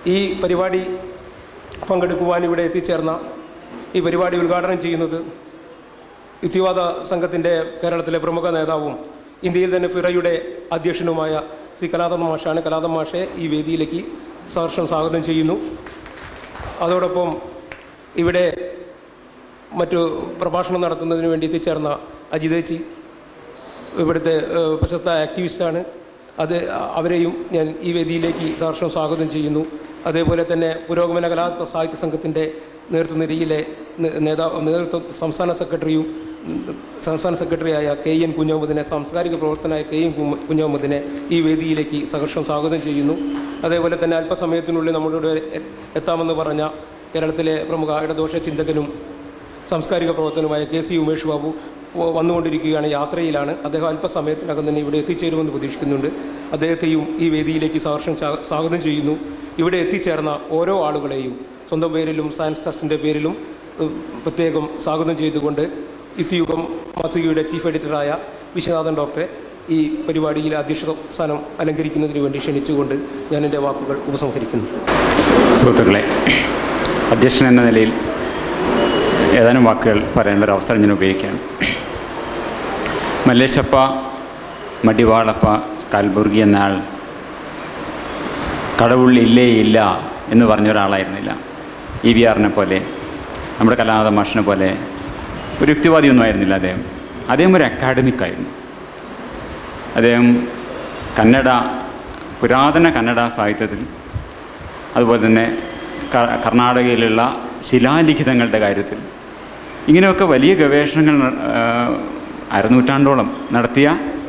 ഈ പരിപാടി പങ്കെടുക്കുവാൻ ഇവിടെ എത്തിച്ചേർന്ന ഈ പരിപാടി ഉദ്ഘാടനം ചെയ്യുന്നത് യുക്തിവാദ സംഘത്തിൻ്റെ കേരളത്തിലെ പ്രമുഖ നേതാവും ഇന്ത്യയിൽ തന്നെ ഫിറയുടെ അധ്യക്ഷനുമായ ശ്രീ കലാതം മാഷാണ് കലാതം മാഷെ ഈ വേദിയിലേക്ക് സഹർഷം സ്വാഗതം ചെയ്യുന്നു അതോടൊപ്പം ഇവിടെ മറ്റു പ്രഭാഷണം നടത്തുന്നതിന് വേണ്ടി എത്തിച്ചേർന്ന അജിതേച്ചി ഇവിടുത്തെ ഏഹ്, പ്രശസ്ത ആക്ടിവിസ്റ്റാണ് അത് അവരെയും ഞാൻ ഈ വേദിയിലേക്ക് സഹർഷം സ്വാഗതം ചെയ്യുന്നു അതേപോലെ തന്നെ പുരോഗമന കലാ സാഹിത്യ സംഘത്തിൻ്റെ നേതൃനിരയിലെ നേ- നേതാവ് നേതൃത്വ സംസ്ഥാന സെക്രട്ടറിയും ഉം, സംസ്ഥാന സെക്രട്ടറിയായ കെ എൻ കുഞ്ഞഹമ്മദിനെ സാംസ്കാരിക പ്രവർത്തനായ കെ എൻ കുഞ്ഞ- കുഞ്ഞഹമ്മദിനെ ഈ വേദിയിലേക്ക് സഹർഷം സ്വാഗതം ചെയ്യുന്നു അതേപോലെ തന്നെ അല്പസമയത്തിനുള്ളിൽ നമ്മളുടെ എ- എത്താമെന്ന് പറഞ്ഞ കേരളത്തിലെ പ്രമുഖ ഇടദോഷ ചിന്തകനും സാംസ്കാരിക പ്രവർത്തനമായ കെ സി ഉമേഷ് ബാബു വ- വന്നുകൊണ്ടിരിക്കുകയാണ് യാത്രയിലാണ് അദ്ദേഹം അല്പസമയത്തിനകം തന്നെ ഇവിടെ എത്തിച്ചേരുമെന്ന് പ്രതീക്ഷിക്കുന്നുണ്ട് അദ്ദേഹത്തെയും ഈ വേദിയിലേക്ക് സഹർഷം ചാ- സ്വാഗതം ചെയ്യുന്നു ഇവിടെ എത്തിച്ചേർന്ന ഓരോ ആളുകളെയും സ്വന്തം പേരിലും സയൻസ് ട്രസ്റ്റിൻ്റെ പേരിലും ഉം, പ്രത്യേകം സ്വാഗതം ചെയ്തുകൊണ്ട് യുക്തിയുഗം മാസികയുടെ ചീഫ് എഡിറ്ററായ വിശ്വനാഥൻ ഡോക്ടറെ ഈ പരിപാടിയിൽ അധ്യക്ഷ സ്ഥാനം അലങ്കരിക്കുന്നതിന് വേണ്ടി ക്ഷണിച്ചുകൊണ്ട് ഞാൻ എൻ്റെ വാക്കുകൾ ഉപസംഹരിക്കുന്നു സുഹൃത്തുക്കളെ അധ്യക്ഷൻ എന്ന നിലയിൽ ഏതാനും വാക്കുകൾ പറയാനുള്ള ഒരു അവസരം ഞാൻ ഉപയോഗിക്കുകയാണ് മല്ലേശപ്പ മടിവാളപ്പ കാൽബുർഗി എന്ന ആൾ കടവുള്ളി ഇല്ലേ ഇല്ല എന്ന് പറഞ്ഞ ഒരാളായിരുന്നില്ല ഇ വി ആറിനെ പോലെ നമ്മുടെ കലാനാഥ മാഷിനെ പോലെ ഒരു യുക്തിവാദിയൊന്നും ആയിരുന്നില്ല അദ്ദേഹം അദ്ദേഹം ഒരു അക്കാഡമിക് ആയിരുന്നു അദ്ദേഹം കന്നഡ പുരാതന കന്നഡ സാഹിത്യത്തിൽ അതുപോലെ തന്നെ ക- കർണാടകയിലുള്ള ശിലാലിഖിതങ്ങളുടെ കാര്യത്തിൽ ഇങ്ങനെയൊക്കെ വലിയ ഗവേഷണങ്ങൾ ന- ആ, അരനൂറ്റാണ്ടോളം നടത്തിയ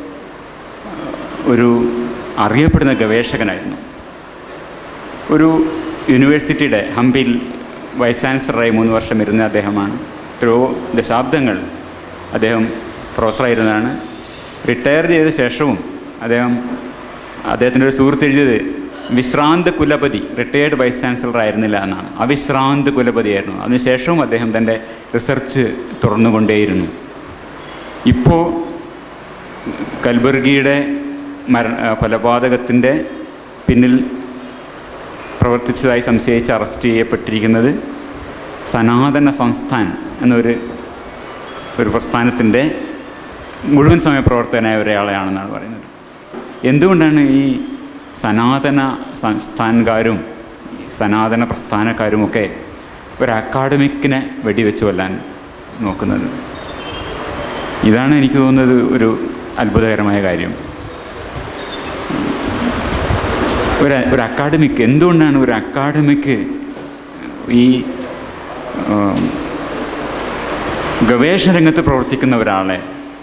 ഒരു അറിയപ്പെടുന്ന ഗവേഷകനായിരുന്നു ഒരു യൂണിവേഴ്സിറ്റിയുടെ ഹംപിയിൽ വൈസ് ചാൻസലറായി മൂന്ന് വർഷം ഇരുന്ന അദ്ദേഹമാണ് എത്രയോ ദശാബ്ദങ്ങൾ അദ്ദേഹം പ്രൊഫസറായിരുന്നതാണ് റിട്ടയർ ചെയ്ത ശേഷവും അദ്ദേഹം അദ്ദേഹത്തിൻ്റെ ഒരു സുഹൃത്ത് എഴുതിയത് വിശ്രാന്ത കുലപതി റിട്ടയേർഡ് വൈസ് ചാൻസലർ ആയിരുന്നില്ല എന്നാണ് അവിശ്രാന്ത കുലപതിയായിരുന്നു അതിനുശേഷവും അദ്ദേഹം തൻ്റെ റിസർച്ച് തുടർന്നുകൊണ്ടേയിരുന്നു ഇപ്പോൾ കൽബർഗിയുടെ മര കൊലപാതകത്തിൻ്റെ പിന്നിൽ പ്രവർത്തിച്ചതായി സംശയിച്ച് അറസ്റ്റ് ചെയ്യപ്പെട്ടിരിക്കുന്നത് സനാതന സംസ്ഥാൻ എന്നൊരു ഒരു പ്രസ്ഥാനത്തിൻ്റെ മുഴുവൻ സമയ പ്രവർത്തകനായ ഒരാളെയാണെന്നാണ് പറയുന്നത് എന്തുകൊണ്ടാണ് ഈ സനാതന സംസ്ഥാനക്കാരും സനാതന പ്രസ്ഥാനക്കാരുമൊക്കെ ഒരു അക്കാഡമിക്കിനെ വെടിവെച്ച് കൊല്ലാൻ നോക്കുന്നത് ഇതാണ് എനിക്ക് തോന്നുന്നത് ഒരു അത്ഭുതകരമായ കാര്യം ഒരു ഒരു അക്കാഡമിക് എന്തുകൊണ്ടാണ് ഒരു അക്കാഡമിക് ഈ ഉം, ഗവേഷണ രംഗത്ത് പ്രവർത്തിക്കുന്ന ഒരാളെ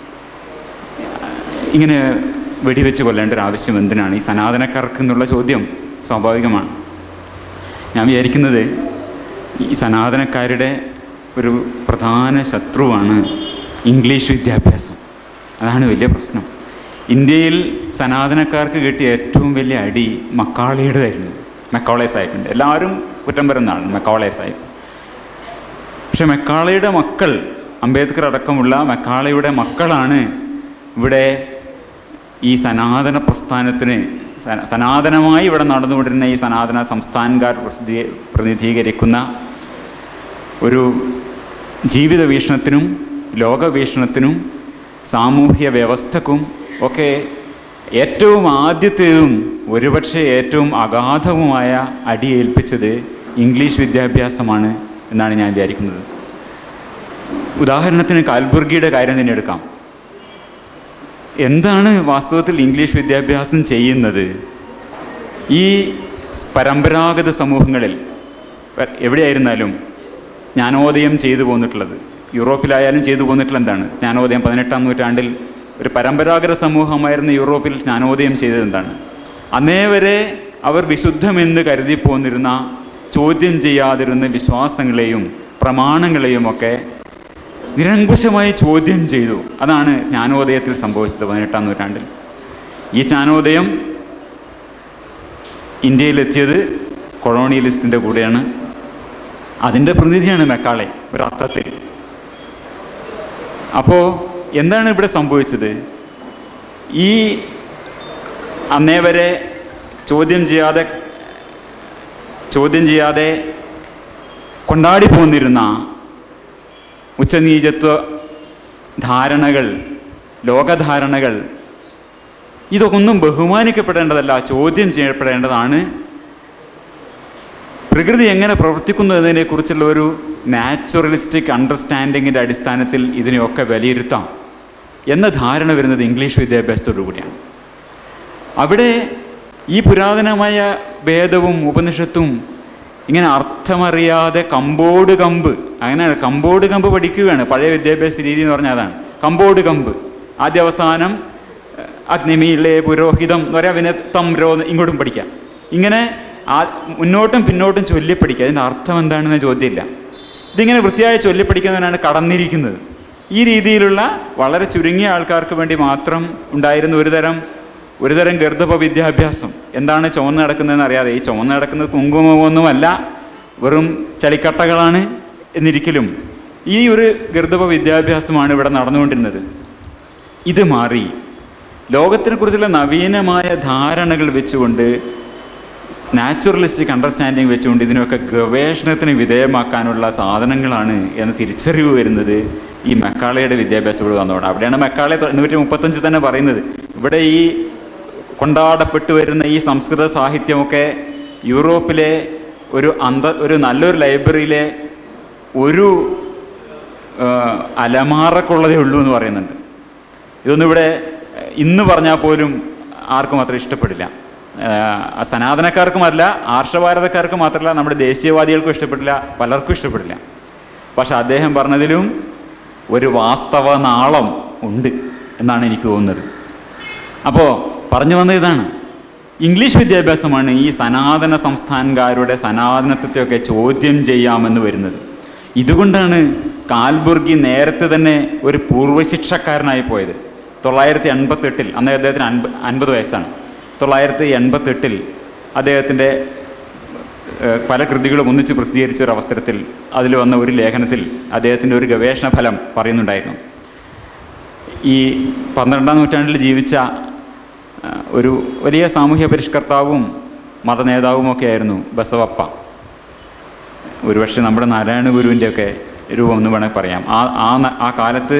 ഇങ്ങനെ വെടിവെച്ച് കൊല്ലേണ്ട ഒരു ആവശ്യം എന്തിനാണ് ഈ സനാതനക്കാർക്ക് എന്നുള്ള ചോദ്യം സ്വാഭാവികമാണ് ഞാൻ വിചാരിക്കുന്നത് ഈ സനാതനക്കാരുടെ ഒരു പ്രധാന ശത്രുവാണ് ഇംഗ്ലീഷ് വിദ്യാഭ്യാസം അതാണ് വലിയ പ്രശ്നം ഇന്ത്യയിൽ സനാതനക്കാർക്ക് കിട്ടിയ ഏറ്റവും വലിയ അടി മക്കാളയുടേതായിരുന്നു മെക്കോളെ സാഹിബിൻ്റെ എല്ലാവരും കുറ്റം പറയുന്നതാണ് മെക്കോളെ സാഹിബ് പക്ഷെ മെക്കാളയുടെ മക്കൾ അംബേദ്കർ അടക്കമുള്ള മെക്കാളയുടെ മക്കളാണ് ഇവിടെ ഈ സനാതന പ്രസ്ഥാനത്തിന് സന- സനാതനമായി ഇവിടെ നടന്നുകൊണ്ടിരുന്ന ഈ സനാതന സംസ്ഥാനക്കാർ പ്രസിദ്ധീ പ്രതിനിധീകരിക്കുന്ന ഒരു ജീവിത വീക്ഷണത്തിനും ലോകവീക്ഷണത്തിനും സാമൂഹ്യ വ്യവസ്ഥക്കും ഒക്കെ ഏറ്റവും ആദ്യത്തേതും ഒരുപക്ഷെ ഏറ്റവും അഗാധവുമായ അടിയേൽപ്പിച്ചത് ഇംഗ്ലീഷ് വിദ്യാഭ്യാസമാണ് എന്നാണ് ഞാൻ വിചാരിക്കുന്നത് ഉദാഹരണത്തിന് കാൽബുർഗിയുടെ കാര്യം തന്നെ എടുക്കാം എന്താണ് വാസ്തവത്തിൽ ഇംഗ്ലീഷ് വിദ്യാഭ്യാസം ചെയ്യുന്നത് ഈ പരമ്പരാഗത സമൂഹങ്ങളിൽ പ- എവിടെയായിരുന്നാലും ജ്ഞാനോദയം ചെയ്തു പോന്നിട്ടുള്ളത് യൂറോപ്പിലായാലും ചെയ്തു പോന്നിട്ടുള്ള എന്താണ് ജ്ഞാനോദയം പതിനെട്ടാം നൂറ്റാണ്ടിൽ ഒരു പരമ്പരാഗത സമൂഹമായിരുന്ന യൂറോപ്പിൽ ജ്ഞാനോദയം ചെയ്തത് എന്താണ് അന്നേ വരെ അവർ വിശുദ്ധമെന്ന് കരുതി പോന്നിരുന്ന ചോദ്യം ചെയ്യാതിരുന്ന വിശ്വാസങ്ങളെയും പ്രമാണങ്ങളെയും ഒക്കെ നിരങ്കുശമായി ചോദ്യം ചെയ്തു അതാണ് ജ്ഞാനോദയത്തിൽ സംഭവിച്ചത് പതിനെട്ടാം നൂറ്റാണ്ടിൽ ഈ ജ്ഞാനോദയം ഇന്ത്യയിലെത്തിയത് കൊളോണിയലിസ്റ്റിൻ്റെ കൂടെയാണ് അതിൻ്റെ പ്രതിനിധിയാണ് മെക്കാളെ ഒരർത്ഥത്തിൽ അപ്പോൾ എന്താണ് ഇവിടെ സംഭവിച്ചത് ഈ അന്നേ വരെ ചോദ്യം ചെയ്യാതെ ചോദ്യം ചെയ്യാതെ കൊണ്ടാടി പോന്നിരുന്ന ഉച്ചനീചത്വ ധാരണകൾ ലോകധാരണകൾ ഇതൊന്നും ബഹുമാനിക്കപ്പെടേണ്ടതല്ല ചോദ്യം ചെയ്യപ്പെടേണ്ടതാണ് പ്രകൃതി എങ്ങനെ പ്രവർത്തിക്കുന്നു എന്നതിനെക്കുറിച്ചുള്ള ഒരു നാച്ചുറലിസ്റ്റിക് അണ്ടർസ്റ്റാൻഡിങ്ങിൻ്റെ അടിസ്ഥാനത്തിൽ ഇതിനെയൊക്കെ വിലയിരുത്താം എന്ന ധാരണ വരുന്നത് ഇംഗ്ലീഷ് വിദ്യാഭ്യാസത്തോടു കൂടിയാണ് അവിടെ ഈ പുരാതനമായ വേദവും ഉപനിഷത്തും ഇങ്ങനെ അർത്ഥമറിയാതെ കമ്പോട് കമ്പ് അങ്ങനെ കമ്പോട് കമ്പ് പഠിക്കുകയാണ് പഴയ വിദ്യാഭ്യാസ രീതി എന്ന് പറഞ്ഞാൽ അതാണ് കമ്പോട് കമ്പ് ആദ്യ അവസാനം അഗ്നിമീളെ പുരോഹിതം എന്ന് പറയാം പിന്നെ തം രോ ഇങ്ങോട്ടും പഠിക്കാം ഇങ്ങനെ ആ മുന്നോട്ടും പിന്നോട്ടും ചൊല്ലിപ്പടിക്കുക അതിൻ്റെ അർത്ഥം എന്താണെന്ന് ചോദ്യമില്ല ഇതിങ്ങനെ വൃത്തിയായി ചൊല്ലിപ്പടിക്കുന്നതിനാണ് കടന്നിരിക്കുന്നത് ഈ രീതിയിലുള്ള വളരെ ചുരുങ്ങിയ ആൾക്കാർക്ക് വേണ്ടി മാത്രം ഉണ്ടായിരുന്ന ഒരു തരം ഒരു തരം ഗർദഭ വിദ്യാഭ്യാസം എന്താണ് ചുവന്ന് നടക്കുന്നതെന്ന് അറിയാതെ ഈ ചുവന്ന് നടക്കുന്നത് കുങ്കുമമൊന്നുമല്ല വെറും ചളിക്കട്ടകളാണ് എന്നിരിക്കലും ഈ ഒരു ഗർദഭ വിദ്യാഭ്യാസമാണ് ഇവിടെ നടന്നുകൊണ്ടിരുന്നത് ഇത് മാറി ലോകത്തിനെ കുറിച്ചുള്ള നവീനമായ ധാരണകൾ വെച്ചുകൊണ്ട് നാച്ചുറലിസ്റ്റിക് അണ്ടർസ്റ്റാൻഡിങ് വെച്ചുകൊണ്ട് ഇതിനൊക്കെ ഗവേഷണത്തിന് വിധേയമാക്കാനുള്ള സാധനങ്ങളാണ് എന്ന് തിരിച്ചറിവ് വരുന്നത് ഈ മെക്കാളയുടെ വിദ്യാഭ്യാസം ഇവിടെ വന്നതുകൊണ്ട് അവിടെയാണ് മെക്കാളെ എണ്ണൂറ്റി മുപ്പത്തഞ്ച് തന്നെ പറയുന്നത് ഇവിടെ ഈ കൊണ്ടാടപ്പെട്ടു വരുന്ന ഈ സംസ്കൃത സാഹിത്യമൊക്കെ യൂറോപ്പിലെ ഒരു അന്ത ഒരു നല്ലൊരു ലൈബ്രറിയിലെ ഒരു അലമാറക്കുള്ളതേ ഉള്ളൂ എന്ന് പറയുന്നുണ്ട് ഇതൊന്നും ഇവിടെ ഇന്ന് പറഞ്ഞാൽ പോലും ആർക്കും അത്ര ഇഷ്ടപ്പെടില്ല സനാതനക്കാർക്കുമല്ല ആർഷഭാരതക്കാർക്ക് മാത്രമല്ല നമ്മുടെ ദേശീയവാദികൾക്കും ഇഷ്ടപ്പെടില്ല പലർക്കും ഇഷ്ടപ്പെടില്ല പക്ഷെ അദ്ദേഹം പറഞ്ഞതിലും ഒരു വാസ്തവ നാളം ഉണ്ട് എന്നാണ് എനിക്ക് തോന്നുന്നത് അപ്പോൾ പറഞ്ഞു വന്നത് ഇതാണ് ഇംഗ്ലീഷ് വിദ്യാഭ്യാസമാണ് ഈ സനാതന സംസ്ഥാനക്കാരുടെ സനാതനത്വത്തെയൊക്കെ ചോദ്യം ചെയ്യാമെന്ന് വരുന്നത് ഇതുകൊണ്ടാണ് കാൽബുർഗി നേരത്തെ തന്നെ ഒരു പൂർവ്വശിക്ഷക്കാരനായി പോയത് തൊള്ളായിരത്തി എൺപത്തെട്ടിൽ അന്ന് അദ്ദേഹത്തിന് അൻപ അൻപത് വയസ്സാണ് തൊള്ളായിരത്തി എൺപത്തെട്ടിൽ അദ്ദേഹത്തിൻ്റെ പല കൃതികളും ഒന്നിച്ച് പ്രസിദ്ധീകരിച്ച ഒരു അവസരത്തിൽ അതിൽ വന്ന ഒരു ലേഖനത്തിൽ അദ്ദേഹത്തിൻ്റെ ഒരു ഗവേഷണ ഫലം പറയുന്നുണ്ടായിരുന്നു ഈ പന്ത്രണ്ടാം നൂറ്റാണ്ടിൽ ജീവിച്ച ഒരു വലിയ സാമൂഹ്യ പരിഷ്കർത്താവും മതനേതാവുമൊക്കെ ആയിരുന്നു ബസവപ്പ ഒരുപക്ഷെ നമ്മുടെ നാരായണ ഗുരുവിൻ്റെയൊക്കെ രൂപം എന്ന് വേണമെങ്കിൽ പറയാം ആ ആ ആ കാലത്ത്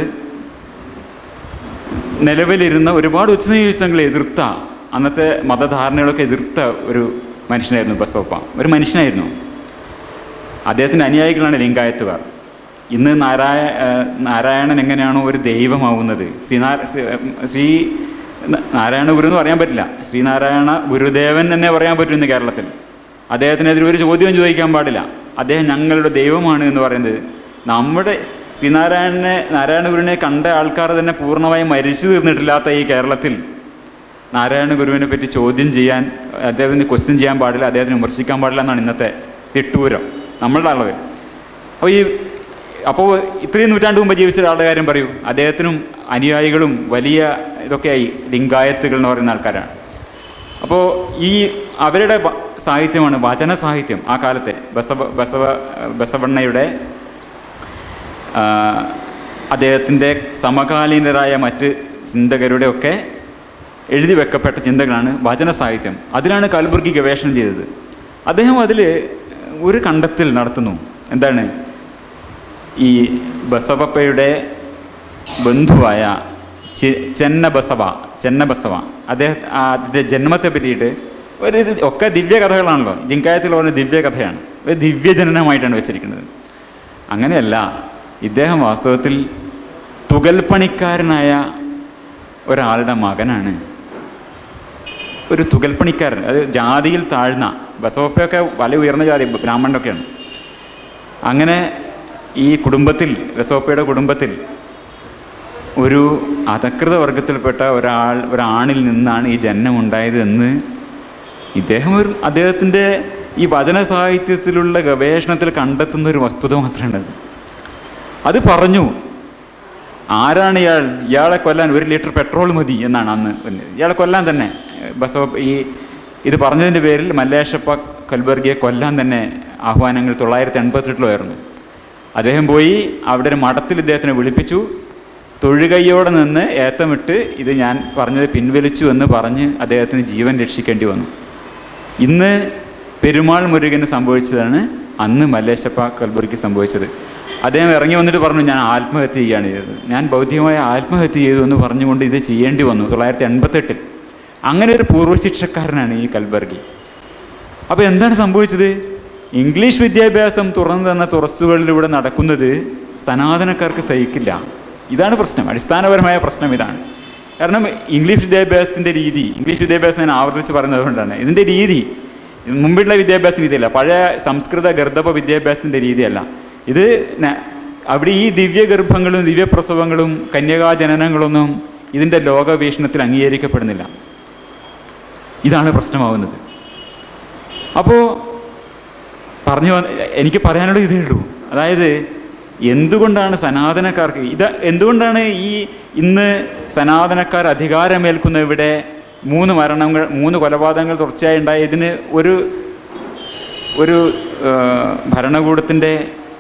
നിലവിലിരുന്ന ഒരുപാട് ഉച്ചനീചിത്വങ്ങളെ എതിർത്ത അന്നത്തെ മതധാരണകളൊക്കെ എതിർത്ത ഒരു മനുഷ്യനായിരുന്നു ബസോപ്പ ഒരു മനുഷ്യനായിരുന്നു അദ്ദേഹത്തിൻ്റെ അനുയായികളാണ് ലിംഗായത്തുകാർ ഇന്ന് നാരായ നാരായണൻ എങ്ങനെയാണോ ഒരു ദൈവമാവുന്നത് ശ്രീനാ ശ്രീ നാരായണ ഗുരു എന്ന് പറയാൻ പറ്റില്ല ശ്രീനാരായണ ഗുരുദേവൻ തന്നെ പറയാൻ പറ്റും ഇന്ന് കേരളത്തിൽ അദ്ദേഹത്തിനെതിരെ ഒരു ചോദ്യം ചോദിക്കാൻ പാടില്ല അദ്ദേഹം ഞങ്ങളുടെ ദൈവമാണ് എന്ന് പറയുന്നത് നമ്മുടെ ശ്രീനാരായണനെ നാരായണ ഗുരുവിനെ കണ്ട ആൾക്കാർ തന്നെ പൂർണ്ണമായും മരിച്ചു തീർന്നിട്ടില്ലാത്ത ഈ കേരളത്തിൽ നാരായണ ഗുരുവിനെ പറ്റി ചോദ്യം ചെയ്യാൻ അദ്ദേഹത്തിന് ക്വസ്റ്റ്യൻ ചെയ്യാൻ പാടില്ല അദ്ദേഹത്തിന് വിമർശിക്കാൻ പാടില്ല എന്നാണ് ഇന്നത്തെ തിട്ടൂരം നമ്മളുടെ അളവ് അപ്പോൾ ഈ അപ്പോൾ ഇത്രയും നൂറ്റാണ്ട് മുമ്പ് ജീവിച്ച ഒരാളുടെ കാര്യം പറയൂ അദ്ദേഹത്തിനും അനുയായികളും വലിയ ഇതൊക്കെയായി ലിംഗായത്തുകൾ എന്ന് പറയുന്ന ആൾക്കാരാണ് അപ്പോൾ ഈ അവരുടെ സാഹിത്യമാണ് വചന സാഹിത്യം ആ കാലത്തെ ബസവ ബസവ ബസവണ്ണയുടെ അദ്ദേഹത്തിൻ്റെ സമകാലീനരായ മറ്റ് ചിന്തകരുടെ ഒക്കെ എഴുതി വെക്കപ്പെട്ട ചിന്തകളാണ് വചന സാഹിത്യം അതിലാണ് കൽബുർഗി ഗവേഷണം ചെയ്തത് അദ്ദേഹം അതിൽ ഒരു കണ്ടെത്തൽ നടത്തുന്നു എന്താണ് ഈ ബസവപ്പയുടെ ബന്ധുവായ ചെന്ന ബസവ ചെന്ന ബസവ അദ്ദേഹം അതിൻ്റെ ജന്മത്തെ പറ്റിയിട്ട് ഒരു ഒക്കെ ദിവ്യ കഥകളാണല്ലോ ജിങ്കായത്തിൽ പറഞ്ഞ ദിവ്യ കഥയാണ് ഒരു ദിവ്യജനനമായിട്ടാണ് വെച്ചിരിക്കുന്നത് അങ്ങനെയല്ല ഇദ്ദേഹം വാസ്തവത്തിൽ തുകൽപ്പണിക്കാരനായ ഒരാളുടെ മകനാണ് ഒരു തുകൽപ്പണിക്കാരൻ അത് ജാതിയിൽ താഴ്ന്ന ബസവപ്പയൊക്കെ വലിയ ഉയർന്ന ജാതി ബ്രാഹ്മണനൊക്കെയാണ് അങ്ങനെ ഈ കുടുംബത്തിൽ ബസവപ്പയുടെ കുടുംബത്തിൽ ഒരു അധകൃത വർഗത്തിൽപ്പെട്ട ഒരാൾ ഒരാണിൽ നിന്നാണ് ഈ ജന്മം ഉണ്ടായത് എന്ന് ഇദ്ദേഹം ഒരു അദ്ദേഹത്തിൻ്റെ ഈ വചന സാഹിത്യത്തിലുള്ള ഗവേഷണത്തിൽ കണ്ടെത്തുന്ന ഒരു വസ്തുത മാത്രമാണ് അത് പറഞ്ഞു ആരാണ് ഇയാൾ ഇയാളെ കൊല്ലാൻ ഒരു ലിറ്റർ പെട്രോൾ മതി എന്നാണ് അന്ന് ഇയാളെ കൊല്ലാൻ തന്നെ ബസവ ഈ ഇത് പറഞ്ഞതിൻ്റെ പേരിൽ മല്ലേഷപ്പ കൽബർഗിയെ കൊല്ലാൻ തന്നെ ആഹ്വാനങ്ങൾ തൊള്ളായിരത്തി എൺപത്തെട്ടിലായിരുന്നു അദ്ദേഹം പോയി അവിടെ ഒരു മഠത്തിൽ ഇദ്ദേഹത്തിനെ വിളിപ്പിച്ചു തൊഴുകൈയോടെ നിന്ന് ഏത്തമിട്ട് ഇത് ഞാൻ പറഞ്ഞത് പിൻവലിച്ചു എന്ന് പറഞ്ഞ് അദ്ദേഹത്തിന് ജീവൻ രക്ഷിക്കേണ്ടി വന്നു ഇന്ന് പെരുമാൾ മുരുകന് സംഭവിച്ചതാണ് അന്ന് മല്ലേശപ്പ കൽബുർഗിക്ക് സംഭവിച്ചത് അദ്ദേഹം ഇറങ്ങി വന്നിട്ട് പറഞ്ഞു ഞാൻ ആത്മഹത്യ ചെയ്യുകയാണ് ചെയ്തത് ഞാൻ ബൗദ്ധികമായ ആത്മഹത്യ ചെയ്തു എന്ന് പറഞ്ഞുകൊണ്ട് ഇത് ചെയ്യേണ്ടി വന്നു തൊള്ളായിരത്തി എൺപത്തെട്ടിൽ അങ്ങനെ ഒരു പൂർവ്വശിക്ഷക്കാരനാണ് ഈ കൽബർഗി അപ്പോൾ എന്താണ് സംഭവിച്ചത് ഇംഗ്ലീഷ് വിദ്യാഭ്യാസം തുറന്നു തന്ന തുറസ്സുകളിലൂടെ നടക്കുന്നത് സനാതനക്കാർക്ക് സഹിക്കില്ല ഇതാണ് പ്രശ്നം അടിസ്ഥാനപരമായ പ്രശ്നം ഇതാണ് കാരണം ഇംഗ്ലീഷ് വിദ്യാഭ്യാസത്തിൻ്റെ രീതി ഇംഗ്ലീഷ് വിദ്യാഭ്യാസം ഞാൻ ആവർത്തിച്ച് പറയുന്നത് കൊണ്ടാണ് ഇതിൻ്റെ രീതി ഇത് മുമ്പുള്ള വിദ്യാഭ്യാസ രീതിയല്ല പഴയ സംസ്കൃത ഗർഭ വിദ്യാഭ്യാസത്തിൻ്റെ രീതിയല്ല ഇത് ന- അവിടെ ഈ ദിവ്യഗർഭങ്ങളും ദിവ്യപ്രസവങ്ങളും കന്യകാജനനങ്ങളൊന്നും ഇതിൻ്റെ ലോകവീക്ഷണത്തിൽ അംഗീകരിക്കപ്പെടുന്നില്ല ഇതാണ് പ്രശ്നമാവുന്നത് അപ്പോൾ പറഞ്ഞു വന്ന- എനിക്ക് പറയാനുള്ളത് ഇതേ ഉള്ളൂ അതായത് എന്തുകൊണ്ടാണ് സനാതനക്കാർക്ക് ഇത് എന്തുകൊണ്ടാണ് ഈ ഇന്ന് സനാതനക്കാർ അധികാരമേൽക്കുന്ന ഇവിടെ മൂന്ന് മരണങ്ങൾ മൂന്ന് കൊലപാതകങ്ങൾ തുടർച്ചയായി ഉണ്ടായ ഇതിന് ഒരു ഒരു ആ, ഭരണകൂടത്തിൻ്റെ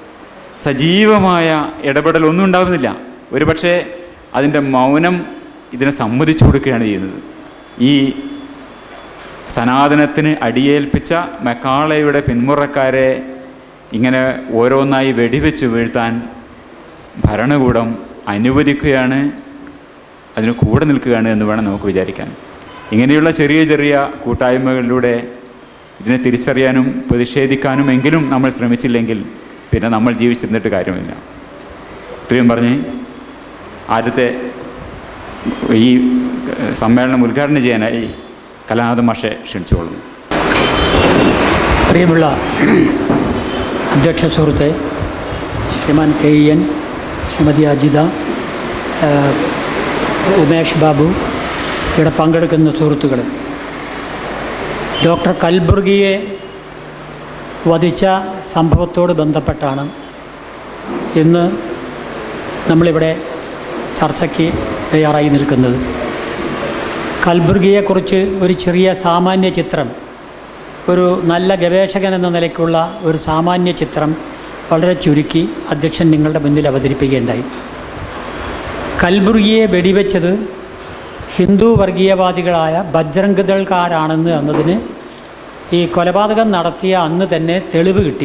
സജീവമായ ഇടപെടൽ ഒന്നും ഉണ്ടാകുന്നില്ല ഒരു പക്ഷേ അതിൻ്റെ മൗനം ഇതിനെ സമ്മതിച്ചു കൊടുക്കുകയാണ് ചെയ്യുന്നത് ഈ സനാതനത്തിന് അടിയേൽപ്പിച്ച മെക്കാളയുടെ പിന്മുറക്കാരെ ഇങ്ങനെ ഓരോന്നായി വെടിവെച്ച് വീഴ്ത്താൻ ഭരണകൂടം അനുവദിക്കുകയാണ് അതിന് കൂടെ നിൽക്കുകയാണ് എന്ന് വേണം നമുക്ക് വിചാരിക്കാൻ ഇങ്ങനെയുള്ള ചെറിയ ചെറിയ കൂട്ടായ്മകളിലൂടെ ഇതിനെ തിരിച്ചറിയാനും പ്രതിഷേധിക്കാനും എങ്കിലും നമ്മൾ ശ്രമിച്ചില്ലെങ്കിൽ പിന്നെ നമ്മൾ ജീവിച്ചിരുന്നിട്ട് കാര്യമില്ല ഇത്രയും പറഞ്ഞ് ആദ്യത്തെ ഈ ഏഹ്, സമ്മേളനം ഉദ്ഘാടനം ചെയ്യാനായി കലാനാഥ മാഷെ ക്ഷണിച്ചുകൊള്ളുന്നു പ്രിയമുള്ള അധ്യക്ഷ സുഹൃത്തെ Shriman K E N Shrimati Ajitha ആ, ഉമേഷ് ബാബു ഇവിടെ പങ്കെടുക്കുന്ന സുഹൃത്തുക്കൾ ഡോക്ടർ കൽബുർഗിയെ വധിച്ച സംഭവത്തോട് ബന്ധപ്പെട്ടാണ് ഇന്ന് നമ്മളിവിടെ ചർച്ചയ്ക്ക് തയ്യാറായി നിൽക്കുന്നത് കൽബുർഗിയെക്കുറിച്ച് ഒരു ചെറിയ സാമാന്യ ചിത്രം ഒരു നല്ല ഗവേഷകൻ എന്ന നിലയ്ക്കുള്ള ഒരു സാമാന്യ ചിത്രം വളരെ ചുരുക്കി അധ്യക്ഷൻ നിങ്ങളുടെ മുന്നിൽ അവതരിപ്പിക്കുകയുണ്ടായി കൽബുർഗിയെ വെടിവെച്ചത് ഹിന്ദു വർഗീയവാദികളായ ബജ്രംഗ് ദൾക്കാരാണെന്ന് എന്നതിന് ഈ കൊലപാതകം നടത്തിയ അന്ന് തന്നെ തെളിവ് കിട്ടി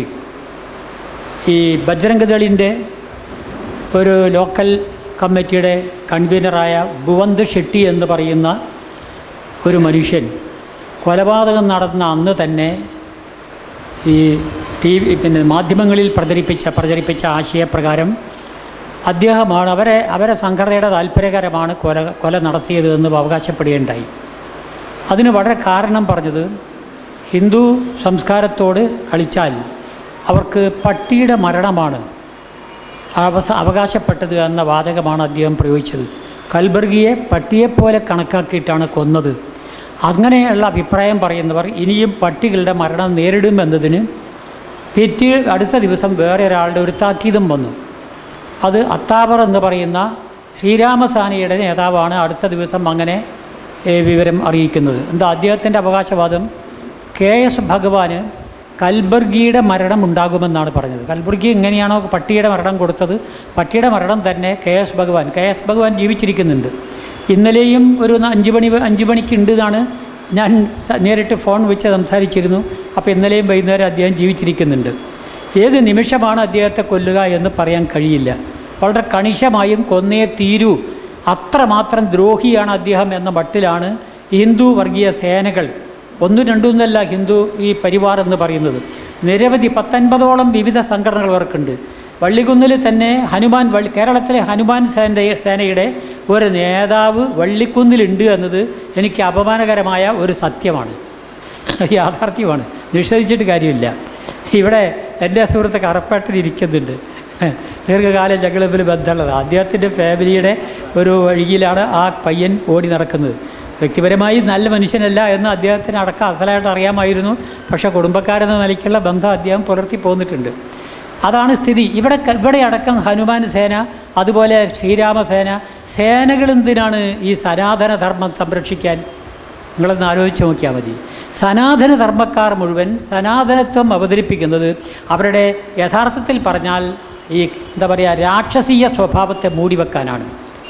ഈ ബജ്രംഗ് ദളിൻ്റെ ഒരു ലോക്കൽ കമ്മിറ്റിയുടെ കൺവീനറായ ഭുവന്ത് ഷെട്ടി എന്ന് പറയുന്ന ഒരു മനുഷ്യൻ കൊലപാതകം നടന്ന അന്ന് തന്നെ ഈ ടി വി പിന്നെ മാധ്യമങ്ങളിൽ പ്രചരിപ്പിച്ച പ്രചരിപ്പിച്ച ആശയപ്രകാരം അദ്ദേഹമാണ് അവരെ അവരെ സംഘടനയുടെ താല്പര്യകരമാണ് കൊല കൊല നടത്തിയത് എന്ന് അവകാശപ്പെടുകയുണ്ടായി അതിന് വളരെ കാരണം പറഞ്ഞത് ഹിന്ദു സംസ്കാരത്തോട് കളിച്ചാൽ അവർക്ക് പട്ടിയുടെ മരണമാണ് അവസ അവകാശപ്പെട്ടത് എന്ന വാചകമാണ് അദ്ദേഹം പ്രയോഗിച്ചത് കൽബർഗിയെ പട്ടിയെപ്പോലെ കണക്കാക്കിയിട്ടാണ് കൊന്നത് അങ്ങനെയുള്ള അഭിപ്രായം പറയുന്നവർ ഇനിയും പട്ടികളുടെ മരണം നേരിടുമെന്നതിന് പിറ്റി അടുത്ത ദിവസം വേറെ ഒരാളുടെ ഒരു താക്കീതും വന്നു അത് അത്താബർ എന്ന് പറയുന്ന ശ്രീരാമസാനിയുടെ നേതാവാണ് അടുത്ത ദിവസം അങ്ങനെ ഏ, വിവരം അറിയിക്കുന്നത് എന്താ അദ്ദേഹത്തിൻ്റെ അവകാശവാദം കെ എസ് ഭഗവാന് കൽബർഗിയുടെ മരണം ഉണ്ടാകുമെന്നാണ് പറഞ്ഞത് കൽബർഗി എങ്ങനെയാണോ പട്ടിയുടെ മരണം കൊടുത്തത് പട്ടിയുടെ മരണം തന്നെ K S Bhagavan K S Bhagavan ജീവിച്ചിരിക്കുന്നുണ്ട് ഇന്നലെയും ഒരു ന- അഞ്ച് മണി അഞ്ച് മണിക്കുണ്ട് എന്നാണ് ഞാൻ സ- നേരിട്ട് ഫോൺ വെച്ച് സംസാരിച്ചിരുന്നു അപ്പോൾ ഇന്നലെയും വൈകുന്നേരം അദ്ദേഹം ജീവിച്ചിരിക്കുന്നുണ്ട് ഏത് നിമിഷമാണ് അദ്ദേഹത്തെ കൊല്ലുക എന്ന് പറയാൻ കഴിയില്ല വളരെ കണിശമായും കൊന്നേ തീരൂ അത്രമാത്രം ദ്രോഹിയാണ് അദ്ദേഹം എന്ന മട്ടിലാണ് ഹിന്ദു വർഗീയ സേനകൾ ഒന്നും രണ്ടൊന്നല്ല ഹിന്ദു ഈ പരിവാർ എന്ന് പറയുന്നത് നിരവധി പത്തൊൻപതോളം വിവിധ സംഘടനകൾ അവർക്കുണ്ട് വള്ളിക്കുന്നിൽ തന്നെ ഹനുമാൻ വള്ളി കേരളത്തിലെ ഹനുമാൻ സേന സേനയുടെ ഒരു നേതാവ് വള്ളിക്കുന്നിലുണ്ട് എന്നത് എനിക്ക് അപമാനകരമായ ഒരു സത്യമാണ് യാഥാർത്ഥ്യമാണ് നിഷേധിച്ചിട്ട് കാര്യമില്ല ഇവിടെ എൻ്റെ സുഹൃത്ത് കറപ്പേട്ടൻ ഇരിക്കുന്നുണ്ട് ദീർഘകാലം ഞങ്ങൾ തമ്മിൽ ബന്ധമുള്ളത് അദ്ദേഹത്തിൻ്റെ ഫാമിലിയുടെ ഒരു വഴിയിലാണ് ആ പയ്യൻ ഓടി നടക്കുന്നത് വ്യക്തിപരമായി നല്ല മനുഷ്യനല്ല എന്ന് അദ്ദേഹത്തിന് അടക്കം അസലായിട്ട് അറിയാമായിരുന്നു പക്ഷേ കുടുംബക്കാരെന്ന നിലയ്ക്കുള്ള ബന്ധം അദ്ദേഹം പുലർത്തി പോന്നിട്ടുണ്ട് അതാണ് സ്ഥിതി ഇവിടെ ക- ഇവിടെ അടക്കം ഹനുമാൻ സേന അതുപോലെ ശ്രീരാമസേന സേനകൾ എന്തിനാണ് ഈ സനാതന ധർമ്മം സംരക്ഷിക്കാൻ നിങ്ങളൊന്ന് ആലോചിച്ച് നോക്കിയാൽ മതി സനാതന ധർമ്മക്കാർ മുഴുവൻ സനാതനത്വം അവതരിപ്പിക്കുന്നത് അവരുടെ യഥാർത്ഥത്തിൽ പറഞ്ഞാൽ ഈ എന്താ പറയുക രാക്ഷസീയ സ്വഭാവത്തെ മൂടിവെക്കാനാണ്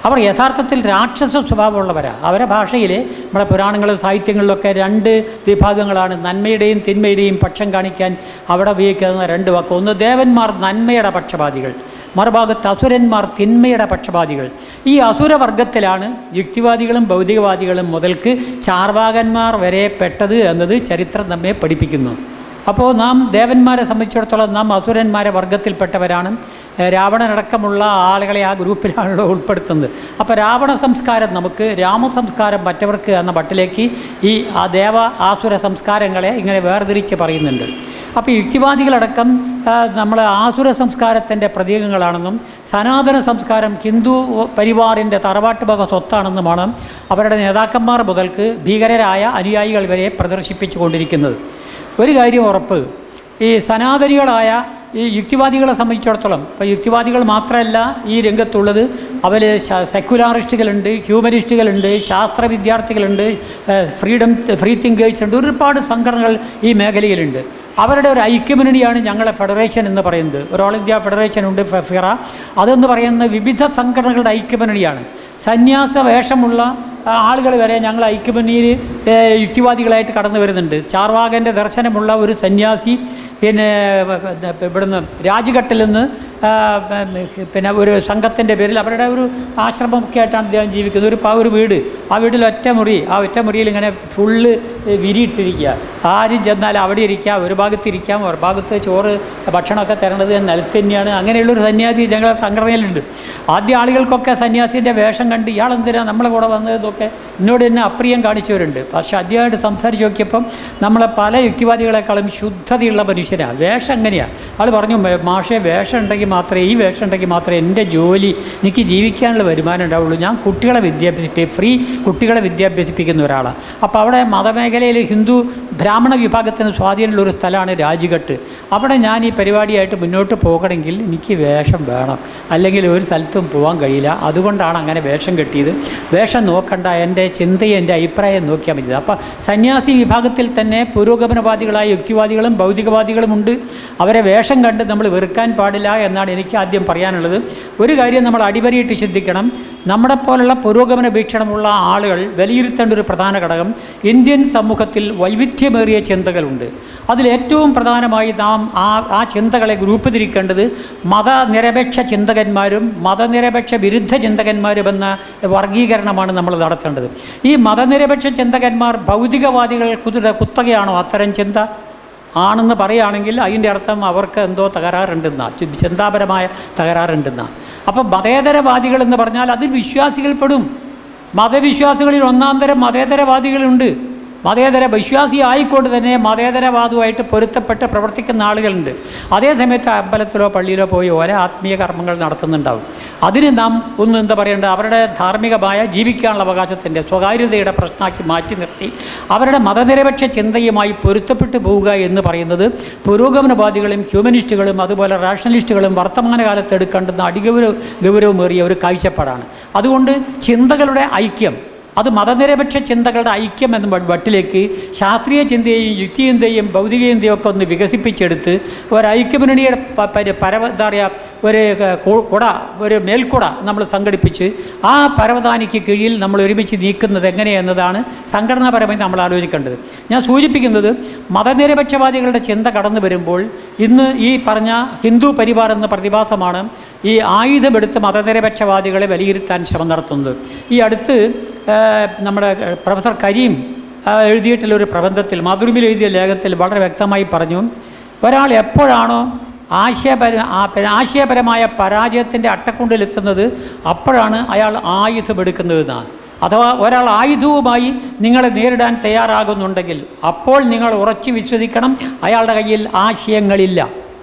അവർ യഥാർത്ഥത്തിൽ രാക്ഷസ സ്വഭാവമുള്ളവരാണ് അവരുടെ ഭാഷയിൽ നമ്മുടെ പുരാണങ്ങളും സാഹിത്യങ്ങളിലൊക്കെ രണ്ട് വിഭാഗങ്ങളാണ് നന്മയുടെയും തിന്മയുടെയും പക്ഷം കാണിക്കാൻ അവിടെ ഉപയോഗിക്കുന്ന രണ്ട് വാക്ക് ഒന്ന് ദേവന്മാർ നന്മയുടെ പക്ഷപാതികൾ മറുഭാഗത്ത് അസുരന്മാർ തിന്മയുടെ പക്ഷപാതികൾ ഈ അസുരവർഗത്തിലാണ് യുക്തിവാദികളും ഭൗതികവാദികളും മുതൽക്ക് ചാർവാകന്മാർ വരെ പെട്ടത് എന്നത് ചരിത്രം നമ്മെ പഠിപ്പിക്കുന്നു അപ്പോൾ നാം ദേവന്മാരെ സംബന്ധിച്ചിടത്തോളം നാം അസുരന്മാരെ വർഗത്തിൽപ്പെട്ടവരാണ് ഏഹ് രാവണനടക്കമുള്ള ആളുകളെ ആ ഗ്രൂപ്പിലാണല്ലോ ഉൾപ്പെടുത്തുന്നത് അപ്പോൾ രാവണ സംസ്കാരം നമുക്ക് രാമസംസ്കാരം മറ്റവർക്ക് എന്ന മട്ടിലേക്ക് ഈ ആ ദേവ ആസുര സംസ്കാരങ്ങളെ ഇങ്ങനെ വേർതിരിച്ച് പറയുന്നുണ്ട് അപ്പോൾ യുക്തിവാദികളടക്കം നമ്മൾ ആസുര സംസ്കാരത്തിൻ്റെ പ്രതീകങ്ങളാണെന്നും സനാതന സംസ്കാരം ഹിന്ദു പരിവാറിൻ്റെ തറവാട്ട് വക സ്വത്താണെന്നുമാണ് അവരുടെ നേതാക്കന്മാർ മുതൽക്ക് ഭീകരരായ അനുയായികൾ വരെ പ്രദർശിപ്പിച്ചു കൊണ്ടിരിക്കുന്നത് ഒരു കാര്യം ഉറപ്പ് ഈ സനാതനികളായ ഈ യുക്തിവാദികളെ സംബന്ധിച്ചിടത്തോളം ഇപ്പോൾ യുക്തിവാദികൾ മാത്രമല്ല ഈ രംഗത്തുള്ളത് അവർ സെക്യുലാറിസ്റ്റുകളുണ്ട് ഹ്യൂമനിസ്റ്റുകളുണ്ട് ശാസ്ത്ര വിദ്യാർത്ഥികളുണ്ട് ഏഹ് ഫ്രീഡം ഫ്രീ തിങ്കേഴ്സ് ഉണ്ട് ഒരുപാട് സംഘടനകൾ ഈ മേഖലയിലുണ്ട് അവരുടെ ഒരു ഐക്യമുന്നണിയാണ് ഞങ്ങളെ ഫെഡറേഷൻ എന്ന് പറയുന്നത് ഒരു ഓൾ ഇന്ത്യ ഫെഡറേഷൻ ഉണ്ട് ഫെ- ഫിറ അതെന്ന് പറയുന്ന വിവിധ സംഘടനകളുടെ ഐക്യമുന്നണിയാണ് സന്യാസ വേഷമുള്ള ആളുകൾ വരെ ഞങ്ങൾ ഐക്യമുന്നണിയിൽ ഏഹ്, യുക്തിവാദികളായിട്ട് കടന്നു വരുന്നുണ്ട് ചാർവാകൻ്റെ ദർശനമുള്ള ഒരു സന്യാസി പിന്നെ ഇവിടുന്ന് രാജ്ഘട്ടിൽ നിന്ന് ആ, പിന്നെ ഒരു സംഘത്തിൻ്റെ പേരിൽ അവരുടെ ഒരു ആശ്രമമൊക്കെ ആയിട്ടാണ് അദ്ദേഹം ജീവിക്കുന്നത് ഒരു പ- ഒരു വീട് ആ വീട്ടിൽ ഒറ്റ മുറി ആ ഒറ്റ മുറിയിൽ ഇങ്ങനെ ഫുള്ള് വിരിയിട്ടിരിക്കുക ആരും ചെന്നാൽ അവിടെ ഇരിക്കാം ഒരു ഭാഗത്ത് ഇരിക്കാം ഒരു ഭാഗത്ത് ചോറ് ഭക്ഷണമൊക്കെ തരണത് നിലത്ത് തന്നെയാണ് അങ്ങനെയുള്ളൊരു സന്യാസി ഞങ്ങളുടെ സംഘടനയിലുണ്ട് ആദ്യ ആളുകൾക്കൊക്കെ സന്യാസിൻ്റെ വേഷം കണ്ട് ഇയാൾ എന്തിനാ നമ്മളെ കൂടെ വന്നതൊക്കെ എന്നോട് തന്നെ അപ്രിയം കാണിച്ചവരുണ്ട് പക്ഷേ അദ്ദേഹമായിട്ട് സംസാരിച്ച് നോക്കിയപ്പം നമ്മളെ പല യുക്തിവാദികളെക്കാളും ശുദ്ധതയുള്ള മനുഷ്യരാണ് വേഷം എങ്ങനെയാണ് ആൾ പറഞ്ഞു "മേ- മാഷേ വേഷം ഉണ്ടെങ്കിൽ മാത്രമേ ഈ വേഷം ഉണ്ടെങ്കിൽ മാത്രമേ എൻ്റെ ജോലി എനിക്ക് ജീവിക്കാനുള്ള വരുമാനം ഉണ്ടാവുള്ളൂ ഞാൻ കുട്ടികളെ വിദ്യാഭ്യസിപ്പി ഫ്രീ കുട്ടികളെ വിദ്യാഭ്യസിപ്പിക്കുന്ന ഒരാളാണ് അപ്പോൾ അവിടെ മതമേഖലയിൽ ഹിന്ദു ബ്രാഹ്മണ വിഭാഗത്തിന് സ്വാധീനമുള്ള ഒരു സ്ഥലമാണ് രാജ്ഘട്ട് അവിടെ ഞാൻ ഈ പരിപാടിയായിട്ട് മുന്നോട്ട് പോകണമെങ്കിൽ എനിക്ക് വേഷം വേണം അല്ലെങ്കിൽ ഒരു സ്ഥലത്തും പോകാൻ കഴിയില്ല അതുകൊണ്ടാണ് അങ്ങനെ വേഷം കെട്ടിയത് വേഷം നോക്കണ്ട എൻ്റെ ചിന്തയും എൻ്റെ അഭിപ്രായം നോക്കിയാൽ മതി അപ്പോൾ സന്യാസി വിഭാഗത്തിൽ തന്നെ പുരോഗമനവാദികളായ യുക്തിവാദികളും ഭൗതികവാദികളുമുണ്ട് അവരെ വേഷം കണ്ട് നമ്മൾ വെറുക്കാൻ പാടില്ല എന്നാണ് എനിക്ക് ആദ്യം പറയാനുള്ളത് ഒരു കാര്യം നമ്മൾ അടിവരയിട്ട് ചിന്തിക്കണം നമ്മുടെ പോലുള്ള പുരോഗമന വീക്ഷണമുള്ള ആളുകൾ വിലയിരുത്തേണ്ട ഒരു പ്രധാന ഘടകം ഇന്ത്യൻ സമൂഹത്തിൽ വൈവിധ്യമേറിയ ചിന്തകളുണ്ട് അതിലേറ്റവും പ്രധാനമായി നാം ആ ആ ചിന്തകളെ ഗ്രൂപ്പ് തിരിക്കേണ്ടത് മതനിരപേക്ഷ ചിന്തകന്മാരും മതനിരപേക്ഷ വിരുദ്ധ ചിന്തകന്മാരും എന്ന വർഗീകരണമാണ് നമ്മൾ നടത്തേണ്ടത് ഈ മതനിരപേക്ഷ ചിന്തകന്മാർ ഭൗതികവാദികൾ കുതിര കുത്തകയാണോ അത്തരം ചിന്ത ആണെന്ന് പറയുകയാണെങ്കിൽ അതിൻ്റെ അർത്ഥം അവർക്ക് എന്തോ തകരാറുണ്ടെന്നാ ചി- ചിന്താപരമായ തകരാറുണ്ടെന്നാ അപ്പം മതേതരവാദികൾ എന്ന് പറഞ്ഞാൽ അതിൽ വിശ്വാസികൾ പെടും മതവിശ്വാസികളിൽ ഒന്നാം തരം മതേതരവാദികളുണ്ട് മതേതര വിശ്വാസി ആയിക്കൊണ്ട് തന്നെ മതേതരവാദവുമായിട്ട് പൊരുത്തപ്പെട്ട് പ്രവർത്തിക്കുന്ന ആളുകളുണ്ട് അതേ സമയത്ത് അമ്പലത്തിലോ പള്ളിയിലോ പോയി ഓരോ ആത്മീയ കർമ്മങ്ങൾ നടത്തുന്നുണ്ടാവും അതിന് നാം ഒന്ന് എന്താ പറയേണ്ടത് അവരുടെ ധാർമ്മികമായ ജീവിക്കാനുള്ള അവകാശത്തിൻ്റെ സ്വകാര്യതയുടെ പ്രശ്നമാക്കി മാറ്റി നിർത്തി അവരുടെ മതനിരപേക്ഷ ചിന്തയുമായി പൊരുത്തപ്പെട്ടു പോവുക എന്ന് പറയുന്നത് പുരോഗമനവാദികളും ഹ്യൂമനിസ്റ്റുകളും അതുപോലെ റാഷണലിസ്റ്റുകളും വർത്തമാനകാലത്ത് എടുക്കേണ്ടുന്ന അടിഗൗരവ ഗൗരവമേറിയ ഒരു കാഴ്ചപ്പാടാണ് അതുകൊണ്ട് ചിന്തകളുടെ ഐക്യം അത് മതനിരപേക്ഷ ചിന്തകളുടെ ഐക്യം എന്ന വ- വട്ടിലേക്ക് ശാസ്ത്രീയ ചിന്തയെയും യുക്തിചിന്തയും ഭൗതിക ചിന്തയും ഒക്കെ ഒന്ന് വികസിപ്പിച്ചെടുത്ത് ഒരു ഐക്യമുന്നണിയുടെ പ- പര- പരവ എന്താ പറയുക ഒരു ക- കു- കുട ഒരു മേൽക്കുട നമ്മൾ സംഘടിപ്പിച്ച് ആ പരവതാനിക്ക് കീഴിൽ നമ്മൾ ഒരുമിച്ച് നീക്കുന്നത് എങ്ങനെയെന്നതാണ് സംഘടനാപരമായി നമ്മൾ ആലോചിക്കേണ്ടത് ഞാൻ സൂചിപ്പിക്കുന്നത് മതനിരപക്ഷവാദികളുടെ ചിന്ത കടന്നു വരുമ്പോൾ ഇന്ന് ഈ പറഞ്ഞ ഹിന്ദു പരിവാർ എന്ന പ്രതിഭാസമാണ് ഈ ആയുധമെടുത്ത് മതനിരപക്ഷവാദികളെ വിലയിരുത്താൻ ശ്രമം നടത്തുന്നത് ഈ അടുത്ത് ആ, നമ്മുടെ പ്രൊഫസർ കരീം ആ, എഴുതിയിട്ടുള്ള ഒരു പ്രബന്ധത്തിൽ മാതൃഭൂമിയിൽ എഴുതിയ ലേഖനത്തിൽ വളരെ വ്യക്തമായി പറഞ്ഞു ഒരാൾ എപ്പോഴാണോ ആശയപര ആ- പിന്നെ ആശയപരമായ പരാജയത്തിൻ്റെ അട്ടക്കുണ്ടിലെത്തുന്നത് അപ്പോഴാണ് അയാൾ ആയുധമെടുക്കുന്നത് എന്നാണ് അഥവാ ഒരാൾ ആയുധവുമായി നിങ്ങളെ നേരിടാൻ തയ്യാറാകുന്നുണ്ടെങ്കിൽ അപ്പോൾ നിങ്ങൾ ഉറച്ചു വിശ്വസിക്കണം അയാളുടെ കയ്യിൽ ആശയങ്ങളില്ല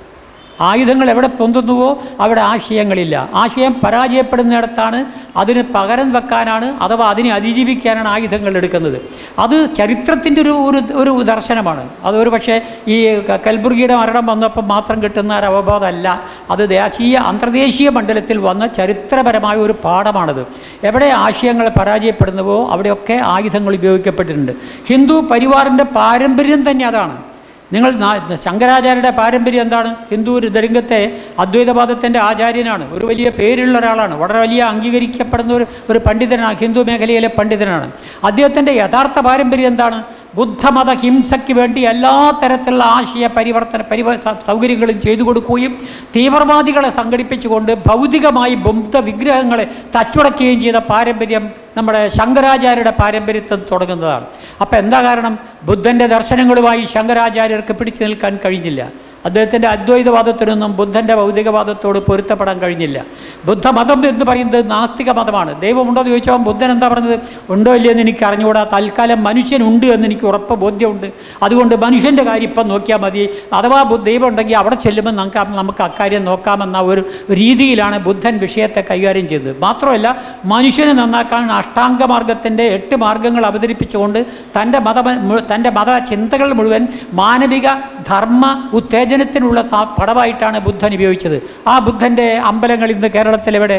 ആയുധങ്ങൾ എവിടെ പൊന്തുന്നുവോ അവിടെ ആശയങ്ങളില്ല ആശയം പരാജയപ്പെടുന്നിടത്താണ് അതിന് പകരം വെക്കാനാണ് അഥവാ അതിനെ അതിജീവിക്കാനാണ് ആയുധങ്ങൾ എടുക്കുന്നത് അത് ചരിത്രത്തിൻ്റെ ഒരു ഒരു ഒരു ദർശനമാണ് അതൊരു പക്ഷേ ഈ ക- കൽബുർഗിയുടെ മരണം വന്നപ്പോൾ മാത്രം കിട്ടുന്ന ഒരു അവബോധമല്ല അത് ദേശീയ അന്തർദേശീയ മണ്ഡലത്തിൽ വന്ന ചരിത്രപരമായ ഒരു പാഠമാണത് എവിടെ ആശയങ്ങൾ പരാജയപ്പെടുന്നുവോ അവിടെയൊക്കെ ആയുധങ്ങൾ ഉപയോഗിക്കപ്പെട്ടിട്ടുണ്ട് ഹിന്ദു പരിവാറിൻ്റെ പാരമ്പര്യം തന്നെ അതാണ് നിങ്ങൾ നാ- ശങ്കരാചാര്യരുടെ പാരമ്പര്യം എന്താണ് ഹിന്ദു രംഗത്തെ അദ്വൈതവാദത്തിൻ്റെ ആചാര്യനാണ് ഒരു വലിയ പേരുള്ള ഒരാളാണ് വളരെ വലിയ അംഗീകരിക്കപ്പെടുന്ന ഒരു ഒരു പണ്ഡിതനാണ് ഹിന്ദു മേഖലയിലെ പണ്ഡിതനാണ് അദ്ദേഹത്തിൻ്റെ യഥാർത്ഥ പാരമ്പര്യം എന്താണ് ബുദ്ധമത ഹിംസയ്ക്ക് വേണ്ടി എല്ലാ തരത്തിലുള്ള ആശയ പരിവർത്തന പരിവ സ- സൗകര്യങ്ങളും ചെയ്തു കൊടുക്കുകയും തീവ്രവാദികളെ സംഘടിപ്പിച്ചുകൊണ്ട് ഭൗതികമായി ബുദ്ധ വിഗ്രഹങ്ങളെ തച്ചുടക്കുകയും ചെയ്ത പാരമ്പര്യം നമ്മുടെ ശങ്കരാചാര്യരുടെ പാരമ്പര്യത്തിൽ തുടങ്ങുന്നതാണ് അപ്പോൾ എന്താ കാരണം ബുദ്ധൻ്റെ ദർശനങ്ങളുമായി ശങ്കരാചാര്യർക്ക് പിടിച്ചു നിൽക്കാൻ കഴിഞ്ഞില്ല അദ്ദേഹത്തിൻ്റെ അദ്വൈതവാദത്തിനൊന്നും ബുദ്ധൻ്റെ ഭൗതികവാദത്തോട് പൊരുത്തപ്പെടാൻ കഴിഞ്ഞില്ല ബുദ്ധമതം എന്ന് പറയുന്നത് നാസ്തിക മതമാണ് ദൈവമുണ്ടോ എന്ന് ചോദിച്ചാൽ ബുദ്ധൻ എന്താ പറഞ്ഞത് ഉണ്ടോ ഇല്ലയോ എന്ന് എനിക്ക് അറിഞ്ഞുകൂടാ തൽക്കാലം മനുഷ്യനുണ്ട് എന്ന് എനിക്ക് ഉറപ്പ് ബോധ്യമുണ്ട് അതുകൊണ്ട് മനുഷ്യൻ്റെ കാര്യം ഇപ്പം നോക്കിയാൽ മതി അഥവാ ബു- ദൈവം ഉണ്ടെങ്കിൽ അവിടെ ചെല്ലുമ്പോൾ നമുക്ക് നമുക്ക് അക്കാര്യം നോക്കാമെന്ന ഒരു രീതിയിലാണ് ബുദ്ധൻ വിഷയത്തെ കൈകാര്യം ചെയ്തത് മാത്രമല്ല മനുഷ്യനെ നന്നാക്കാൻ അഷ്ടാംഗമാർഗത്തിൻ്റെ എട്ട് മാർഗങ്ങൾ അവതരിപ്പിച്ചുകൊണ്ട് തൻ്റെ മത മു- തൻ്റെ മത ചിന്തകൾ മുഴുവൻ മാനവിക ധർമ്മ ഉത്തേജനത്തിനുള്ള സ- പടവായിട്ടാണ് ബുദ്ധൻ ഉപയോഗിച്ചത് ആ ബുദ്ധൻ്റെ അമ്പലങ്ങൾ ഇന്ന് കേരളത്തിൽ എവിടെ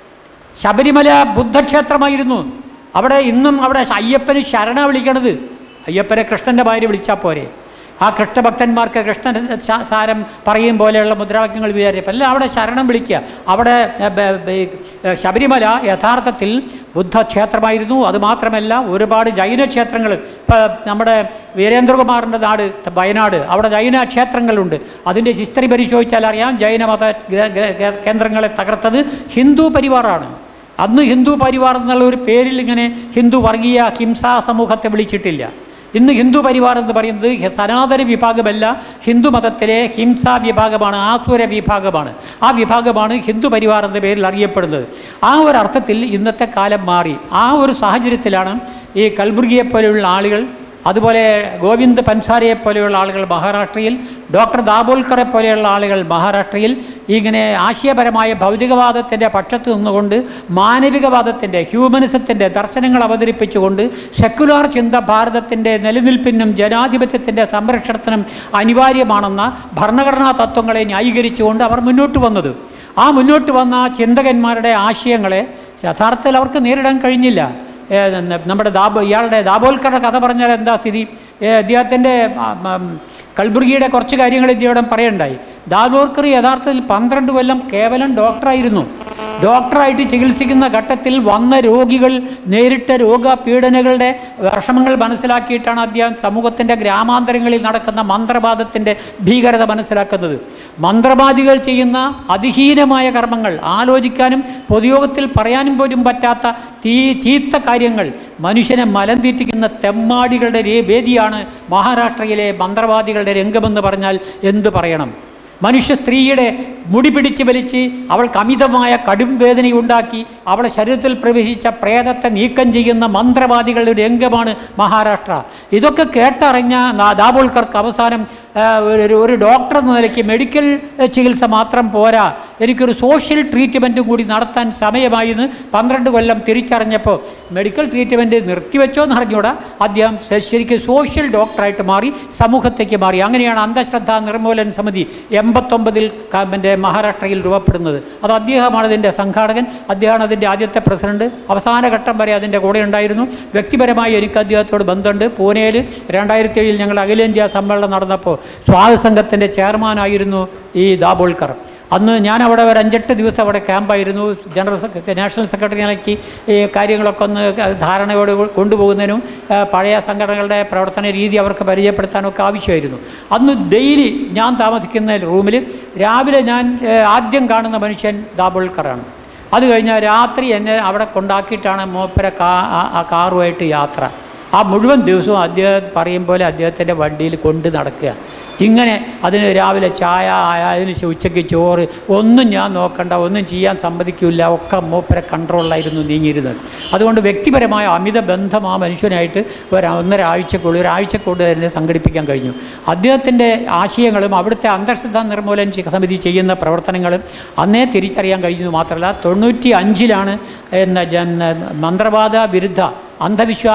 ശബരിമല ബുദ്ധക്ഷേത്രമായിരുന്നു അവിടെ ഇന്നും അവിടെ അയ്യപ്പന് ശരണ വിളിക്കണത് അയ്യപ്പനെ കൃഷ്ണൻ്റെ ഭാര്യ വിളിച്ചാൽ പോരെ ആ കൃഷ്ണഭക്തന്മാർക്ക് കൃഷ്ണൻ ശ- സാരം പറയും പോലെയുള്ള മുദ്രാവാക്യങ്ങൾ വിചാരിച്ചപ്പോൾ അല്ല അവിടെ ശരണം വിളിക്കുക അവിടെ ഏ, ബ- ബ- ഏ, ശബരിമല യഥാർത്ഥത്തിൽ ബുദ്ധക്ഷേത്രമായിരുന്നു അതുമാത്രമല്ല ഒരുപാട് ജൈന ക്ഷേത്രങ്ങൾ ഇപ്പോൾ നമ്മുടെ വീരേന്ദ്രകുമാറിൻ്റെ നാട് വയനാട് അവിടെ ജൈന ക്ഷേത്രങ്ങളുണ്ട് അതിൻ്റെ ഹിസ്റ്ററി പരിശോധിച്ചാൽ അറിയാം ജൈനമത ഗ്ര- ഗ്ര- കേന്ദ്രങ്ങളെ തകർത്തത് ഹിന്ദു പരിവാറാണ് അന്ന് ഹിന്ദു പരിവാർ എന്നുള്ള ഒരു പേരിൽ ഇങ്ങനെ ഹിന്ദു വർഗീയ ഹിംസാ സമൂഹത്തെ വിളിച്ചിട്ടില്ല ഇന്ന് ഹിന്ദു പരിവാർ എന്ന് പറയുന്നത് ഹി- സനാതന വിഭാഗമല്ല ഹിന്ദു മതത്തിലെ ഹിംസാ വിഭാഗമാണ് ആസുര വിഭാഗമാണ് ആ വിഭാഗമാണ് ഹിന്ദു പരിവാർ എന്ന പേരിൽ അറിയപ്പെടുന്നത് ആ ഒരു അർത്ഥത്തിൽ ഇന്നത്തെ കാലം മാറി ആ ഒരു സാഹചര്യത്തിലാണ് ഈ കൽബുർഗിയെ പോലെയുള്ള ആളുകൾ അതുപോലെ ഗോവിന്ദ് പൻസാരിയെ പോലെയുള്ള ആളുകൾ മഹാരാഷ്ട്രയിൽ ഡോക്ടർ ദാബോൽക്കറെ പോലെയുള്ള ആളുകൾ മഹാരാഷ്ട്രയിൽ ഇങ്ങനെ ആശയപരമായ ഭൗതികവാദത്തിൻ്റെ പക്ഷത്ത് നിന്നുകൊണ്ട് മാനവികവാദത്തിൻ്റെ ഹ്യൂമനിസത്തിൻ്റെ ദർശനങ്ങൾ അവതരിപ്പിച്ചുകൊണ്ട് സെക്കുലാർ ചിന്ത ഭാരതത്തിൻ്റെ നിലനിൽപ്പിനും ജനാധിപത്യത്തിൻ്റെ സംരക്ഷണത്തിനും അനിവാര്യമാണെന്ന ഭരണഘടനാ തത്വങ്ങളെ ന്യായീകരിച്ചുകൊണ്ട് അവർ മുന്നോട്ട് വന്നത് ആ മുന്നോട്ട് വന്ന ചിന്തകന്മാരുടെ ആശയങ്ങളെ യഥാർത്ഥത്തിൽ അവർക്ക് നേരിടാൻ കഴിഞ്ഞില്ല ഏ, ന- നമ്മുടെ ദാബോ ഇയാളുടെ ദാബോൽക്കറുടെ കഥ പറഞ്ഞാൽ എന്താ സ്ഥിതി ഏ, അദ്ദേഹത്തിൻ്റെ ആ, ഉം, കൽബുർഗിയുടെ കുറച്ച് കാര്യങ്ങൾ ഇദ്ദേഹം പറയണ്ടായി ദാബോൽക്കർ യഥാർത്ഥത്തിൽ പന്ത്രണ്ട് കൊല്ലം കേവലം ഡോക്ടറായിരുന്നു ഡോക്ടറായിട്ട് ചികിത്സിക്കുന്ന ഘട്ടത്തിൽ വന്ന രോഗികൾ നേരിട്ട രോഗപീഡനകളുടെ വിഷമങ്ങൾ മനസ്സിലാക്കിയിട്ടാണ് അദ്ദേഹം സമൂഹത്തിൻ്റെ ഗ്രാമാന്തരങ്ങളിൽ നടക്കുന്ന മന്ത്രവാദത്തിൻ്റെ ഭീകരത മനസ്സിലാക്കുന്നത് മന്ത്രവാദികൾ ചെയ്യുന്ന അതിഹീനമായ കർമ്മങ്ങൾ ആലോചിക്കാനും പൊതുയോഗത്തിൽ പറയാനും പോലും പറ്റാത്ത തീ ചീത്ത കാര്യങ്ങൾ മനുഷ്യനെ മലം തീറ്റിക്കുന്ന തെമ്മാടികളുടെ രേ- വേദിയാണ് മഹാരാഷ്ട്രയിലെ മന്ത്രവാദികളുടെ രംഗമെന്ന് പറഞ്ഞാൽ എന്തു പറയണം മനുഷ്യ സ്ത്രീയുടെ മുടി പിടിച്ച് വലിച്ച് അവൾക്ക് അമിതമായ കടും വേദനയുണ്ടാക്കി അവളെ ശരീരത്തിൽ പ്രവേശിച്ച പ്രേതത്തെ നീക്കം ചെയ്യുന്ന മന്ത്രവാദികളുടെ രംഗമാണ് മഹാരാഷ്ട്ര ഇതൊക്കെ കേട്ടറിഞ്ഞ നാ- ദാബോൾക്കർക്ക് അവസാനം ആ, ഒരു ഒരു ഡോക്ടർ എന്ന നിലയ്ക്ക് മെഡിക്കൽ ഏഹ്, ചികിത്സ മാത്രം പോരാ എനിക്കൊരു സോഷ്യൽ ട്രീറ്റ്മെൻറ്റും കൂടി നടത്താൻ സമയമായി എന്ന് പന്ത്രണ്ട് കൊല്ലം തിരിച്ചറിഞ്ഞപ്പോൾ മെഡിക്കൽ ട്രീറ്റ്മെൻറ്റ് നിർത്തിവെച്ചോ എന്ന് അറിഞ്ഞൂടാ അദ്ദേഹം ശ- ശരിക്കും സോഷ്യൽ ഡോക്ടറായിട്ട് മാറി സമൂഹത്തേക്ക് മാറി അങ്ങനെയാണ് അന്ധശ്രദ്ധ നിർമൂലന സമിതി എൺപത്തൊമ്പതിൽ എൻ്റെ മഹാരാഷ്ട്രയിൽ രൂപപ്പെടുന്നത് അത് അദ്ദേഹമാണ് അതിൻ്റെ സംഘാടകൻ അദ്ദേഹമാണ് അതിൻ്റെ ആദ്യത്തെ പ്രസിഡന്റ് അവസാന ഘട്ടം വരെ അതിൻ്റെ കൂടെ ഉണ്ടായിരുന്നു വ്യക്തിപരമായി എനിക്ക് അദ്ദേഹത്തോട് ബന്ധമുണ്ട് പൂനെയിൽ രണ്ടായിരത്തി ഏഴിൽ ഞങ്ങൾ അഖിലേന്ത്യാ സമ്മേളനം നടന്നപ്പോൾ സ്വാഗത സംഘത്തിൻ്റെ ചെയർമാനായിരുന്നു ഈ ദാബോൾക്കർ അന്ന് ഞാൻ അവിടെ ഒരു അഞ്ചെട്ട് ദിവസം അവിടെ ക്യാമ്പായിരുന്നു ജനറൽ സെക്ര നാഷണൽ സെക്രട്ടറിയിലേക്ക് ഈ കാര്യങ്ങളൊക്കെ ഒന്ന് ധാരണയോട് കൊണ്ടുപോകുന്നതിനും ആ, പഴയ സംഘടനകളുടെ പ്രവർത്തന രീതി അവർക്ക് പരിചയപ്പെടുത്താനൊക്കെ ആവശ്യമായിരുന്നു അന്ന് ഡെയിലി ഞാൻ താമസിക്കുന്ന റൂമിൽ രാവിലെ ഞാൻ ഏ, ആദ്യം കാണുന്ന മനുഷ്യൻ ദാബോൾക്കറാണ് അത് കഴിഞ്ഞാൽ രാത്രി എന്നെ അവിടെ കൊണ്ടാക്കിയിട്ടാണ് മൂപ്പര കാ ആ- ആ കാറുമായിട്ട് യാത്ര ആ മുഴുവൻ ദിവസവും അദ്ദേഹം പറയും പോലെ അദ്ദേഹത്തിൻ്റെ വണ്ടിയിൽ കൊണ്ട് നടക്കുക ഇങ്ങനെ അതിന് രാവിലെ ചായ അതിന് ശേ- ഉച്ചയ്ക്ക് ചോറ് ഒന്നും ഞാൻ നോക്കണ്ട ഒന്നും ചെയ്യാൻ സമ്മതിക്കില്ല ഒക്കെ മൂപ്പരെ കൺട്രോളിലായിരുന്നു നീങ്ങിയിരുന്നത് അതുകൊണ്ട് വ്യക്തിപരമായ അമിത ബന്ധം ആ മനുഷ്യനായിട്ട് ഒരു ഒന്നര ആഴ്ചക്കുള്ളിൽ ഒരാഴ്ചക്കുള്ളിൽ തന്നെ സംഘടിപ്പിക്കാൻ കഴിഞ്ഞു അദ്ദേഹത്തിൻ്റെ ആശയങ്ങളും അവിടുത്തെ അന്തർശ്രദ്ധ നിർമൂലന ചി- സമിതി ചെയ്യുന്ന പ്രവർത്തനങ്ങളും അന്നേ തിരിച്ചറിയാൻ കഴിഞ്ഞു മാത്രമല്ല തൊണ്ണൂറ്റി അഞ്ചിലാണ് എന്ന ജൻ മന്ത്രവാദ വിരുദ്ധ അന്ധവിശ്വാസ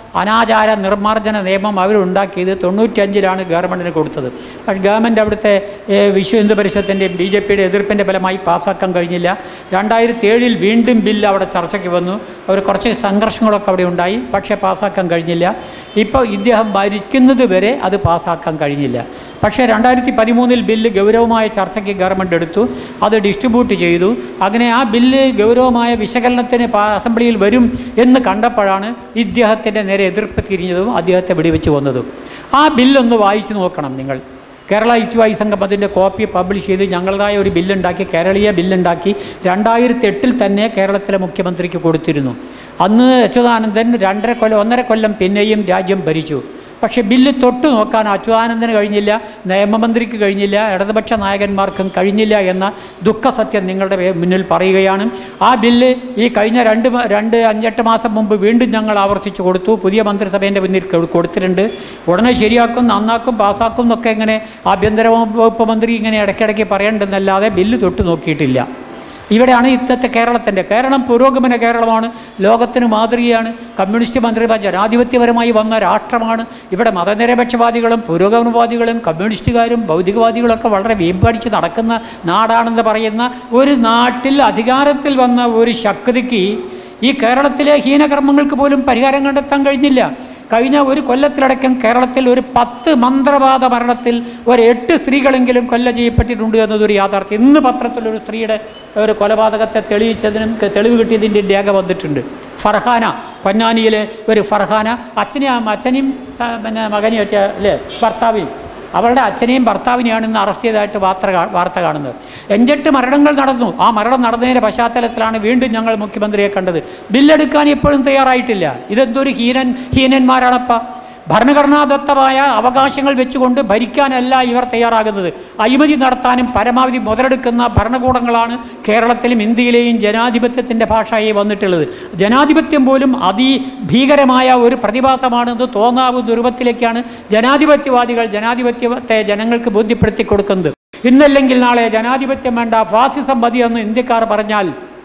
അനാചാര നിർമ്മാർജ്ജന നിയമം അവരുണ്ടാക്കിയത് തൊണ്ണൂറ്റഞ്ചിലാണ് ഗവൺമെൻറ്റിന് കൊടുത്തത് പക്ഷേ ഗവൺമെൻറ് അവിടുത്തെ ഏഹ്, വിശ്വ ഹിന്ദു പരിഷത്തിൻ്റെയും ബി ജെ പിയുടെ എതിർപ്പിൻ്റെ ഫലമായി പാസ്സാക്കാൻ കഴിഞ്ഞില്ല രണ്ടായിരത്തി ഏഴിൽ വീണ്ടും ബില്ല് അവിടെ ചർച്ചയ്ക്ക് വന്നു അവർ കുറച്ച് സംഘർഷങ്ങളൊക്കെ അവിടെ ഉണ്ടായി പക്ഷേ പാസ്സാക്കാൻ കഴിഞ്ഞില്ല ഇപ്പോൾ ഇദ്ദേഹം ഭരിക്കുന്നത് വരെ അത് പാസ്സാക്കാൻ കഴിഞ്ഞില്ല പക്ഷേ രണ്ടായിരത്തി പതിമൂന്നിൽ ബില്ല് ഗൗരവമായ ചർച്ചയ്ക്ക് ഗവൺമെൻറ് എടുത്തു അത് ഡിസ്ട്രിബ്യൂട്ട് ചെയ്തു അങ്ങനെ ആ ബില്ല് ഗൗരവമായ വിശകലനത്തിന് പാ- അസംബ്ലിയിൽ വരും എന്ന് കണ്ടപ്പോഴാണ് ഇദ്ദേഹത്തിൻ്റെ നേരെ എതിർപ്പ് തിരിഞ്ഞതും അദ്ദേഹത്തെ വെടിവെച്ച് വന്നതും ആ ബില്ലൊന്ന് വായിച്ചു നോക്കണം നിങ്ങൾ കേരള യുക്തിവായി സംഘം അതിൻ്റെ കോപ്പി പബ്ലിഷ് ചെയ്ത് ഞങ്ങളുടേതായ ഒരു ബില്ലുണ്ടാക്കി കേരളീയ ബില്ലുണ്ടാക്കി രണ്ടായിരത്തി എട്ടിൽ തന്നെ കേരളത്തിലെ മുഖ്യമന്ത്രിക്ക് കൊടുത്തിരുന്നു അന്ന് അച്യുതാനന്ദൻ രണ്ടര കൊല്ലം ഒന്നര കൊല്ലം പിന്നെയും രാജ്യം ഭരിച്ചു പക്ഷേ ബില്ല് തൊട്ട് നോക്കാൻ അച്യുതാനന്ദന് കഴിഞ്ഞില്ല നിയമമന്ത്രിക്ക് കഴിഞ്ഞില്ല ഇടതുപക്ഷ നായകന്മാർക്കും കഴിഞ്ഞില്ല എന്ന ദുഃഖസത്യം നിങ്ങളുടെ പേ- മുന്നിൽ പറയുകയാണ് ആ ബില്ല് ഈ കഴിഞ്ഞ രണ്ട് മ- രണ്ട് അഞ്ചെട്ട് മാസം മുമ്പ് വീണ്ടും ഞങ്ങൾ ആവർത്തിച്ചു കൊടുത്തു പുതിയ മന്ത്രിസഭേൻ്റെ മുന്നിൽ കൊ- കൊടുത്തിട്ടുണ്ട് ഉടനെ ശരിയാക്കും നന്നാക്കും പാസ്സാക്കും എന്നൊക്കെ ഇങ്ങനെ ആഭ്യന്തര വകുപ്പ് മന്ത്രി ഇങ്ങനെ ഇടയ്ക്കിടയ്ക്ക് പറയേണ്ടെന്നല്ലാതെ ബില്ല് തൊട്ട് നോക്കിയിട്ടില്ല ഇവിടെയാണ് ഇന്നത്തെ കേരളത്തിൻ്റെ കേരളം പുരോഗമന കേരളമാണ് ലോകത്തിന് മാതൃകയാണ് കമ്മ്യൂണിസ്റ്റ് മന്ത്രിമാർ ജനാധിപത്യപരമായി വന്ന രാഷ്ട്രമാണ് ഇവിടെ മതനിരപേക്ഷവാദികളും പുരോഗമനവാദികളും കമ്മ്യൂണിസ്റ്റുകാരും ഭൗതികവാദികളൊക്കെ വളരെ വീമ്പടിച്ച് നടക്കുന്ന നാടാണെന്ന് പറയുന്ന ഒരു നാട്ടിൽ അധികാരത്തിൽ വന്ന ഒരു ശക്തിക്ക് ഈ കേരളത്തിലെ ഹീനകർമ്മങ്ങൾക്ക് പോലും പരിഹാരം കണ്ടെത്താൻ കഴിഞ്ഞില്ല കഴിഞ്ഞ ഒരു കൊല്ലത്തിലടക്കം കേരളത്തിൽ ഒരു പത്ത് മന്ത്രവാദ മരണത്തിൽ ഒരു എട്ട് സ്ത്രീകളെങ്കിലും കൊല്ല ചെയ്യപ്പെട്ടിട്ടുണ്ട് എന്നതൊരു യാഥാർത്ഥ്യം ഇന്ന് പത്രത്തിൽ ഒരു സ്ത്രീയുടെ ഒരു കൊലപാതകത്തെ തെളിയിച്ചതിനും ക- തെളിവ് കിട്ടിയതിൻ്റെ രേഖ വന്നിട്ടുണ്ട് ഫർഹാന പൊന്നാനിയിലെ ഒരു ഫർഹാന അച്ഛനെയും അച്ഛനെയും സ- പിന്നെ മകനെയും ഒറ്റ അല്ലേ ഭർത്താവിനെയും അവരുടെ അച്ഛനെയും ഭർത്താവിനെയാണ് ഇന്ന് അറസ്റ്റ് ചെയ്തതായിട്ട് വാർത്ത കാ- വാർത്ത കാണുന്നത് എഞ്ചെട്ട് മരണങ്ങൾ നടന്നു ആ മരണം നടന്നതിൻ്റെ പശ്ചാത്തലത്തിലാണ് വീണ്ടും ഞങ്ങൾ മുഖ്യമന്ത്രിയെ കണ്ടത് ബില്ലെടുക്കാൻ ഇപ്പോഴും തയ്യാറായിട്ടില്ല ഇതെന്തൊരു ഹീനൻ ഹീനന്മാരാണപ്പ ഭരണഘടനാദത്തമായ അവകാശങ്ങൾ വെച്ചുകൊണ്ട് ഭരിക്കാനല്ല ഇവർ തയ്യാറാകുന്നത് അഴിമതി നടത്താനും പരമാവധി മുതലെടുക്കുന്ന ഭരണകൂടങ്ങളാണ് കേരളത്തിലും ഇന്ത്യയിലെയും ജനാധിപത്യത്തിൻ്റെ ഭാഷയായി വന്നിട്ടുള്ളത് ജനാധിപത്യം പോലും അതിഭീകരമായ ഒരു പ്രതിഭാസമാണെന്ന് തോന്നാവുന്ന രൂപത്തിലേക്കാണ് ജനാധിപത്യവാദികൾ ജനാധിപത്യത്തെ ജനങ്ങൾക്ക് ബോധ്യപ്പെടുത്തി കൊടുക്കുന്നത് ഇന്നല്ലെങ്കിൽ നാളെ ജനാധിപത്യം വേണ്ട ഫാസിസം മതിയെന്ന് ഇന്ത്യക്കാർ പറഞ്ഞാൽ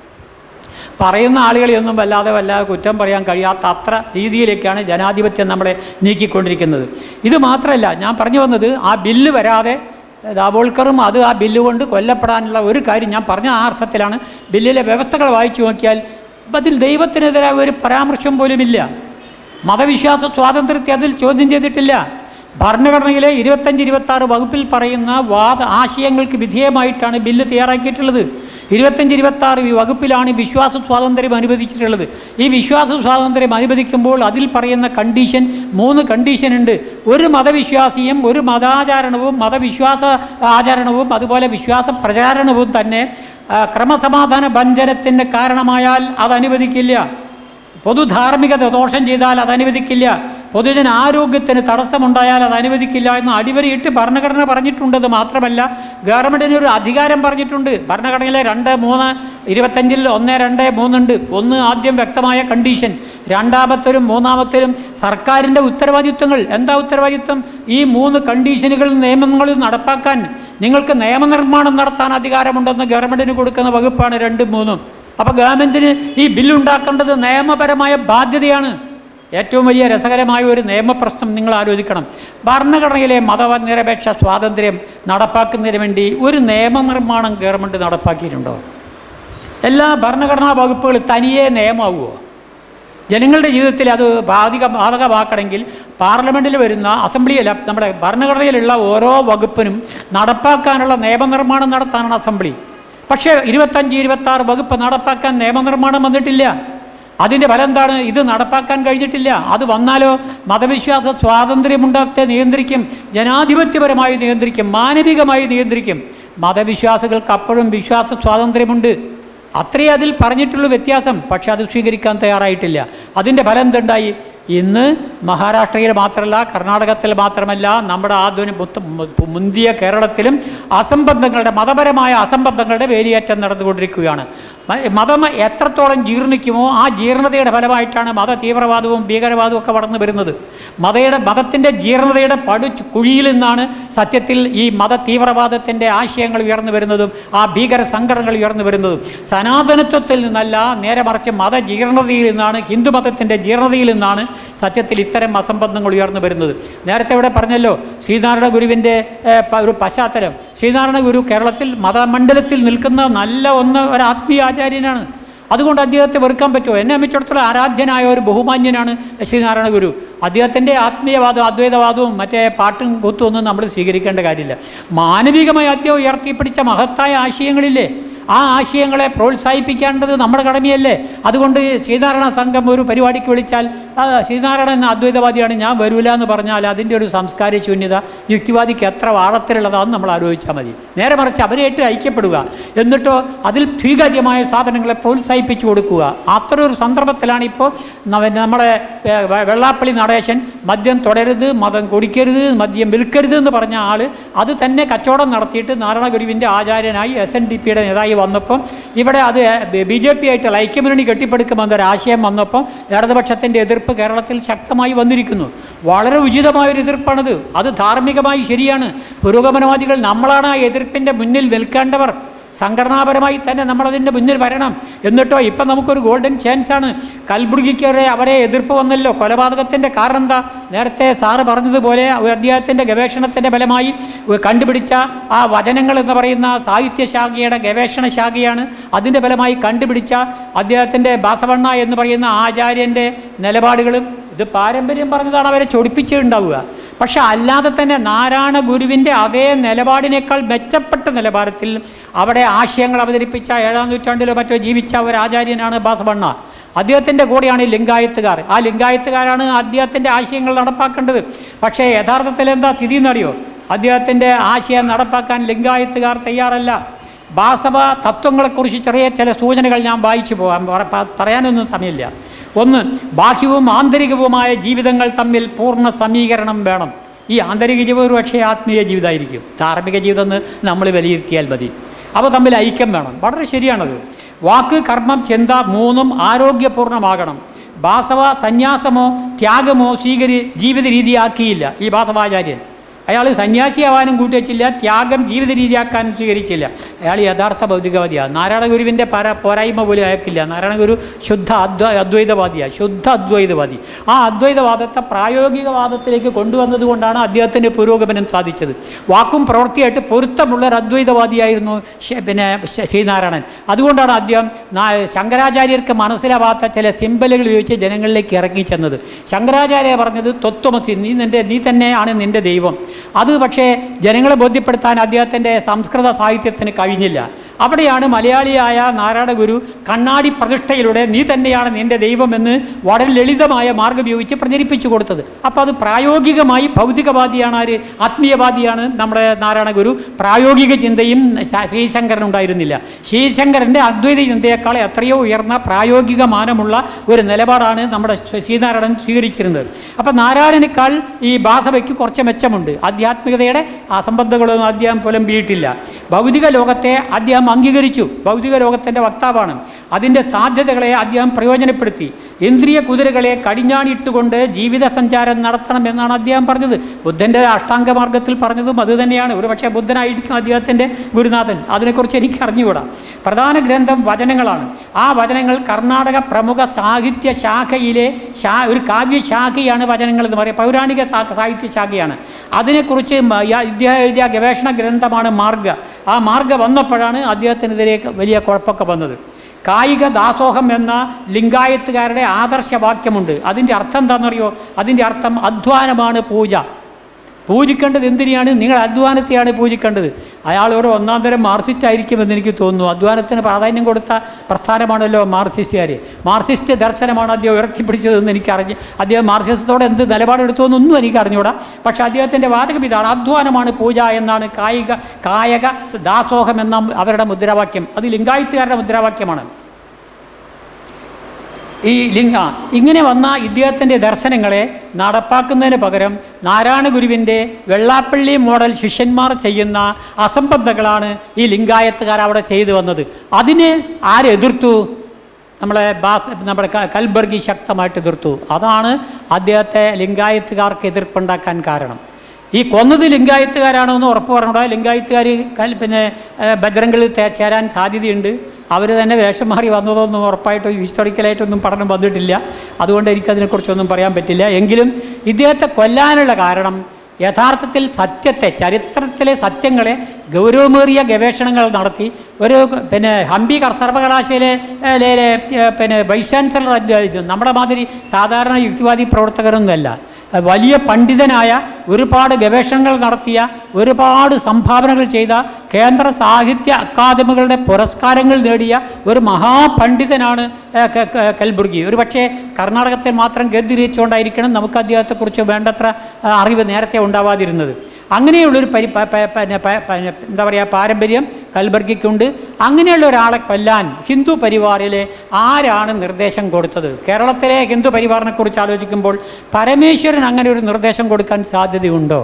പറയുന്ന ആളുകളെയൊന്നും വല്ലാതെ വല്ലാതെ കുറ്റം പറയാൻ കഴിയാത്ത അത്ര രീതിയിലേക്കാണ് ജനാധിപത്യം നമ്മളെ നീക്കിക്കൊണ്ടിരിക്കുന്നത് ഇത് മാത്രമല്ല ഞാൻ പറഞ്ഞു വന്നത് ആ ബില്ല് വരാതെ ദാവോൾക്കറും അത് ആ ബില്ല് കൊണ്ട് കൊല്ലപ്പെടാനുള്ള ഒരു കാര്യം ഞാൻ പറഞ്ഞ ആ അർത്ഥത്തിലാണ് ബില്ലിലെ വ്യവസ്ഥകൾ വായിച്ചു നോക്കിയാൽ അതിൽ ദൈവത്തിനെതിരായ ഒരു പരാമർശം പോലുമില്ല മതവിശ്വാസ സ്വാതന്ത്ര്യത്തെ അതിൽ ചോദ്യം ചെയ്തിട്ടില്ല ഭരണഘടനയിലെ ഇരുപത്തഞ്ച് ഇരുപത്തി ആറ് വകുപ്പിൽ പറയുന്ന വാദ ആശയങ്ങൾക്ക് വിധേയമായിട്ടാണ് ബില്ല് തയ്യാറാക്കിയിട്ടുള്ളത് ഇരുപത്തഞ്ച് ഇരുപത്തി ആറ് വകുപ്പിലാണ് വിശ്വാസ സ്വാതന്ത്ര്യം അനുവദിച്ചിട്ടുള്ളത് ഈ വിശ്വാസ സ്വാതന്ത്ര്യം അനുവദിക്കുമ്പോൾ അതിൽ പറയുന്ന കണ്ടീഷൻ മൂന്ന് കണ്ടീഷൻ ഉണ്ട് ഒരു മതവിശ്വാസിയും ഒരു മതാചാരണവും മതവിശ്വാസ ആചരണവും അതുപോലെ വിശ്വാസ പ്രചാരണവും തന്നെ ആ, ക്രമസമാധാന ഭഞ്ജനത്തിന് കാരണമായാൽ അത് അനുവദിക്കില്ല പൊതുധാർമ്മികത ദോഷം ചെയ്താൽ അത് അനുവദിക്കില്ല പൊതുജന ആരോഗ്യത്തിന് തടസ്സമുണ്ടായാൽ അത് അനുവദിക്കില്ല എന്ന് അടിവരയിട്ട് ഭരണഘടന പറഞ്ഞിട്ടുണ്ടെന്ന് മാത്രമല്ല ഗവൺമെൻറ്റിന് ഒരു അധികാരം പറഞ്ഞിട്ടുണ്ട് ഭരണഘടനയിലെ രണ്ട് മൂന്ന് ഇരുപത്തഞ്ചിൽ ഒന്ന് രണ്ട് മൂന്നുണ്ട് ഒന്ന് ആദ്യം വ്യക്തമായ കണ്ടീഷൻ രണ്ടാമത്തരും മൂന്നാമത്തരും സർക്കാരിൻ്റെ ഉത്തരവാദിത്വങ്ങൾ എന്താ ഉത്തരവാദിത്വം ഈ മൂന്ന് കണ്ടീഷനുകൾ നിയമങ്ങളിൽ നടപ്പാക്കാൻ നിങ്ങൾക്ക് നിയമനിർമ്മാണം നടത്താൻ അധികാരമുണ്ടെന്ന് ഗവൺമെൻറ്റിന് കൊടുക്കുന്ന വകുപ്പാണ് രണ്ടും മൂന്നും അപ്പോൾ ഗവൺമെൻറ്റിന് ഈ ബില്ലുണ്ടാക്കേണ്ടത് നിയമപരമായ ബാധ്യതയാണ് ഏറ്റവും വലിയ രസകരമായ ഒരു നിയമപ്രശ്നം നിങ്ങൾ ആലോചിക്കണം ഭരണഘടനയിലെ മതനിരപേക്ഷ സ്വാതന്ത്ര്യം നടപ്പാക്കുന്നതിന് വേണ്ടി ഒരു നിയമനിർമ്മാണം ഗവൺമെൻറ് നടപ്പാക്കിയിട്ടുണ്ടോ എല്ലാ ഭരണഘടനാ വകുപ്പുകൾ തനിയെ നിയമമാവുമോ ജനങ്ങളുടെ ജീവിതത്തിൽ അത് ബാധിക ബാധകമാക്കണമെങ്കിൽ പാർലമെൻറ്റിൽ വരുന്ന അസംബ്ലിയിൽ നമ്മുടെ ഭരണഘടനയിലുള്ള ഓരോ വകുപ്പിനും നടപ്പാക്കാനുള്ള നിയമനിർമ്മാണം നടത്താനാണ് അസംബ്ലി പക്ഷേ ഇരുപത്തഞ്ച് ഇരുപത്തി ആറ് വകുപ്പ് നടപ്പാക്കാൻ നിയമനിർമ്മാണം വന്നിട്ടില്ല അതിൻ്റെ ഫലം എന്താണ് ഇത് നടപ്പാക്കാൻ കഴിഞ്ഞിട്ടില്ല അത് വന്നാലോ മതവിശ്വാസ സ്വാതന്ത്ര്യമുണ്ടത്തെ നിയന്ത്രിക്കും ജനാധിപത്യപരമായി നിയന്ത്രിക്കും മാനവികമായി നിയന്ത്രിക്കും മതവിശ്വാസികൾക്ക് അപ്പോഴും വിശ്വാസ സ്വാതന്ത്ര്യമുണ്ട് അത്രയേ അതിൽ പറഞ്ഞിട്ടുള്ളൂ വ്യത്യാസം പക്ഷെ അത് സ്വീകരിക്കാൻ തയ്യാറായിട്ടില്ല അതിൻ്റെ ഫലം എന്തുണ്ടായി ഇന്ന് മഹാരാഷ്ട്രയിൽ മാത്രമല്ല കർണാടകത്തിൽ മാത്രമല്ല നമ്മുടെ ആധുനിക മുത്ത- മു- മുന്തിയ കേരളത്തിലും അസംബന്ധങ്ങളുടെ മതപരമായ അസംബന്ധങ്ങളുടെ വേലിയേറ്റം നടന്നുകൊണ്ടിരിക്കുകയാണ് മ- മതം എത്രത്തോളം ജീർണിക്കുമോ ആ ജീർണതയുടെ ഫലമായിട്ടാണ് മത തീവ്രവാദവും ഭീകരവാദവും ഒക്കെ വളർന്നു വരുന്നത് മതയുടെ മതത്തിൻ്റെ ജീർണതയുടെ പടു കുഴിയിൽ നിന്നാണ് സത്യത്തിൽ ഈ മത തീവ്രവാദത്തിൻ്റെ ആശയങ്ങൾ ഉയർന്നു വരുന്നതും ആ ഭീകര സംഘടനകൾ ഉയർന്നു വരുന്നതും സനാതനത്വത്തിൽ നിന്നല്ല നേരെ മറിച്ച് മത ജീർണതയിൽ നിന്നാണ് ഹിന്ദുമതത്തിൻ്റെ ജീർണതയിൽ നിന്നാണ് സത്യത്തിൽ ഇത്തരം അസംബന്ധങ്ങൾ ഉയർന്നു വരുന്നത് നേരത്തെ ഇവിടെ പറഞ്ഞല്ലോ ശ്രീനാരായണ ഗുരുവിൻ്റെ ഏഹ്, പ- ഒരു പശ്ചാത്തലം ശ്രീനാരായണ ഗുരു കേരളത്തിൽ മതമണ്ഡലത്തിൽ നിൽക്കുന്ന നല്ല ഒന്ന് ഒരു ആത്മീയ ആചാര്യനാണ് അതുകൊണ്ട് അദ്ദേഹത്തെ വെറുക്കാൻ പറ്റുമോ എന്നെ അമിച്ചിടത്തോളം ആരാധ്യനായ ഒരു ബഹുമാന്യനാണ് ശ്രീനാരായണ ഗുരു അദ്ദേഹത്തിൻ്റെ ആത്മീയവാദവും അദ്വൈതവാദവും മറ്റേ പാട്ടും കൂത്തും ഒന്നും നമ്മൾ സ്വീകരിക്കേണ്ട കാര്യമില്ല മാനവികമായി അദ്ദേഹം ഉയർത്തിപ്പിടിച്ച മഹത്തായ ആശയങ്ങളില്ലേ ആ ആശയങ്ങളെ പ്രോത്സാഹിപ്പിക്കേണ്ടത് നമ്മുടെ കടമയല്ലേ അതുകൊണ്ട് ശ്രീനാരായണ സംഘം ഒരു പരിപാടിക്ക് വിളിച്ചാൽ ആ, ശ്രീനാരായണൻ എന്ന അദ്വൈതവാദിയാണ് ഞാൻ വരൂല എന്ന് പറഞ്ഞാൽ അതിൻ്റെ ഒരു സംസ്കാര ശൂന്യത യുക്തിവാദിക്ക് എത്ര ആഴത്തിലുള്ളതാണെന്ന് നമ്മൾ ആലോചിച്ചാൽ മതി നേരെ മറിച്ച് അവരായിട്ട് ഐക്യപ്പെടുക എന്നിട്ടോ അതിൽ സ്വീകാര്യമായ സാധനങ്ങളെ പ്രോത്സാഹിപ്പിച്ചു കൊടുക്കുക അത്ര ഒരു സന്ദർഭത്തിലാണ് ഇപ്പോൾ നവ- നമ്മളെ ഏ, വെ- വെള്ളാപ്പള്ളി നടേശൻ മദ്യം തുടരുത് മതം കുടിക്കരുത് മദ്യം വിൽക്കരുത് എന്ന് പറഞ്ഞ ആൾ അത് തന്നെ കച്ചവടം നടത്തിയിട്ട് നാരായണ ഗുരുവിൻ്റെ ആചാര്യനായി എസ് എൻ ഡി പിയുടെ നേതായി വന്നപ്പം ഇവിടെ അത് ബി ജെ പി ആയിട്ട് ഐക്യമുന്നണി കെട്ടിപ്പടുക്കുമെന്നൊരു ആശയം വന്നപ്പം ഇടതുപക്ഷത്തിൻ്റെ എതിർപ്പ് കേരളത്തിൽ ശക്തമായി വന്നിരിക്കുന്നു വളരെ ഉചിതമായൊരു എതിർപ്പാണത് അത് ധാർമ്മികമായി ശരിയാണ് പുരോഗമനവാദികൾ നമ്മളാണ് ആ എതിർപ്പിൻ്റെ മുന്നിൽ നിൽക്കേണ്ടവർ സംഘടനാപരമായി തന്നെ നമ്മളതിൻ്റെ മുന്നിൽ വരണം എന്നിട്ടോ ഇപ്പം നമുക്കൊരു ഗോൾഡൻ ചാൻസ് ആണ് കൽബുർഗിക്ക് അവരെ എതിർപ്പ് വന്നല്ലോ കൊലപാതകത്തിൻ്റെ കാരണം എന്താ നേരത്തെ സാറ് പറഞ്ഞതുപോലെ അദ്ദേഹത്തിൻ്റെ ഗവേഷണത്തിൻ്റെ ഫലമായി കണ്ടുപിടിച്ച ആ വചനങ്ങൾ എന്ന് പറയുന്ന സാഹിത്യശാഖയുടെ ഗവേഷണ ശാഖയാണ് അതിൻ്റെ ഫലമായി കണ്ടുപിടിച്ച അദ്ദേഹത്തിൻ്റെ ബാസവണ്ണ എന്ന് പറയുന്ന ആചാര്യൻ്റെ നിലപാടുകളും ഇത് പാരമ്പര്യം പറഞ്ഞതാണ് അവരെ ചൊടിപ്പിച്ചിട്ടുണ്ടാവുക പക്ഷെ അല്ലാതെ തന്നെ നാരായണ ഗുരുവിൻ്റെ അതേ നിലപാടിനേക്കാൾ മെച്ചപ്പെട്ട നിലവാരത്തിൽ അവിടെ ആശയങ്ങൾ അവതരിപ്പിച്ച ഏഴാം നൂറ്റാണ്ടിലോ മറ്റോ ജീവിച്ച ഒരു ആചാര്യനാണ് ബാസവണ്ണ അദ്ദേഹത്തിൻ്റെ കൂടെയാണ് ഈ ലിംഗായത്തുകാർ ആ ലിംഗായത്തുകാരാണ് അദ്ദേഹത്തിൻ്റെ ആശയങ്ങൾ നടപ്പാക്കേണ്ടത് പക്ഷേ യഥാർത്ഥത്തിൽ എന്താ സ്ഥിതി എന്നറിയോ അദ്ദേഹത്തിൻ്റെ ആശയം നടപ്പാക്കാൻ ലിംഗായത്തുകാർ തയ്യാറല്ല ബാസവ തത്വങ്ങളെക്കുറിച്ച് ചെറിയ ചില സൂചനകൾ ഞാൻ വായിച്ചു പോകാം പറ- പ- പറയാനൊന്നും സമയമില്ല ഒന്ന് ബാഹ്യവും ആന്തരികവുമായ ജീവിതങ്ങൾ തമ്മിൽ പൂർണ്ണ സമീകരണം വേണം ഈ ആന്തരിക ജീവിതം ഒരു പക്ഷേ ആത്മീയ ജീവിതമായിരിക്കും ധാർമ്മിക ജീവിതം എന്ന് നമ്മൾ വിലയിരുത്തിയാൽ മതി അവ തമ്മിൽ ഐക്യം വേണം വളരെ ശരിയാണത് വാക്ക് കർമ്മം ചിന്ത മൂന്നും ആരോഗ്യപൂർണ്ണമാകണം ബാസവ സന്യാസമോ ത്യാഗമോ സ്വീകരി ജീവിത രീതിയാക്കിയില്ല ഈ ബാസവാചാര്യൻ അയാൾ സന്യാസിയാവാനും കൂട്ടിവെച്ചില്ല ത്യാഗം ജീവിത രീതിയാക്കാനും സ്വീകരിച്ചില്ല അയാൾ യഥാർത്ഥ ഭൗതികവാദിയാണ് നാരായണ ഗുരുവിൻ്റെ പര പോരായ്മ പോലും അയക്കില്ല നാരായണ ഗുരു ശുദ്ധ അദ്വ അദ്വൈതവാദിയാണ് ശുദ്ധ അദ്വൈതവാദി ആ അദ്വൈതവാദത്തെ പ്രായോഗികവാദത്തിലേക്ക് കൊണ്ടുവന്നതുകൊണ്ടാണ് അദ്ദേഹത്തിന് പുരോഗമനം സാധിച്ചത് വാക്കും പ്രവൃത്തിയായിട്ട് പൊരുത്തമുള്ള ഒരു അദ്വൈതവാദിയായിരുന്നു ശ- പിന്നെ ശ- ശ്രീനാരായണൻ അതുകൊണ്ടാണ് അദ്ദേഹം നാ- ശങ്കരാചാര്യർക്ക് മനസ്സിലാവാത്ത ചില സിമ്പലുകൾ ഉപയോഗിച്ച് ജനങ്ങളിലേക്ക് ഇറങ്ങിച്ചെന്നത് ശങ്കരാചാര്യ പറഞ്ഞത് തത്വമസി നീ നിൻ്റെ നീ തന്നെയാണ് നിൻ്റെ ദൈവം അത് പക്ഷേ ജനങ്ങളെ ബോധ്യപ്പെടുത്താൻ അദ്ദേഹത്തിൻ്റെ സംസ്കൃത സാഹിത്യത്തിന് കഴിഞ്ഞില്ല അവിടെയാണ് മലയാളിയായ നാരായണ ഗുരു കണ്ണാടി പ്രതിഷ്ഠയിലൂടെ നീ തന്നെയാണ് നിൻ്റെ ദൈവമെന്ന് വളരെ ലളിതമായ മാർഗ്ഗം ഉപയോഗിച്ച് പ്രചരിപ്പിച്ചു കൊടുത്തത് അപ്പോൾ അത് പ്രായോഗികമായി ഭൗതികവാദിയാണ് ആര് ആത്മീയവാദിയാണ് നമ്മുടെ നാരായണ ഗുരു പ്രായോഗിക ചിന്തയും ശ- ശ്രീശങ്കരൻ ഉണ്ടായിരുന്നില്ല ശ്രീശങ്കരൻ്റെ അദ്വൈത ചിന്തയേക്കാൾ എത്രയോ ഉയർന്ന പ്രായോഗിക മാനമുള്ള ഒരു നിലപാടാണ് നമ്മുടെ ശ്രീ- ശ്രീനാരായണൻ സ്വീകരിച്ചിരുന്നത് അപ്പോൾ നാരായണനേക്കാൾ ഈ ബാസവയ്ക്ക് കുറച്ച് മെച്ചമുണ്ട് ആധ്യാത്മികതയുടെ അസംബന്ധങ്ങളൊന്നും അദ്ദേഹം പുലമ്പിയിട്ടില്ല ഭൗതിക ലോകത്തെ അദ്ദേഹം അംഗീകരിച്ചു ഭൗതിക ലോകത്തിൻ്റെ വക്താവാണ് അതിൻ്റെ സാധ്യതകളെ അദ്ദേഹം പ്രയോജനപ്പെടുത്തി ഇന്ദ്രിയ കുതിരകളെ കടിഞ്ഞാണിട്ടുകൊണ്ട് ജീവിത സഞ്ചാരം നടത്തണം എന്നാണ് അദ്ദേഹം പറഞ്ഞത് ബുദ്ധൻ്റെ അഷ്ടാംഗ മാർഗത്തിൽ പറഞ്ഞതും അത് തന്നെയാണ് ഒരുപക്ഷെ ബുദ്ധനായിരിക്കും അദ്ദേഹത്തിൻ്റെ ഗുരുനാഥൻ അതിനെക്കുറിച്ച് എനിക്ക് അറിഞ്ഞുകൂടാ പ്രധാന ഗ്രന്ഥം വചനങ്ങളാണ് ആ വചനങ്ങൾ കർണാടക പ്രമുഖ സാഹിത്യ ശാഖയിലെ ശാ ഒരു കാവ്യശാഖയാണ് വചനങ്ങൾ എന്ന് പറയുക പൗരാണിക സാ- സാഹിത്യ ശാഖയാണ് അതിനെക്കുറിച്ച് മ- യ- ഇദ്ദേഹം എഴുതിയ ഗവേഷണ ഗ്രന്ഥമാണ് മാർഗ ആ മാർഗ വന്നപ്പോഴാണ് അദ്ദേഹത്തിനെതിരെ വലിയ കുഴപ്പമൊക്കെ വന്നത് കായിക ദാസോഹം എന്ന ലിംഗായത്തുകാരുടെ ആദർശവാക്യമുണ്ട് അതിൻ്റെ അർത്ഥം എന്താണെന്നറിയോ അതിൻ്റെ അർത്ഥം അധ്വാനമാണ് പൂജ പൂജിക്കേണ്ടത് എന്തിനെയാണ് നിങ്ങൾ അധ്വാനത്തെയാണ് പൂജിക്കേണ്ടത് അയാൾ ഒരു ഒന്നാം തരം മാർക്സിസ്റ്റ് ആയിരിക്കുമെന്ന് എനിക്ക് തോന്നുന്നു അധ്വാനത്തിന് പ്രാധാന്യം കൊടുത്ത പ്രസ്ഥാനമാണല്ലോ മാർക്സിസ്റ്റുകാർ മാർക്സിസ്റ്റ് ദർശനമാണ് അദ്ദേഹം ഉയർത്തിപ്പിടിച്ചതെന്ന് എനിക്ക് അറിഞ്ഞ് അദ്ദേഹം മാർക്സിസത്തോടെ എന്ത് നിലപാടെടുത്തു എന്നൊന്നും എനിക്ക് അറിഞ്ഞൂടാ പക്ഷേ അദ്ദേഹത്തിൻ്റെ വാചകം ഇതാണ് അധ്വാനമാണ് പൂജ എന്നാണ് കായിക കായക ദാസോഹം എന്ന അവരുടെ മുദ്രാവാക്യം അത് ലിംഗായത്തുകാരുടെ മുദ്രാവാക്യമാണ് ഈ ലിംഗ ഇങ്ങനെ വന്ന ഇദ്ദേഹത്തിൻ്റെ ദർശനങ്ങളെ നടപ്പാക്കുന്നതിന് പകരം നാരായണ ഗുരുവിൻ്റെ വെള്ളാപ്പള്ളി മോഡൽ ശിഷ്യന്മാർ ചെയ്യുന്ന അസംബന്ധങ്ങളാണ് ഈ ലിംഗായത്തുകാർ അവിടെ ചെയ്തു വന്നത് അതിനെ ആരെതിർത്തു നമ്മളെ ബാസ് നമ്മുടെ ക- കൽബർഗി ശക്തമായിട്ട് എതിർത്തു അതാണ് അദ്ദേഹത്തെ ലിംഗായത്തുകാർക്ക് എതിർപ്പുണ്ടാക്കാൻ കാരണം ഈ കൊന്നത് ലിംഗായത്തുകാരാണോ എന്ന് ഉറപ്പ് പറഞ്ഞൂടാ ലിംഗായത്തുകാർ കൽ പിന്നെ ഏഹ്, ബജ്രംഗിൽ തേ- ചേരാൻ സാധ്യതയുണ്ട് അവർ തന്നെ വേഷം മാറി വന്നതൊന്നും ഉറപ്പായിട്ടോ ഹിസ്റ്റോറിക്കലായിട്ടൊന്നും പഠനം വന്നിട്ടില്ല അതുകൊണ്ട് എനിക്കതിനെക്കുറിച്ചൊന്നും പറയാൻ പറ്റില്ല എങ്കിലും ഇദ്ദേഹത്തെ കൊല്ലാനുള്ള കാരണം യഥാർത്ഥത്തിൽ സത്യത്തെ ചരിത്രത്തിലെ സത്യങ്ങളെ ഗൗരവമേറിയ ഗവേഷണങ്ങൾ നടത്തി ഒരു പിന്നെ ഹംപി കർ- സർവകലാശാലയിലെ ഏ, ലെ- ലെ, ഏ, പിന്നെ വൈസ് ചാൻസലർ അല്ല ഇത് നമ്മുടെ മാതിരി സാധാരണ യുക്തിവാദി പ്രവർത്തകരൊന്നുമല്ല വലിയ പണ്ഡിതനായ ഒരുപാട് ഗവേഷണങ്ങൾ നടത്തിയ ഒരുപാട് സംഭാവനകൾ ചെയ്ത കേന്ദ്ര സാഹിത്യ അക്കാദമികളുടെ പുരസ്കാരങ്ങൾ നേടിയ ഒരു മഹാപണ്ഡിതനാണ് ഏ, ക- ക- കൽബുർഗി ഒരു പക്ഷേ കർണാടകത്തിൽ മാത്രം ഗതിരിച്ചുകൊണ്ടായിരിക്കണം നമുക്ക് അദ്ദേഹത്തെക്കുറിച്ച് വേണ്ടത്ര ആ, അറിവ് നേരത്തെ ഉണ്ടാവാതിരുന്നത് അങ്ങനെയുള്ളൊരു പരി പ- പ- പിന്നെ പ- പ- എന്താ പറയുക പാരമ്പര്യം കൽബർഗിക്കുണ്ട് അങ്ങനെയുള്ള ഒരാളെ കൊല്ലാൻ ഹിന്ദു പരിവാറിലെ ആരാണ് നിർദ്ദേശം കൊടുത്തത് കേരളത്തിലെ ഹിന്ദു പരിവാറിനെ കുറിച്ച് ആലോചിക്കുമ്പോൾ പരമേശ്വരൻ അങ്ങനെ ഒരു നിർദ്ദേശം കൊടുക്കാൻ സാധ്യതയുണ്ടോ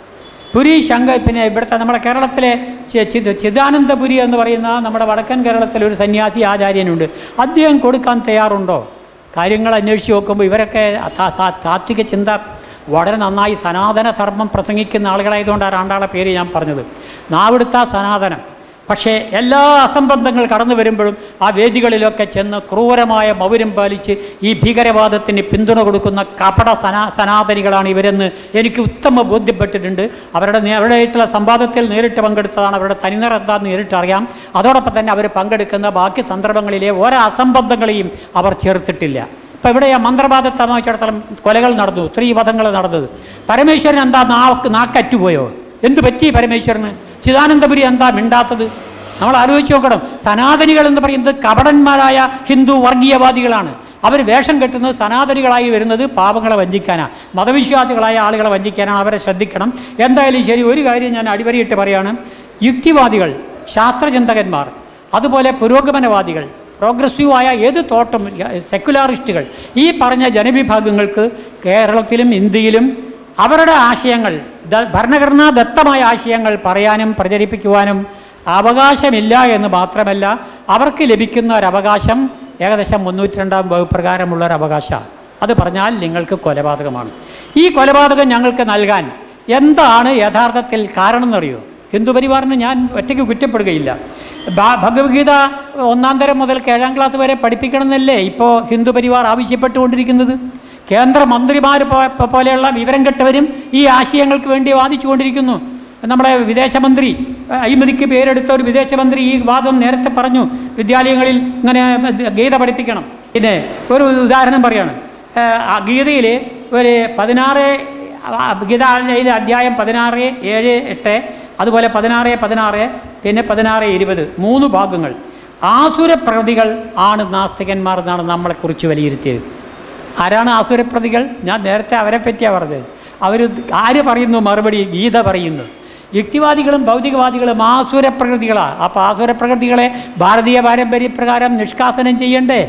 പുരി ശങ്ക പിന്നെ ഇവിടുത്തെ നമ്മുടെ കേരളത്തിലെ ചി- ചിദ് ചിദാനന്ദപുരി എന്ന് പറയുന്ന നമ്മുടെ വടക്കൻ കേരളത്തിലെ ഒരു സന്യാസി ആചാര്യനുണ്ട് അദ്ദേഹം കൊടുക്കാൻ തയ്യാറുണ്ടോ കാര്യങ്ങൾ അന്വേഷിച്ച് നോക്കുമ്പോൾ ഇവരൊക്കെ താ- സാ- താത്വിക ചിന്ത വളരെ നന്നായി സനാതന ധർമ്മം പ്രസംഗിക്കുന്ന ആളുകളായതുകൊണ്ടാണ് രണ്ടാളെ പേര് ഞാൻ പറഞ്ഞത് നാവിടുത്ത സനാതനം പക്ഷേ എല്ലാ അസംബന്ധങ്ങൾ കടന്നു വരുമ്പോഴും ആ വേദികളിലൊക്കെ ചെന്ന് ക്രൂരമായ മൗര്യം പാലിച്ച് ഈ ഭീകരവാദത്തിന് പിന്തുണ കൊടുക്കുന്ന കപട സനാ സനാതനികളാണ് ഇവരെന്ന് എനിക്ക് ഉത്തമ ബോധ്യപ്പെട്ടിട്ടുണ്ട് അവരുടെ നേ- അവരുടെയായിട്ടുള്ള സംവാദത്തിൽ നേരിട്ട് പങ്കെടുത്തതാണ് അവരുടെ തനിനിറ എന്താണെന്ന് നേരിട്ട് അറിയാം അതോടൊപ്പം തന്നെ അവർ പങ്കെടുക്കുന്ന ബാക്കി സന്ദർഭങ്ങളിലെ ഓരോ അസംബന്ധങ്ങളെയും അവർ ചേർത്തിട്ടില്ല ഇപ്പം ഇവിടെ മന്ത്രവാദത്തെ സംബന്ധിച്ചിടത്തോളം കൊലകൾ നടന്നു സ്ത്രീവധങ്ങൾ നടന്നത് പരമേശ്വരൻ എന്താ നാക്ക് നാക്കറ്റുപോയോ എന്ത് പറ്റി പരമേശ്വരന് ചിദാനന്ദപുരി എന്താ മിണ്ടാത്തത് നമ്മൾ ആലോചിച്ച് നോക്കണം സനാതനികൾ എന്ന് പറയുന്നത് കപടന്മാരായ ഹിന്ദു വർഗീയവാദികളാണ് അവർ വേഷം കെട്ടുന്നത് സനാതനികളായി വരുന്നത് പാപങ്ങളെ വഞ്ചിക്കാനാണ് മതവിശ്വാസികളായ ആളുകളെ വഞ്ചിക്കാനാണ് അവരെ ശ്രദ്ധിക്കണം എന്തായാലും ശരി ഒരു കാര്യം ഞാൻ അടിവരയിട്ട് പറയാണ് യുക്തിവാദികൾ ശാസ്ത്രചിന്തകന്മാർ അതുപോലെ പുരോഗമനവാദികൾ പ്രോഗ്രസീവായ ഏത് തോട്ടം സെക്കുലാറിസ്റ്റുകൾ ഈ പറഞ്ഞ ജനവിഭാഗങ്ങൾക്ക് കേരളത്തിലും ഇന്ത്യയിലും അവരുടെ ആശയങ്ങൾ ദ- ഭരണഘടനാ ദത്തമായ ആശയങ്ങൾ പറയാനും പ്രചരിപ്പിക്കുവാനും അവകാശമില്ല എന്ന് മാത്രമല്ല അവർക്ക് ലഭിക്കുന്ന ഒരവകാശം ഏകദേശം മുന്നൂറ്റി രണ്ടാം വകുപ്പ് പ്രകാരമുള്ള ഒരു അവകാശമാണ് അത് പറഞ്ഞാൽ നിങ്ങൾക്ക് കൊലപാതകമാണ് ഈ കൊലപാതകം ഞങ്ങൾക്ക് നൽകാൻ എന്താണ് യഥാർത്ഥത്തിൽ കാരണം എന്നറിയോ ഹിന്ദു പരിവാറിന് ഞാൻ ഒറ്റയ്ക്ക് കുറ്റപ്പെടുകയില്ല ഭ- ഭഗവത്ഗീത ഒന്നാം തരം മുതൽ ഏഴാം ക്ലാസ് വരെ പഠിപ്പിക്കണമെന്നല്ലേ ഇപ്പോൾ ഹിന്ദു പരിവാർ ആവശ്യപ്പെട്ടുകൊണ്ടിരിക്കുന്നത് കേന്ദ്രമന്ത്രിമാർ പോ- പോലെയുള്ള വിവരം കെട്ടവരും ഈ ആശയങ്ങൾക്ക് വേണ്ടി വാദിച്ചുകൊണ്ടിരിക്കുന്നു നമ്മുടെ വിദേശമന്ത്രി അഹ് അഴിമതിക്ക് പേരെടുത്ത ഒരു വിദേശമന്ത്രി ഈ വാദം നേരത്തെ പറഞ്ഞു വിദ്യാലയങ്ങളിൽ ഇങ്ങനെ ഗീത പഠിപ്പിക്കണം പിന്നെ ഒരു ഉദാഹരണം പറയാണ് ഏഹ് ആ ഗീതയിൽ ഒരു പതിനാറ് ആ ഗീതയിലെ അധ്യായം പതിനാറ് ഏഴ് എട്ട് അതുപോലെ പതിനാറ് പതിനാറ് പിന്നെ പതിനാറ് ഇരുപത് മൂന്ന് ഭാഗങ്ങൾ ആസുരപ്രകൃതികൾ ആണ് നാസ്തികന്മാർ എന്നാണ് നമ്മളെക്കുറിച്ച് വിലയിരുത്തിയത് ആരാണ് ആസുരപ്രതികൾ ഞാൻ നേരത്തെ അവരെ പറ്റിയാണ് പറഞ്ഞത് അവർ ആര് പറയുന്നു മറുപടി ഗീത പറയുന്നു യുക്തിവാദികളും ഭൗതികവാദികളും ആസുരപ്രകൃതികളാണ് അപ്പോൾ ആസുരപ്രകൃതികളെ ഭാരതീയ പാരമ്പര്യപ്രകാരം നിഷ്കാസനം ചെയ്യണ്ടേ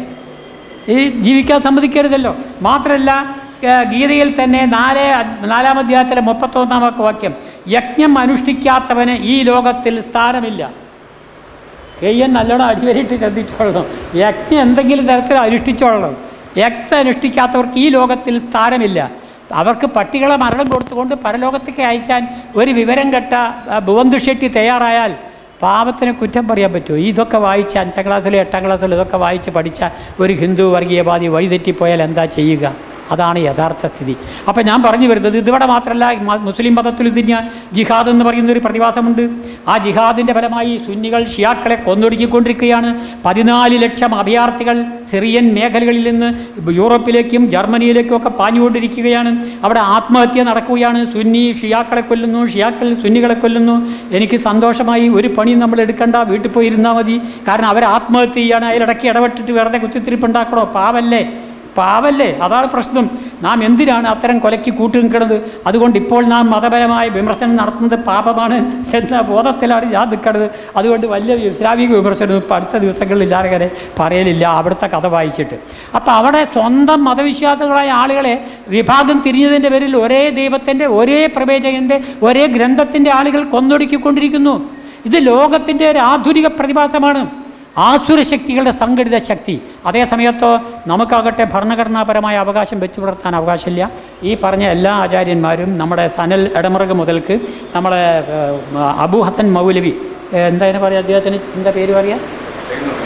ഈ ജീവിക്കാൻ സമ്മതിക്കരുതല്ലോ മാത്രമല്ല ഏഹ് ഗീതയിൽ തന്നെ നാല് അദ്- നാലാം അധ്യായത്തിലെ മുപ്പത്തൊന്നാമത്തെ വാക്യം യജ്ഞം അനുഷ്ഠിക്കാത്തവന് ഈ ലോകത്തിൽ സ്ഥാനമില്ല കെയ്യൻ നല്ലോണം അടിവരിട്ട് ശ്രദ്ധിച്ചോളണം യജ്ഞം എന്തെങ്കിലും തരത്തിൽ അനുഷ്ഠിച്ചോളണം യജ്ഞം അനുഷ്ഠിക്കാത്തവർക്ക് ഈ ലോകത്തിൽ സ്ഥാനമില്ല അവർക്ക് പട്ടികളെ മരണം കൊടുത്തുകൊണ്ട് പരലോകത്തേക്ക് അയച്ചാൻ ഒരു വിവരം കെട്ട ആ, ഭുവന്തു ഷെട്ടി തയ്യാറായാൽ പാപത്തിന് കുറ്റം പറയാൻ പറ്റുമോ ഇതൊക്കെ വായിച്ച് അഞ്ചാം ക്ലാസ്സിലും എട്ടാം ക്ലാസ്സിലും ഇതൊക്കെ വായിച്ച് പഠിച്ച ഒരു ഹിന്ദു വർഗീയവാദി വഴിതെറ്റിപ്പോയാൽ എന്താ ചെയ്യുക അതാണ് യഥാർത്ഥ സ്ഥിതി അപ്പം ഞാൻ പറഞ്ഞു വരുന്നത് ഇതിവിടെ മാത്രമല്ല മ- മുസ്ലിം മതത്തിൽ ഇതിന് ജിഹാദ് എന്ന് പറയുന്ന ഒരു പ്രതിഭാസമുണ്ട് ആ ജിഹാദിൻ്റെ ഫലമായി സുന്നികൾ ഷിയാക്കളെ കൊന്നൊടുക്കിക്കൊണ്ടിരിക്കുകയാണ് പതിനാല് ലക്ഷം അഭയാർത്ഥികൾ സിറിയൻ മേഖലകളിൽ നിന്ന് യൂറോപ്പിലേക്കും ജർമ്മനിയിലേക്കും ഒക്കെ പാഞ്ഞുകൊണ്ടിരിക്കുകയാണ് അവിടെ ആത്മഹത്യ നടക്കുകയാണ് സുന്നി ഷിയാക്കളെ കൊല്ലുന്നു ഷിയാക്കൾ സുന്നികളെ കൊല്ലുന്നു എനിക്ക് സന്തോഷമായി ഒരു പണി നമ്മൾ എടുക്കണ്ട വീട്ടിൽ പോയി ഇരുന്നാൽ മതി കാരണം അവർ ആത്മഹത്യ ചെയ്യാണ് അതിലിടയ്ക്ക് ഇടപെട്ടിട്ട് വെറുതെ കുത്തിത്തിരിപ്പുണ്ടാക്കണോ പാവല്ലേ പാവല്ലേ അതാണ് പ്രശ്നം നാം എന്തിനാണ് അത്തരം കൊലയ്ക്ക് കൂട്ടു നിൽക്കുന്നത് അതുകൊണ്ട് ഇപ്പോൾ നാം മതപരമായ വിമർശനം നടത്തുന്നത് പാപമാണ് എന്ന ബോധത്തിലാണ് ഞാൻ നിൽക്കുന്നത് അതുകൊണ്ട് വലിയ ഇസ്ലാമിക വിമർശനം ഇപ്പോൾ അടുത്ത ദിവസങ്ങളിൽ ഞാനങ്ങനെ പറയലില്ല അവിടുത്തെ കഥ വായിച്ചിട്ട് അപ്പോൾ അവിടെ സ്വന്തം മതവിശ്വാസികളായ ആളുകളെ വിഭാഗം തിരിഞ്ഞതിൻ്റെ പേരിൽ ഒരേ ദൈവത്തിൻ്റെ ഒരേ പ്രവേചകൻ്റെ ഒരേ ഗ്രന്ഥത്തിൻ്റെ ആളുകൾ കൊന്നൊടുക്കിക്കൊണ്ടിരിക്കുന്നു ഇത് ലോകത്തിൻ്റെ ഒരു ആധുനിക പ്രതിഭാസമാണ് ആസുരശക്തികളുടെ സംഘടിത ശക്തി അതേ സമയത്തോ നമുക്കാകട്ടെ ഭരണഘടനാപരമായ അവകാശം വെച്ചു പുലർത്താൻ അവകാശമില്ല ഈ പറഞ്ഞ എല്ലാ ആചാര്യന്മാരും നമ്മുടെ സനൽ ഇടമറുക മുതൽക്ക് നമ്മളെ ഏഹ്, അബു ഹസൻ മൗലവി ഏഹ്, എന്താ അതിനെ പറയുക അദ്ദേഹത്തിന് എന്താ പേര് പറയുക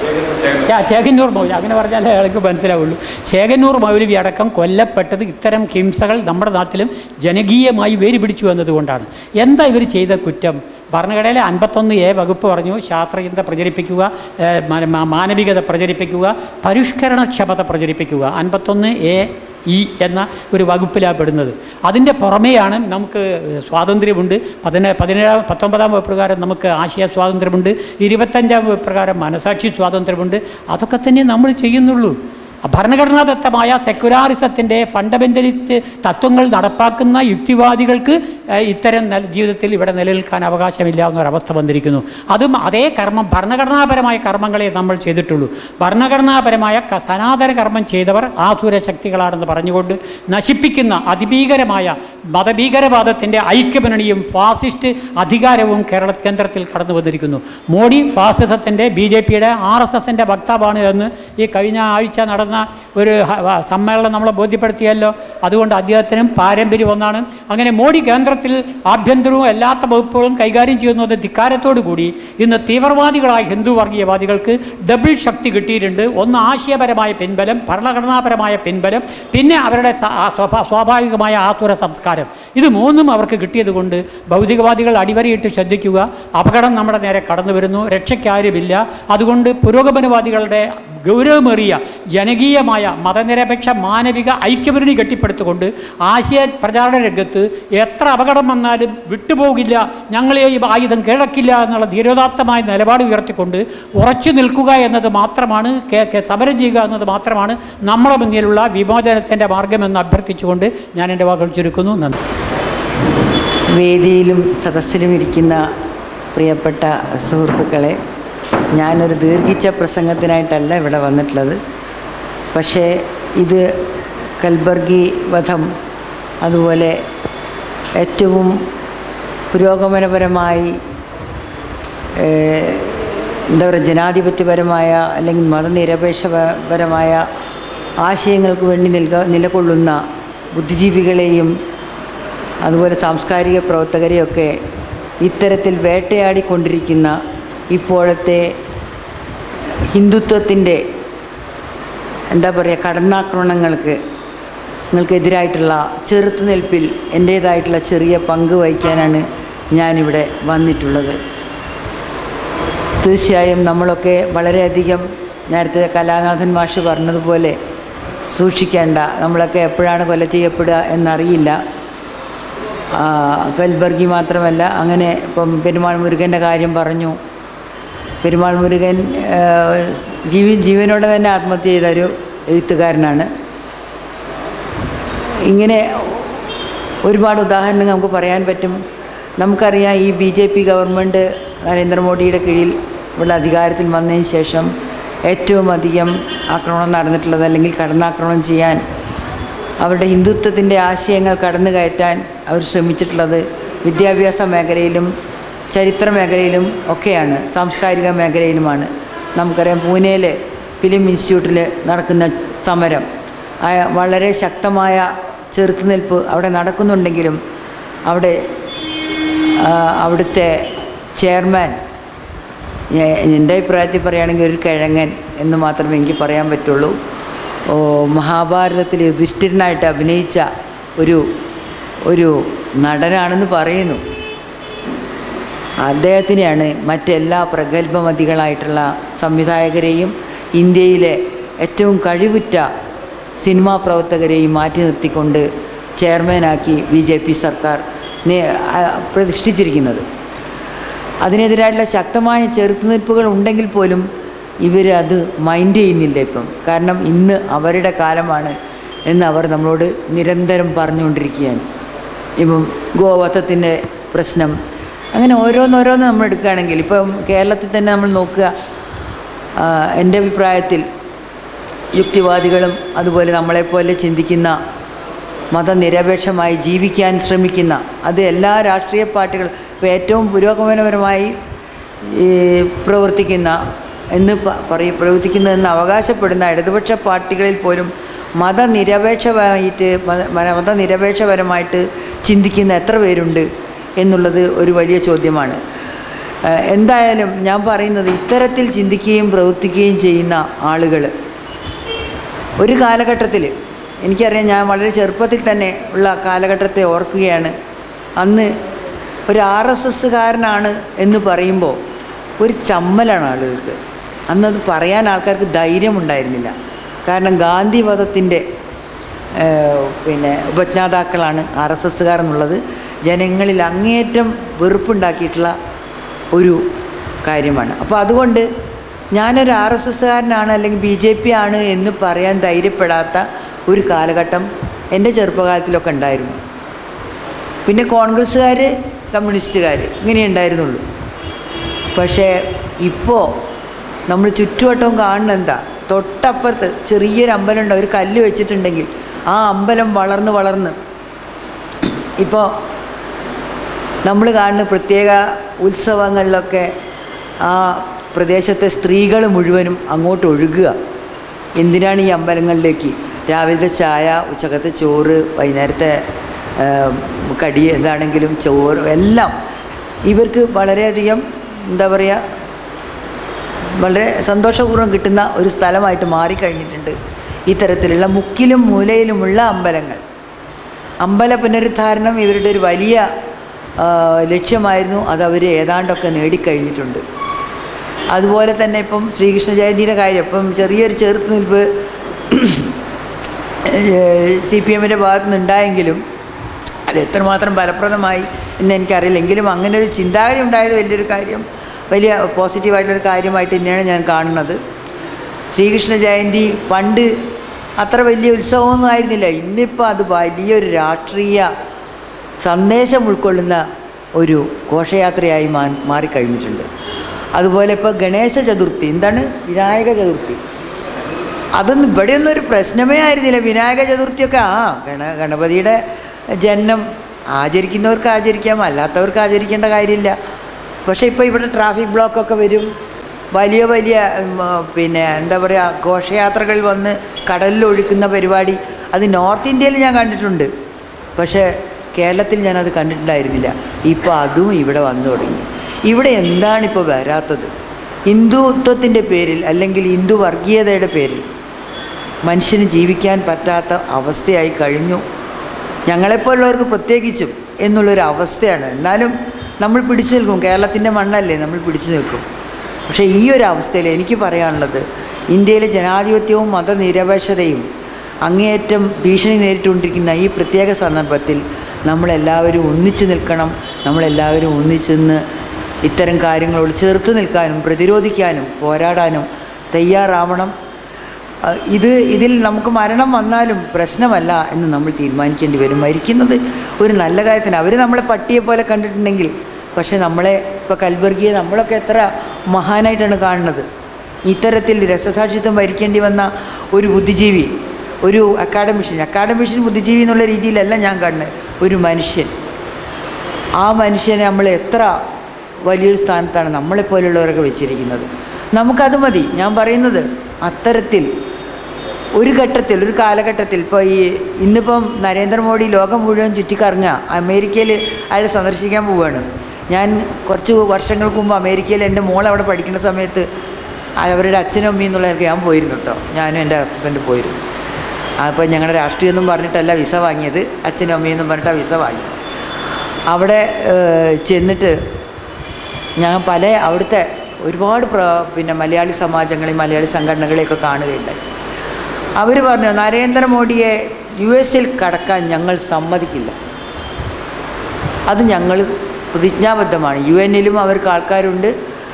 ചേ- ചേകന്നൂർ മൗലവി അങ്ങനെ പറഞ്ഞാലേ അയാൾക്ക് മനസ്സിലാവുള്ളൂ ചേകന്നൂർ മൗലവി അടക്കം കൊല്ലപ്പെട്ടത് ഇത്തരം ഹിംസകൾ നമ്മുടെ നാട്ടിലും ജനകീയമായി വേര് പിടിച്ചു എന്നതുകൊണ്ടാണ് എന്താ ഇവർ ചെയ്ത കുറ്റം ഭരണഘടനയിലെ അൻപത്തൊന്ന് എ വകുപ്പ് പറഞ്ഞു ശാസ്ത്രചിന്ത പ്രചരിപ്പിക്കുക ഏഹ്, മാന- മാ- മാനവികത പ്രചരിപ്പിക്കുക പരിഷ്കരണക്ഷമത പ്രചരിപ്പിക്കുക അൻപത്തൊന്ന് എ ഇ എന്ന ഒരു വകുപ്പിലാണ് പെടുന്നത് അതിൻ്റെ പുറമെയാണ് നമുക്ക് സ്വാതന്ത്ര്യമുണ്ട് പതിനേ പതിനേഴാം പത്തൊമ്പതാം വകുപ്പ് പ്രകാരം നമുക്ക് ആശയ സ്വാതന്ത്ര്യമുണ്ട് ഇരുപത്തഞ്ചാം വകുപ്പ് പ്രകാരം മനസാക്ഷി സ്വാതന്ത്ര്യമുണ്ട് അതൊക്കെ തന്നെ നമ്മൾ ചെയ്യുന്നുള്ളൂ ഭരണഘടനാദത്തമായ സെക്യുലാറിസത്തിൻ്റെ ഫണ്ടമെൻ്റലിസ്റ്റ് തത്വങ്ങൾ നടപ്പാക്കുന്ന യുക്തിവാദികൾക്ക് ഏഹ്, ഇത്തരം നെൽ- ജീവിതത്തിൽ ഇവിടെ നിലനിൽക്കാൻ അവകാശമില്ല എന്നൊരവസ്ഥ വന്നിരിക്കുന്നു അതും അതേ കർമ്മം ഭരണഘടനാപരമായ കർമ്മങ്ങളെ നമ്മൾ ചെയ്തിട്ടുള്ളൂ ഭരണഘടനാപരമായ ക- സനാതന കർമ്മം ചെയ്തവർ ആസുര ശക്തികളാണെന്ന് പറഞ്ഞുകൊണ്ട് നശിപ്പിക്കുന്ന അതിഭീകരമായ മതഭീകരവാദത്തിൻ്റെ ഐക്യമുന്നണിയും ഫാസിസ്റ്റ് അധികാരവും കേരള കേന്ദ്രത്തിൽ കടന്നു വന്നിരിക്കുന്നു മോഡി ഫാസിസത്തിൻ്റെ ബി ജെ പിയുടെ ആർ എസ് എസിൻ്റെ വക്താവാണ് എന്ന് ഈ കഴിഞ്ഞ ആഴ്ച നടന്ന ഒരു ഹ- വ- സമ്മേളനം നമ്മളെ ബോധ്യപ്പെടുത്തിയല്ലോ അതുകൊണ്ട് അദ്ദേഹത്തിനും പാരമ്പര്യം ഒന്നാണ് അങ്ങനെ മോഡി കേന്ദ്രത്തിൽ ആഭ്യന്തരവും അല്ലാത്ത വകുപ്പുകളും കൈകാര്യം ചെയ്യുന്നത് ധിക്കാരത്തോടു കൂടി ഇന്ന് തീവ്രവാദികളായ ഹിന്ദു വർഗീയവാദികൾക്ക് ഡബിൾ ശക്തി കിട്ടിയിട്ടുണ്ട് ഒന്ന് ആശയപരമായ പിൻബലം ഭരണഘടനാപരമായ പിൻബലം പിന്നെ അവരുടെ സ- ആ സ്വാഭാ- സ്വാഭാവികമായ ആതുര സംസ്കാരം ഇത് മൂന്നും അവർക്ക് കിട്ടിയത് കൊണ്ട് ഭൗതികവാദികൾ അടിവരയിട്ട് ശ്രദ്ധിക്കുക അപകടം നമ്മുടെ നേരെ കടന്നു വരുന്നു രക്ഷയ്ക്കാരുമില്ല അതുകൊണ്ട് പുരോഗമനവാദികളുടെ ഗൗരവമേറിയ ജനകീയമായ മതനിരപേക്ഷ മാനവിക ഐക്യമുന്നണി കെട്ടിപ്പടുത്തുകൊണ്ട് ആശയ പ്രചാരണ രംഗത്ത് എത്ര അപകടം വന്നാലും വിട്ടുപോകില്ല ഞങ്ങളെ ഈ ആയുധം കീഴക്കില്ല എന്നുള്ള ധീരോദാത്തമായ നിലപാട് ഉയർത്തിക്കൊണ്ട് ഉറച്ചു നിൽക്കുക എന്നത് മാത്രമാണ് കേ- കേ- സമരം ചെയ്യുക എന്നത് മാത്രമാണ് നമ്മുടെ മുന്നിലുള്ള വിമോചനത്തിൻ്റെ മാർഗമെന്ന് അഭ്യർത്ഥിച്ചുകൊണ്ട് ഞാൻ എൻ്റെ വാക്കുകൾ ചുരുക്കുന്നു നന്ദി വേദിയിലും സദസ്സിലും ഇരിക്കുന്ന പ്രിയപ്പെട്ട സുഹൃത്തുക്കളെ ഞാനൊരു ദീർഘിച്ച പ്രസംഗത്തിനായിട്ടല്ല ഇവിടെ വന്നിട്ടുള്ളത് പക്ഷേ ഇത് കൽബർഗി വധം അതുപോലെ ഏറ്റവും പുരോഗമനപരമായി ഏഹ്, എന്താ പറയുക ജനാധിപത്യപരമായ അല്ലെങ്കിൽ മതനിരപേക്ഷപരമായ ആശയങ്ങൾക്ക് വേണ്ടി നിൽക നിലകൊള്ളുന്ന ബുദ്ധിജീവികളെയും അതുപോലെ സാംസ്കാരിക പ്രവർത്തകരെയൊക്കെ ഇത്തരത്തിൽ വേട്ടയാടിക്കൊണ്ടിരിക്കുന്ന ഇപ്പോഴത്തെ ഹിന്ദുത്വത്തിൻ്റെ എന്താ പറയുക കടന്നാക്രമണങ്ങൾക്ക് നിങ്ങൾക്കെതിരായിട്ടുള്ള ചെറുത്തുനിൽപ്പിൽ എൻ്റേതായിട്ടുള്ള ചെറിയ പങ്ക് വഹിക്കാനാണ് ഞാനിവിടെ വന്നിട്ടുള്ളത് തീർച്ചയായും നമ്മളൊക്കെ വളരെയധികം നേരത്തെ കലാനാഥൻ മാഷ് പറഞ്ഞതുപോലെ സൂക്ഷിക്കേണ്ട നമ്മളൊക്കെ എപ്പോഴാണ് കൊല ചെയ്യപ്പെടുക എന്നറിയില്ല ആ, കൽബർഗി മാത്രമല്ല അങ്ങനെ ഇപ്പം പെരുമാൾ മുരുകൻ്റെ കാര്യം പറഞ്ഞു പെരുമാൾ മുരുകൻ ആ, ജീവൻ ജീവനോടെ തന്നെ ആത്മഹത്യ ചെയ്ത ഒരു എഴുത്തുകാരനാണ് ഇങ്ങനെ ഒരുപാട് ഉദാഹരണങ്ങൾ നമുക്ക് പറയാൻ പറ്റും നമുക്കറിയാം ഈ ബി ജെ പി ഗവൺമെൻറ് നരേന്ദ്രമോദിയുടെ കീഴിൽ ഉള്ള അധികാരത്തിൽ വന്നതിന് ശേഷം ഏറ്റവും അധികം ആക്രമണം നടന്നിട്ടുള്ളത് അല്ലെങ്കിൽ കടന്നാക്രമണം ചെയ്യാൻ അവരുടെ ഹിന്ദുത്വത്തിൻ്റെ ആശയങ്ങൾ കടന്നു കയറ്റാൻ അവർ ശ്രമിച്ചിട്ടുള്ളത് വിദ്യാഭ്യാസ മേഖലയിലും ചരിത്ര മേഖലയിലും ഒക്കെയാണ് സാംസ്കാരിക മേഖലയിലുമാണ് നമുക്കറിയാം പൂനെയിൽ ഫിലിം ഇൻസ്റ്റിറ്റ്യൂട്ടിൽ നടക്കുന്ന സമരം ആ- വളരെ ശക്തമായ ചെറുത്തുനിൽപ്പ് അവിടെ നടക്കുന്നുണ്ടെങ്കിലും അവിടെ ആ, അവിടുത്തെ ചെയർമാൻ എ- എൻ്റെ അഭിപ്രായത്തിൽ പറയുകയാണെങ്കിൽ ഒരു കിഴങ്ങൻ എന്ന് മാത്രമേ എനിക്ക് പറയാൻ പറ്റുള്ളൂ ഓ മഹാഭാരതത്തിൽ യുധിഷ്ഠിരനായിട്ട് അഭിനയിച്ച ഒരു ഒരു നടനാണെന്ന് പറയുന്നു അദ്ദേഹത്തിനെയാണ് മറ്റെല്ലാ പ്രഗത്ഭമതികളായിട്ടുള്ള സംവിധായകരെയും ഇന്ത്യയിലെ ഏറ്റവും കഴിവുറ്റ സിനിമാ പ്രവർത്തകരെയും മാറ്റി നിർത്തിക്കൊണ്ട് ചെയർമാനാക്കി ബി ജെ പി സർക്കാർ നെ- ആ, പ്രതിഷ്ഠിച്ചിരിക്കുന്നത് അതിനെതിരായിട്ടുള്ള ശക്തമായ ചെറുത്തുനിൽപ്പുകൾ ഉണ്ടെങ്കിൽ പോലും ഇവർ അത് മൈൻഡ് ചെയ്യുന്നില്ല ഇപ്പം കാരണം ഇന്ന് അവരുടെ കാലമാണ് എന്ന് അവർ നമ്മളോട് നിരന്തരം പറഞ്ഞുകൊണ്ടിരിക്കുകയാണ് ഇപ്പം ഗോവധത്തിൻ്റെ പ്രശ്നം അങ്ങനെ ഓരോന്നോരോന്ന് നമ്മൾ എടുക്കുകയാണെങ്കിൽ ഇപ്പം കേരളത്തിൽ തന്നെ നമ്മൾ നോക്കുക ആ, എൻ്റെ അഭിപ്രായത്തിൽ യുക്തിവാദികളും അതുപോലെ നമ്മളെപ്പോലെ ചിന്തിക്കുന്ന മതനിരപേക്ഷമായി ജീവിക്കാൻ ശ്രമിക്കുന്ന അത് എല്ലാ രാഷ്ട്രീയ പാർട്ടികളും ഇപ്പോൾ ഏറ്റവും പുരോഗമനപരമായി ഈ പ്രവർത്തിക്കുന്ന എന്ന് പ- പറയ പ്രവർത്തിക്കുന്നതെന്ന് അവകാശപ്പെടുന്ന ഇടതുപക്ഷ പാർട്ടികളിൽ പോലും മതനിരപേക്ഷമായിട്ട് മത- മത- മതനിരപേക്ഷപരമായിട്ട് ചിന്തിക്കുന്ന എത്ര പേരുണ്ട് എന്നുള്ളത് ഒരു വലിയ ചോദ്യമാണ് ഏഹ് എന്തായാലും ഞാൻ പറയുന്നത് ഇത്തരത്തിൽ ചിന്തിക്കുകയും പ്രവർത്തിക്കുകയും ചെയ്യുന്ന ആളുകൾ ഒരു കാലഘട്ടത്തിൽ എനിക്കറിയാം ഞാൻ വളരെ ചെറുപ്പത്തിൽ തന്നെ ഉള്ള കാലഘട്ടത്തെ ഓർക്കുകയാണ് അന്ന് ഒരു ആർ എസ് എസ്സുകാരനാണ് എന്ന് പറയുമ്പോൾ ഒരു ചമ്മലാണ് ആളുകൾക്ക് അന്നത് പറയാൻ ആൾക്കാർക്ക് ധൈര്യമുണ്ടായിരുന്നില്ല കാരണം ഗാന്ധി വധത്തിൻ്റെ പിന്നെ ഉപജ്ഞാതാക്കളാണ് ആർ എസ് എസ്സുകാർ എന്നുള്ളത് ജനങ്ങളിൽ അങ്ങേയറ്റം വെറുപ്പുണ്ടാക്കിയിട്ടുള്ള ഒരു കാര്യമാണ് അപ്പോൾ അതുകൊണ്ട് ഞാനൊരു ആർ എസ് എസ്സുകാരനാണ് അല്ലെങ്കിൽ ബി ജെ പി ആണ് എന്ന് പറയാൻ ധൈര്യപ്പെടാത്ത ഒരു കാലഘട്ടം എൻ്റെ ചെറുപ്പകാലത്തിലൊക്കെ ഉണ്ടായിരുന്നു പിന്നെ കോൺഗ്രസ്സുകാർ കമ്മ്യൂണിസ്റ്റുകാർ ഇങ്ങനെ ഉണ്ടായിരുന്നുള്ളൂ പക്ഷേ ഇപ്പോൾ നമ്മൾ ചുറ്റുവട്ടവും കാണുന്ന എന്താ തൊട്ടപ്പുറത്ത് ചെറിയൊരു അമ്പലം ഉണ്ട് ഒരു കല്ല് വെച്ചിട്ടുണ്ടെങ്കിൽ ആ അമ്പലം വളർന്ന് വളർന്ന് ഇപ്പോൾ നമ്മൾ കാണുന്ന പ്രത്യേക ഉത്സവങ്ങളിലൊക്കെ ആ പ്രദേശത്തെ സ്ത്രീകൾ മുഴുവനും അങ്ങോട്ട് ഒഴുകുക എന്തിനാണ് ഈ അമ്പലങ്ങളിലേക്ക് രാവിലത്തെ ചായ ഉച്ചക്കത്തെ ചോറ് വൈകുന്നേരത്തെ ആ, കടി എന്താണെങ്കിലും ചോറ് എല്ലാം ഇവർക്ക് വളരെയധികം എന്താ പറയുക വളരെ സന്തോഷപൂർവ്വം കിട്ടുന്ന ഒരു സ്ഥലമായിട്ട് മാറിക്കഴിഞ്ഞിട്ടുണ്ട് ഇത്തരത്തിലുള്ള മുക്കിലും മൂലയിലുമുള്ള അമ്പലങ്ങൾ അമ്പല പുനരുദ്ധാരണം ഇവരുടെ ഒരു വലിയ ആ, ലക്ഷ്യമായിരുന്നു അത് അവർ ഏതാണ്ടൊക്കെ നേടിക്കഴിഞ്ഞിട്ടുണ്ട് അതുപോലെ തന്നെ ഇപ്പം ശ്രീകൃഷ്ണ ജയന്തിയുടെ കാര്യം ഇപ്പം ചെറിയൊരു ചെറുത്ത് നിൽപ്പ് സി പി എമ്മിൻ്റെ ഭാഗത്തു നിന്നുണ്ടായെങ്കിലും അത് എത്രമാത്രം ഫലപ്രദമായി എന്ന് എനിക്കറിയില്ല എങ്കിലും അങ്ങനെ ഒരു ചിന്താഗതി ഉണ്ടായത് വലിയൊരു കാര്യം വലിയ പോസിറ്റീവായിട്ടൊരു കാര്യമായിട്ട് തന്നെയാണ് ഞാൻ കാണുന്നത് ശ്രീകൃഷ്ണ ജയന്തി പണ്ട് അത്ര വലിയ ഉത്സവമൊന്നും ആയിരുന്നില്ല ഇന്നിപ്പോൾ അത് വലിയൊരു രാഷ്ട്രീയ സന്ദേശം ഉൾക്കൊള്ളുന്ന ഒരു ഘോഷയാത്രയായി മാ മാറിക്കഴിഞ്ഞിട്ടുണ്ട് അതുപോലെ ഇപ്പോൾ ഗണേശ ചതുർത്ഥി എന്താണ് വിനായക ചതുർത്ഥി അതൊന്നും ഇവിടെയൊന്നും ഒരു പ്രശ്നമേ ആയിരുന്നില്ല വിനായക ചതുർത്ഥിയൊക്കെ ആ ഗണ ഗണപതിയുടെ ജനനം ആചരിക്കുന്നവർക്ക് ആചരിക്കാം അല്ലാത്തവർക്ക് ആചരിക്കേണ്ട കാര്യമില്ല പക്ഷേ ഇപ്പോൾ ഇവിടെ ട്രാഫിക് ബ്ലോക്കൊക്കെ വരും വലിയ വലിയ ഉം, ആ, പിന്നെ എന്താ പറയുക ഘോഷയാത്രകൾ വന്ന് കടലിൽ ഒഴുക്കുന്ന പരിപാടി അത് നോർത്ത് ഇന്ത്യയിൽ ഞാൻ കണ്ടിട്ടുണ്ട് പക്ഷേ കേരളത്തിൽ ഞാനത് കണ്ടിട്ടുണ്ടായിരുന്നില്ല ഇപ്പോൾ അതും ഇവിടെ വന്നു തുടങ്ങി ഇവിടെ എന്താണിപ്പോൾ വരാത്തത് ഹിന്ദുത്വത്തിൻ്റെ പേരിൽ അല്ലെങ്കിൽ ഹിന്ദു വർഗീയതയുടെ പേരിൽ മനുഷ്യന് ജീവിക്കാൻ പറ്റാത്ത അവസ്ഥയായി കഴിഞ്ഞു ഞങ്ങളെപ്പോലുള്ളവർക്ക് പ്രത്യേകിച്ചും എന്നുള്ളൊരു അവസ്ഥയാണ് എന്നാലും നമ്മൾ പിടിച്ചു നിൽക്കും കേരളത്തിൻ്റെ മണ്ണല്ലേ നമ്മൾ പിടിച്ചു നിൽക്കും പക്ഷേ ഈ ഒരു അവസ്ഥയിൽ എനിക്ക് പറയാനുള്ളത് ഇന്ത്യയിലെ ജനാധിപത്യവും മതനിരപേക്ഷതയും അങ്ങേയറ്റം ഭീഷണി നേരിട്ടുകൊണ്ടിരിക്കുന്ന ഈ പ്രത്യേക സന്ദർഭത്തിൽ നമ്മളെല്ലാവരും ഒന്നിച്ചു നിൽക്കണം നമ്മളെല്ലാവരും ഒന്നിച്ചു നിന്ന് ഇത്തരം കാര്യങ്ങളോട് ചേർത്ത് നിൽക്കാനും പ്രതിരോധിക്കാനും പോരാടാനും തയ്യാറാവണം അഹ് ഇത് ഇതിൽ നമുക്ക് മരണം വന്നാലും പ്രശ്നമല്ല എന്ന് നമ്മൾ തീരുമാനിക്കേണ്ടി വരും മരിക്കുന്നത് ഒരു നല്ല കാര്യത്തിന് അവർ നമ്മളെ പട്ടിയെ പോലെ കണ്ടിട്ടുണ്ടെങ്കിൽ പക്ഷേ നമ്മളെ ഇപ്പോൾ കൽബർഗിയെ നമ്മളൊക്കെ എത്ര മഹാനായിട്ടാണ് കാണുന്നത് ഇത്തരത്തിൽ രക്തസാക്ഷിത്വം വരിക്കേണ്ടി വന്ന ഒരു ബുദ്ധിജീവി ഒരു അക്കാഡമിഷ്യൻ അക്കാഡമിഷ്യൻ ബുദ്ധിജീവി എന്നുള്ള രീതിയിലല്ല ഞാൻ കാണുന്നത് ഒരു മനുഷ്യൻ ആ മനുഷ്യനെ നമ്മൾ എത്ര വലിയൊരു സ്ഥാനത്താണ് നമ്മളെപ്പോലുള്ളവരൊക്കെ വെച്ചിരിക്കുന്നത് നമുക്കത് മതി ഞാൻ പറയുന്നത് അത്തരത്തിൽ ഒരു ഘട്ടത്തിൽ ഒരു കാലഘട്ടത്തിൽ ഇപ്പോൾ ഈ ഇന്നിപ്പം നരേന്ദ്രമോദി ലോകം മുഴുവൻ ചുറ്റിക്കറങ്ങുക അമേരിക്കയിൽ അയാൾ സന്ദർശിക്കാൻ പോവുകയാണ് ഞാൻ കുറച്ച് വർഷങ്ങൾക്ക് മുമ്പ് അമേരിക്കയിൽ എൻ്റെ മോൾ അവിടെ പഠിക്കുന്ന സമയത്ത് അവരുടെ അച്ഛനും അമ്മയും എന്നുള്ളതൊക്കെ ഞാൻ പോയിരുന്നു കേട്ടോ ഞാനും എൻ്റെ ഹസ്ബൻഡ് പോയിരുന്നു അപ്പോൾ ഞങ്ങളുടെ രാഷ്ട്രീയമൊന്നും പറഞ്ഞിട്ടല്ല വിസ വാങ്ങിയത് അച്ഛനും അമ്മയൊന്നും പറഞ്ഞിട്ടാണ് വിസ വാങ്ങിയത് അവിടെ ഏഹ്, ചെന്നിട്ട് ഞാൻ പല അവിടുത്തെ ഒരുപാട് പ്ര പിന്നെ മലയാളി സമാജങ്ങളെയും മലയാളി സംഘടനകളെയൊക്കെ കാണുകയുണ്ടായി അവർ പറഞ്ഞു നരേന്ദ്രമോദിയെ യു എസിൽ കടക്കാൻ ഞങ്ങൾ സമ്മതിക്കില്ല അത് ഞങ്ങൾ പ്രതിജ്ഞാബദ്ധമാണ് യു എന്നിലും അവർക്ക് ആൾക്കാരുണ്ട്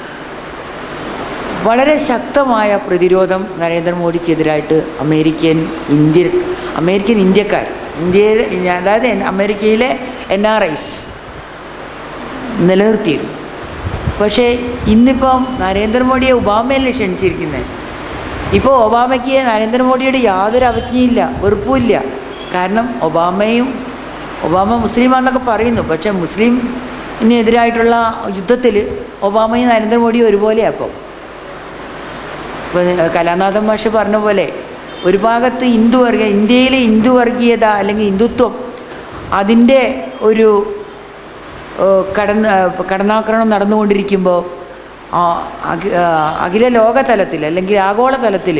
വളരെ ശക്തമായ പ്രതിരോധം നരേന്ദ്രമോദിക്കെതിരായിട്ട് അമേരിക്കൻ ഇന്ത്യ അമേരിക്കൻ ഇന്ത്യക്കാർ ഇന്ത്യയിൽ അതായത് എൻ- അമേരിക്കയിലെ എൻ ആർ ഐസ് നിലനിർത്തിയിരുന്നു പക്ഷേ ഇന്നിപ്പം നരേന്ദ്രമോദിയെ ഒബാമയല്ലേ ക്ഷണിച്ചിരിക്കുന്നത് ഇപ്പോൾ ഒബാമയ്ക്ക് നരേന്ദ്രമോദിയുടെ യാതൊരു അവജ്ഞയില്ല വെറുപ്പുമില്ല കാരണം ഒബാമയും ഒബാമ മുസ്ലിമാണെന്നൊക്കെ പറയുന്നു പക്ഷേ മുസ്ലിമിനെതിരായിട്ടുള്ള യുദ്ധത്തിൽ ഒബാമയും നരേന്ദ്രമോദിയും ഒരുപോലെയാണ് അപ്പോൾ ഇപ്പോൾ കലാനാഥൻ മാഷ് പറഞ്ഞ പോലെ ഒരു ഭാഗത്ത് ഹിന്ദു വർഗീയ ഇന്ത്യയിലെ ഹിന്ദു വർഗീയത അല്ലെങ്കിൽ ഹിന്ദുത്വം അതിൻ്റെ ഒരു ഏഹ്, കടന്ന് ഏഹ്, കടന്നാക്രമണം നടന്നുകൊണ്ടിരിക്കുമ്പോൾ ആ, അഖി- ആ, അഖില ലോക തലത്തിൽ അല്ലെങ്കിൽ ആഗോള തലത്തിൽ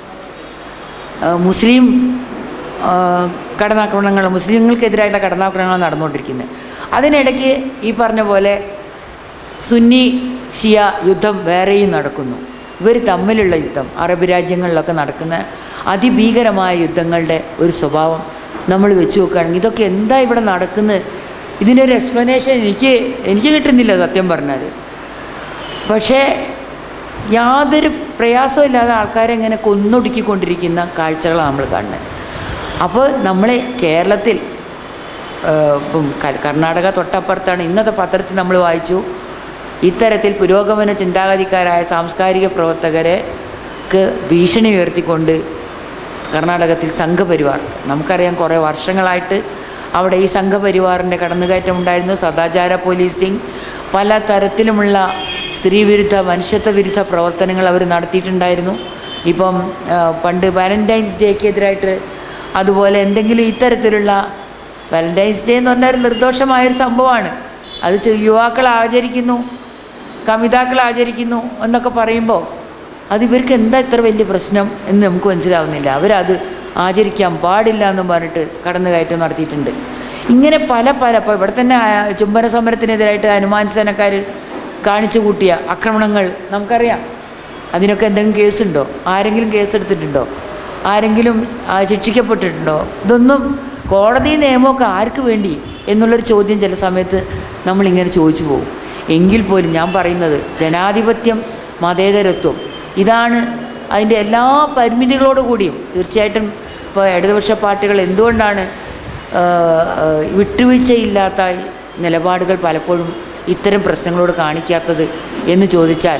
മുസ്ലിം ആ, കടന്നാക്രമണങ്ങൾ മുസ്ലിങ്ങൾക്കെതിരായിട്ടുള്ള കടന്നാക്രമണങ്ങൾ നടന്നുകൊണ്ടിരിക്കുന്നത് അതിനിടയ്ക്ക് ഈ പറഞ്ഞ പോലെ സുന്നി ഷിയ യുദ്ധം വേറെയും നടക്കുന്നു ഇവർ തമ്മിലുള്ള യുദ്ധം അറബ് രാജ്യങ്ങളിലൊക്കെ നടക്കുന്ന അതിഭീകരമായ യുദ്ധങ്ങളുടെ ഒരു സ്വഭാവം നമ്മൾ വെച്ച് നോക്കുകയാണെങ്കിൽ ഇതൊക്കെ എന്താ ഇവിടെ നടക്കുന്നത് ഇതിൻ്റെ ഒരു എക്സ്പ്ലനേഷൻ എനിക്ക് എനിക്ക് കിട്ടുന്നില്ല സത്യം പറഞ്ഞാൽ പക്ഷേ യാതൊരു പ്രയാസമില്ലാതെ ആൾക്കാരെ ഇങ്ങനെ കൊന്നൊടുക്കിക്കൊണ്ടിരിക്കുന്ന കാഴ്ചകളാണ് നമ്മൾ കാണുന്നത് അപ്പോൾ നമ്മൾ കേരളത്തിൽ ഏഹ്, ഇപ്പം ക- കർണാടക തൊട്ടപ്പുറത്താണ് ഇന്നത്തെ പത്രത്തിൽ നമ്മൾ വായിച്ചു ഇത്തരത്തിൽ പുരോഗമന ചിന്താഗതിക്കാരായ സാംസ്കാരിക പ്രവർത്തകരെക്ക് ഭീഷണി ഉയർത്തിക്കൊണ്ട് കർണാടകത്തിൽ സംഘപരിവാർ നമുക്കറിയാം കുറേ വർഷങ്ങളായിട്ട് അവിടെ ഈ സംഘപരിവാറിൻ്റെ കടന്നുകയറ്റം ഉണ്ടായിരുന്നു സദാചാര പോലീസിങ് പല തരത്തിലുമുള്ള സ്ത്രീവിരുദ്ധ മനുഷ്യത്വ വിരുദ്ധ പ്രവർത്തനങ്ങൾ അവർ നടത്തിയിട്ടുണ്ടായിരുന്നു ഇപ്പം ആ, പണ്ട് വാലൻറ്റൈൻസ് ഡേക്ക് എതിരായിട്ട് അതുപോലെ എന്തെങ്കിലും ഇത്തരത്തിലുള്ള വാലൻറ്റൈൻസ് ഡേ എന്ന് പറഞ്ഞാൽ ഒരു നിർദോഷമായൊരു സംഭവമാണ് അത് ചെ- യുവാക്കൾ ആചരിക്കുന്നു കമിതാക്കൾ ആചരിക്കുന്നു എന്നൊക്കെ പറയുമ്പോൾ അത് ഇവർക്ക് എന്താ ഇത്ര വലിയ പ്രശ്നം എന്ന് നമുക്ക് മനസ്സിലാവുന്നില്ല അവരത് ആചരിക്കാൻ പാടില്ല എന്നും പറഞ്ഞിട്ട് കടന്നുകയറ്റം നടത്തിയിട്ടുണ്ട് ഇങ്ങനെ പല പല ഇപ്പോൾ ഇവിടെ തന്നെ ആ, ചുംബന സമരത്തിനെതിരായിട്ട് ഹനുമാൻ സേനക്കാർ കാണിച്ചു കൂട്ടിയ ആക്രമണങ്ങൾ നമുക്കറിയാം അതിനൊക്കെ എന്തെങ്കിലും കേസുണ്ടോ ആരെങ്കിലും കേസെടുത്തിട്ടുണ്ടോ ആരെങ്കിലും ആ, ശിക്ഷിക്കപ്പെട്ടിട്ടുണ്ടോ ഇതൊന്നും കോടതി നിയമമൊക്കെ ആർക്ക് വേണ്ടി എന്നുള്ളൊരു ചോദ്യം ചില സമയത്ത് നമ്മളിങ്ങനെ ചോദിച്ചു പോകും എങ്കിൽ പോലും ഞാൻ പറയുന്നത് ജനാധിപത്യം മതേതരത്വം ഇതാണ് അതിൻ്റെ എല്ലാ പരിമിതികളോടു കൂടിയും തീർച്ചയായിട്ടും ഇപ്പോൾ ഇടതുപക്ഷ പാർട്ടികൾ എന്തുകൊണ്ടാണ് ആ, ആ, വിട്ടുവീഴ്ചയില്ലാത്ത നിലപാടുകൾ പലപ്പോഴും ഇത്തരം പ്രശ്നങ്ങളോട് കാണിക്കാത്തത് എന്ന് ചോദിച്ചാൽ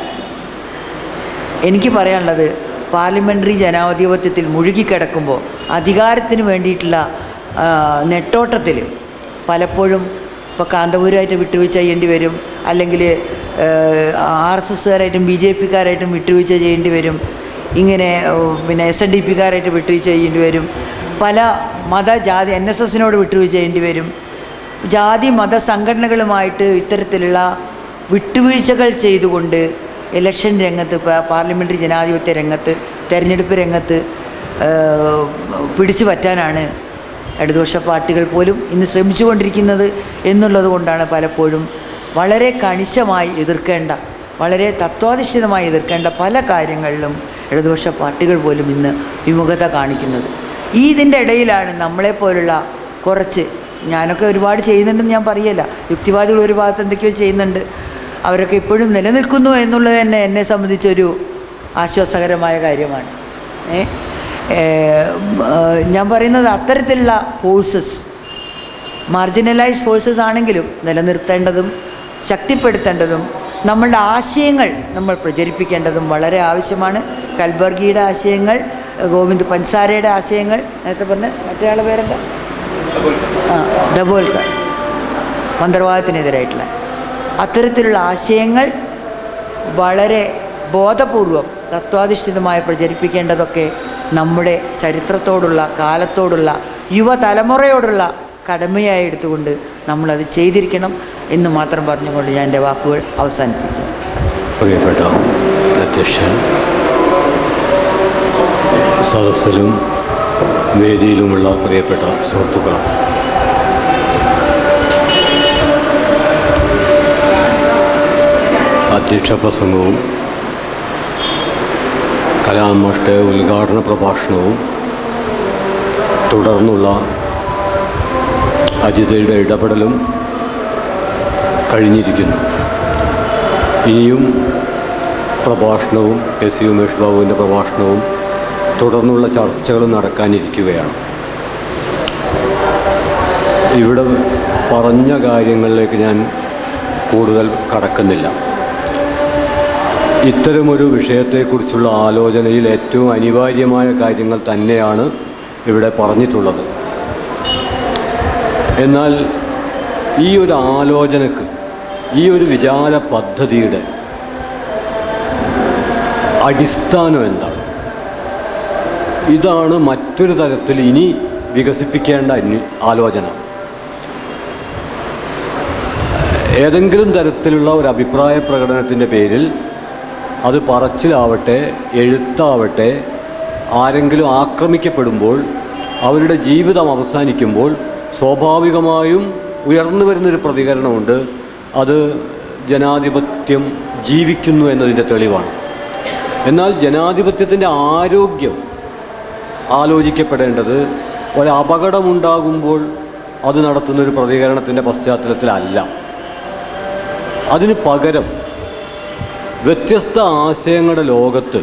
എനിക്ക് പറയാനുള്ളത് പാർലമെൻ്ററി ജനാധിപത്യത്തിൽ മുഴുകിക്കിടക്കുമ്പോൾ അധികാരത്തിന് വേണ്ടിയിട്ടുള്ള ആ, നെട്ടോട്ടത്തിൽ പലപ്പോഴും ഇപ്പോൾ കാന്തപുരമായിട്ട് വിട്ടുവീഴ്ച ചെയ്യേണ്ടി വരും അല്ലെങ്കിൽ ആർ എസ് എസ്സുകാരായിട്ടും ബി ജെ പിക്കാരായിട്ടും വിട്ടുവീഴ്ച ചെയ്യേണ്ടി വരും ഇങ്ങനെ ഓ, പിന്നെ എസ് എൻ ഡി പിക്കാരായിട്ട് വിട്ടുവീഴ്ച ചെയ്യേണ്ടി വരും പല മത ജാതി എൻ എസ് എസിനോട് വിട്ടുവീഴ്ച ചെയ്യേണ്ടി വരും ജാതി മത സംഘടനകളുമായിട്ട് ഇത്തരത്തിലുള്ള വിട്ടുവീഴ്ചകൾ ചെയ്തുകൊണ്ട് ഇലക്ഷൻ രംഗത്ത് പ- പാർലമെൻ്ററി ജനാധിപത്യ രംഗത്ത് തെരഞ്ഞെടുപ്പ് രംഗത്ത് ഏഹ്, പിടിച്ചു പറ്റാനാണ് ഇടതുപക്ഷ പാർട്ടികൾ പോലും ഇന്ന് ശ്രമിച്ചുകൊണ്ടിരിക്കുന്നത് എന്നുള്ളത് കൊണ്ടാണ് പലപ്പോഴും വളരെ കണിശമായി എതിർക്കേണ്ട വളരെ തത്വാധിഷ്ഠിതമായി എതിർക്കേണ്ട പല കാര്യങ്ങളിലും ഇടതുപക്ഷ പാർട്ടികൾ പോലും ഇന്ന് വിമുഖത കാണിക്കുന്നത് ഈ ഇതിൻ്റെ ഇടയിലാണ് നമ്മളെപ്പോലുള്ള കുറച്ച് ഞാനൊക്കെ ഒരുപാട് ചെയ്യുന്നുണ്ടെന്ന് ഞാൻ പറയല്ല യുക്തിവാദികൾ ഒരു ഭാഗത്ത് എന്തൊക്കെയോ ചെയ്യുന്നുണ്ട് അവരൊക്കെ ഇപ്പോഴും നിലനിൽക്കുന്നു എന്നുള്ളത് തന്നെ എന്നെ സംബന്ധിച്ചൊരു ആശ്വാസകരമായ കാര്യമാണ് ഏ ഏ, ആ, ഞാൻ പറയുന്നത് അത്തരത്തിലുള്ള ഫോഴ്സസ് മാർജിനലൈസ് ഫോഴ്സസ് ആണെങ്കിലും നിലനിർത്തേണ്ടതും ശക്തിപ്പെടുത്തേണ്ടതും നമ്മളുടെ ആശയങ്ങൾ നമ്മൾ പ്രചരിപ്പിക്കേണ്ടതും വളരെ ആവശ്യമാണ് കൽബർഗിയുടെ ആശയങ്ങൾ ഗോവിന്ദ് പൻസാരയുടെ ആശയങ്ങൾ നേരത്തെ പറഞ്ഞ മറ്റേയാളുടെ പേരെന്താ ആ ദബോൽക്കർ മന്ത്രവാദത്തിനെതിരായിട്ടുള്ള അത്തരത്തിലുള്ള ആശയങ്ങൾ വളരെ ബോധപൂർവം തത്വാധിഷ്ഠിതമായി പ്രചരിപ്പിക്കേണ്ടതൊക്കെ നമ്മുടെ ചരിത്രത്തോടുള്ള കാലത്തോടുള്ള യുവതലമുറയോടുള്ള കടമയായി എടുത്തുകൊണ്ട് നമ്മളത് ചെയ്തിരിക്കണം എന്ന് മാത്രം പറഞ്ഞുകൊണ്ട് ഞാൻ എൻ്റെ വാക്കുകൾ അവസാനിപ്പിക്കുന്നു പ്രിയപ്പെട്ട അധ്യക്ഷൻ സദസ്സിലും വേദിയിലുമുള്ള പ്രിയപ്പെട്ട സുഹൃത്തുക്കൾ അധ്യക്ഷ പ്രസംഗവും കലാമാഷ്ട ഉദ്ഘാടന പ്രഭാഷണവും തുടർന്നുള്ള അജിതയുടെ ഇടപെടലും കഴിഞ്ഞിരിക്കുന്നു ഇനിയും പ്രഭാഷണവും എ സി ഉമേഷ് ബാബുവിൻ്റെ പ്രഭാഷണവും തുടർന്നുള്ള ചർച്ചകളും നടക്കാനിരിക്കുകയാണ് ഇവിടെ പറഞ്ഞ കാര്യങ്ങളിലേക്ക് ഞാൻ കൂടുതൽ കടക്കുന്നില്ല ഇത്തരമൊരു വിഷയത്തെക്കുറിച്ചുള്ള ആലോചനയിൽ ഏറ്റവും അനിവാര്യമായ കാര്യങ്ങൾ തന്നെയാണ് ഇവിടെ പറഞ്ഞിട്ടുള്ളത് എന്നാൽ ഈ ഒരു ആലോചനക്ക് ഈ ഒരു വിചാര പദ്ധതിയുടെ അടിസ്ഥാനം എന്താണ് ഇതാണ് മറ്റൊരു തരത്തിൽ ഇനി വികസിപ്പിക്കേണ്ട അന്വ- ആലോചന ഏതെങ്കിലും തരത്തിലുള്ള ഒരു അഭിപ്രായ പ്രകടനത്തിൻ്റെ പേരിൽ അത് പറച്ചിലാവട്ടെ എഴുത്താവട്ടെ ആരെങ്കിലും ആക്രമിക്കപ്പെടുമ്പോൾ അവരുടെ ജീവിതം അവസാനിക്കുമ്പോൾ സ്വാഭാവികമായും ഉയർന്നു വരുന്നൊരു പ്രതികരണമുണ്ട് അത് ജനാധിപത്യം ജീവിക്കുന്നു എന്നതിൻ്റെ തെളിവാണ് എന്നാൽ ജനാധിപത്യത്തിൻ്റെ ആരോഗ്യം ആലോചിക്കപ്പെടേണ്ടത് ഒരപകടമുണ്ടാകുമ്പോൾ അത് നടത്തുന്ന ഒരു പ്രതികരണത്തിൻ്റെ പശ്ചാത്തലത്തിലല്ല അതിന് പകരം വ്യത്യസ്ത ആശയങ്ങളുടെ ലോകത്ത്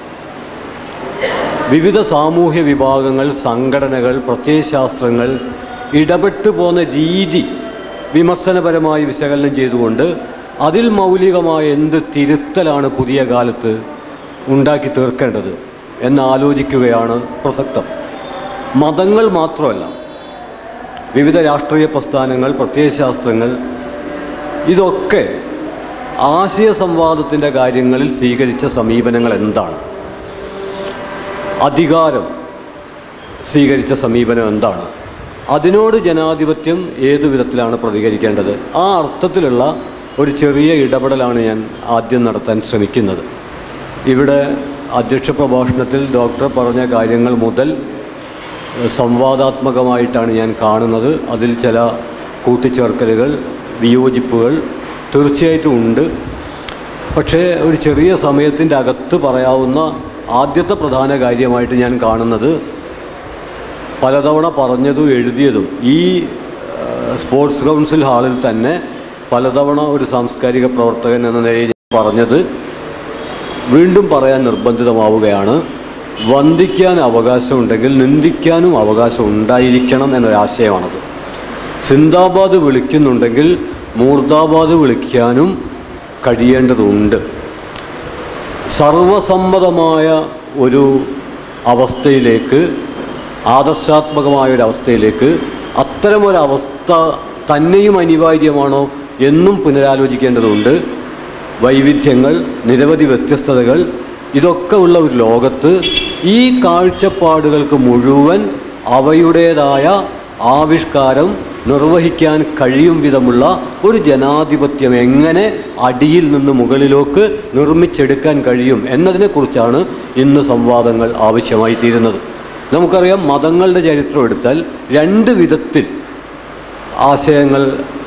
വിവിധ സാമൂഹ്യ വിഭാഗങ്ങൾ സംഘടനകൾ പ്രത്യയശാസ്ത്രങ്ങൾ ഇടപെട്ടു പോന്ന രീതി വിമർശനപരമായി വിശകലനം ചെയ്തുകൊണ്ട് അതിൽ മൗലികമായ എന്ത് തിരുത്തലാണ് പുതിയ കാലത്ത് ഉണ്ടാക്കി തീർക്കേണ്ടത് എന്നാലോചിക്കുകയാണ് പ്രസക്തം മതങ്ങൾ മാത്രമല്ല വിവിധ രാഷ്ട്രീയ പ്രസ്ഥാനങ്ങൾ പ്രത്യയശാസ്ത്രങ്ങൾ ഇതൊക്കെ ആശയ സംവാദത്തിൻ്റെ കാര്യങ്ങളിൽ സ്വീകരിച്ച സമീപനങ്ങൾ എന്താണ് അധികാരം സ്വീകരിച്ച സമീപനം എന്താണ് അതിനോട് ജനാധിപത്യം ഏതു വിധത്തിലാണ് പ്രതികരിക്കേണ്ടത് ആ അർത്ഥത്തിലുള്ള ഒരു ചെറിയ ഇടപെടലാണ് ഞാൻ ആദ്യം നടത്താൻ ശ്രമിക്കുന്നത് ഇവിടെ അധ്യക്ഷ പ്രഭാഷണത്തിൽ ഡോക്ടർ പറഞ്ഞ കാര്യങ്ങൾ മുതൽ ഏഹ്, സംവാദാത്മകമായിട്ടാണ് ഞാൻ കാണുന്നത് അതിൽ ചില കൂട്ടിച്ചേർക്കലുകൾ വിയോജിപ്പുകൾ തീർച്ചയായിട്ടും ഉണ്ട് പക്ഷേ ഒരു ചെറിയ സമയത്തിൻ്റെ അകത്ത് പറയാവുന്ന ആദ്യത്തെ പ്രധാന കാര്യമായിട്ട് ഞാൻ കാണുന്നത് പലതവണ പറഞ്ഞതും എഴുതിയതും ഈ ഏഹ്, സ്പോർട്സ് കൗൺസിൽ ഹാളിൽ തന്നെ പലതവണ ഒരു സാംസ്കാരിക പ്രവർത്തകൻ എന്ന നിലയിൽ പറഞ്ഞത് വീണ്ടും പറയാൻ നിർബന്ധിതമാവുകയാണ് വന്ദിക്കാൻ അവകാശമുണ്ടെങ്കിൽ നിന്ദിക്കാനും അവകാശം ഉണ്ടായിരിക്കണം എന്നൊരാശയമാണത് സിന്ദാബാദ് വിളിക്കുന്നുണ്ടെങ്കിൽ മൂർദാബാദ് വിളിക്കാനും കഴിയേണ്ടതുണ്ട് സർവസമ്മതമായ ഒരു അവസ്ഥയിലേക്ക് ആദർശാത്മകമായ ഒരു അവസ്ഥയിലേക്ക് അത്തരമൊരവസ്ഥ തന്നെയും അനിവാര്യമാണോ എന്നും പുനരാലോചിക്കേണ്ടതുണ്ട് വൈവിധ്യങ്ങൾ നിരവധി വ്യത്യസ്തതകൾ ഇതൊക്കെ ഉള്ള ഒരു ലോകത്ത് ഈ കാഴ്ചപ്പാടുകൾക്ക് മുഴുവൻ അവയുടേതായ ആവിഷ്കാരം നിർവഹിക്കാൻ കഴിയും വിധമുള്ള ഒരു ജനാധിപത്യം എങ്ങനെ അടിയിൽ നിന്ന് മുകളിലേക്ക് നിർമ്മിച്ചെടുക്കാൻ കഴിയും എന്നതിനെക്കുറിച്ചാണ് ഇന്ന് സംവാദങ്ങൾ ആവശ്യമായി തീരുന്നത് നമുക്കറിയാം മതങ്ങളുടെ ചരിത്രം എടുത്താൽ രണ്ട് വിധത്തിൽ ആശയങ്ങൾ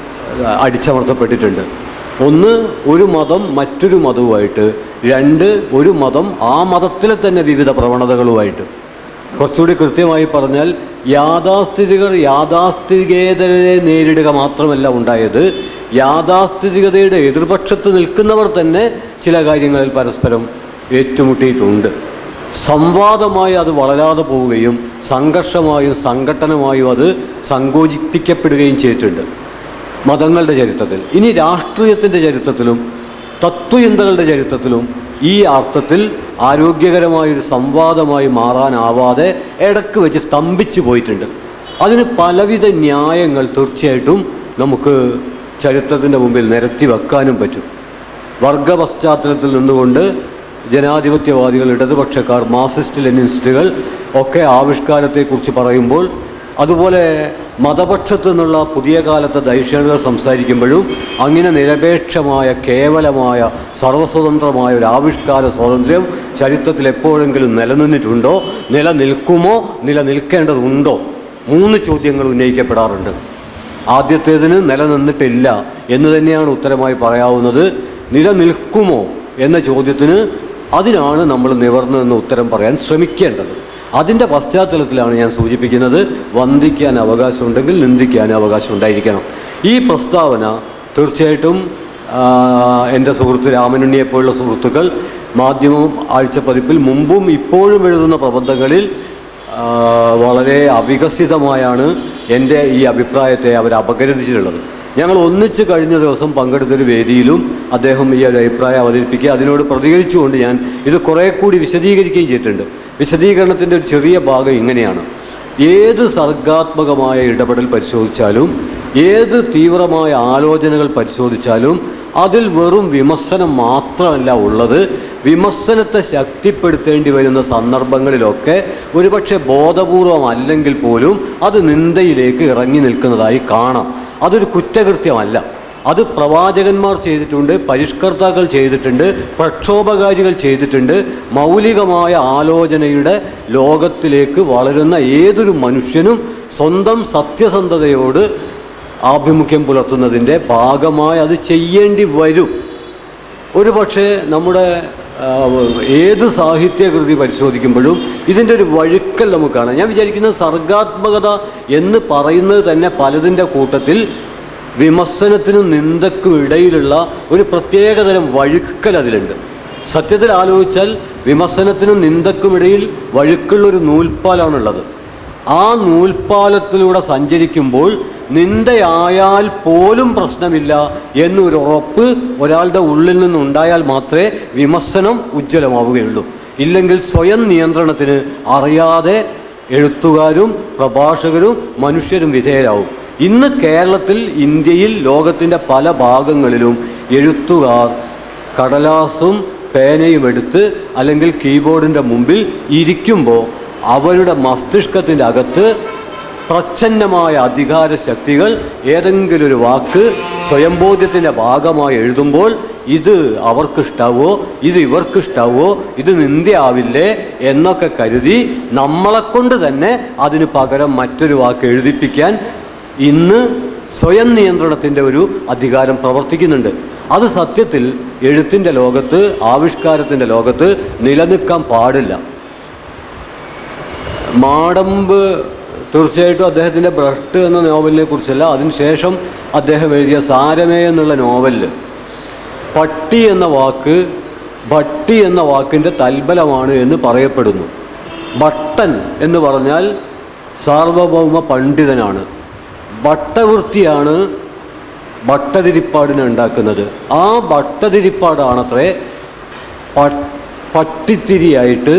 അടിച്ചമർത്തപ്പെട്ടിട്ടുണ്ട് ഒന്ന് ഒരു മതം മറ്റൊരു മതവുമായിട്ട് രണ്ട് ഒരു മതം ആ മതത്തിലെ തന്നെ വിവിധ പ്രവണതകളുമായിട്ട് കുറച്ചുകൂടി കൃത്യമായി പറഞ്ഞാൽ യാഥാസ്ഥിതികർ യാഥാസ്ഥിതികേതരെ നേരിടുക മാത്രമല്ല ഉണ്ടായത് യാഥാസ്ഥിതികതയുടെ എതിർപക്ഷത്ത് നിൽക്കുന്നവർ തന്നെ ചില കാര്യങ്ങളിൽ പരസ്പരം ഏറ്റുമുട്ടിയിട്ടുണ്ട് സംവാദമായി അത് വളരാതെ പോവുകയും സംഘർഷമായും സംഘട്ടനമായും അത് സങ്കോചിപ്പിക്കപ്പെടുകയും ചെയ്തിട്ടുണ്ട് മതങ്ങളുടെ ചരിത്രത്തിൽ ഇനി രാഷ്ട്രീയത്തിൻ്റെ ചരിത്രത്തിലും തത്വചിന്തകളുടെ ചരിത്രത്തിലും ഈ അർത്ഥത്തിൽ ആരോഗ്യകരമായൊരു സംവാദമായി മാറാനാവാതെ ഇടക്ക് വെച്ച് സ്തംഭിച്ചു പോയിട്ടുണ്ട് അതിന് പലവിധ ന്യായങ്ങൾ തീർച്ചയായിട്ടും നമുക്ക് ചരിത്രത്തിൻ്റെ മുമ്പിൽ നിരത്തി വെക്കാനും പറ്റും വർഗ പശ്ചാത്തലത്തിൽ നിന്നുകൊണ്ട് ജനാധിപത്യവാദികൾ ഇടതുപക്ഷക്കാർ മാർസിസ്റ്റ് ലെനിനിസ്റ്റുകൾ ഒക്കെ ആവിഷ്കാരത്തെക്കുറിച്ച് പറയുമ്പോൾ അതുപോലെ മതപക്ഷത്തു നിന്നുള്ള പുതിയ കാലത്തെ ദൈക്ഷണികൾ സംസാരിക്കുമ്പോഴും അങ്ങനെ നിരപേക്ഷമായ കേവലമായ സർവസ്വതന്ത്രമായ ഒരു ആവിഷ്കാര സ്വാതന്ത്ര്യം ചരിത്രത്തിൽ എപ്പോഴെങ്കിലും നിലനിന്നിട്ടുണ്ടോ നിലനിൽക്കുമോ നിലനിൽക്കേണ്ടതുണ്ടോ മൂന്ന് ചോദ്യങ്ങൾ ഉന്നയിക്കപ്പെടാറുണ്ട് ആദ്യത്തേതിന് നിലനിന്നിട്ടില്ല എന്ന് തന്നെയാണ് ഉത്തരമായി പറയാവുന്നത് നിലനിൽക്കുമോ എന്ന ചോദ്യത്തിന് അതിനാണ് നമ്മൾ നിവർന്നു നിന്ന് ഉത്തരം പറയാൻ ശ്രമിക്കേണ്ടത് അതിൻ്റെ പശ്ചാത്തലത്തിലാണ് ഞാൻ സൂചിപ്പിക്കുന്നത് വന്ദിക്കാൻ അവകാശമുണ്ടെങ്കിൽ നിന്ദിക്കാൻ അവകാശം ഉണ്ടായിരിക്കണം ഈ പ്രസ്താവന തീർച്ചയായിട്ടും ആ, എൻ്റെ സുഹൃത്ത് രാമനുണ്ണിയെപ്പോലുള്ള സുഹൃത്തുക്കൾ മാധ്യമം ആഴ്ചപ്പതിപ്പിൽ മുമ്പും ഇപ്പോഴും എഴുതുന്ന പ്രബന്ധങ്ങളിൽ ആ, വളരെ അവികസിതമായാണ് എൻ്റെ ഈ അഭിപ്രായത്തെ അവർ അപകരിച്ചിട്ടുള്ളത് ഞങ്ങൾ ഒന്നിച്ച് കഴിഞ്ഞ ദിവസം പങ്കെടുത്തൊരു വേദിയിലും അദ്ദേഹം ഈ ഒരു അഭിപ്രായം അവതരിപ്പിക്കുക അതിനോട് പ്രതികരിച്ചുകൊണ്ട് ഞാൻ ഇത് കുറേ കൂടി വിശദീകരിക്കുകയും ചെയ്തിട്ടുണ്ട് വിശദീകരണത്തിൻ്റെ ഒരു ചെറിയ ഭാഗം ഇങ്ങനെയാണ് ഏത് സർഗാത്മകമായ ഇടപെടൽ പരിശോധിച്ചാലും ഏത് തീവ്രമായ ആലോചനകൾ പരിശോധിച്ചാലും അതിൽ വെറും വിമർശനം മാത്രമല്ല ഉള്ളത് വിമർശനത്തെ ശക്തിപ്പെടുത്തേണ്ടി വരുന്ന സന്ദർഭങ്ങളിലൊക്കെ ഒരുപക്ഷെ ബോധപൂർവം അല്ലെങ്കിൽ പോലും അത് നിന്ദയിലേക്ക് ഇറങ്ങി നിൽക്കുന്നതായി കാണാം അതൊരു കുറ്റകൃത്യമല്ല അത് പ്രവാചകന്മാർ ചെയ്തിട്ടുണ്ട് പരിഷ്കർത്താക്കൾ ചെയ്തിട്ടുണ്ട് പ്രക്ഷോഭകാരികൾ ചെയ്തിട്ടുണ്ട് മൗലികമായ ആലോചനയുടെ ലോകത്തിലേക്ക് വളരുന്ന ഏതൊരു മനുഷ്യനും സ്വന്തം സത്യസന്ധതയോട് ആഭിമുഖ്യം പുലർത്തുന്നതിൻ്റെ ഭാഗമായി അത് ചെയ്യേണ്ടി വരും ഒരു പക്ഷേ നമ്മുടെ ആ, ഏത് സാഹിത്യകൃതി പരിശോധിക്കുമ്പോഴും ഇതിൻ്റെ ഒരു വഴുക്കൽ നമുക്ക് കാണാം ഞാൻ വിചാരിക്കുന്നത് സർഗാത്മകത എന്ന് പറയുന്നത് തന്നെ പലതിൻ്റെ കൂട്ടത്തിൽ വിമർശനത്തിനും നിന്ദക്കും ഇടയിലുള്ള ഒരു പ്രത്യേകതരം വഴുക്കൽ അതിലുണ്ട് സത്യത്തിൽ ആലോചിച്ചാൽ വിമർശനത്തിനും നിന്ദക്കും ഇടയിൽ വഴുക്കുള്ളൊരു നൂൽപ്പാലാണുള്ളത് ആ നൂൽപ്പാലത്തിലൂടെ സഞ്ചരിക്കുമ്പോൾ നിന്ദയായാൽ പോലും പ്രശ്നമില്ല എന്നൊരു ഉറപ്പ് ഒരാളുടെ ഉള്ളിൽ നിന്നുണ്ടായാൽ മാത്രമേ വിമർശനം ഉജ്ജ്വലമാവുകയുള്ളൂ ഇല്ലെങ്കിൽ സ്വയം നിയന്ത്രണത്തിന് അറിയാതെ എഴുത്തുകാരും പ്രഭാഷകരും മനുഷ്യരും വിധേയരാവും ഇന്ന് കേരളത്തിൽ ഇന്ത്യയിൽ ലോകത്തിൻ്റെ പല ഭാഗങ്ങളിലും എഴുത്തുകാർ കടലാസും പേനയും എടുത്ത് അല്ലെങ്കിൽ കീബോർഡിൻ്റെ മുമ്പിൽ ഇരിക്കുമ്പോൾ അവരുടെ മസ്തിഷ്കത്തിൻ്റെ അകത്ത് പ്രച്ഛന്നമായ അധികാര ശക്തികൾ ഏതെങ്കിലും ഒരു വാക്ക് സ്വയംബോധ്യത്തിൻ്റെ ഭാഗമായി എഴുതുമ്പോൾ ഇത് അവർക്കിഷ്ടാവോ ഇത് ഇവർക്കിഷ്ടാവോ ഇത് നിന്ദയാവില്ലേ എന്നൊക്കെ കരുതി നമ്മളെക്കൊണ്ട് തന്നെ അതിന് പകരം മറ്റൊരു വാക്ക് എഴുതിപ്പിക്കാൻ ഇന്ന് സ്വയം നിയന്ത്രണത്തിൻ്റെ ഒരു അധികാരം പ്രവർത്തിക്കുന്നുണ്ട് അത് സത്യത്തിൽ എഴുത്തിൻ്റെ ലോകത്ത് ആവിഷ്കാരത്തിൻ്റെ ലോകത്ത് നിലനിൽക്കാൻ പാടില്ല മാടമ്പ് തീർച്ചയായിട്ടും അദ്ദേഹത്തിൻ്റെ ഭ്രഷ്ട് എന്ന നോവലിനെ കുറിച്ചല്ല അതിനുശേഷം അദ്ദേഹം എഴുതിയ സാരമേ എന്നുള്ള നോവലിൽ പട്ടി എന്ന വാക്ക് ഭട്ടി എന്ന വാക്കിൻ്റെ തൽബലമാണ് എന്ന് പറയപ്പെടുന്നു ഭട്ടൻ എന്ന് പറഞ്ഞാൽ സാർവഭൗമ പണ്ഡിതനാണ് ഭട്ടവൃത്തിയാണ് ഭട്ടതിരിപ്പാടിനെ ഉണ്ടാക്കുന്നത് ആ ഭട്ടതിരിപ്പാടാണത്രേ പ- പട്ടിത്തിരിയായിട്ട്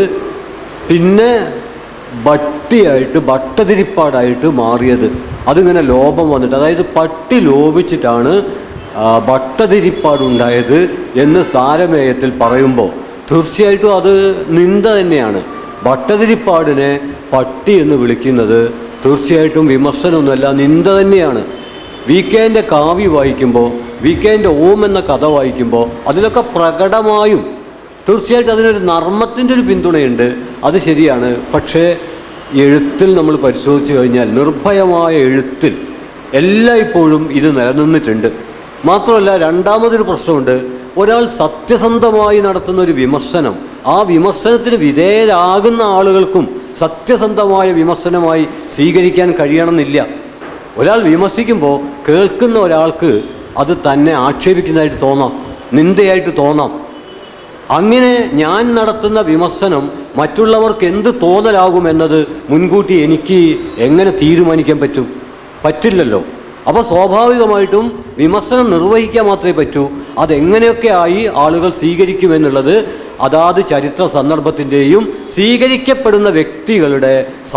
പിന്നെ ഭട്ടിയായിട്ട് ഭട്ടതിരിപ്പാടായിട്ട് മാറിയത് അതിങ്ങനെ ലോപം വന്നിട്ട് അതായത് പട്ടി ലോപിച്ചിട്ടാണ് ആ, ഭട്ടതിരിപ്പാടുണ്ടായത് എന്ന് സാരമേയത്തിൽ പറയുമ്പോൾ തീർച്ചയായിട്ടും അത് നിന്ദ തന്നെയാണ് ഭട്ടതിരിപ്പാടിനെ പട്ടി എന്ന് വിളിക്കുന്നത് തീർച്ചയായിട്ടും വിമർശനമൊന്നുമല്ല നിന്ദ തന്നെയാണ് വി കെൻ്റെ കാവ്യ വായിക്കുമ്പോൾ വി കെൻ്റെ ഓം എന്ന കഥ വായിക്കുമ്പോൾ അതിലൊക്കെ പ്രകടമായും തീർച്ചയായിട്ടും അതിനൊരു നർമ്മത്തിൻ്റെ ഒരു പിന്തുണയുണ്ട് അത് ശരിയാണ് പക്ഷേ എഴുത്തിൽ നമ്മൾ പരിശോധിച്ച് കഴിഞ്ഞാൽ നിർഭയമായ എഴുത്തിൽ എല്ലായ്പ്പോഴും ഇത് നിലനിന്നിട്ടുണ്ട് മാത്രമല്ല രണ്ടാമതൊരു പ്രശ്നമുണ്ട് ഒരാൾ സത്യസന്ധമായി നടത്തുന്ന ഒരു വിമർശനം ആ വിമർശനത്തിന് വിധേയരാകുന്ന ആളുകൾക്കും സത്യസന്ധമായ വിമർശനമായി സ്വീകരിക്കാൻ കഴിയണമെന്നില്ല ഒരാൾ വിമർശിക്കുമ്പോൾ കേൾക്കുന്ന ഒരാൾക്ക് അത് തന്നെ ആക്ഷേപിക്കുന്നതായിട്ട് തോന്നാം നിന്ദയായിട്ട് തോന്നാം അങ്ങനെ ഞാൻ നടത്തുന്ന വിമർശനം മറ്റുള്ളവർക്ക് എന്ത് തോന്നലാകുമെന്നത് മുൻകൂട്ടി എനിക്ക് എങ്ങനെ തീരുമാനിക്കാൻ പറ്റും പറ്റില്ലല്ലോ അപ്പോൾ സ്വാഭാവികമായിട്ടും വിമർശനം നിർവഹിക്കാൻ മാത്രമേ പറ്റൂ അതെങ്ങനെയൊക്കെ ആയി ആളുകൾ സ്വീകരിക്കുമെന്നുള്ളത് അതാത് ചരിത്ര സന്ദർഭത്തിൻ്റെയും സ്വീകരിക്കപ്പെടുന്ന വ്യക്തികളുടെ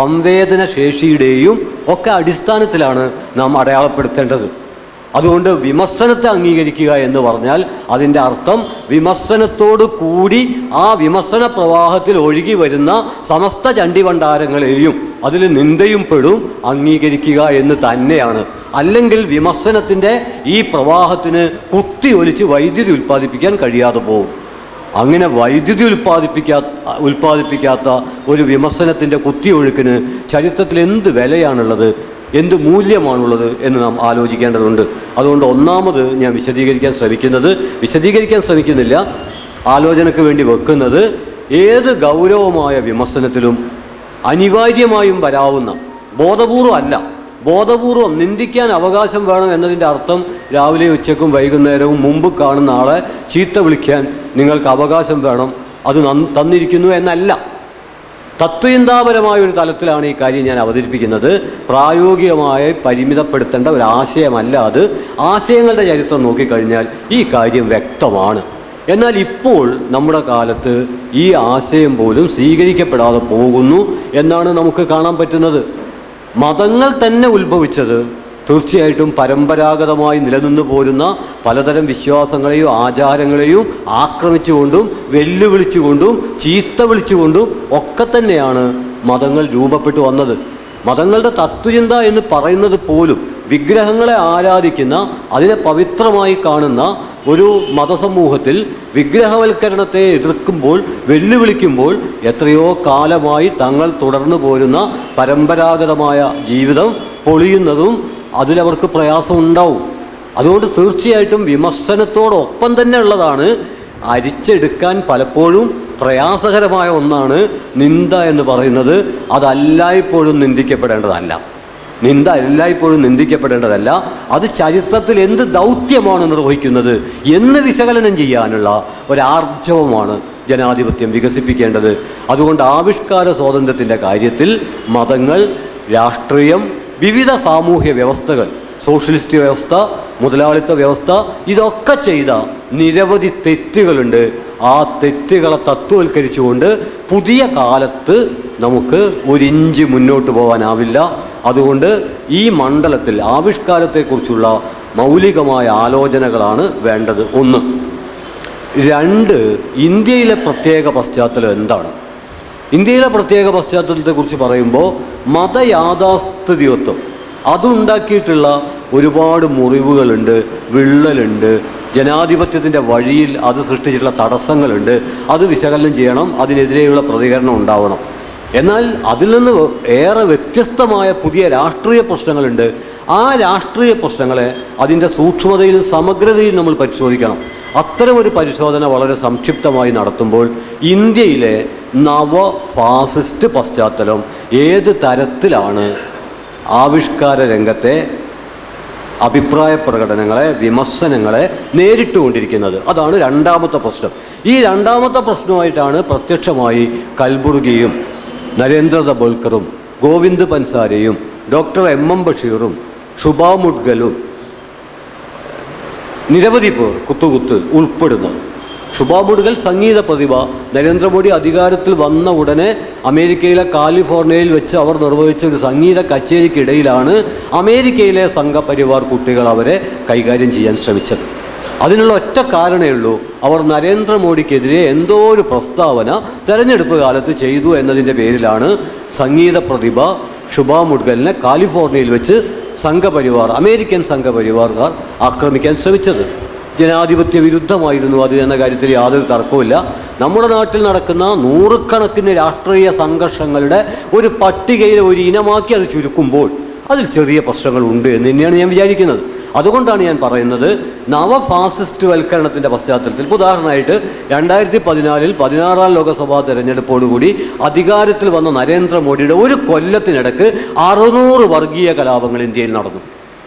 സംവേദനശേഷിയുടെയും ഒക്കെ അടിസ്ഥാനത്തിലാണ് നാം അടയാളപ്പെടുത്തേണ്ടത് അതുകൊണ്ട് വിമർശനത്തെ അംഗീകരിക്കുക എന്ന് പറഞ്ഞാൽ അതിൻ്റെ അർത്ഥം വിമർശനത്തോട് കൂടി ആ വിമർശന പ്രവാഹത്തിൽ ഒഴുകി വരുന്ന സമസ്ത ചണ്ടിഭണ്ഡാരങ്ങളെയും അതിൽ നിന്ദയും പെടും അംഗീകരിക്കുക എന്ന് തന്നെയാണ് അല്ലെങ്കിൽ വിമർശനത്തിൻ്റെ ഈ പ്രവാഹത്തിന് കുത്തി ഒലിച്ച് വൈദ്യുതി ഉൽപ്പാദിപ്പിക്കാൻ കഴിയാതെ പോകും അങ്ങനെ വൈദ്യുതി ഉൽപ്പാദിപ്പിക്കാ ഉൽപ്പാദിപ്പിക്കാത്ത ഒരു വിമർശനത്തിൻ്റെ കുത്തിയൊഴുക്കിന് ചരിത്രത്തിൽ എന്ത് വിലയാണുള്ളത് എന്ത് മൂല്യമാണുള്ളത് എന്ന് നാം ആലോചിക്കേണ്ടതുണ്ട് അതുകൊണ്ട് ഒന്നാമത് ഞാൻ വിശദീകരിക്കാൻ ശ്രമിക്കുന്നത് വിശദീകരിക്കാൻ ശ്രമിക്കുന്നില്ല ആലോചനയ്ക്ക് വേണ്ടി വെക്കുന്നത് ഏത് ഗൗരവമായ വിമർശനത്തിലും അനിവാര്യമായും വരാവുന്ന ബോധപൂർവം അല്ല ബോധപൂർവം നിന്ദിക്കാൻ അവകാശം വേണം എന്നതിൻ്റെ അർത്ഥം രാവിലെ ഉച്ചക്കും വൈകുന്നേരവും മുമ്പ് കാണുന്ന ആളെ ചീത്ത വിളിക്കാൻ നിങ്ങൾക്ക് അവകാശം വേണം അത് നന്ന് തന്നിരിക്കുന്നു എന്നല്ല തത്വചിന്താപരമായ ഒരു തലത്തിലാണ് ഈ കാര്യം ഞാൻ അവതരിപ്പിക്കുന്നത് പ്രായോഗികമായി പരിമിതപ്പെടുത്തേണ്ട ഒരു ആശയമല്ല അത് ആശയങ്ങളുടെ ചരിത്രം നോക്കിക്കഴിഞ്ഞാൽ ഈ കാര്യം വ്യക്തമാണ് എന്നാൽ ഇപ്പോൾ നമ്മുടെ കാലത്ത് ഈ ആശയം പോലും സ്വീകരിക്കപ്പെടാതെ പോകുന്നു എന്നാണ് നമുക്ക് കാണാൻ പറ്റുന്നത് മതങ്ങൾ തന്നെ ഉത്ഭവിച്ചത് തീർച്ചയായിട്ടും പരമ്പരാഗതമായി നിലനിന്നു പോരുന്ന പലതരം വിശ്വാസങ്ങളെയും ആചാരങ്ങളെയും ആക്രമിച്ചുകൊണ്ടും വെല്ലുവിളിച്ചുകൊണ്ടും ചീത്ത വിളിച്ചുകൊണ്ടും ഒക്കെ തന്നെയാണ് മതങ്ങൾ രൂപപ്പെട്ടു വന്നത് മതങ്ങളുടെ തത്വചിന്ത എന്ന് പറയുന്നത് പോലും വിഗ്രഹങ്ങളെ ആരാധിക്കുന്ന അതിനെ പവിത്രമായി കാണുന്ന ഒരു മതസമൂഹത്തിൽ വിഗ്രഹവൽക്കരണത്തെ എതിർക്കുമ്പോൾ വെല്ലുവിളിക്കുമ്പോൾ എത്രയോ കാലമായി തങ്ങൾ തുടർന്നു പോരുന്ന പരമ്പരാഗതമായ ജീവിതം പൊളിയുന്നതും അതിലവർക്ക് പ്രയാസം ഉണ്ടാവും അതുകൊണ്ട് തീർച്ചയായിട്ടും വിമർശനത്തോടൊപ്പം തന്നെ ഉള്ളതാണ് അരിച്ചെടുക്കാൻ പലപ്പോഴും പ്രയാസകരമായ ഒന്നാണ് നിന്ദ എന്ന് പറയുന്നത് അതല്ലായ്പ്പോഴും നിന്ദിക്കപ്പെടേണ്ടതല്ല നിന്ദ എല്ലായ്പ്പോഴും നിന്ദിക്കപ്പെടേണ്ടതല്ല അത് ചരിത്രത്തിൽ എന്ത് ദൗത്യമാണ് നിർവഹിക്കുന്നത് എന്ന് വിശകലനം ചെയ്യാനുള്ള ഒരാർജവമാണ് ജനാധിപത്യം വികസിപ്പിക്കേണ്ടത് അതുകൊണ്ട് ആവിഷ്കാര സ്വാതന്ത്ര്യത്തിൻ്റെ കാര്യത്തിൽ മതങ്ങൾ രാഷ്ട്രീയം വിവിധ സാമൂഹ്യ വ്യവസ്ഥകൾ സോഷ്യലിസ്റ്റ് വ്യവസ്ഥ മുതലാളിത്ത വ്യവസ്ഥ ഇതൊക്കെ ചെയ്ത നിരവധി തെറ്റുകളുണ്ട് ആ തെറ്റുകളെ തത്വവൽക്കരിച്ചുകൊണ്ട് പുതിയ കാലത്ത് നമുക്ക് ഒരിഞ്ച് മുന്നോട്ട് പോകാനാവില്ല അതുകൊണ്ട് ഈ മണ്ഡലത്തിൽ ആവിഷ്കാരത്തെക്കുറിച്ചുള്ള മൗലികമായ ആലോചനകളാണ് വേണ്ടത് ഒന്ന് രണ്ട് ഇന്ത്യയിലെ പ്രത്യേക പശ്ചാത്തലം എന്താണ് ഇന്ത്യയിലെ പ്രത്യേക പശ്ചാത്തലത്തെക്കുറിച്ച് പറയുമ്പോൾ മതയാഥാസ്ഥിതികത്വം അതുണ്ടാക്കിയിട്ടുള്ള ഒരുപാട് മുറിവുകളുണ്ട് വിള്ളലുണ്ട് ജനാധിപത്യത്തിൻ്റെ വഴിയിൽ അത് സൃഷ്ടിച്ചിട്ടുള്ള തടസ്സങ്ങളുണ്ട് അത് വിശകലനം ചെയ്യണം അതിനെതിരെയുള്ള പ്രതികരണം ഉണ്ടാവണം എന്നാൽ അതിൽ നിന്ന് ഏറെ വ്യത്യസ്തമായ പുതിയ രാഷ്ട്രീയ പ്രശ്നങ്ങളുണ്ട് ആ രാഷ്ട്രീയ പ്രശ്നങ്ങളെ അതിൻ്റെ സൂക്ഷ്മതയിലും സമഗ്രതയിലും നമ്മൾ പരിശോധിക്കണം അത്തരമൊരു പരിശോധന വളരെ സംക്ഷിപ്തമായി നടത്തുമ്പോൾ ഇന്ത്യയിലെ നവ ഫാസിസ്റ്റ് പശ്ചാത്തലം ഏത് തരത്തിലാണ് ആവിഷ്കാര രംഗത്തെ അഭിപ്രായ പ്രകടനങ്ങളെ വിമർശനങ്ങളെ നേരിട്ടുകൊണ്ടിരിക്കുന്നത് അതാണ് രണ്ടാമത്തെ പ്രശ്നം ഈ രണ്ടാമത്തെ പ്രശ്നമായിട്ടാണ് പ്രത്യക്ഷമായി കൽബുർഗിയും നരേന്ദ്ര ദബോൽക്കറും ഗോവിന്ദ് പൻസാരയും ഡോക്ടർ എം എം ബഷീറും ഷുബാ മുഡ്ഗലും നിരവധി പേർ കുത്തുകുത്ത് ഉൾപ്പെടുന്നു ഷുബാബുഡുകൾ സംഗീത പ്രതിഭ നരേന്ദ്രമോദി അധികാരത്തിൽ വന്ന ഉടനെ അമേരിക്കയിലെ കാലിഫോർണിയയിൽ വെച്ച് അവർ നിർവഹിച്ച ഒരു സംഗീത കച്ചേരിക്കിടയിലാണ് അമേരിക്കയിലെ സംഘപരിവാർ കുട്ടികൾ അവരെ കൈകാര്യം ചെയ്യാൻ ശ്രമിച്ചത് അതിനുള്ള ഒറ്റ കാരണമേ ഉള്ളൂ അവർ നരേന്ദ്രമോദിക്കെതിരെ എന്തോ ഒരു പ്രസ്താവന തെരഞ്ഞെടുപ്പ് കാലത്ത് ചെയ്തു എന്നതിൻ്റെ പേരിലാണ് സംഗീത പ്രതിഭ ഷുബാ മുഡ്ഗലിനെ കാലിഫോർണിയയിൽ വെച്ച് സംഘപരിവാർ അമേരിക്കൻ സംഘപരിവാർക്കാർ ആക്രമിക്കാൻ ശ്രമിച്ചത് ജനാധിപത്യ വിരുദ്ധമായിരുന്നു അത് എന്ന കാര്യത്തിൽ യാതൊരു തർക്കവുമില്ല നമ്മുടെ നാട്ടിൽ നടക്കുന്ന നൂറുകണക്കിന് രാഷ്ട്രീയ സംഘർഷങ്ങളുടെ ഒരു പട്ടികയിൽ ഒരു ഇനമാക്കി അത് ചുരുക്കുമ്പോൾ അതിൽ ചെറിയ പ്രശ്നങ്ങളുണ്ട് എന്ന് തന്നെയാണ് ഞാൻ വിചാരിക്കുന്നത് അതുകൊണ്ടാണ് ഞാൻ പറയുന്നത് നവഫാസിസ്റ്റ് വൽക്കരണത്തിൻ്റെ പശ്ചാത്തലത്തിൽ ഇപ്പോൾ ഉദാഹരണമായിട്ട് രണ്ടായിരത്തി പതിനാലിൽ പതിനാറാം ലോക്സഭാ തെരഞ്ഞെടുപ്പോടുകൂടി അധികാരത്തിൽ വന്ന നരേന്ദ്രമോദിയുടെ ഒരു കൊല്ലത്തിനിടക്ക് അറുന്നൂറ് വർഗീയ കലാപങ്ങൾ ഇന്ത്യയിൽ നടന്നു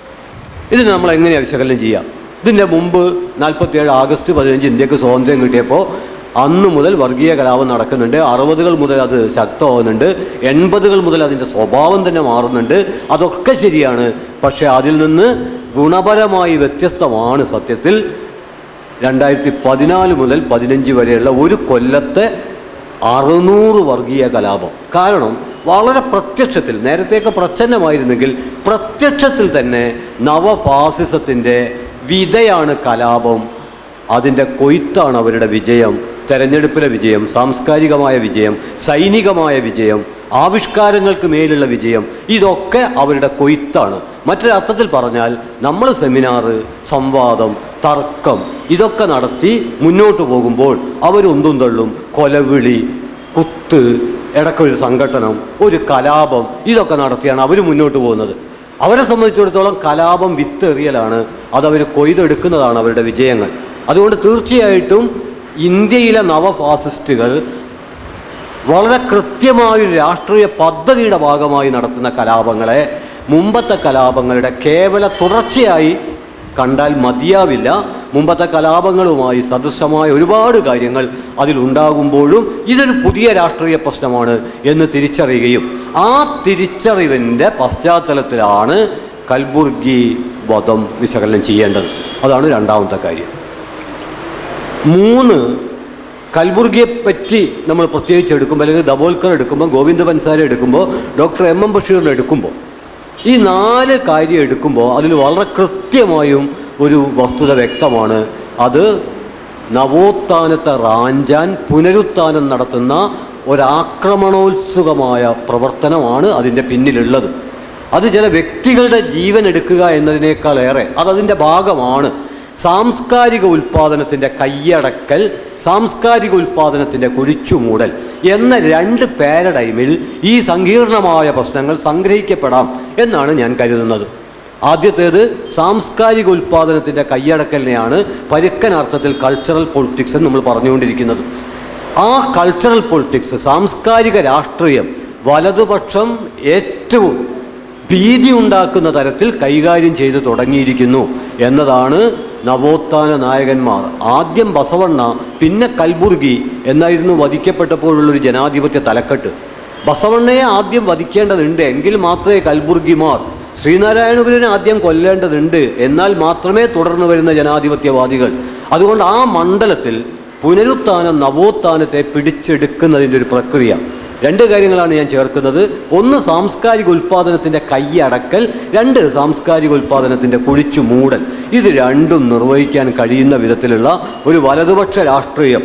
ഇതിന് നമ്മൾ എങ്ങനെയാണ് വിശകലനം ചെയ്യാം ഇതിൻ്റെ മുമ്പ് നാൽപ്പത്തിയേഴ് ആഗസ്റ്റ് പതിനഞ്ച് ഇന്ത്യക്ക് സ്വാതന്ത്ര്യം കിട്ടിയപ്പോൾ അന്ന് മുതൽ വർഗീയ കലാപം നടക്കുന്നുണ്ട് അറുപതുകൾ മുതൽ അത് ശക്തമാവുന്നുണ്ട് എൺപതുകൾ മുതൽ അതിൻ്റെ സ്വഭാവം തന്നെ മാറുന്നുണ്ട് അതൊക്കെ ശരിയാണ് പക്ഷേ അതിൽ നിന്ന് ഗുണപരമായി വ്യത്യസ്തമാണ് സത്യത്തിൽ രണ്ടായിരത്തി പതിനാല് മുതൽ പതിനഞ്ച് വരെയുള്ള ഒരു കൊല്ലത്തെ അറുന്നൂറ് വർഗീയ കലാപം കാരണം വളരെ പ്രത്യക്ഷത്തിൽ നേരത്തെയൊക്കെ പ്രച്ഛന്നമായിരുന്നെങ്കിൽ പ്രത്യക്ഷത്തിൽ തന്നെ നവഫാസിസത്തിൻ്റെ വിതയാണ് കലാപം അതിൻ്റെ കൊയ്ത്താണ് അവരുടെ വിജയം തെരഞ്ഞെടുപ്പിലെ വിജയം സാംസ്കാരികമായ വിജയം സൈനികമായ വിജയം ആവിഷ്കാരങ്ങൾക്ക് മേലുള്ള വിജയം ഇതൊക്കെ അവരുടെ കൊയ്ത്താണ് മറ്റൊരർത്ഥത്തിൽ പറഞ്ഞാൽ നമ്മൾ സെമിനാറ് സംവാദം തർക്കം ഇതൊക്കെ നടത്തി മുന്നോട്ട് പോകുമ്പോൾ അവരൊന്തും തള്ളും കൊലവിളി കുത്ത് ഇടയ്ക്കൊരു സംഘടനം ഒരു കലാപം ഇതൊക്കെ നടത്തിയാണ് അവർ മുന്നോട്ട് പോകുന്നത് അവരെ സംബന്ധിച്ചിടത്തോളം കലാപം വിത്തെറിയലാണ് അതവർ കൊയ്തെടുക്കുന്നതാണ് അവരുടെ വിജയങ്ങൾ അതുകൊണ്ട് തീർച്ചയായിട്ടും ഇന്ത്യയിലെ നവഫാസിസ്റ്റുകൾ വളരെ കൃത്യമായൊരു രാഷ്ട്രീയ പദ്ധതിയുടെ ഭാഗമായി നടത്തുന്ന കലാപങ്ങളെ മുമ്പത്തെ കലാപങ്ങളുടെ കേവല തുടർച്ചയായി കണ്ടാൽ മതിയാവില്ല മുമ്പത്തെ കലാപങ്ങളുമായി സദൃശമായ ഒരുപാട് കാര്യങ്ങൾ അതിലുണ്ടാകുമ്പോഴും ഇതൊരു പുതിയ രാഷ്ട്രീയ പ്രശ്നമാണ് എന്ന് തിരിച്ചറിയുകയും ആ തിരിച്ചറിവിൻ്റെ പശ്ചാത്തലത്തിലാണ് കൽബുർഗി വധം വിശകലനം ചെയ്യേണ്ടത് അതാണ് രണ്ടാമത്തെ കാര്യം മൂന്ന് കൽബുർഗിയെ പറ്റി നമ്മൾ പ്രത്യേകിച്ച് എടുക്കുമ്പോൾ അല്ലെങ്കിൽ ദബോൽക്കർ എടുക്കുമ്പോൾ ഗോവിന്ദ പൻസാര എടുക്കുമ്പോൾ ഡോക്ടർ എം എം ബഷീറിനെ എടുക്കുമ്പോൾ ഈ നാല് കാര്യം എടുക്കുമ്പോൾ അതിൽ വളരെ കൃത്യമായും ഒരു വസ്തുത വ്യക്തമാണ് അത് നവോത്ഥാനത്തെ റാഞ്ചാൻ പുനരുത്ഥാനം നടത്തുന്ന ഒരാക്രമണോത്സുകമായ പ്രവർത്തനമാണ് അതിൻ്റെ പിന്നിലുള്ളത് അത് ചില വ്യക്തികളുടെ ജീവൻ എടുക്കുക എന്നതിനേക്കാളേറെ അതതിൻ്റെ ഭാഗമാണ് സാംസ്കാരിക ഉൽപ്പാദനത്തിൻ്റെ കയ്യടക്കൽ സാംസ്കാരിക ഉൽപ്പാദനത്തിൻ്റെ കുഴിച്ചുമൂടൽ എന്ന രണ്ട് പാരഡൈമിൽ ഈ സങ്കീർണമായ പ്രശ്നങ്ങൾ സംഗ്രഹിക്കപ്പെടാം എന്നാണ് ഞാൻ കരുതുന്നത് ആദ്യത്തേത് സാംസ്കാരിക ഉൽപ്പാദനത്തിൻ്റെ കയ്യടക്കലിനെയാണ് പരുക്കൻ അർത്ഥത്തിൽ കൾച്ചറൽ പൊളിറ്റിക്സ് എന്ന് നമ്മൾ പറഞ്ഞുകൊണ്ടിരിക്കുന്നത് ആ കൾച്ചറൽ പൊളിറ്റിക്സ് സാംസ്കാരിക രാഷ്ട്രീയം വലതുപക്ഷം ഏറ്റവും ഭീതി ഉണ്ടാക്കുന്ന തരത്തിൽ കൈകാര്യം ചെയ്തു തുടങ്ങിയിരിക്കുന്നു എന്നതാണ് നവോത്ഥാന നായകന്മാർ ആദ്യം ബസവണ്ണ പിന്നെ കൽബുർഗി എന്നായിരുന്നു വധിക്കപ്പെട്ടപ്പോഴുള്ളൊരു ജനാധിപത്യ തലക്കെട്ട് ബസവണ്ണയെ ആദ്യം വധിക്കേണ്ടതുണ്ട് എങ്കിൽ മാത്രമേ കൽബുർഗിമാർ ശ്രീനാരായണ ഗുരുവിനെ ആദ്യം കൊല്ലേണ്ടതുണ്ട് എന്നാൽ മാത്രമേ തുടർന്ന് വരുന്ന ജനാധിപത്യവാദികൾ അതുകൊണ്ട് ആ മണ്ഡലത്തിൽ പുനരുത്ഥാനം നവോത്ഥാനത്തെ പിടിച്ചെടുക്കുന്നതിൻ്റെ ഒരു പ്രക്രിയ രണ്ട് കാര്യങ്ങളാണ് ഞാൻ ചേർക്കുന്നത് ഒന്ന് സാംസ്കാരിക ഉൽപ്പാദനത്തിൻ്റെ കൈയടക്കൽ രണ്ട് സാംസ്കാരിക ഉൽപ്പാദനത്തിൻ്റെ കുഴിച്ചു മൂടൽ ഇത് രണ്ടും നിർവഹിക്കാൻ കഴിയുന്ന വിധത്തിലുള്ള ഒരു വലതുപക്ഷ രാഷ്ട്രീയം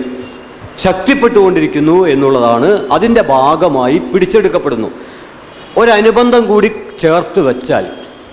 ശക്തിപ്പെട്ടുകൊണ്ടിരിക്കുന്നു എന്നുള്ളതാണ് അതിൻ്റെ ഭാഗമായി പിടിച്ചെടുക്കപ്പെടുന്നു ഒരനുബന്ധം കൂടി ചേർത്ത് വെച്ചാൽ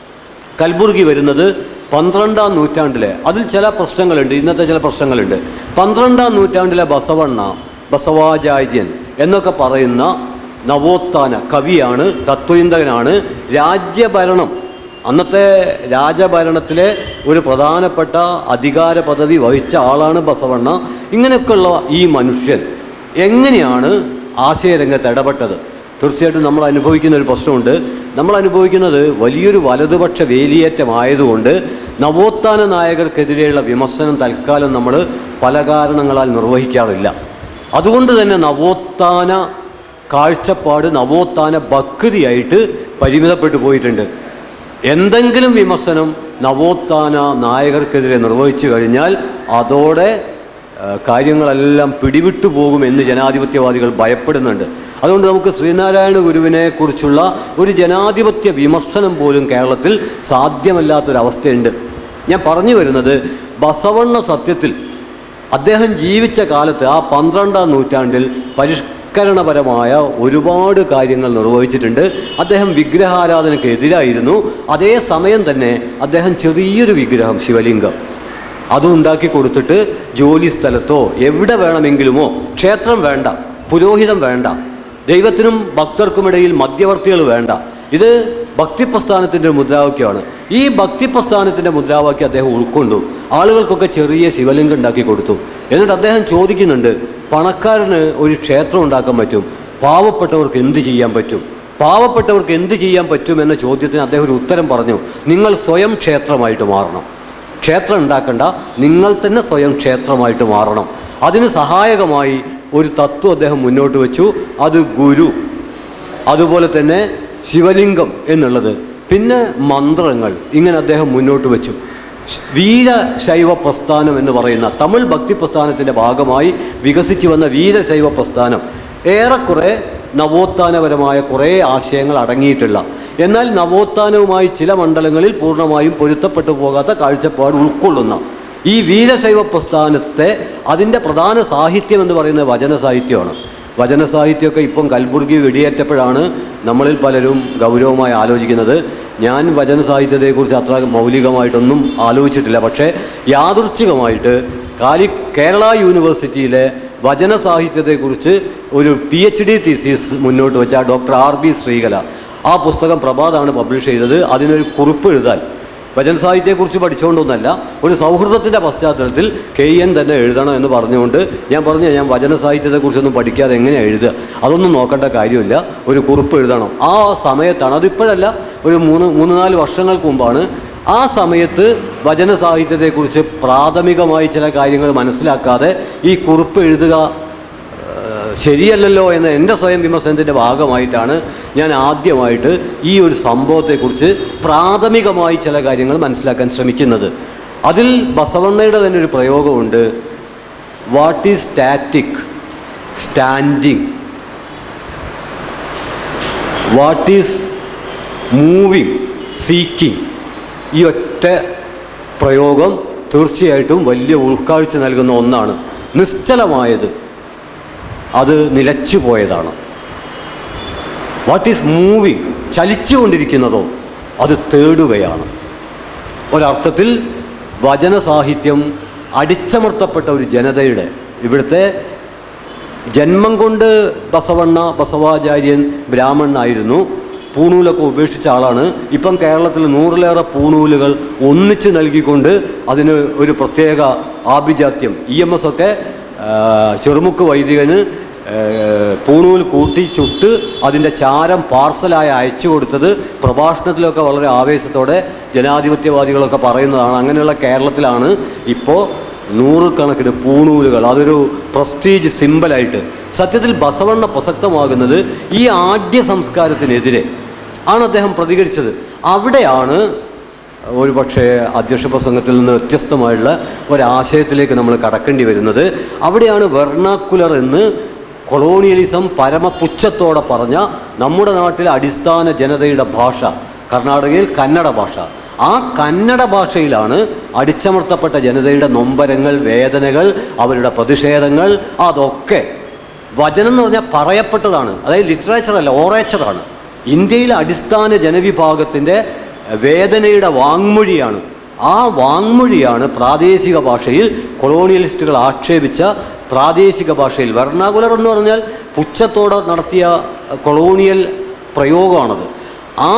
കൽബുർഗി വരുന്നത് പന്ത്രണ്ടാം നൂറ്റാണ്ടിലെ അതിൽ ചില പ്രശ്നങ്ങളുണ്ട് ഇന്നത്തെ ചില പ്രശ്നങ്ങളുണ്ട് പന്ത്രണ്ടാം നൂറ്റാണ്ടിലെ ബസവണ്ണ ബസവാചാര്യൻ എന്നൊക്കെ പറയുന്ന നവോത്ഥാന കവിയാണ് തത്വചിന്തകനാണ് രാജ്യഭരണം അന്നത്തെ രാജഭരണത്തിലെ ഒരു പ്രധാനപ്പെട്ട അധികാര പദവി വഹിച്ച ആളാണ് ബസവണ്ണ ഇങ്ങനെയൊക്കെയുള്ള ഈ മനുഷ്യൻ എങ്ങനെയാണ് ആശയരംഗത്ത് ഇടപെട്ടത് തീർച്ചയായിട്ടും നമ്മൾ അനുഭവിക്കുന്ന ഒരു പ്രശ്നമുണ്ട് നമ്മൾ അനുഭവിക്കുന്നത് വലിയൊരു വലതുപക്ഷ വേലിയേറ്റമായതുകൊണ്ട് നവോത്ഥാന നായകർക്കെതിരെയുള്ള വിമർശനം തൽക്കാലം നമ്മൾ പല കാരണങ്ങളാൽ നിർവഹിക്കാറില്ല അതുകൊണ്ട് തന്നെ നവോത്ഥാന കാഴ്ചപ്പാട് നവോത്ഥാന ഭക്തിയായിട്ട് പരിമിതപ്പെട്ടു പോയിട്ടുണ്ട് എന്തെങ്കിലും വിമർശനം നവോത്ഥാന നായകർക്കെതിരെ നിർവഹിച്ചു കഴിഞ്ഞാൽ അതോടെ ആ, കാര്യങ്ങളെല്ലാം പിടിവിട്ടു പോകുമെന്ന് ജനാധിപത്യവാദികൾ ഭയപ്പെടുന്നുണ്ട് അതുകൊണ്ട് നമുക്ക് ശ്രീനാരായണ ഗുരുവിനെ കുറിച്ചുള്ള ഒരു ജനാധിപത്യ വിമർശനം പോലും കേരളത്തിൽ സാധ്യമല്ലാത്തൊരവസ്ഥയുണ്ട് ഞാൻ പറഞ്ഞു വരുന്നത് ബസവണ്ണ സത്യത്തിൽ അദ്ദേഹം ജീവിച്ച കാലത്ത് ആ പന്ത്രണ്ടാം നൂറ്റാണ്ടിൽ പരിഷ്കരണപരമായ ഒരുപാട് കാര്യങ്ങൾ നിർവഹിച്ചിട്ടുണ്ട് അദ്ദേഹം വിഗ്രഹാരാധനയ്ക്ക് എതിരായിരുന്നു അതേ സമയം തന്നെ അദ്ദേഹം ചെറിയൊരു വിഗ്രഹം ശിവലിംഗം അതും ഉണ്ടാക്കി കൊടുത്തിട്ട് ജോലി സ്ഥലത്തോ എവിടെ വേണമെങ്കിലുമോ ക്ഷേത്രം വേണ്ട പുരോഹിതം വേണ്ട ദൈവത്തിനും ഭക്തർക്കുമിടയിൽ മധ്യവർത്തികൾ വേണ്ട ഇത് ഭക്തിപ്രസ്ഥാനത്തിൻ്റെ മുദ്രാവാക്യമാണ് ഈ ഭക്തിപ്രസ്ഥാനത്തിൻ്റെ മുദ്രാവാക്യം അദ്ദേഹം ഉൾക്കൊണ്ടു ആളുകൾക്കൊക്കെ ചെറിയ ശിവലിംഗം ഉണ്ടാക്കി കൊടുത്തു എന്നിട്ട് അദ്ദേഹം ചോദിക്കുന്നുണ്ട് പണക്കാരന് ഒരു ക്ഷേത്രം ഉണ്ടാക്കാൻ പറ്റും പാവപ്പെട്ടവർക്ക് എന്ത് ചെയ്യാൻ പറ്റും പാവപ്പെട്ടവർക്ക് എന്ത് ചെയ്യാൻ പറ്റും എന്ന ചോദ്യത്തിന് അദ്ദേഹം ഒരു ഉത്തരം പറഞ്ഞു നിങ്ങൾ സ്വയം ക്ഷേത്രമായിട്ട് മാറണം ക്ഷേത്രം ഉണ്ടാക്കണ്ട നിങ്ങൾ തന്നെ സ്വയം ക്ഷേത്രമായിട്ട് മാറണം അതിന് സഹായകമായി ഒരു തത്വം അദ്ദേഹം മുന്നോട്ട് വെച്ചു അത് ഗുരു അതുപോലെ തന്നെ ശിവലിംഗം എന്നുള്ളത് പിന്നെ മന്ത്രങ്ങൾ ഇങ്ങനെ അദ്ദേഹം മുന്നോട്ട് വെച്ചു വീരശൈവ പ്രസ്ഥാനം എന്ന് പറയുന്ന തമിഴ് ഭക്തി പ്രസ്ഥാനത്തിൻ്റെ ഭാഗമായി വികസിച്ചു വന്ന വീരശൈവ പ്രസ്ഥാനം ഏറെക്കുറെ നവോത്ഥാനപരമായ കുറേ ആശയങ്ങൾ അടങ്ങിയിട്ടുള്ള എന്നാൽ നവോത്ഥാനവുമായി ചില മണ്ഡലങ്ങളിൽ പൂർണ്ണമായും പൊരുത്തപ്പെട്ടു പോകാത്ത കാഴ്ചപ്പാട് ഉൾക്കൊള്ളുന്ന ഈ വീരശൈവ പ്രസ്ഥാനത്തെ അതിൻ്റെ പ്രധാന സാഹിത്യം എന്ന് പറയുന്നത് വചന സാഹിത്യമാണ് വചന സാഹിത്യമൊക്കെ ഇപ്പം കൽബുർഗി വെടിയേറ്റപ്പോഴാണ് നമ്മളിൽ പലരും ഗൗരവമായി ആലോചിക്കുന്നത് ഞാൻ വചന സാഹിത്യത്തെക്കുറിച്ച് അത്ര മൗലികമായിട്ടൊന്നും ആലോചിച്ചിട്ടില്ല പക്ഷേ യാദൃച്ഛികമായിട്ട് കാലി കേരള യൂണിവേഴ്സിറ്റിയിലെ വചന സാഹിത്യത്തെക്കുറിച്ച് ഒരു പി എച്ച് ഡി തീസീസ് മുന്നോട്ട് വെച്ച ഡോക്ടർ ആർ ബി ശ്രീകല ആ പുസ്തകം പ്രഭാതാണ് പബ്ലിഷ് ചെയ്തത് അതിനൊരു കുറിപ്പ് എഴുതാൻ വചന സാഹിത്യത്തെക്കുറിച്ച് പഠിച്ചുകൊണ്ടൊന്നല്ല ഒരു സൗഹൃദത്തിൻ്റെ പശ്ചാത്തലത്തിൽ കെ എൻ തന്നെ എഴുതണം എന്ന് പറഞ്ഞുകൊണ്ട് ഞാൻ പറഞ്ഞു ഞാൻ വചന സാഹിത്യത്തെക്കുറിച്ചൊന്നും പഠിക്കാതെ എങ്ങനെയാണ് എഴുതുക അതൊന്നും നോക്കേണ്ട കാര്യമില്ല ഒരു കുറിപ്പ് എഴുതണം ആ സമയത്താണ് അതിപ്പോഴല്ല ഒരു മൂന്ന് മൂന്ന് നാല് വർഷങ്ങൾക്ക് മുമ്പാണ് ആ സമയത്ത് വചന സാഹിത്യത്തെക്കുറിച്ച് പ്രാഥമികമായി ചില കാര്യങ്ങൾ മനസ്സിലാക്കാതെ ഈ കുറിപ്പ് എഴുതുക ഏഹ് ശരിയല്ലല്ലോ എന്ന എൻ്റെ സ്വയം വിമർശനത്തിൻ്റെ ഭാഗമായിട്ടാണ് ഞാൻ ആദ്യമായിട്ട് ഈ ഒരു സംഭവത്തെക്കുറിച്ച് പ്രാഥമികമായി ചില കാര്യങ്ങൾ മനസ്സിലാക്കാൻ ശ്രമിക്കുന്നത് അതിൽ ബസവണ്ണയുടെ തന്നെ ഒരു പ്രയോഗമുണ്ട് what is static standing what is moving seeking ഈ ഒറ്റ പ്രയോഗം തീർച്ചയായിട്ടും വലിയ ഉൾക്കാഴ്ച നൽകുന്ന ഒന്നാണ് നിശ്ചലമായത് അത് നിലച്ചു പോയതാണ് വാട്ട് ഈസ് മൂവിങ് ചലിച്ചുകൊണ്ടിരിക്കുന്നതോ അത് തേടുകയാണ് ഒരർത്ഥത്തിൽ വചന സാഹിത്യം അടിച്ചമർത്തപ്പെട്ട ഒരു ജനതയുടെ ഇവിടുത്തെ ജന്മം കൊണ്ട് ബസവണ്ണ ബസവാചാര്യൻ ബ്രാഹ്മണനായിരുന്നു പൂണൂലൊക്കെ ഉപേക്ഷിച്ച ആളാണ് ഇപ്പം കേരളത്തിൽ നൂറിലേറെ പൂണൂലുകൾ ഒന്നിച്ച് നൽകിക്കൊണ്ട് അതിന് ഒരു പ്രത്യേക ആഭിജാത്യം ഇ എം എസ് ഒക്കെ ആ, ചെറുമുക്ക് വൈദികന് ആ, പൂണൂൽ കൂട്ടി ചുട്ട് അതിൻ്റെ ചാരം പാർസലായി അയച്ചു കൊടുത്തത് പ്രഭാഷണത്തിലൊക്കെ വളരെ ആവേശത്തോടെ ജനാധിപത്യവാദികളൊക്കെ പറയുന്നതാണ് അങ്ങനെയുള്ള കേരളത്തിലാണ് ഇപ്പോൾ നൂറുകണക്കിന് പൂണൂലുകൾ അതൊരു പ്രസ്റ്റീജ് സിമ്പലായിട്ട് സത്യത്തിൽ ബസവണ്ണ പ്രസക്തമാകുന്നത് ഈ ആദ്യ സംസ്കാരത്തിനെതിരെ ആണ് അദ്ദേഹം പ്രതികരിച്ചത് അവിടെയാണ് ഒരു പക്ഷേ അധ്യക്ഷ പ്രസംഗത്തിൽ നിന്ന് വ്യത്യസ്തമായുള്ള ഒരാശയത്തിലേക്ക് നമ്മൾ കടക്കേണ്ടി വരുന്നത് അവിടെയാണ് വെർണാക്കുലർ എന്ന് കൊളോണിയലിസം പരമപുച്ഛത്തോടെ പറഞ്ഞ നമ്മുടെ നാട്ടിലെ അടിസ്ഥാന ജനതയുടെ ഭാഷ കർണാടകയിൽ കന്നഡ ഭാഷ ആ കന്നഡ ഭാഷയിലാണ് അടിച്ചമർത്തപ്പെട്ട ജനതയുടെ നൊമ്പരങ്ങൾ വേദനകൾ അവരുടെ പ്രതിഷേധങ്ങൾ അതൊക്കെ വചനം എന്ന് പറഞ്ഞാൽ പറയപ്പെട്ടതാണ് അതായത് ലിറ്ററേച്ചർ അല്ല ഓറേച്ചറാണ് ഇന്ത്യയിലെ അടിസ്ഥാന ജനവിഭാഗത്തിൻ്റെ വേദനയുടെ വാങ്മൊഴിയാണ് ആ വാങ്മൊഴിയാണ് പ്രാദേശിക ഭാഷയിൽ കൊളോണിയലിസ്റ്റുകൾ ആക്ഷേപിച്ച പ്രാദേശിക ഭാഷയിൽ വെർണാകുലർ എന്ന് പറഞ്ഞാൽ പുച്ഛത്തോടെ നടത്തിയ കൊളോണിയൽ പ്രയോഗമാണത് ആ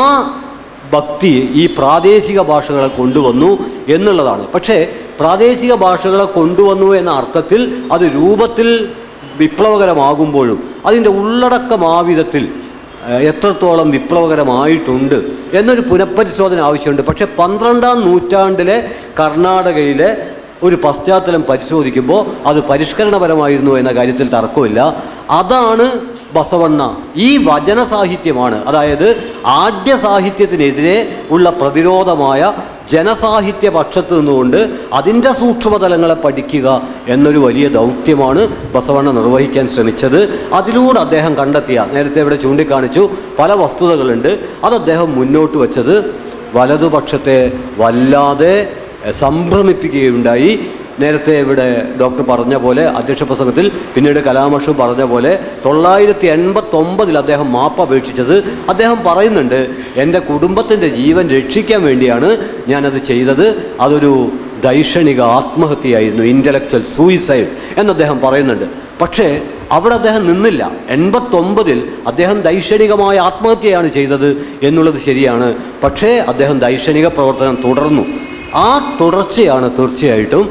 ഭക്തി ഈ പ്രാദേശിക ഭാഷകളെ കൊണ്ടുവന്നു എന്നുള്ളതാണ് പക്ഷേ പ്രാദേശിക ഭാഷകളെ കൊണ്ടുവന്നു എന്ന അർത്ഥത്തിൽ അത് രൂപത്തിൽ വിപ്ലവകരമാകുമ്പോഴും അതിൻ്റെ ഉള്ളടക്കം ആ വിധത്തിൽ ഏഹ്, എത്രത്തോളം വിപ്ലവകരമായിട്ടുണ്ട് എന്നൊരു പുനഃപരിശോധന ആവശ്യമുണ്ട് പക്ഷേ പന്ത്രണ്ടാം നൂറ്റാണ്ടിലെ കർണാടകയിലെ ഒരു പശ്ചാത്തലം പരിശോധിക്കുമ്പോൾ അത് പരിഷ്കരണപരമായിരുന്നു എന്ന കാര്യത്തിൽ തർക്കമില്ല അതാണ് ബസവണ്ണ ഈ വചന സാഹിത്യമാണ് അതായത് ആദ്യ സാഹിത്യത്തിനെതിരെ ഉള്ള പ്രതിരോധമായ ജനസാഹിത്യ പക്ഷത്ത് നിന്നുകൊണ്ട് അതിൻ്റെ സൂക്ഷ്മതലങ്ങളെ പഠിക്കുക എന്നൊരു വലിയ ദൗത്യമാണ് ബസവണ്ണ നിർവഹിക്കാൻ ശ്രമിച്ചത് അതിലൂടെ അദ്ദേഹം കണ്ടെത്തിയ നേരത്തെ ഇവിടെ ചൂണ്ടിക്കാണിച്ചു പല വസ്തുതകളുണ്ട് അത് അദ്ദേഹം മുന്നോട്ട് വച്ചത് വലതുപക്ഷത്തെ വല്ലാതെ എഹ്, സംഭ്രമിപ്പിക്കുകയുണ്ടായി നേരത്തെ ഇവിടെ ഡോക്ടർ പറഞ്ഞ പോലെ അധ്യക്ഷ പ്രസംഗത്തിൽ പിന്നീട് കലാമഷു പറഞ്ഞ പോലെ തൊള്ളായിരത്തി എൺപത്തൊമ്പതിൽ അദ്ദേഹം മാപ്പ് അപേക്ഷിച്ചത് അദ്ദേഹം പറയുന്നുണ്ട് എൻ്റെ കുടുംബത്തിൻ്റെ ജീവൻ രക്ഷിക്കാൻ വേണ്ടിയാണ് ഞാനത് ചെയ്തത് അതൊരു ദൈക്ഷണിക ആത്മഹത്യയായിരുന്നു ഇൻ്റലക്ച്വൽ സൂയിസൈഡ് എന്ന് അദ്ദേഹം പറയുന്നുണ്ട് പക്ഷേ അവിടെ അദ്ദേഹം നിന്നില്ല എൺപത്തൊമ്പതിൽ അദ്ദേഹം ദൈക്ഷണികമായ ആത്മഹത്യയാണ് ചെയ്തത് എന്നുള്ളത് ശരിയാണ് പക്ഷേ അദ്ദേഹം ദൈക്ഷണിക പ്രവർത്തനം തുടർന്നു ആ തുടർച്ചയാണ് തീർച്ചയായിട്ടും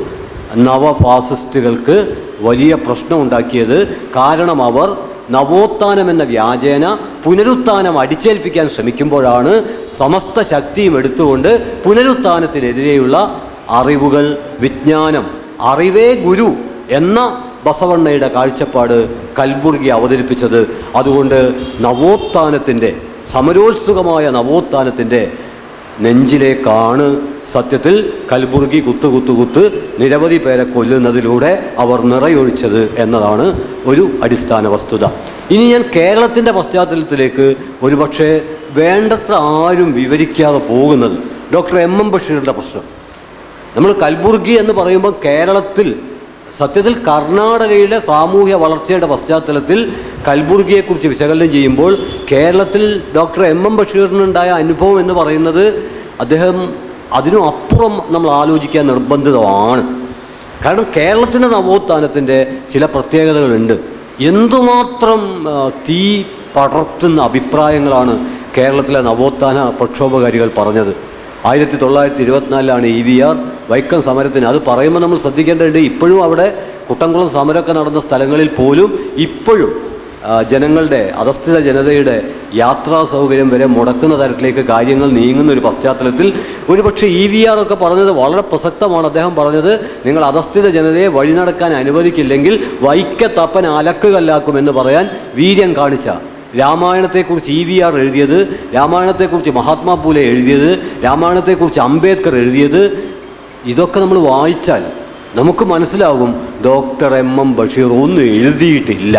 നവഫാസിസ്റ്റുകൾക്ക് വലിയ പ്രശ്നമുണ്ടാക്കിയത് കാരണം അവർ നവോത്ഥാനം എന്ന വ്യാജേന പുനരുത്ഥാനം അടിച്ചേൽപ്പിക്കാൻ ശ്രമിക്കുമ്പോഴാണ് സമസ്ത ശക്തിയും എടുത്തുകൊണ്ട് പുനരുത്ഥാനത്തിനെതിരെയുള്ള അറിവുകൾ വിജ്ഞാനം അറിവേ ഗുരു എന്ന ബസവണ്ണയുടെ കാഴ്ചപ്പാട് കൽബുർഗി അവതരിപ്പിച്ചത് അതുകൊണ്ട് നവോത്ഥാനത്തിൻ്റെ സമരോത്സുകമായ നവോത്ഥാനത്തിൻ്റെ നെഞ്ചിലേക്കാണ് സത്യത്തിൽ കൽബുർഗി കുത്തു കുത്തു കുത്ത് നിരവധി പേരെ കൊല്ലുന്നതിലൂടെ അവർ നിറയൊഴിച്ചത് എന്നതാണ് ഒരു അടിസ്ഥാന വസ്തുത ഇനി ഞാൻ കേരളത്തിൻ്റെ പശ്ചാത്തലത്തിലേക്ക് ഒരുപക്ഷെ വേണ്ടത്ര ആരും വിവരിക്കാതെ പോകുന്നത് ഡോക്ടർ എം എം ബഷീറിൻ്റെ പ്രശ്നം നമ്മൾ കൽബുർഗി എന്ന് പറയുമ്പോൾ കേരളത്തിൽ സത്യത്തിൽ കർണാടകയിലെ സാമൂഹ്യ വളർച്ചയുടെ പശ്ചാത്തലത്തിൽ കൽബുർഗിയെക്കുറിച്ച് വിശകലനം ചെയ്യുമ്പോൾ കേരളത്തിൽ ഡോക്ടർ എം എം ബഷീറിനുണ്ടായ അനുഭവം എന്ന് പറയുന്നത് അദ്ദേഹം അതിനും അപ്പുറം നമ്മൾ ആലോചിക്കാൻ നിർബന്ധിതമാണ് കാരണം കേരളത്തിൻ്റെ നവോത്ഥാനത്തിൻ്റെ ചില പ്രത്യേകതകളുണ്ട് എന്തുമാത്രം ആ, തീ പടർത്തുന്ന അഭിപ്രായങ്ങളാണ് കേരളത്തിലെ നവോത്ഥാന പ്രക്ഷോഭകാരികൾ പറഞ്ഞത് ആയിരത്തി തൊള്ളായിരത്തി ഇരുപത്തിനാലിലാണ് ഇ വി ആർ വൈക്കം സമരത്തിന് അത് പറയുമ്പോൾ നമ്മൾ ശ്രദ്ധിക്കേണ്ടതുണ്ട് ഇപ്പോഴും അവിടെ കുട്ടംകുളം സമരമൊക്കെ നടന്ന സ്ഥലങ്ങളിൽ പോലും ഇപ്പോഴും ആ, ജനങ്ങളുടെ അധസ്ഥിത ജനതയുടെ യാത്രാ സൗകര്യം വരെ മുടക്കുന്ന തരത്തിലേക്ക് കാര്യങ്ങൾ നീങ്ങുന്ന ഒരു പശ്ചാത്തലത്തിൽ ഒരുപക്ഷെ ഇ വി ആർ ഒക്കെ പറഞ്ഞത് വളരെ പ്രസക്തമാണ് അദ്ദേഹം പറഞ്ഞത് നിങ്ങൾ അധസ്ഥിത ജനതയെ വഴി നടക്കാൻ അനുവദിക്കില്ലെങ്കിൽ വൈക്കത്തപ്പൻ അലക്കുകല്ലാക്കുമെന്ന് പറയാൻ വീര്യം കാണിച്ച രാമായണത്തെക്കുറിച്ച് ഇ വി ആർ എഴുതിയത് രാമായണത്തെക്കുറിച്ച് മഹാത്മാ പൂലെ എഴുതിയത് രാമായണത്തെക്കുറിച്ച് അംബേദ്കർ എഴുതിയത് ഇതൊക്കെ നമ്മൾ വായിച്ചാൽ നമുക്ക് മനസ്സിലാകും ഡോക്ടർ എം എം ബഷീർ ഒന്നും എഴുതിയിട്ടില്ല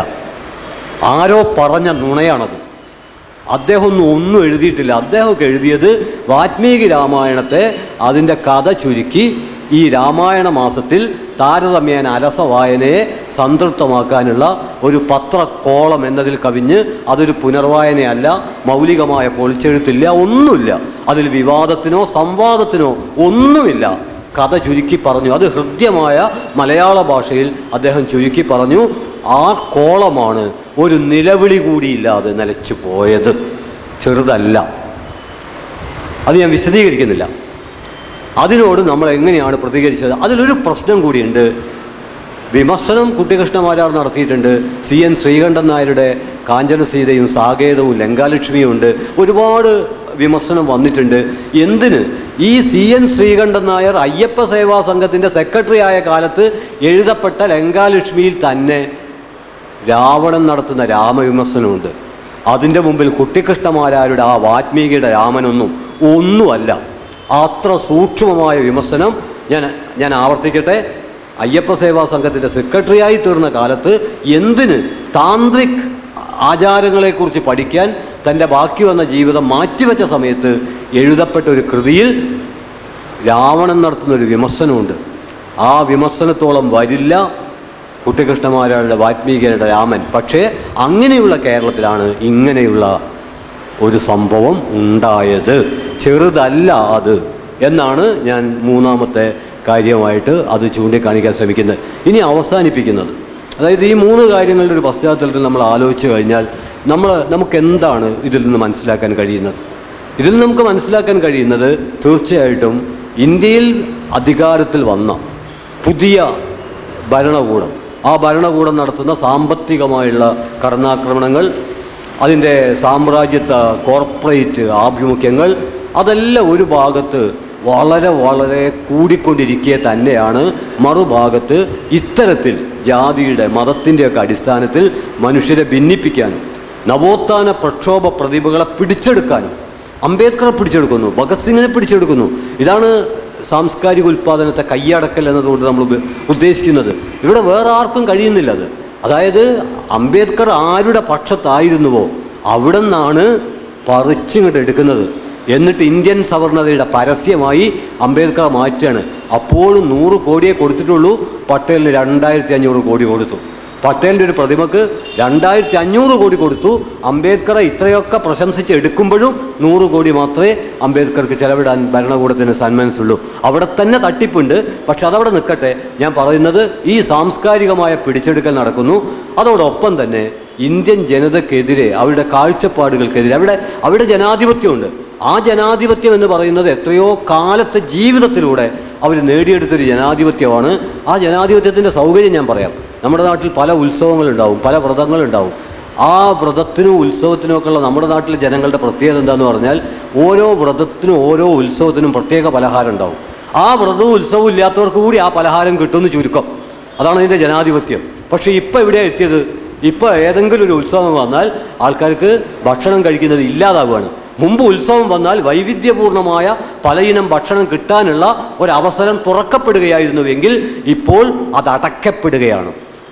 ആരോ പറഞ്ഞ നുണയാണത് അദ്ദേഹം ഒന്നും ഒന്നും എഴുതിയിട്ടില്ല അദ്ദേഹമൊക്കെ എഴുതിയത് വാൽമീകി രാമായണത്തെ അതിൻ്റെ കഥ ചുരുക്കി ഈ രാമായണ മാസത്തിൽ താരതമ്യേന അലസ വായനയെ സംതൃപ്തമാക്കാനുള്ള ഒരു പത്രക്കോളം എന്നതിൽ കവിഞ്ഞ് അതൊരു പുനർവായനയല്ല മൗലികമായ പൊളിച്ചെഴുത്തില്ല ഒന്നുമില്ല അതിൽ വിവാദത്തിനോ സംവാദത്തിനോ ഒന്നുമില്ല കഥ ചുരുക്കി പറഞ്ഞു അത് ഹൃദ്യമായ മലയാള ഭാഷയിൽ അദ്ദേഹം ചുരുക്കി പറഞ്ഞു ആ കോളമാണ് ഒരു നിലവിളി കൂടിയില്ലാതെ നിലച്ചു പോയത് ചെറുതല്ല അത് ഞാൻ വിശദീകരിക്കുന്നില്ല അതിനോട് നമ്മൾ എങ്ങനെയാണ് പ്രതികരിച്ചത് അതിലൊരു പ്രശ്നം കൂടിയുണ്ട് വിമർശനം കുട്ടികൃഷ്ണമാരാർ നടത്തിയിട്ടുണ്ട് സി എൻ ശ്രീകണ്ഠൻ നായരുടെ കാഞ്ചനസീതയും സാകേതവും ലങ്കാലക്ഷ്മിയും ഉണ്ട് ഒരുപാട് വിമർശനം വന്നിട്ടുണ്ട് എന്തിന് ഈ സി എൻ ശ്രീകണ്ഠൻ നായർ അയ്യപ്പ സേവാ സംഘത്തിൻ്റെ സെക്രട്ടറി ആയ കാലത്ത് എഴുതപ്പെട്ട ലങ്കാലക്ഷ്മിയിൽ തന്നെ രാവണൻ നടത്തുന്ന രാമവിമർശനമുണ്ട് അതിൻ്റെ മുമ്പിൽ കുട്ടിക്കൃഷ്ണമാരാരുടെ ആ വാത്മീകിയുടെ രാമനൊന്നും ഒന്നുമല്ല അത്ര സൂക്ഷ്മമായ വിമർശനം ഞാൻ ഞാൻ ആവർത്തിക്കട്ടെ അയ്യപ്പ സേവാ സംഘത്തിൻ്റെ സെക്രട്ടറിയായി തീർന്ന കാലത്ത് എന്തിന് താന്ത്രിക് ആചാരങ്ങളെക്കുറിച്ച് പഠിക്കാൻ തൻ്റെ ബാക്കി വന്ന ജീവിതം മാറ്റിവെച്ച സമയത്ത് എഴുതപ്പെട്ട ഒരു കൃതിയിൽ രാവണൻ നടത്തുന്ന ഒരു വിമർശനമുണ്ട് ആ വിമർശനത്തോളം വരില്ല കുട്ടികൃഷ്ണമാരാരുടെ വാത്മീകരുടെ രാമൻ പക്ഷേ അങ്ങനെയുള്ള കേരളത്തിലാണ് ഇങ്ങനെയുള്ള ഒരു സംഭവം ഉണ്ടായത് ചെറുതല്ല അത് എന്നാണ് ഞാൻ മൂന്നാമത്തെ കാര്യമായിട്ട് അത് ചൂണ്ടിക്കാണിക്കാൻ ശ്രമിക്കുന്നത് ഇനി അവസാനിപ്പിക്കുന്നത് അതായത് ഈ മൂന്ന് കാര്യങ്ങളുടെ ഒരു പശ്ചാത്തലത്തിൽ നമ്മൾ ആലോചിച്ച് കഴിഞ്ഞാൽ നമ്മൾ നമുക്ക് എന്താണ് ഇതിൽ നിന്ന് മനസ്സിലാക്കാൻ കഴിയുന്നത് ഇതിൽ നിന്ന് നമുക്ക് മനസ്സിലാക്കാൻ കഴിയുന്നത് തീർച്ചയായിട്ടും ഇന്ത്യയിൽ അധികാരത്തിൽ വന്ന പുതിയ ഭരണകൂടം ആ ഭരണകൂടം നടത്തുന്ന സാമ്പത്തികമായുള്ള കടന്നാക്രമണങ്ങൾ അതിൻ്റെ സാമ്രാജ്യത്വ കോർപ്പറേറ്റ് ആഭിമുഖ്യങ്ങൾ അതെല്ലാം ഒരു ഭാഗത്ത് വളരെ വളരെ കൂടിക്കൊണ്ടിരിക്കെ തന്നെയാണ് മറുഭാഗത്ത് ഇത്തരത്തിൽ ജാതിയുടെ മതത്തിൻ്റെയൊക്കെ അടിസ്ഥാനത്തിൽ മനുഷ്യരെ ഭിന്നിപ്പിക്കാനും നവോത്ഥാന പ്രക്ഷോഭ പ്രതിഭകളെ പിടിച്ചെടുക്കാനും അംബേദ്കറെ പിടിച്ചെടുക്കുന്നു ഭഗത് സിംഗിനെ പിടിച്ചെടുക്കുന്നു ഇതാണ് സാംസ്കാരിക ഉൽപ്പാദനത്തെ കൈയടക്കൽ എന്നതുകൊണ്ട് നമ്മൾ ഉപ- ഉദ്ദേശിക്കുന്നത് ഇവിടെ വേറെ ആർക്കും കഴിയുന്നില്ല അത് അതായത് അംബേദ്കർ ആരുടെ പക്ഷത്തായിരുന്നുവോ അവിടെ നിന്നാണ് പറിച്ചിങ്ങോട്ട് എടുക്കുന്നത് എന്നിട്ട് ഇന്ത്യൻ സവർണതയുടെ പരസ്യമായി അംബേദ്കർ മാറ്റുകയാണ് അപ്പോഴും നൂറ് കോടിയെ കൊടുത്തിട്ടുള്ളൂ പട്ടേലിന് രണ്ടായിരത്തി അഞ്ഞൂറ് കോടി കൊടുത്തു പട്ടേലിൻ്റെ ഒരു പ്രതിമക്ക് രണ്ടായിരത്തി അഞ്ഞൂറ് കോടി കൊടുത്തു അംബേദ്കറെ ഇത്രയൊക്കെ പ്രശംസിച്ച് എടുക്കുമ്പോഴും നൂറ് കോടി മാത്രമേ അംബേദ്കർക്ക് ചെലവിടാൻ ഭരണകൂടത്തിന് സന്മനസ്സുള്ളൂ അവിടെ തന്നെ തട്ടിപ്പുണ്ട് പക്ഷെ അതവിടെ നിൽക്കട്ടെ ഞാൻ പറയുന്നത് ഈ സാംസ്കാരികമായ പിടിച്ചെടുക്കൽ നടക്കുന്നു അതോടൊപ്പം തന്നെ ഇന്ത്യൻ ജനതക്കെതിരെ അവരുടെ കാഴ്ചപ്പാടുകൾക്കെതിരെ അവിടെ അവിടെ ജനാധിപത്യമുണ്ട് ആ ജനാധിപത്യം എന്ന് പറയുന്നത് എത്രയോ കാലത്തെ ജീവിതത്തിലൂടെ അവർ നേടിയെടുത്തൊരു ജനാധിപത്യമാണ് ആ ജനാധിപത്യത്തിൻ്റെ സൗകര്യം ഞാൻ പറയാം നമ്മുടെ നാട്ടിൽ പല ഉത്സവങ്ങളുണ്ടാവും പല വ്രതങ്ങളുണ്ടാവും ആ വ്രതത്തിനും ഉത്സവത്തിനും ഒക്കെ ഉള്ള നമ്മുടെ നാട്ടിലെ ജനങ്ങളുടെ പ്രത്യേകത എന്താണെന്ന് പറഞ്ഞാൽ ഓരോ വ്രതത്തിനും ഓരോ ഉത്സവത്തിനും പ്രത്യേക പലഹാരം ഉണ്ടാവും ആ വ്രതവും ഉത്സവവും ഇല്ലാത്തവർക്ക് കൂടി ആ പലഹാരം കിട്ടുമെന്ന് ചുരുക്കം അതാണ് അതിൻ്റെ ജനാധിപത്യം പക്ഷേ ഇപ്പോൾ എവിടെയാണ് എത്തിയത് ഇപ്പോൾ ഏതെങ്കിലും ഒരു ഉത്സവം വന്നാൽ ആൾക്കാർക്ക് ഭക്ഷണം കഴിക്കുന്നത് ഇല്ലാതാവുകയാണ് മുമ്പ് ഉത്സവം വന്നാൽ വൈവിധ്യപൂർണമായ പലയിനം ഭക്ഷണം കിട്ടാനുള്ള ഒരവസരം തുറക്കപ്പെടുകയായിരുന്നുവെങ്കിൽ ഇപ്പോൾ അത് അടയ്ക്കപ്പെടുകയാണ്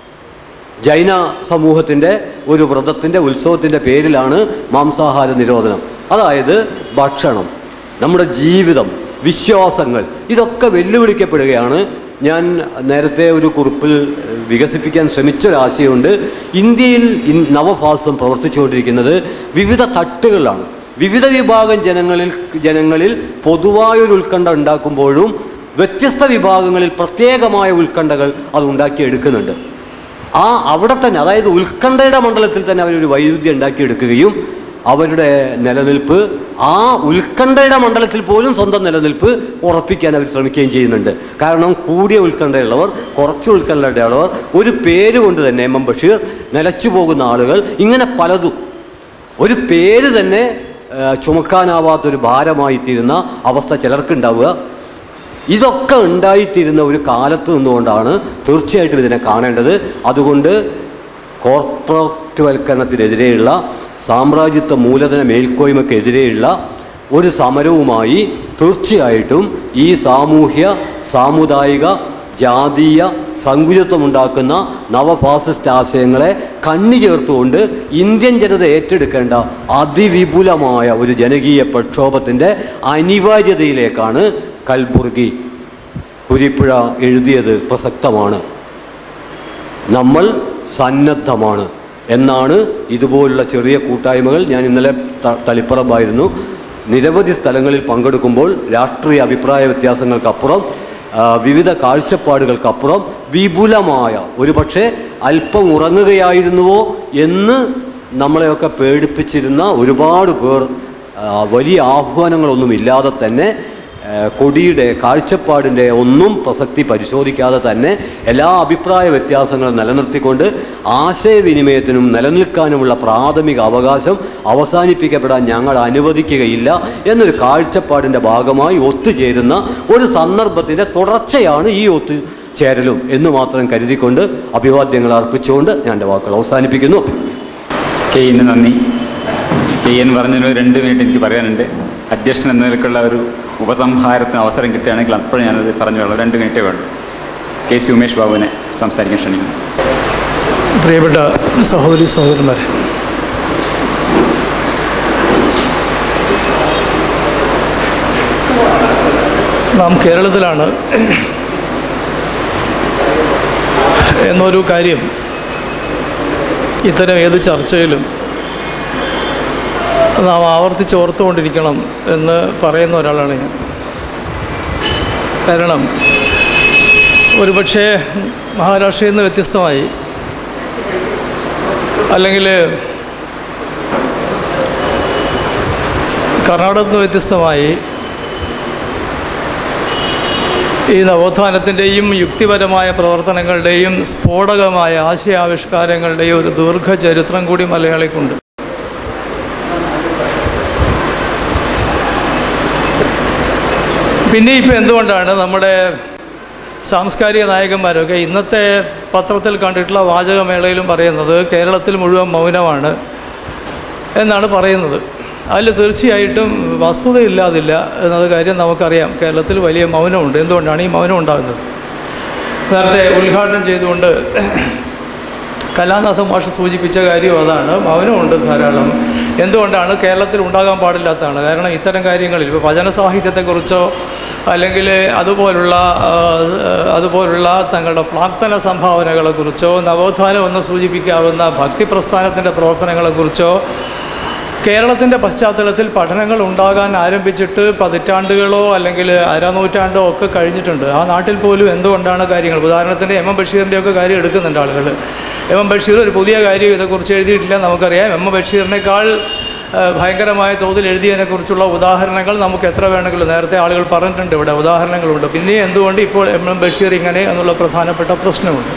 ജൈന സമൂഹത്തിൻ്റെ ഒരു വ്രതത്തിൻ്റെ ഉത്സവത്തിൻ്റെ പേരിലാണ് മാംസാഹാര നിരോധനം അതായത് ഭക്ഷണം നമ്മുടെ ജീവിതം വിശ്വാസങ്ങൾ ഇതൊക്കെ വെല്ലുവിളിക്കപ്പെടുകയാണ് ഞാൻ നേരത്തെ ഒരു കുറിപ്പിൽ ഏഹ്, വികസിപ്പിക്കാൻ ശ്രമിച്ചൊരാശയമുണ്ട് ഇന്ത്യയിൽ ഇൻ- നവഭാസം പ്രവർത്തിച്ചുകൊണ്ടിരിക്കുന്നത് വിവിധ തട്ടുകളിലാണ് വിവിധ വിഭാഗം ജനങ്ങളിൽ ജനങ്ങളിൽ പൊതുവായൊരു ഉത്കണ്ഠ ഉണ്ടാക്കുമ്പോഴും വ്യത്യസ്ത വിഭാഗങ്ങളിൽ പ്രത്യേകമായ ഉത്കണ്ഠകൾ അത് ഉണ്ടാക്കിയെടുക്കുന്നുണ്ട് ആ അവിടെ തന്നെ അതായത് ഉത്കണ്ഠയുടെ മണ്ഡലത്തിൽ തന്നെ അവരൊരു വൈരുദ്ധ്യം ഉണ്ടാക്കിയെടുക്കുകയും അവരുടെ നിലനിൽപ്പ് ആ ഉത്കണ്ഠയുടെ മണ്ഡലത്തിൽ പോലും സ്വന്തം നിലനിൽപ്പ് ഉറപ്പിക്കാൻ അവർ ശ്രമിക്കുകയും ചെയ്യുന്നുണ്ട് കാരണം കൂടിയ ഉത്കണ്ഠയുള്ളവർ കുറച്ച് ഉത്കണ്ഠയുള്ളവർ ഒരു പേര് കൊണ്ട് തന്നെ എം എം ബഷീർ നിലച്ചു പോകുന്ന ആളുകൾ ഇങ്ങനെ പലതും ഒരു പേര് തന്നെ ആ, ചുമക്കാനാവാത്തൊരു ഭാരമായി തീരുന്ന അവസ്ഥ ചിലർക്കുണ്ടാവുക ഇതൊക്കെ ഉണ്ടായിത്തീരുന്ന ഒരു കാലത്ത് നിന്നുകൊണ്ടാണ് തീർച്ചയായിട്ടും ഇതിനെ കാണേണ്ടത് അതുകൊണ്ട് കോർപ്പറേറ്റ് വൽക്കരണത്തിനെതിരെയുള്ള സാമ്രാജ്യത്വ മൂലധന മേൽക്കോയ്മക്കെതിരെയുള്ള ഒരു സമരവുമായി തീർച്ചയായിട്ടും ഈ സാമൂഹ്യ സാമുദായിക ജാതീയ സങ്കുചിത്വമുണ്ടാക്കുന്ന നവഫാസിസ്റ്റ് ആശയങ്ങളെ കണ്ണി ചേർത്തുകൊണ്ട് ഇന്ത്യൻ ജനത ഏറ്റെടുക്കേണ്ട അതിവിപുലമായ ഒരു ജനകീയ പ്രക്ഷോഭത്തിൻ്റെ അനിവാര്യതയിലേക്കാണ് കൽബുർഗി കുരിപ്പുഴ എഴുതിയത് പ്രസക്തമാണ് നമ്മൾ സന്നദ്ധമാണ് എന്നാണ് ഇതുപോലുള്ള ചെറിയ കൂട്ടായ്മകൾ ഞാൻ ഇന്നലെ ത- തളിപ്പറമ്പായിരുന്നു നിരവധി സ്ഥലങ്ങളിൽ പങ്കെടുക്കുമ്പോൾ രാഷ്ട്രീയ അഭിപ്രായ വ്യത്യാസങ്ങൾക്കപ്പുറം ആ, വിവിധ കാഴ്ചപ്പാടുകൾക്കപ്പുറം വിപുലമായ ഒരു പക്ഷേ അല്പം ഉറങ്ങുകയായിരുന്നുവോ എന്ന് നമ്മളെയൊക്കെ പേടിപ്പിച്ചിരുന്ന ഒരുപാട് പേർ ആ, വലിയ ആഹ്വാനങ്ങളൊന്നും ഇല്ലാതെ തന്നെ ആ, കൊടിയുടെ കാഴ്ചപ്പാടിൻ്റെ ഒന്നും പ്രസക്തി പരിശോധിക്കാതെ തന്നെ എല്ലാ അഭിപ്രായ വ്യത്യാസങ്ങളും നിലനിർത്തിക്കൊണ്ട് ആശയവിനിമയത്തിനും നിലനിൽക്കാനുമുള്ള പ്രാഥമിക അവകാശം അവസാനിപ്പിക്കപ്പെടാൻ ഞങ്ങൾ അനുവദിക്കുകയില്ല എന്നൊരു കാഴ്ചപ്പാടിൻ്റെ ഭാഗമായി ഒത്തുചേരുന്ന ഒരു സന്ദർഭത്തിൻ്റെ തുടർച്ചയാണ് ഈ ഒത്തുചേരലും എന്ന് മാത്രം കരുതിക്കൊണ്ട് അഭിവാദ്യങ്ങൾ അർപ്പിച്ചുകൊണ്ട് ഞാൻ എൻ്റെ വാക്കുകൾ അവസാനിപ്പിക്കുന്നു കെ ഇന് നന്ദി കെ എൻ പറഞ്ഞൊരു രണ്ട് മിനിറ്റ് എനിക്ക് പറയാനുണ്ട് അധ്യക്ഷൻ എന്ന നിലക്കുള്ള ഒരു ഉപസംഹാരത്തിന് അവസരം കിട്ടുകയാണെങ്കിൽ അപ്പോഴും ഞാനത് പറഞ്ഞോളൂ രണ്ട് മിനിറ്റേ വേണ്ടു കെ സി ഉമേഷ് ബാബുവിനെ സംസാരിക്കാൻ ക്ഷണിക്കുന്നു പ്രിയപ്പെട്ട സഹോദരി സഹോദരന്മാരെ നാം കേരളത്തിലാണ് എന്നൊരു കാര്യം ഇത്തരം ഏത് ചർച്ചയിലും നാം ആവർത്തിച്ച് ഓർത്തുകൊണ്ടിരിക്കണം എന്ന് പറയുന്ന ഒരാളാണ് ഞാൻ കാരണം ഒരുപക്ഷെ മഹാരാഷ്ട്രയിൽ നിന്ന് വ്യത്യസ്തമായി അല്ലെങ്കിൽ കർണാടകത്തിൽ നിന്ന് വ്യത്യസ്തമായി ഈ നവോത്ഥാനത്തിൻ്റെയും യുക്തിപരമായ പ്രവർത്തനങ്ങളുടെയും സ്ഫോടകമായ ആശയാവിഷ്കാരങ്ങളുടെയും ഒരു ദീർഘചരിത്രം കൂടി മലയാളിക്കുണ്ട് പിന്നെ ഇപ്പം എന്തുകൊണ്ടാണ് നമ്മുടെ സാംസ്കാരിക നായകന്മാരൊക്കെ ഇന്നത്തെ പത്രത്തിൽ കണ്ടിട്ടുള്ള വാചകമേളയിലും പറയുന്നത് കേരളത്തിൽ മുഴുവൻ മൗനമാണ് എന്നാണ് പറയുന്നത് അതിൽ തീർച്ചയായിട്ടും വസ്തുതയില്ലാതില്ല എന്നത് കാര്യം നമുക്കറിയാം കേരളത്തിൽ വലിയ മൗനമുണ്ട് എന്തുകൊണ്ടാണ് ഈ മൗനം ഉണ്ടാകുന്നത് നേരത്തെ ഉദ്ഘാടനം ചെയ്തുകൊണ്ട് കലാനാഥ മാഷ് സൂചിപ്പിച്ച കാര്യം അതാണ് മൗനമുണ്ട് ധാരാളം എന്തുകൊണ്ടാണ് കേരളത്തിൽ ഉണ്ടാകാൻ പാടില്ലാത്തതാണ് കാരണം ഇത്തരം കാര്യങ്ങളിൽ ഇപ്പോൾ വചന സാഹിത്യത്തെക്കുറിച്ചോ അല്ലെങ്കിൽ അതുപോലുള്ള ആ, അതുപോലുള്ള തങ്ങളുടെ പ്രാർത്ഥന സംഭാവനകളെക്കുറിച്ചോ നവോത്ഥാനം എന്ന് സൂചിപ്പിക്കാവുന്ന ഭക്തി പ്രസ്ഥാനത്തിൻ്റെ പ്രവർത്തനങ്ങളെക്കുറിച്ചോ കേരളത്തിൻ്റെ പശ്ചാത്തലത്തിൽ പഠനങ്ങൾ ഉണ്ടാകാൻ ആരംഭിച്ചിട്ട് പതിറ്റാണ്ടുകളോ അല്ലെങ്കിൽ അരനൂറ്റാണ്ടോ ഒക്കെ കഴിഞ്ഞിട്ടുണ്ട് ആ നാട്ടിൽ പോലും എന്തുകൊണ്ടാണ് കാര്യങ്ങൾ ഉദാഹരണത്തിന് എം എം ബഷീറിൻ്റെയൊക്കെ കാര്യം എടുക്കുന്നുണ്ട് ആളുകൾ എം എം ബഷീർ ഒരു പുതിയ കാര്യം ഇതേക്കുറിച്ച് എഴുതിയിട്ടില്ല നമുക്കറിയാം എം എം ബഷീറിനേക്കാൾ ആ, ഭയങ്കരമായ തോതിൽ എഴുതിയതിനെക്കുറിച്ചുള്ള ഉദാഹരണങ്ങൾ നമുക്ക് എത്ര വേണമെങ്കിലും നേരത്തെ ആളുകൾ പറഞ്ഞിട്ടുണ്ട് ഇവിടെ ഉദാഹരണങ്ങളുണ്ട് പിന്നെ എന്തുകൊണ്ട് ഇപ്പോൾ എം എം ബഷീർ ഇങ്ങനെ എന്നുള്ള പ്രധാനപ്പെട്ട പ്രശ്നമുണ്ട്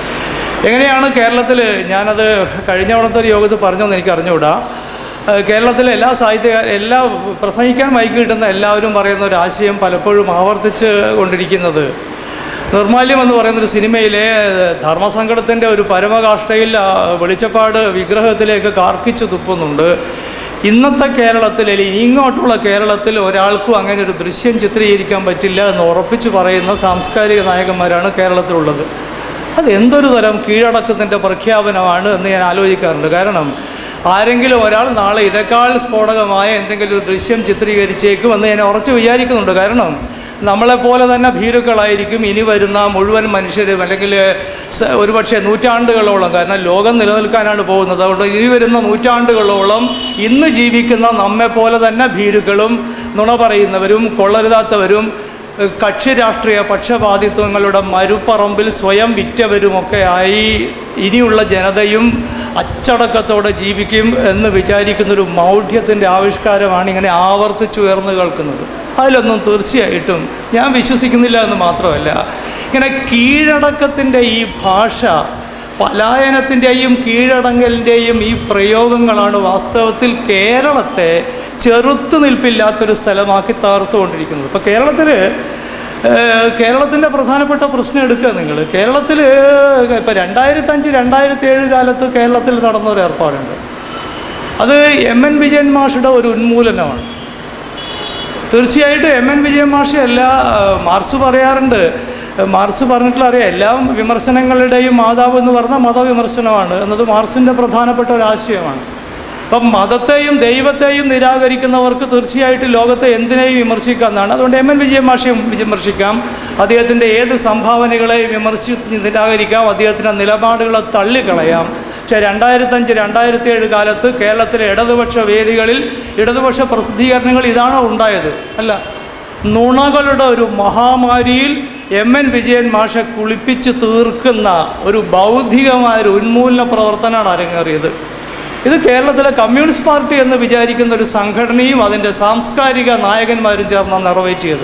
എങ്ങനെയാണ് കേരളത്തിൽ ഞാനത് കഴിഞ്ഞ അവിടുത്തെ ഒരു യോഗത്തിൽ പറഞ്ഞതെന്ന് എനിക്ക് അറിഞ്ഞുകൂടാ ഏഹ് കേരളത്തിലെ എല്ലാ സാഹിത്യകാർ എല്ലാ പ്രസംഗിക്കാൻ മൈക്ക് കിട്ടുന്ന എല്ലാവരും പറയുന്ന ഒരു ആശയം പലപ്പോഴും ആവർത്തിച്ച് കൊണ്ടിരിക്കുന്നത് നിർമാല്യം എന്ന് പറയുന്നൊരു സിനിമയിലെ ഏഹ്, ധർമ്മസങ്കടത്തിൻ്റെ ഒരു പരമകാഷ്ഠയിൽ ആ വെളിച്ചപ്പാട് വിഗ്രഹത്തിലേക്ക് കാർക്കിച്ചു തുപ്പുന്നുണ്ട് ഇന്നത്തെ കേരളത്തിൽ അല്ലെങ്കിൽ ഇങ്ങോട്ടുള്ള കേരളത്തിൽ ഒരാൾക്കും അങ്ങനെ ഒരു ദൃശ്യം ചിത്രീകരിക്കാൻ പറ്റില്ല എന്ന് ഉറപ്പിച്ച് പറയുന്ന സാംസ്കാരിക നായകന്മാരാണ് കേരളത്തിലുള്ളത് അത് എന്തൊരു തരം കീഴടക്കത്തിൻ്റെ പ്രഖ്യാപനമാണ് എന്ന് ഞാൻ ആലോചിക്കാറുണ്ട് കാരണം ആരെങ്കിലും ഒരാൾ നാളെ ഇതേക്കാൾ സ്ഫോടകമായ എന്തെങ്കിലും ഒരു ദൃശ്യം ചിത്രീകരിച്ചേക്കും എന്ന് ഞാൻ ഉറച്ചു വിചാരിക്കുന്നുണ്ട് കാരണം നമ്മളെപ്പോലെ തന്നെ ഭീരുക്കളായിരിക്കും ഇനി വരുന്ന മുഴുവൻ മനുഷ്യരും അല്ലെങ്കിൽ സ- ഒരുപക്ഷെ നൂറ്റാണ്ടുകളോളം കാരണം ലോകം നിലനിൽക്കാനാണ് പോകുന്നത് അതുകൊണ്ട് ഇനി വരുന്ന നൂറ്റാണ്ടുകളോളം ഇന്ന് ജീവിക്കുന്ന നമ്മെപ്പോലെ തന്നെ ഭീരുക്കളും നുണ പറയുന്നവരും കൊള്ളരുതാത്തവരും കക്ഷി രാഷ്ട്രീയ പക്ഷപാതിത്വങ്ങളുടെ മരുപ്പറമ്പിൽ സ്വയം വിറ്റവരുമൊക്കെ ആയി ഇനിയുള്ള ജനതയും അച്ചടക്കത്തോടെ ജീവിക്കും എന്ന് വിചാരിക്കുന്നൊരു മൗഢ്യത്തിൻ്റെ ആവിഷ്കാരമാണ് ഇങ്ങനെ ആവർത്തിച്ചുയർന്നു കേൾക്കുന്നത് അതിലൊന്നും തീർച്ചയായിട്ടും ഞാൻ വിശ്വസിക്കുന്നില്ല എന്ന് മാത്രമല്ല ഇങ്ങനെ കീഴടക്കത്തിൻ്റെ ഈ ഭാഷ പലായനത്തിൻ്റെയും കീഴടങ്ങലിൻ്റെയും ഈ പ്രയോഗങ്ങളാണ് വാസ്തവത്തിൽ കേരളത്തെ ചെറുത്തു നിൽപ്പില്ലാത്തൊരു സ്ഥലമാക്കി തകർത്തുകൊണ്ടിരിക്കുന്നത് ഇപ്പോൾ കേരളത്തിൽ കേരളത്തിൻ്റെ പ്രധാനപ്പെട്ട പ്രശ്നം എടുക്കുക നിങ്ങൾ കേരളത്തിൽ ഇപ്പോൾ രണ്ടായിരത്തഞ്ച് രണ്ടായിരത്തി ഏഴ് കാലത്ത് കേരളത്തിൽ നടന്ന ഒരു ഏർപ്പാടുണ്ട് അത് എം എൻ വിജയൻ മാഷുടെ ഒരു ഉന്മൂലനമാണ് തീർച്ചയായിട്ടും എം എൻ വിജയൻ മാഷ് എല്ലാ മാർക്സ് പറയാറുണ്ട് മാർക്സ് പറഞ്ഞിട്ടുള്ള അറിയാം എല്ലാ വിമർശനങ്ങളുടെയും മാതാവ് എന്ന് പറഞ്ഞാൽ മതവിമർശനമാണ് എന്നത് മാർക്സിൻ്റെ പ്രധാനപ്പെട്ട ഒരു ആശയമാണ് അപ്പം മതത്തെയും ദൈവത്തെയും നിരാകരിക്കുന്നവർക്ക് തീർച്ചയായിട്ടും ലോകത്തെ എന്തിനേയും വിമർശിക്കാമെന്നാണ് അതുകൊണ്ട് എം എൻ വിജയൻ മാഷയും വിമർശിക്കാം അദ്ദേഹത്തിൻ്റെ ഏത് സംഭാവനകളെയും വിമർശിച്ച് നിരാകരിക്കാം അദ്ദേഹത്തിൻ്റെ നിലപാടുകളെ തള്ളിക്കളയാം പക്ഷേ രണ്ടായിരത്തഞ്ച് രണ്ടായിരത്തി ഏഴ് കാലത്ത് കേരളത്തിലെ ഇടതുപക്ഷ വേദികളിൽ ഇടതുപക്ഷ പ്രസിദ്ധീകരണങ്ങൾ ഇതാണോ ഉണ്ടായത് അല്ല നുണകളുടെ ഒരു മഹാമാരിയിൽ എം എൻ വിജയൻ മാഷെ കുളിപ്പിച്ച് തീർക്കുന്ന ഒരു ബൗദ്ധികമായ ഒരു ഉന്മൂലന പ്രവർത്തനമാണ് അരങ്ങേറിയത് ഇത് കേരളത്തിലെ കമ്മ്യൂണിസ്റ്റ് പാർട്ടി എന്ന് വിചാരിക്കുന്ന ഒരു സംഘടനയും അതിൻ്റെ സാംസ്കാരിക നായകന്മാരും ചേർന്ന് നിറവേറ്റിയത്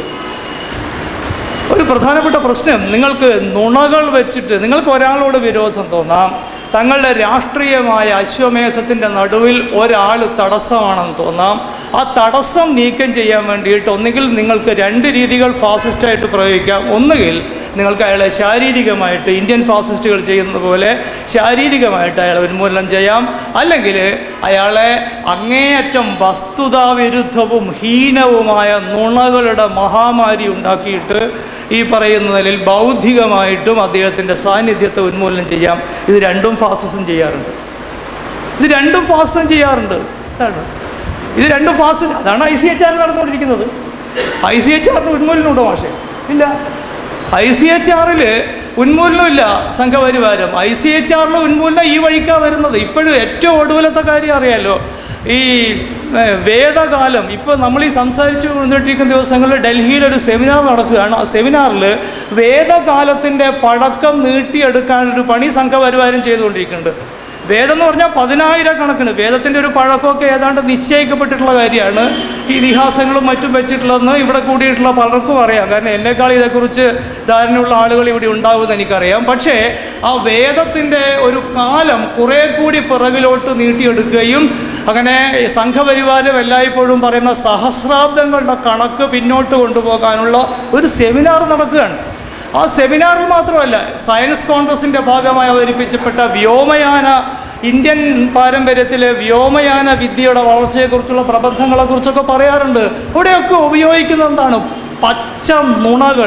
ഒരു പ്രധാനപ്പെട്ട പ്രശ്നം നിങ്ങൾക്ക് നുണകൾ വെച്ചിട്ട് നിങ്ങൾക്ക് ഒരാളോട് വിരോധം തോന്നാം തങ്ങളുടെ രാഷ്ട്രീയമായ അശ്വമേധത്തിൻ്റെ നടുവിൽ ഒരാൾ തടസ്സമാണെന്ന് തോന്നാം ആ തടസ്സം നീക്കം ചെയ്യാൻ വേണ്ടിയിട്ട് ഒന്നുകിൽ നിങ്ങൾക്ക് രണ്ട് രീതികൾ ഫാസിസ്റ്റായിട്ട് പ്രയോഗിക്കാം ഒന്നുകിൽ നിങ്ങൾക്ക് അയാളെ ശാരീരികമായിട്ട് ഇന്ത്യൻ ഫാസിസ്റ്റുകൾ ചെയ്യുന്നത് പോലെ ശാരീരികമായിട്ട് അയാളെ ഉന്മൂലനം ചെയ്യാം അല്ലെങ്കിൽ അയാളെ അങ്ങേയറ്റം വസ്തുതാവിരുദ്ധവും ഹീനവുമായ നുണകളുടെ മഹാമാരി ഉണ്ടാക്കിയിട്ട് ഈ പറയുന്ന നിലയിൽ ബൗദ്ധികമായിട്ടും അദ്ദേഹത്തിൻ്റെ സാന്നിധ്യത്തെ ഉന്മൂലനം ചെയ്യാം ഇത് രണ്ടും ഫാസിസം ചെയ്യാറുണ്ട് ഇത് രണ്ടും ഫാസിസം ചെയ്യാറുണ്ട് അതാണ് ഇത് രണ്ടും ഫാസ് അതാണ് ഐ സി എച്ച് ആർ നടന്നുകൊണ്ടിരിക്കുന്നത് ഐ സി എച്ച് ആറിന് ഉന്മൂലനമുണ്ടോ മാഷേ ഇല്ല ഐ സി എച്ച് ആറിൽ ഉന്മൂലനമില്ല സംഘപരിവാരം ഐ സി എച്ച് ആറിൽ ഉന്മൂലനം ഈ വഴിക്കാണ് വരുന്നത് ഇപ്പോഴും ഏറ്റവും ഒടുവിലത്തെ കാര്യം അറിയാലോ ഈ ഏഹ്, വേദകാലം ഇപ്പോൾ നമ്മൾ ഈ സംസാരിച്ചു കൊണ്ടിരിക്കുന്ന ദിവസങ്ങളിൽ ഡൽഹിയിൽ ഒരു സെമിനാർ നടക്കുകയാണ് ആ സെമിനാറിൽ വേദകാലത്തിൻ്റെ പഴക്കം നീട്ടിയെടുക്കാനൊരു പണി സംഘപരിവാരം ചെയ്തുകൊണ്ടിരിക്കുന്നുണ്ട് വേദം എന്ന് പറഞ്ഞാൽ പതിനായിരക്കണക്കിന് വേദത്തിൻ്റെ ഒരു പഴക്കമൊക്കെ ഏതാണ്ട് നിശ്ചയിക്കപ്പെട്ടിട്ടുള്ള കാര്യമാണ് ഈ ഇതിഹാസങ്ങളും മറ്റും വെച്ചിട്ടുള്ളതെന്ന് ഇവിടെ കൂടിയിട്ടുള്ള പലർക്കും അറിയാം കാരണം എന്നെക്കാൾ ഇതേക്കുറിച്ച് ധാരണയുള്ള ആളുകൾ ഇവിടെ ഉണ്ടാവുമെന്ന് എനിക്കറിയാം പക്ഷേ ആ വേദത്തിൻ്റെ ഒരു കാലം കുറേ കൂടി പിറകിലോട്ട് നീട്ടിയെടുക്കുകയും അങ്ങനെ സംഘപരിവാരം എല്ലായ്പ്പോഴും പറയുന്ന സഹസ്രാബ്ദങ്ങളുടെ കണക്ക് പിന്നോട്ട് കൊണ്ടുപോകാനുള്ള ഒരു സെമിനാർ നടക്കുകയാണ് ആ സെമിനാറിൽ മാത്രമല്ല സയൻസ് കോൺഗ്രസിൻ്റെ ഭാഗമായി അവതരിപ്പിച്ചപ്പെട്ട വ്യോമയാന ഇന്ത്യൻ പാരമ്പര്യത്തിലെ വ്യോമയാന വിദ്യയുടെ വളർച്ചയെക്കുറിച്ചുള്ള പ്രബന്ധങ്ങളെക്കുറിച്ചൊക്കെ പറയാറുണ്ട് ഇവിടെയൊക്കെ ഉപയോഗിക്കുന്നത് എന്താണ് പച്ച നുണകൾ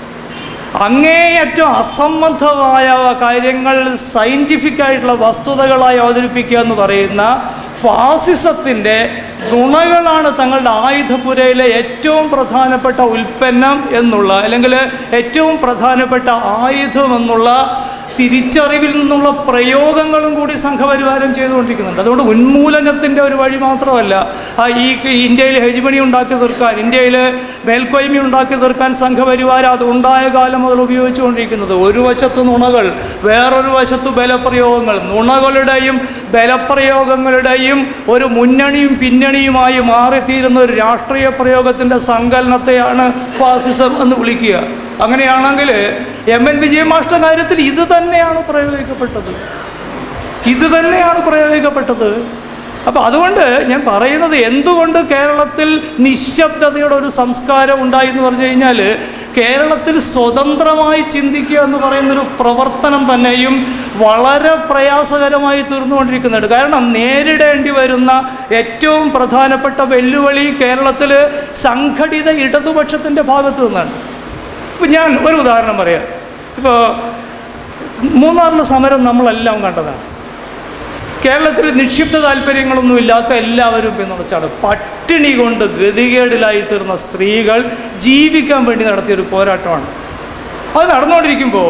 അങ്ങേയറ്റം അസംബന്ധമായ കാര്യങ്ങൾ സയൻറ്റിഫിക് ആയിട്ടുള്ള വസ്തുതകളായി അവതരിപ്പിക്കുക എന്ന് പറയുന്ന ഫാസിസത്തിൻ്റെ നുണകളാണ് തങ്ങളുടെ ആയുധപുരയിലെ ഏറ്റവും പ്രധാനപ്പെട്ട ഉൽപ്പന്നം എന്നുള്ള അല്ലെങ്കിൽ ഏറ്റവും പ്രധാനപ്പെട്ട ആയുധം എന്നുള്ള തിരിച്ചറിവിൽ നിന്നുള്ള പ്രയോഗങ്ങളും കൂടി സംഘപരിവാരം ചെയ്തുകൊണ്ടിരിക്കുന്നുണ്ട് അതുകൊണ്ട് ഉന്മൂലനത്തിൻ്റെ ഒരു വഴി മാത്രമല്ല ആ ഈ ഇന്ത്യയിൽ ഹെജ്മണി ഉണ്ടാക്കി തീർക്കാൻ ഇന്ത്യയിൽ മേൽക്കോയ്മ ഉണ്ടാക്കി തീർക്കാൻ സംഘപരിവാരം അത് ഉണ്ടായ കാലം മുതൽ ഉപയോഗിച്ചുകൊണ്ടിരിക്കുന്നത് ഒരു വശത്ത് നുണകൾ വേറൊരു വശത്ത് ബലപ്രയോഗങ്ങൾ നുണകളുടെയും ബലപ്രയോഗങ്ങളുടെയും ഒരു മുന്നണിയും പിന്നണിയുമായി മാറിത്തീരുന്ന ഒരു രാഷ്ട്രീയ പ്രയോഗത്തിൻ്റെ സങ്കലനത്തെയാണ് ഫാസിസം എന്ന് വിളിക്കുക അങ്ങനെയാണെങ്കിൽ എം എൻ വിജയൻ മാഷ്ട കാര്യത്തിൽ ഇത് തന്നെയാണ് പ്രയോഗിക്കപ്പെട്ടത് ഇത് തന്നെയാണ് പ്രയോഗിക്കപ്പെട്ടത് അപ്പോൾ അതുകൊണ്ട് ഞാൻ പറയുന്നത് എന്തുകൊണ്ട് കേരളത്തിൽ നിശബ്ദതയുടെ ഒരു സംസ്കാരം ഉണ്ടായി എന്ന് പറഞ്ഞു കഴിഞ്ഞാൽ കേരളത്തിൽ സ്വതന്ത്രമായി ചിന്തിക്കുക എന്ന് പറയുന്നൊരു പ്രവർത്തനം തന്നെയും വളരെ പ്രയാസകരമായി തീർന്നുകൊണ്ടിരിക്കുന്നുണ്ട് കാരണം നേരിടേണ്ടി വരുന്ന ഏറ്റവും പ്രധാനപ്പെട്ട വെല്ലുവിളി കേരളത്തിൽ സംഘടിത ഇടതുപക്ഷത്തിൻ്റെ ഭാഗത്തു നിന്നാണ് ഇപ്പം ഞാൻ ഒരു ഉദാഹരണം പറയാം ഇപ്പോൾ മൂന്നാറിലെ സമരം നമ്മളെല്ലാം കണ്ടതാണ് കേരളത്തിൽ നിക്ഷിപ്ത താല്പര്യങ്ങളൊന്നും ഇല്ലാത്ത എല്ലാവരും പിന്തുണച്ചാണ് പട്ടിണി കൊണ്ട് ഗതികേടിലായി തീർന്ന സ്ത്രീകൾ ജീവിക്കാൻ വേണ്ടി നടത്തിയൊരു പോരാട്ടമാണ് അത് നടന്നുകൊണ്ടിരിക്കുമ്പോൾ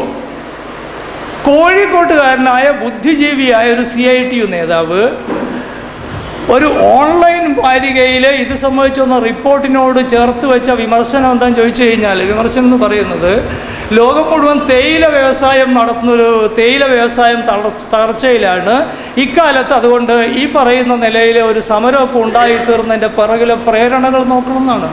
കോഴിക്കോട്ടുകാരനായ ബുദ്ധിജീവിയായ ഒരു സി ഐ ടി യു നേതാവ് ഒരു ഓൺലൈൻ വാരികയിൽ ഇത് സംബന്ധിച്ച് വന്ന റിപ്പോർട്ടിനോട് ചേർത്ത് വെച്ച വിമർശനം എന്താണെന്ന് ചോദിച്ചു കഴിഞ്ഞാൽ വിമർശനം എന്ന് പറയുന്നത് ലോകം മുഴുവൻ തേയില വ്യവസായം നടത്തുന്നൊരു തേയില വ്യവസായം തളർ തകർച്ചയിലാണ് ഇക്കാലത്ത് അതുകൊണ്ട് ഈ പറയുന്ന നിലയിൽ ഒരു സമരമൊക്കെ ഉണ്ടായിത്തീർന്നതിൻ്റെ പിറകിലെ പ്രേരണകൾ നോക്കണമെന്നാണ്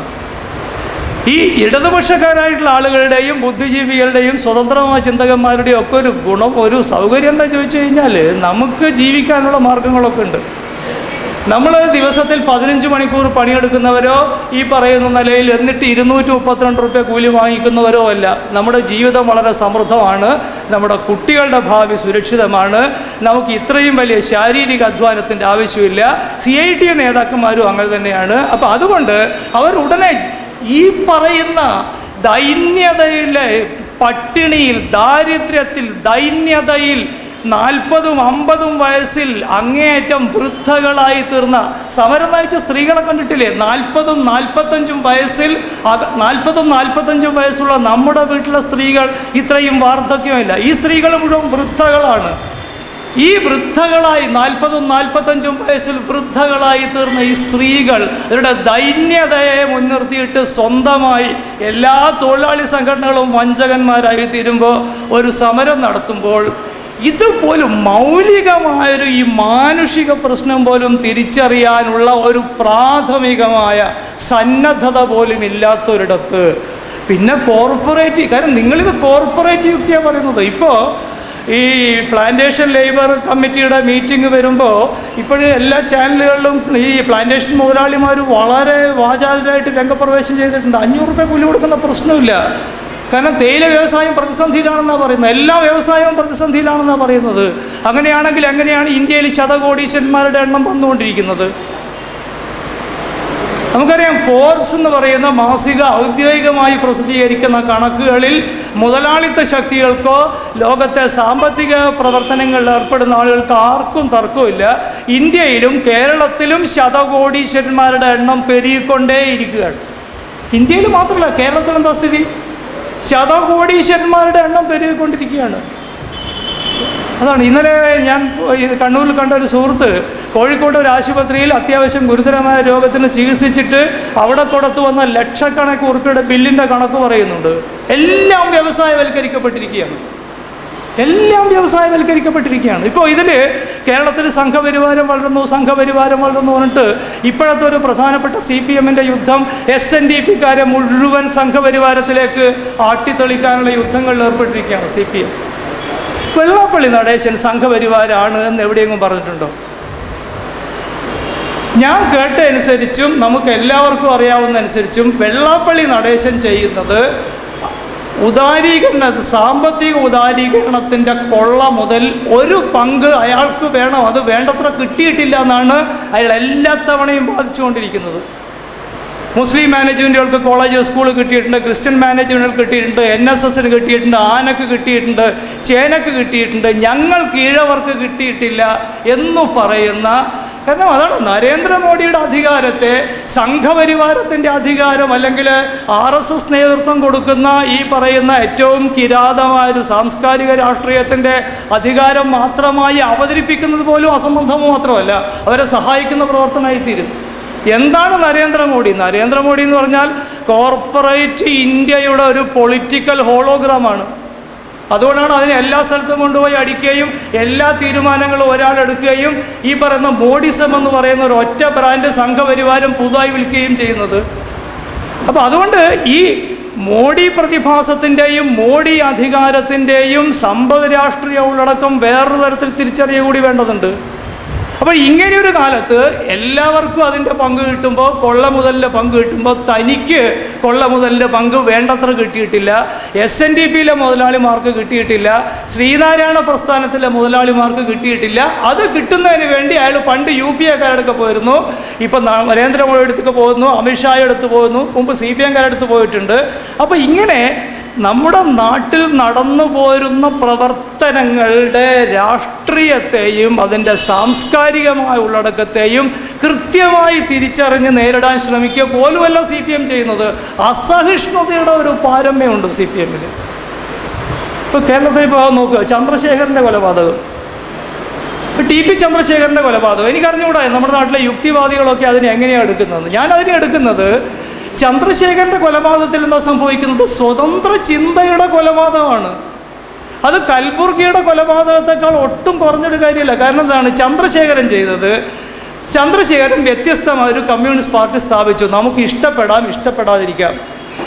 ഈ ഇടതുപക്ഷക്കാരായിട്ടുള്ള ആളുകളുടെയും ബുദ്ധിജീവികളുടെയും സ്വതന്ത്രമായ ചിന്തകന്മാരുടെയും ഒക്കെ ഒരു ഗുണം ഒരു സൗകര്യം എന്താ ചോദിച്ചു കഴിഞ്ഞാൽ നമുക്ക് ജീവിക്കാനുള്ള മാർഗങ്ങളൊക്കെ ഉണ്ട് നമ്മൾ ദിവസത്തിൽ പതിനഞ്ച് മണിക്കൂർ പണിയെടുക്കുന്നവരോ ഈ പറയുന്ന നിലയിൽ എന്നിട്ട് ഇരുന്നൂറ്റി മുപ്പത്തിരണ്ട് റുപ്യ കൂലി വാങ്ങിക്കുന്നവരോ അല്ല നമ്മുടെ ജീവിതം വളരെ സമൃദ്ധമാണ് നമ്മുടെ കുട്ടികളുടെ ഭാവി സുരക്ഷിതമാണ് നമുക്ക് ഇത്രയും വലിയ ശാരീരിക അധ്വാനത്തിൻ്റെ ആവശ്യമില്ല സി ഐ ടി നേതാക്കന്മാരും അങ്ങനെ തന്നെയാണ് അപ്പോൾ അതുകൊണ്ട് അവർ ഉടനെ ഈ പറയുന്ന ദൈന്യതയിലെ പട്ടിണിയിൽ ദാരിദ്ര്യത്തിൽ ദൈന്യതയിൽ നാൽപ്പതും അമ്പതും വയസ്സിൽ അങ്ങേയറ്റം വൃദ്ധകളായി തീർന്ന സമരം നയിച്ച സ്ത്രീകളെ കണ്ടിട്ടില്ലേ നാൽപ്പതും നാൽപ്പത്തഞ്ചും വയസ്സിൽ അക- നാൽപ്പതും നാൽപ്പത്തഞ്ചും വയസ്സുള്ള നമ്മുടെ വീട്ടിലെ സ്ത്രീകൾ ഇത്രയും വാർദ്ധക്യമില്ല ഈ സ്ത്രീകൾ മുഴുവൻ വൃദ്ധകളാണ് ഈ വൃദ്ധകളായി നാൽപ്പതും നാൽപ്പത്തഞ്ചും വയസ്സിൽ വൃദ്ധകളായി തീർന്ന ഈ സ്ത്രീകൾ അവരുടെ ദൈന്യതയെ മുൻനിർത്തിയിട്ട് സ്വന്തമായി എല്ലാ തൊഴിലാളി സംഘടനകളും വഞ്ചകന്മാരായി തീരുമ്പോൾ ഒരു സമരം നടത്തുമ്പോൾ ഇതുപോലും മൗലികമായൊരു ഈ മാനുഷിക പ്രശ്നം പോലും തിരിച്ചറിയാനുള്ള ഒരു പ്രാഥമികമായ സന്നദ്ധത പോലും ഇല്ലാത്തൊരിടത്ത് പിന്നെ കോർപ്പറേറ്റ് കാരണം നിങ്ങളിത് കോർപ്പറേറ്റ് യുക്തിയാണ് പറയുന്നത് ഇപ്പോൾ ഈ പ്ലാന്റേഷൻ ലേബർ കമ്മിറ്റിയുടെ മീറ്റിംഗ് വരുമ്പോൾ ഇപ്പോഴും എല്ലാ ചാനലുകളിലും ഈ പ്ലാന്റേഷൻ മുതലാളിമാർ വളരെ വാചാലരായിട്ട് രംഗപ്രവേശം ചെയ്തിട്ടുണ്ട് അഞ്ഞൂറ് രൂപ കൂലി കൊടുക്കുന്ന പ്രശ്നമില്ല കാരണം തേയില വ്യവസായം പ്രതിസന്ധിയിലാണെന്നാണ് പറയുന്നത് എല്ലാ വ്യവസായവും പ്രതിസന്ധിയിലാണെന്നാണ് പറയുന്നത് അങ്ങനെയാണെങ്കിൽ എങ്ങനെയാണ് ഇന്ത്യയിൽ ശതകോടീശ്വരന്മാരുടെ എണ്ണം വന്നുകൊണ്ടിരിക്കുന്നത് നമുക്കറിയാം ഫോർബ്സ് എന്ന് പറയുന്ന മാസിക ഔദ്യോഗികമായി പ്രസിദ്ധീകരിക്കുന്ന കണക്കുകളിൽ മുതലാളിത്ത ശക്തികൾക്കോ ലോകത്തെ സാമ്പത്തിക പ്രവർത്തനങ്ങളിൽ ഏർപ്പെടുന്ന ആളുകൾക്ക് ആർക്കും തർക്കമില്ല ഇന്ത്യയിലും കേരളത്തിലും ശതകോടീശ്വരന്മാരുടെ എണ്ണം പെരുകിക്കൊണ്ടേയിരിക്കുകയാണ് ഇന്ത്യയിൽ മാത്രമല്ല കേരളത്തിൽ എന്താ സ്ഥിതി ശതകോടീശ്വരന്മാരുടെ എണ്ണം പെരുകിക്കൊണ്ടിരിക്കുകയാണ് അതാണ് ഇന്നലെ ഞാൻ ഈ കണ്ണൂരിൽ കണ്ട ഒരു സുഹൃത്ത് കോഴിക്കോട് ഒരു ആശുപത്രിയിൽ അത്യാവശ്യം ഗുരുതരമായ രോഗത്തിന് ചികിത്സിച്ചിട്ട് അവിടെ കൊടുത്തു വന്ന ലക്ഷക്കണക്ക് ഉറുപ്പിയുടെ ബില്ലിൻ്റെ കണക്ക് പറയുന്നുണ്ട് എല്ലാം വ്യവസായവൽക്കരിക്കപ്പെട്ടിരിക്കുകയാണ് എല്ലാം വ്യവസായവൽക്കരിക്കപ്പെട്ടിരിക്കുകയാണ് ഇപ്പോൾ ഇതിൽ കേരളത്തിൽ സംഘപരിവാരം വളരുന്നു സംഘപരിവാരം വളരുന്നു പറഞ്ഞിട്ട് ഇപ്പോഴത്തെ ഒരു പ്രധാനപ്പെട്ട സി പി എമ്മിൻ്റെ യുദ്ധം എസ് എൻ ഡി പിക്കാരെ മുഴുവൻ സംഘപരിവാരത്തിലേക്ക് ആട്ടിത്തെളിക്കാനുള്ള യുദ്ധങ്ങളിൽ ഏർപ്പെട്ടിരിക്കുകയാണ് C P M Vellappally Natesan സംഘപരിവാരാണ് എന്ന് എവിടെയെങ്കിലും പറഞ്ഞിട്ടുണ്ടോ ഞാൻ കേട്ട അനുസരിച്ചും നമുക്ക് എല്ലാവർക്കും അറിയാവുന്ന അനുസരിച്ചും വെള്ളാപ്പള്ളി നടേശൻ ചെയ്യുന്നത് ഉദാരീകരണ സാമ്പത്തിക ഉദാരീകരണത്തിൻ്റെ കൊള്ള മുതൽ ഒരു പങ്ക് അയാൾക്ക് വേണം അത് വേണ്ടത്ര കിട്ടിയിട്ടില്ല എന്നാണ് അയാൾ എല്ലാ തവണയും ബാധിച്ചുകൊണ്ടിരിക്കുന്നത് മുസ്ലിം മാനേജ്മെൻറ്റുകൾക്ക് കോളേജ് സ്കൂൾ കിട്ടിയിട്ടുണ്ട് ക്രിസ്ത്യൻ മാനേജ്മെൻറ്റുകൾ കിട്ടിയിട്ടുണ്ട് എൻ എസ് എസിന് കിട്ടിയിട്ടുണ്ട് ആനക്ക് കിട്ടിയിട്ടുണ്ട് ചേനക്ക് കിട്ടിയിട്ടുണ്ട് ഞങ്ങൾ കീഴവർക്ക് കിട്ടിയിട്ടില്ല എന്നു പറയുന്ന കാരണം അതാണ് നരേന്ദ്രമോദിയുടെ അധികാരത്തെ സംഘപരിവാരത്തിൻ്റെ അധികാരം അല്ലെങ്കിൽ ആർ എസ് എസ് നേതൃത്വം കൊടുക്കുന്ന ഈ പറയുന്ന ഏറ്റവും കിരാതമായ ഒരു സാംസ്കാരിക രാഷ്ട്രീയത്തിൻ്റെ അധികാരം മാത്രമായി അവതരിപ്പിക്കുന്നത് പോലും അസംബന്ധമോ മാത്രമല്ല അവരെ സഹായിക്കുന്ന പ്രവർത്തനമായി തീരും എന്താണ് നരേന്ദ്രമോദി നരേന്ദ്രമോദി എന്ന് പറഞ്ഞാൽ കോർപ്പറേറ്റ് ഇന്ത്യയുടെ ഒരു പൊളിറ്റിക്കൽ ഹോളോഗ്രാമാണ് അതുകൊണ്ടാണ് അതിനെ എല്ലാ സ്ഥലത്തും കൊണ്ടുപോയി അടിക്കുകയും എല്ലാ തീരുമാനങ്ങളും ഒരാൾ എടുക്കുകയും ഈ പറയുന്ന മോഡിസം എന്ന് പറയുന്ന ഒരു ഒറ്റ ബ്രാൻഡ് സംഘപരിവാരം പുതുതായി വിൽക്കുകയും ചെയ്യുന്നത് അപ്പോൾ അതുകൊണ്ട് ഈ മോഡി പ്രതിഭാസത്തിൻ്റെയും മോഡി അധികാരത്തിൻ്റെയും സമ്പദ് രാഷ്ട്രീയ ഉള്ളടക്കം വേറൊരു തരത്തിൽ തിരിച്ചറിയുക കൂടി വേണ്ടതുണ്ട് അപ്പോൾ ഇങ്ങനെയൊരു കാലത്ത് എല്ലാവർക്കും അതിൻ്റെ പങ്ക് കിട്ടുമ്പോൾ കൊള്ള മുതലിൻ്റെ പങ്ക് കിട്ടുമ്പോൾ തനിക്ക് കൊള്ള മുതലിൻ്റെ പങ്ക് വേണ്ടത്ര കിട്ടിയിട്ടില്ല എസ് എൻ ഡി പിയിലെ മുതലാളിമാർക്ക് കിട്ടിയിട്ടില്ല ശ്രീനാരായണ പ്രസ്ഥാനത്തിലെ മുതലാളിമാർക്ക് കിട്ടിയിട്ടില്ല അത് കിട്ടുന്നതിന് വേണ്ടി അയാൾ പണ്ട് യു പി എക്കാരടുക്കെ പോയിരുന്നു ഇപ്പം ന- നരേന്ദ്രമോദി അടുത്തൊക്കെ പോകുന്നു അമിത്ഷായുടെ അടുത്ത് പോകുന്നു മുമ്പ് സി പി എംകാരടുത്ത് പോയിട്ടുണ്ട് അപ്പോൾ ഇങ്ങനെ നമ്മുടെ നാട്ടിൽ നടന്നു പോരുന്ന പ്രവർത്തനങ്ങളുടെ രാഷ്ട്രീയത്തെയും അതിൻ്റെ സാംസ്കാരികമായ ഉള്ളടക്കത്തെയും കൃത്യമായി തിരിച്ചറിഞ്ഞ് നേരിടാൻ ശ്രമിക്കുക പോലുമല്ല സി പി എം ചെയ്യുന്നത് അസഹിഷ്ണുതയുടെ ഒരു പാരമ്യമുണ്ട് സി പി എമ്മിൽ ഇപ്പോൾ കേരളത്തിൽ ഇപ്പോൾ നോക്കുക ചന്ദ്രശേഖരൻ്റെ കൊലപാതകം ഇപ്പൊ ടി പി ചന്ദ്രശേഖരൻ്റെ കൊലപാതകം എനിക്കറിഞ്ഞുകൂടാ നമ്മുടെ നാട്ടിലെ യുക്തിവാദികളൊക്കെ അതിനെ എങ്ങനെയാണ് എടുക്കുന്നത് ഞാൻ അതിനെ എടുക്കുന്നത് ചന്ദ്രശേഖരൻ്റെ കൊലപാതകത്തിൽ എന്താ സംഭവിക്കുന്നത് സ്വതന്ത്ര ചിന്തയുടെ കൊലപാതകമാണ് അത് കൽബുർഗിയുടെ കൊലപാതകത്തെക്കാൾ ഒട്ടും കുറഞ്ഞൊരു കാര്യമല്ല കാരണം എന്താണ് ചന്ദ്രശേഖരൻ ചെയ്തത് ചന്ദ്രശേഖരൻ വ്യത്യസ്തമായ ഒരു കമ്മ്യൂണിസ്റ്റ് പാർട്ടി സ്ഥാപിച്ചു നമുക്ക് ഇഷ്ടപ്പെടാം ഇഷ്ടപ്പെടാതിരിക്കാം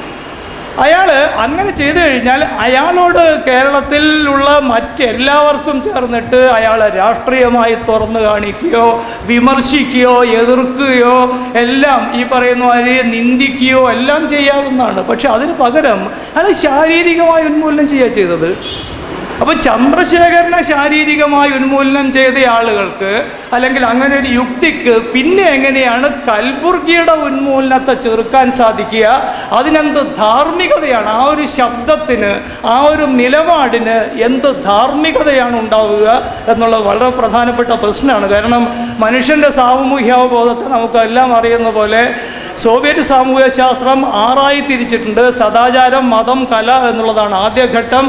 അയാൾ അങ്ങനെ ചെയ്തു കഴിഞ്ഞാൽ അയാളോട് കേരളത്തിലുള്ള മറ്റെല്ലാവർക്കും ചേർന്നിട്ട് അയാളെ രാഷ്ട്രീയമായി തുറന്നു കാണിക്കുകയോ വിമർശിക്കുകയോ എതിർക്കുകയോ എല്ലാം ഈ പറയുന്ന മാതിരി നിന്ദിക്കുകയോ എല്ലാം ചെയ്യാവുന്നതാണ് പക്ഷെ അതിന് പകരം അയാൾ ശാരീരികമായി ഉന്മൂലനം ചെയ്യുക ചെയ്തത് അപ്പോൾ ചന്ദ്രശേഖരനെ ശാരീരികമായി ഉന്മൂലനം ചെയ്ത ആളുകൾക്ക് അല്ലെങ്കിൽ അങ്ങനെ ഒരു യുക്തിക്ക് പിന്നെ എങ്ങനെയാണ് കൽബുർഗിയുടെ ഉന്മൂലനത്തെ ചെറുക്കാൻ സാധിക്കുക അതിനെന്ത് ധാർമ്മികതയാണ് ആ ഒരു ശബ്ദത്തിന് ആ ഒരു നിലപാടിന് എന്ത് ധാർമ്മികതയാണ് ഉണ്ടാവുക എന്നുള്ളത് വളരെ പ്രധാനപ്പെട്ട പ്രശ്നമാണ് കാരണം മനുഷ്യൻ്റെ സാമൂഹ്യാവബോധത്തെ നമുക്കെല്ലാം അറിയുന്ന പോലെ സോവിയറ്റ് സാമൂഹ്യ ശാസ്ത്രം ആറായി തിരിച്ചിട്ടുണ്ട് സദാചാരം മതം കല എന്നുള്ളതാണ് ആദ്യഘട്ടം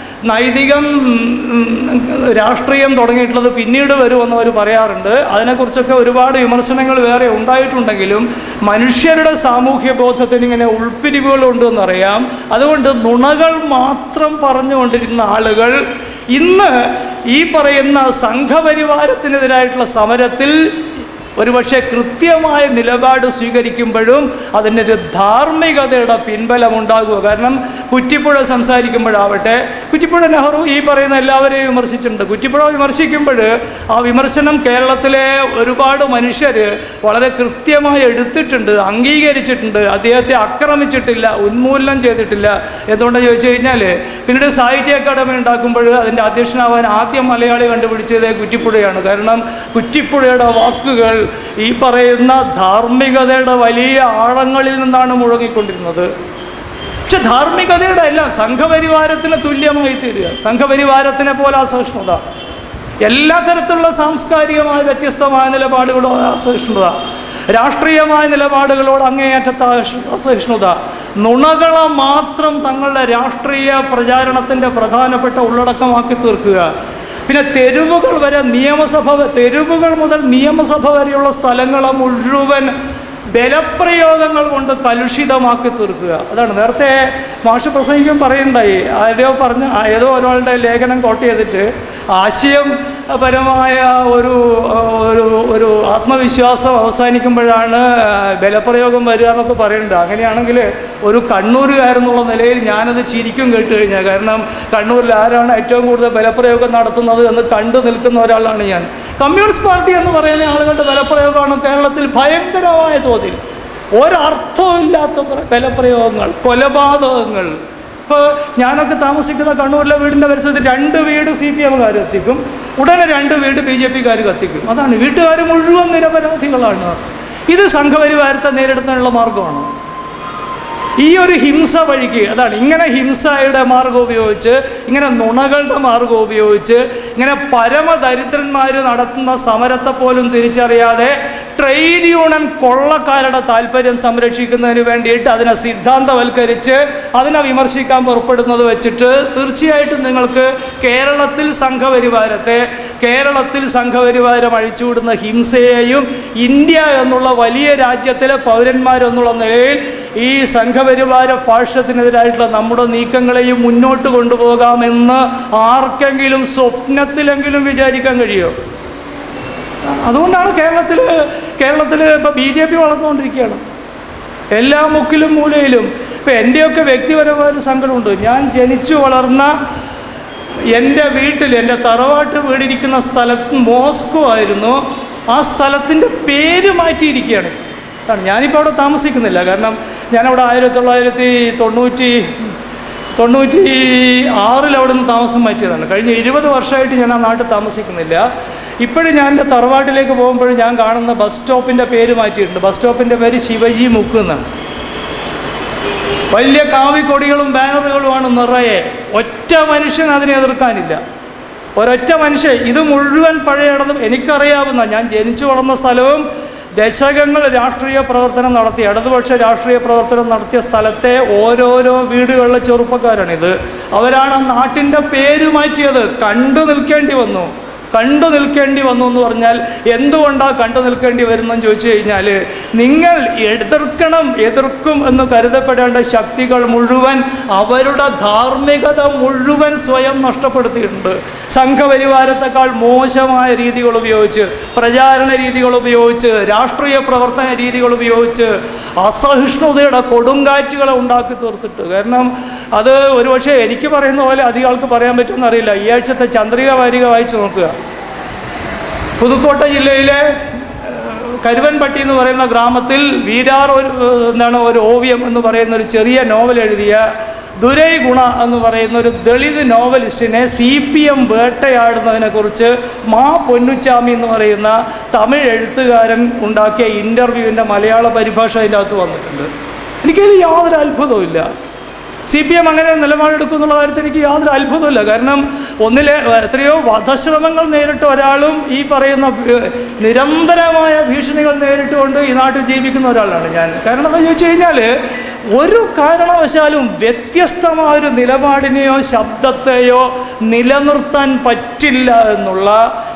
നൈതികം ഉം, രാഷ്ട്രീയം തുടങ്ങിയിട്ടുള്ളത് പിന്നീട് വരുമെന്ന് അവർ പറയാറുണ്ട് അതിനെക്കുറിച്ചൊക്കെ ഒരുപാട് വിമർശനങ്ങൾ വേറെ ഉണ്ടായിട്ടുണ്ടെങ്കിലും മനുഷ്യരുടെ സാമൂഹ്യ ബോധത്തിന് ഇങ്ങനെ ഉൾപ്പിരിവുകളുണ്ടെന്നറിയാം അതുകൊണ്ട് നുണകൾ മാത്രം പറഞ്ഞുകൊണ്ടിരുന്ന ആളുകൾ ഇന്ന് ഈ പറയുന്ന സംഘപരിവാരത്തിനെതിരായിട്ടുള്ള സമരത്തിൽ ഒരുപക്ഷെ കൃത്യമായ നിലപാട് സ്വീകരിക്കുമ്പോഴും അതിനൊരു ധാർമ്മികതയുടെ പിൻബലമുണ്ടാകുക കാരണം കുറ്റിപ്പുഴ സംസാരിക്കുമ്പോഴാവട്ടെ കുറ്റിപ്പുഴ നെഹ്റു ഈ പറയുന്ന എല്ലാവരെയും വിമർശിച്ചിട്ടുണ്ട് കുറ്റിപ്പുഴ വിമർശിക്കുമ്പോൾ ആ വിമർശനം കേരളത്തിലെ ഒരുപാട് മനുഷ്യർ വളരെ കൃത്യമായി എടുത്തിട്ടുണ്ട് അംഗീകരിച്ചിട്ടുണ്ട് അദ്ദേഹത്തെ ആക്രമിച്ചിട്ടില്ല ഉന്മൂലനം ചെയ്തിട്ടില്ല എന്തുകൊണ്ടെന്ന് ചോദിച്ചു കഴിഞ്ഞാൽ പിന്നീട് സാഹിത്യ അക്കാദമി ഉണ്ടാക്കുമ്പോൾ അതിൻ്റെ അധ്യക്ഷനാവാൻ ആദ്യം മലയാളി കണ്ടുപിടിച്ചത് കുറ്റിപ്പുഴയാണ് കാരണം കുറ്റിപ്പുഴയുടെ വാക്കുകൾ ഈ പറയുന്ന ധാർമ്മികതയുടെ വലിയ ആഴങ്ങളിൽ നിന്നാണ് മുഴങ്ങിക്കൊണ്ടിരുന്നത് പക്ഷെ ധാർമ്മികതയുടെ അല്ല സംഘപരിവാരത്തിന് തുല്യമായി തീരുക സംഘപരിവാരത്തിനെ പോലെ അസഹിഷ്ണുത എല്ലാ തരത്തിലുള്ള സാംസ്കാരികമായ വ്യത്യസ്തമായ നിലപാടുകളോട് അസഹിഷ്ണുത രാഷ്ട്രീയമായ നിലപാടുകളോട് അങ്ങേയറ്റത്തെ അസഹിഷ്ണു- അസഹിഷ്ണുത നുണകളെ മാത്രം തങ്ങളുടെ രാഷ്ട്രീയ പ്രചാരണത്തിൻ്റെ പ്രധാനപ്പെട്ട ഉള്ളടക്കമാക്കി തീർക്കുക പിന്നെ തെരുവുകൾ വരെ നിയമസഭ തെരുവുകൾ മുതൽ നിയമസഭ വരെയുള്ള സ്ഥലങ്ങളെ മുഴുവൻ ബലപ്രയോഗങ്ങൾ കൊണ്ട് കലുഷിതമാക്കി തീർക്കുക അതാണ് നേരത്തെ മാഷ് പ്രസംഗിക്കും പറയുണ്ടായി ആരോ പറഞ്ഞ ഏതോ ഒരാളുടെ ലേഖനം കോട്ട് ചെയ്തിട്ട് ആശയപരമായ ഒരു ഒരു ഒരു ആത്മവിശ്വാസം അവസാനിക്കുമ്പോഴാണ് ബലപ്രയോഗം വരിക എന്നൊക്കെ പറയുന്നുണ്ട് അങ്ങനെയാണെങ്കിൽ ഒരു കണ്ണൂരുകാരെന്നുള്ള നിലയിൽ ഞാനത് ചിരിക്കും കേട്ട് കഴിഞ്ഞാൽ കാരണം കണ്ണൂരിൽ ആരാണ് ഏറ്റവും കൂടുതൽ ബലപ്രയോഗം നടത്തുന്നത് എന്ന് കണ്ടു നിൽക്കുന്ന ഒരാളാണ് ഞാൻ കമ്മ്യൂണിസ്റ്റ് പാർട്ടി എന്ന് പറയുന്ന ആളുകളുടെ ബലപ്രയോഗമാണ് കേരളത്തിൽ ഭയങ്കരമായ തോതിൽ ഒരർത്ഥവും ഇല്ലാത്ത പ്ര- ബലപ്രയോഗങ്ങൾ കൊലപാതകങ്ങൾ ഇപ്പോൾ ഞാനൊക്കെ താമസിക്കുന്ന കണ്ണൂരിലെ വീടിൻ്റെ പരിസരത്ത് രണ്ട് വീട് സി പി എമ്മുകാർ കത്തിക്കും ഉടനെ രണ്ട് വീട് ബി ജെ പിക്കാർ കത്തിക്കും അതാണ് വീട്ടുകാർ മുഴുവൻ നിരപരാധികളാണ് ഇത് സംഘപരിവാരത്തെ നേരിടുന്നതിനുള്ള മാർഗമാണ് ഈ ഒരു ഹിംസ വഴിക്ക് അതാണ് ഇങ്ങനെ ഹിംസയുടെ മാർഗം ഉപയോഗിച്ച് ഇങ്ങനെ നുണകളുടെ മാർഗം ഉപയോഗിച്ച് ഇങ്ങനെ പരമദരിദ്രന്മാർ നടത്തുന്ന സമരത്തെ പോലും തിരിച്ചറിയാതെ ട്രേഡ് യൂണിയൻ കൊള്ളക്കാരുടെ താല്പര്യം സംരക്ഷിക്കുന്നതിന് വേണ്ടിയിട്ട് അതിനെ സിദ്ധാന്തവൽക്കരിച്ച് അതിനെ വിമർശിക്കാൻ പുറപ്പെടുന്നത് വെച്ചിട്ട് തീർച്ചയായിട്ടും നിങ്ങൾക്ക് കേരളത്തിൽ സംഘപരിവാരത്തെ കേരളത്തിൽ സംഘപരിവാരം അഴിച്ചുവിടുന്ന ഹിംസയെയും ഇന്ത്യ എന്നുള്ള വലിയ രാജ്യത്തിലെ പൗരന്മാരെന്നുള്ള നിലയിൽ ഈ സംഘപരിവാര ഫാഷത്തിനെതിരായിട്ടുള്ള നമ്മുടെ നീക്കങ്ങളെയും മുന്നോട്ട് കൊണ്ടുപോകാമെന്ന് ആർക്കെങ്കിലും സ്വപ്നത്തിലെങ്കിലും വിചാരിക്കാൻ കഴിയുമോ അതുകൊണ്ടാണ് കേരളത്തിൽ കേരളത്തിൽ ഇപ്പോൾ ബി ജെ പി വളർന്നുകൊണ്ടിരിക്കുകയാണ് എല്ലാ മുക്കിലും മൂലയിലും ഇപ്പം എൻ്റെയൊക്കെ വ്യക്തിപരമായ ഒരു സങ്കടമുണ്ട് ഞാൻ ജനിച്ചു വളർന്ന എൻ്റെ വീട്ടിൽ എൻ്റെ തറവാട്ട് വീടിരിക്കുന്ന സ്ഥലത്ത് മോസ്കോ ആയിരുന്നു ആ സ്ഥലത്തിൻ്റെ പേര് മാറ്റിയിരിക്കുകയാണ് അതാണ് ഞാനിപ്പോൾ അവിടെ താമസിക്കുന്നില്ല കാരണം ഞാനവിടെ ആയിരത്തി തൊള്ളായിരത്തി തൊണ്ണൂറ്റി തൊണ്ണൂറ്റി ആറിൽ അവിടെ നിന്ന് താമസം മാറ്റിയതാണ് കഴിഞ്ഞ ഇരുപത് വർഷമായിട്ട് ഞാൻ ആ നാട്ടിൽ താമസിക്കുന്നില്ല ഇപ്പോഴും ഞാൻ എൻ്റെ തറവാട്ടിലേക്ക് പോകുമ്പോൾ ഞാൻ കാണുന്ന ബസ് സ്റ്റോപ്പിൻ്റെ പേര് മാറ്റിയിട്ടുണ്ട് ബസ് സ്റ്റോപ്പിൻ്റെ പേര് ശിവജി മുക്ക് എന്നാണ് വലിയ കാവിക്കൊടികളും ബാനറുകളുമാണ് നിറയെ ഒറ്റ മനുഷ്യൻ അതിനെ എതിർക്കാനില്ല ഒരൊറ്റ മനുഷ്യൻ ഇത് മുഴുവൻ പഴയടന്ന് എനിക്കറിയാവുന്ന ഞാൻ ജനിച്ചു വളർന്ന സ്ഥലവും ദശകങ്ങൾ രാഷ്ട്രീയ പ്രവർത്തനം നടത്തി ഇടതുപക്ഷ രാഷ്ട്രീയ പ്രവർത്തനം നടത്തിയ സ്ഥലത്തെ ഓരോരോ വീടുകളിലെ ചെറുപ്പക്കാരാണിത് അവരാണ് ആ നാട്ടിൻ്റെ പേര് മാറ്റിയത് കണ്ടു നിൽക്കേണ്ടി വന്നു കണ്ടു നിൽക്കേണ്ടി വന്നു എന്ന് പറഞ്ഞാൽ എന്തുകൊണ്ടാണ് കണ്ടു നിൽക്കേണ്ടി വരുന്നെന്ന് ചോദിച്ചു കഴിഞ്ഞാൽ നിങ്ങൾ എതിർക്കണം എതിർക്കും എന്ന് കരുതപ്പെടേണ്ട ശക്തികൾ മുഴുവൻ അവരുടെ ധാർമ്മികത മുഴുവൻ സ്വയം നഷ്ടപ്പെടുത്തിയിട്ടുണ്ട് സംഘപരിവാരത്തെക്കാൾ മോശമായ രീതികൾ ഉപയോഗിച്ച് പ്രചാരണ രീതികൾ ഉപയോഗിച്ച് രാഷ്ട്രീയ പ്രവർത്തന രീതികൾ ഉപയോഗിച്ച് അസഹിഷ്ണുതയുടെ കൊടുങ്കാറ്റുകളെ ഉണ്ടാക്കി തീർത്തിട്ട് കാരണം അത് ഒരുപക്ഷെ എനിക്ക് പറയുന്ന പോലെ അധികം ആൾക്ക് പറയാൻ പറ്റുമെന്ന് അറിയില്ല ഈ ആഴ്ചത്തെ ചന്ദ്രിക വാരിക വായിച്ചു നോക്കുക പുതുക്കോട്ട ജില്ലയിലെ ഏഹ്, കരുവൻപട്ടി എന്ന് പറയുന്ന ഗ്രാമത്തിൽ വീരാർ ഒരു ഏഹ്, എന്താണ് ഒരു ഓവിയം എന്ന് പറയുന്ന ഒരു ചെറിയ നോവൽ എഴുതിയ ദുരൈ ഗുണ എന്ന് പറയുന്ന ഒരു ദളിത് നോവലിസ്റ്റിനെ സി പി എം വേട്ടയാടുന്നതിനെക്കുറിച്ച് മാ പൊന്നുച്ചാമി എന്ന് പറയുന്ന തമിഴ് എഴുത്തുകാരൻ ഉണ്ടാക്കിയ ഇൻ്റർവ്യൂവിൻ്റെ മലയാള പരിഭാഷ അതിൻ്റെ അകത്ത് വന്നിട്ടുണ്ട് എനിക്കതിൽ യാതൊരു അത്ഭുതവുമില്ല സി പി എം അങ്ങനെ നിലപാടെടുക്കും എന്നുള്ള കാര്യത്തിൽ എനിക്ക് യാതൊരു അത്ഭുതമില്ല കാരണം ഒന്നിലെ എത്രയോ വധശ്രമങ്ങൾ നേരിട്ട ഒരാളും ഈ പറയുന്ന ഏഹ്, നിരന്തരമായ ഭീഷണികൾ നേരിട്ടുകൊണ്ട് ഈ നാട്ടിൽ ജീവിക്കുന്ന ഒരാളാണ് ഞാൻ കാരണം എന്താ ചോദിച്ചു കഴിഞ്ഞാൽ ഒരു കാരണവശാലും വ്യത്യസ്തമായ ഒരു നിലപാടിനെയോ ശബ്ദത്തെയോ നിലനിർത്താൻ പറ്റില്ല എന്നുള്ള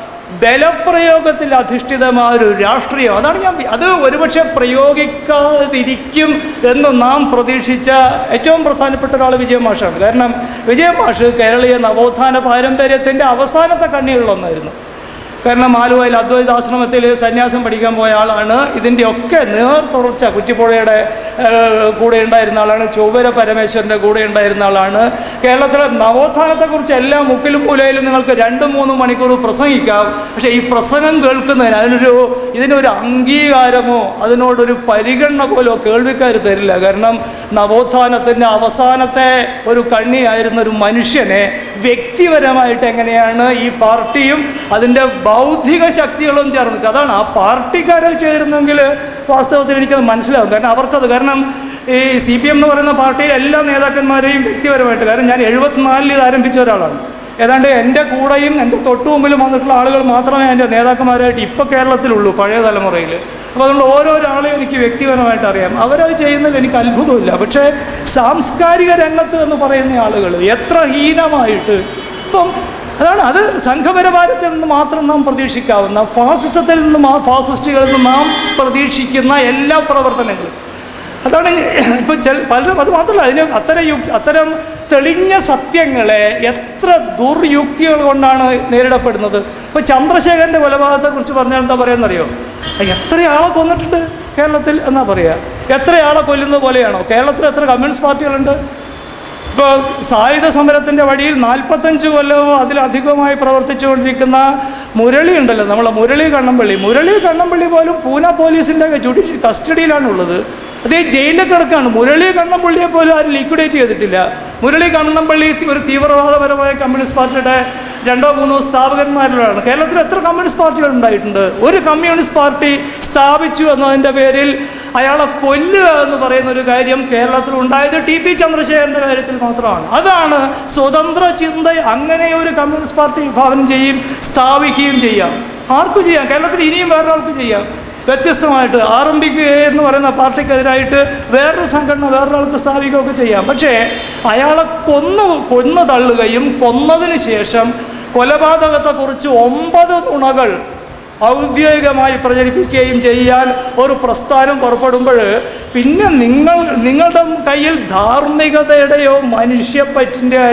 ബലപ്രയോഗത്തിൽ അധിഷ്ഠിതമായ ഒരു രാഷ്ട്രീയം അതാണ് ഞാൻ അത് ഒരുപക്ഷെ പ്രയോഗിക്കാതിരിക്കും എന്ന് നാം പ്രതീക്ഷിച്ച ഏറ്റവും പ്രധാനപ്പെട്ട ഒരാൾ വിജയമാഷാണ് കാരണം വിജയമാഷ് കേരളീയ നവോത്ഥാന പാരമ്പര്യത്തിൻ്റെ അവസാനത്തെ കണ്ണികളിലൊന്നായിരുന്നു കാരണം ആലുവയിൽ അദ്വൈതാശ്രമത്തിൽ സന്യാസം പഠിക്കാൻ പോയ ആളാണ് ഇതിൻ്റെ ഒക്കെ നേർ തുടർച്ച കുറ്റിപ്പുഴയുടെ ഏഹ്, കൂടെ ഉണ്ടായിരുന്ന ആളാണ് ചൊവ്വര പരമേശ്വരൻ്റെ കൂടെ ഉണ്ടായിരുന്ന ആളാണ് കേരളത്തിലെ നവോത്ഥാനത്തെക്കുറിച്ച് എല്ലാ മുക്കിലും മൂലയിലും നിങ്ങൾക്ക് രണ്ട് മൂന്ന് മണിക്കൂർ പ്രസംഗിക്കാം പക്ഷേ ഈ പ്രസംഗം കേൾക്കുന്നതിന് അതിനൊരു ഇതിനൊരു അംഗീകാരമോ അതിനോടൊരു പരിഗണന പോലോ കേൾവിക്കാർ തരില്ല കാരണം നവോത്ഥാനത്തിൻ്റെ അവസാനത്തെ ഒരു കണ്ണിയായിരുന്ന ഒരു മനുഷ്യനെ വ്യക്തിപരമായിട്ട് എങ്ങനെയാണ് ഈ പാർട്ടിയും അതിൻ്റെ ബൗദ്ധിക ശക്തികളും ചേർന്നിട്ട് അതാണ് ആ പാർട്ടിക്കാരെ ചേരുന്നെങ്കിൽ വാസ്തവത്തിൽ എനിക്കത് മനസ്സിലാവും കാരണം അവർക്കത് കാരണം ഈ സി പി എം എന്ന് പറയുന്ന പാർട്ടിയിലെ എല്ലാ നേതാക്കന്മാരെയും വ്യക്തിപരമായിട്ട് കാരണം ഞാൻ എഴുപത്തിനാലിൽ ഇത് ആരംഭിച്ച ഒരാളാണ് ഏതാണ്ട് എൻ്റെ കൂടെയും എൻ്റെ തൊട്ടു മുമ്പിലും വന്നിട്ടുള്ള ആളുകൾ മാത്രമേ എൻ്റെ നേതാക്കന്മാരായിട്ട് ഇപ്പോൾ കേരളത്തിലുള്ളൂ പഴയ തലമുറയിൽ അപ്പോൾ അതുകൊണ്ട് ഓരോരാളെയും എനിക്ക് വ്യക്തിപരമായിട്ട് അറിയാം അവരത് ചെയ്യുന്നതിൽ എനിക്ക് അത്ഭുതമില്ല പക്ഷേ സാംസ്കാരിക രംഗത്ത് എന്ന് പറയുന്ന ആളുകൾ എത്ര ഹീനമായിട്ട് ഇപ്പം അതാണ് അത് സംഘപരിവാരത്തിൽ നിന്ന് മാത്രം നാം പ്രതീക്ഷിക്കാവുന്ന ഫാസിസത്തിൽ നിന്ന് മാ- ഫാസിസ്റ്റുകളിൽ നിന്ന് നാം പ്രതീക്ഷിക്കുന്ന എല്ലാ പ്രവർത്തനങ്ങളും അതാണ് ഇപ്പം ചില പലരും അത് മാത്രമല്ല അതിന് അത്തരം യുക്തി അത്തരം തെളിഞ്ഞ സത്യങ്ങളെ എത്ര ദുർയുക്തികൾ കൊണ്ടാണ് നേരിടപ്പെടുന്നത് ഇപ്പം ചന്ദ്രശേഖരൻ്റെ കൊലപാതകത്തെക്കുറിച്ച് പറഞ്ഞാൽ എന്താ പറയുന്നറിയോ എത്ര ആളെ കൊന്നിട്ടുണ്ട് കേരളത്തിൽ എന്നാ പറയുക എത്ര ആളെ കൊല്ലുന്നത് പോലെയാണോ കേരളത്തിൽ എത്ര കമ്മ്യൂണിസ്റ്റ് പാർട്ടികളുണ്ട് ഇപ്പോൾ സായുധ സമരത്തിൻ്റെ വഴിയിൽ നാൽപ്പത്തഞ്ച് കൊല്ലവും അതിലധികമായി പ്രവർത്തിച്ചുകൊണ്ടിരിക്കുന്ന മുരളി ഉണ്ടല്ലോ നമ്മളെ മുരളി കണ്ണമ്പള്ളി മുരളി കണ്ണമ്പള്ളി പോലും പൂന പോലീസിൻ്റെ ജുഡീഷ്യൽ കസ്റ്റഡിയിലാണുള്ളത് അതേ ജയിലിൽ കിടക്കാണ് മുരളി കണ്ണമ്പള്ളിയെ പോലും ആരും ലിക്വിഡേറ്റ് ചെയ്തിട്ടില്ല മുരളി കണ്ണമ്പള്ളി ഒരു തീവ്രവാദപരമായ കമ്മ്യൂണിസ്റ്റ് പാർട്ടിയുടെ രണ്ടോ മൂന്നോ സ്ഥാപകന്മാരിലാണ് കേരളത്തിൽ എത്ര കമ്മ്യൂണിസ്റ്റ് പാർട്ടികൾ ഉണ്ടായിട്ടുണ്ട് ഒരു കമ്മ്യൂണിസ്റ്റ് പാർട്ടി സ്ഥാപിച്ചു എന്നതിൻ്റെ പേരിൽ അയാളെ കൊല്ലുക എന്ന് പറയുന്ന ഒരു കാര്യം കേരളത്തിൽ ഉണ്ടായത് ടി പി ചന്ദ്രശേഖരൻ്റെ കാര്യത്തിൽ മാത്രമാണ് അതാണ് സ്വതന്ത്ര ചിന്ത അങ്ങനെ ഒരു കമ്മ്യൂണിസ്റ്റ് പാർട്ടി വിഭാവനം ചെയ്യും സ്ഥാപിക്കുകയും ചെയ്യാം ആർക്കും ചെയ്യാം കേരളത്തിൽ ഇനിയും വേറൊരാൾക്ക് ചെയ്യാം വ്യത്യസ്തമായിട്ട് ആർ എം പിക്ക് എന്ന് പറയുന്ന പാർട്ടിക്കെതിരായിട്ട് വേറൊരു സംഘടന വേറൊരാൾക്ക് സ്ഥാപിക്കുകയൊക്കെ ചെയ്യാം പക്ഷേ അയാളെ കൊന്നു കൊന്നു തള്ളുകയും കൊന്നതിന് ശേഷം കൊലപാതകത്തെക്കുറിച്ച് ഒമ്പത് നുണകൾ ഔദ്യോഗികമായി പ്രചരിപ്പിക്കുകയും ചെയ്യാൻ ഒരു പ്രസ്ഥാനം പുറപ്പെടുമ്പോൾ പിന്നെ നിങ്ങൾ നിങ്ങളുടെ കയ്യിൽ ധാർമ്മികതയുടെയോ മനുഷ്യപ്പറ്റിൻ്റെയായ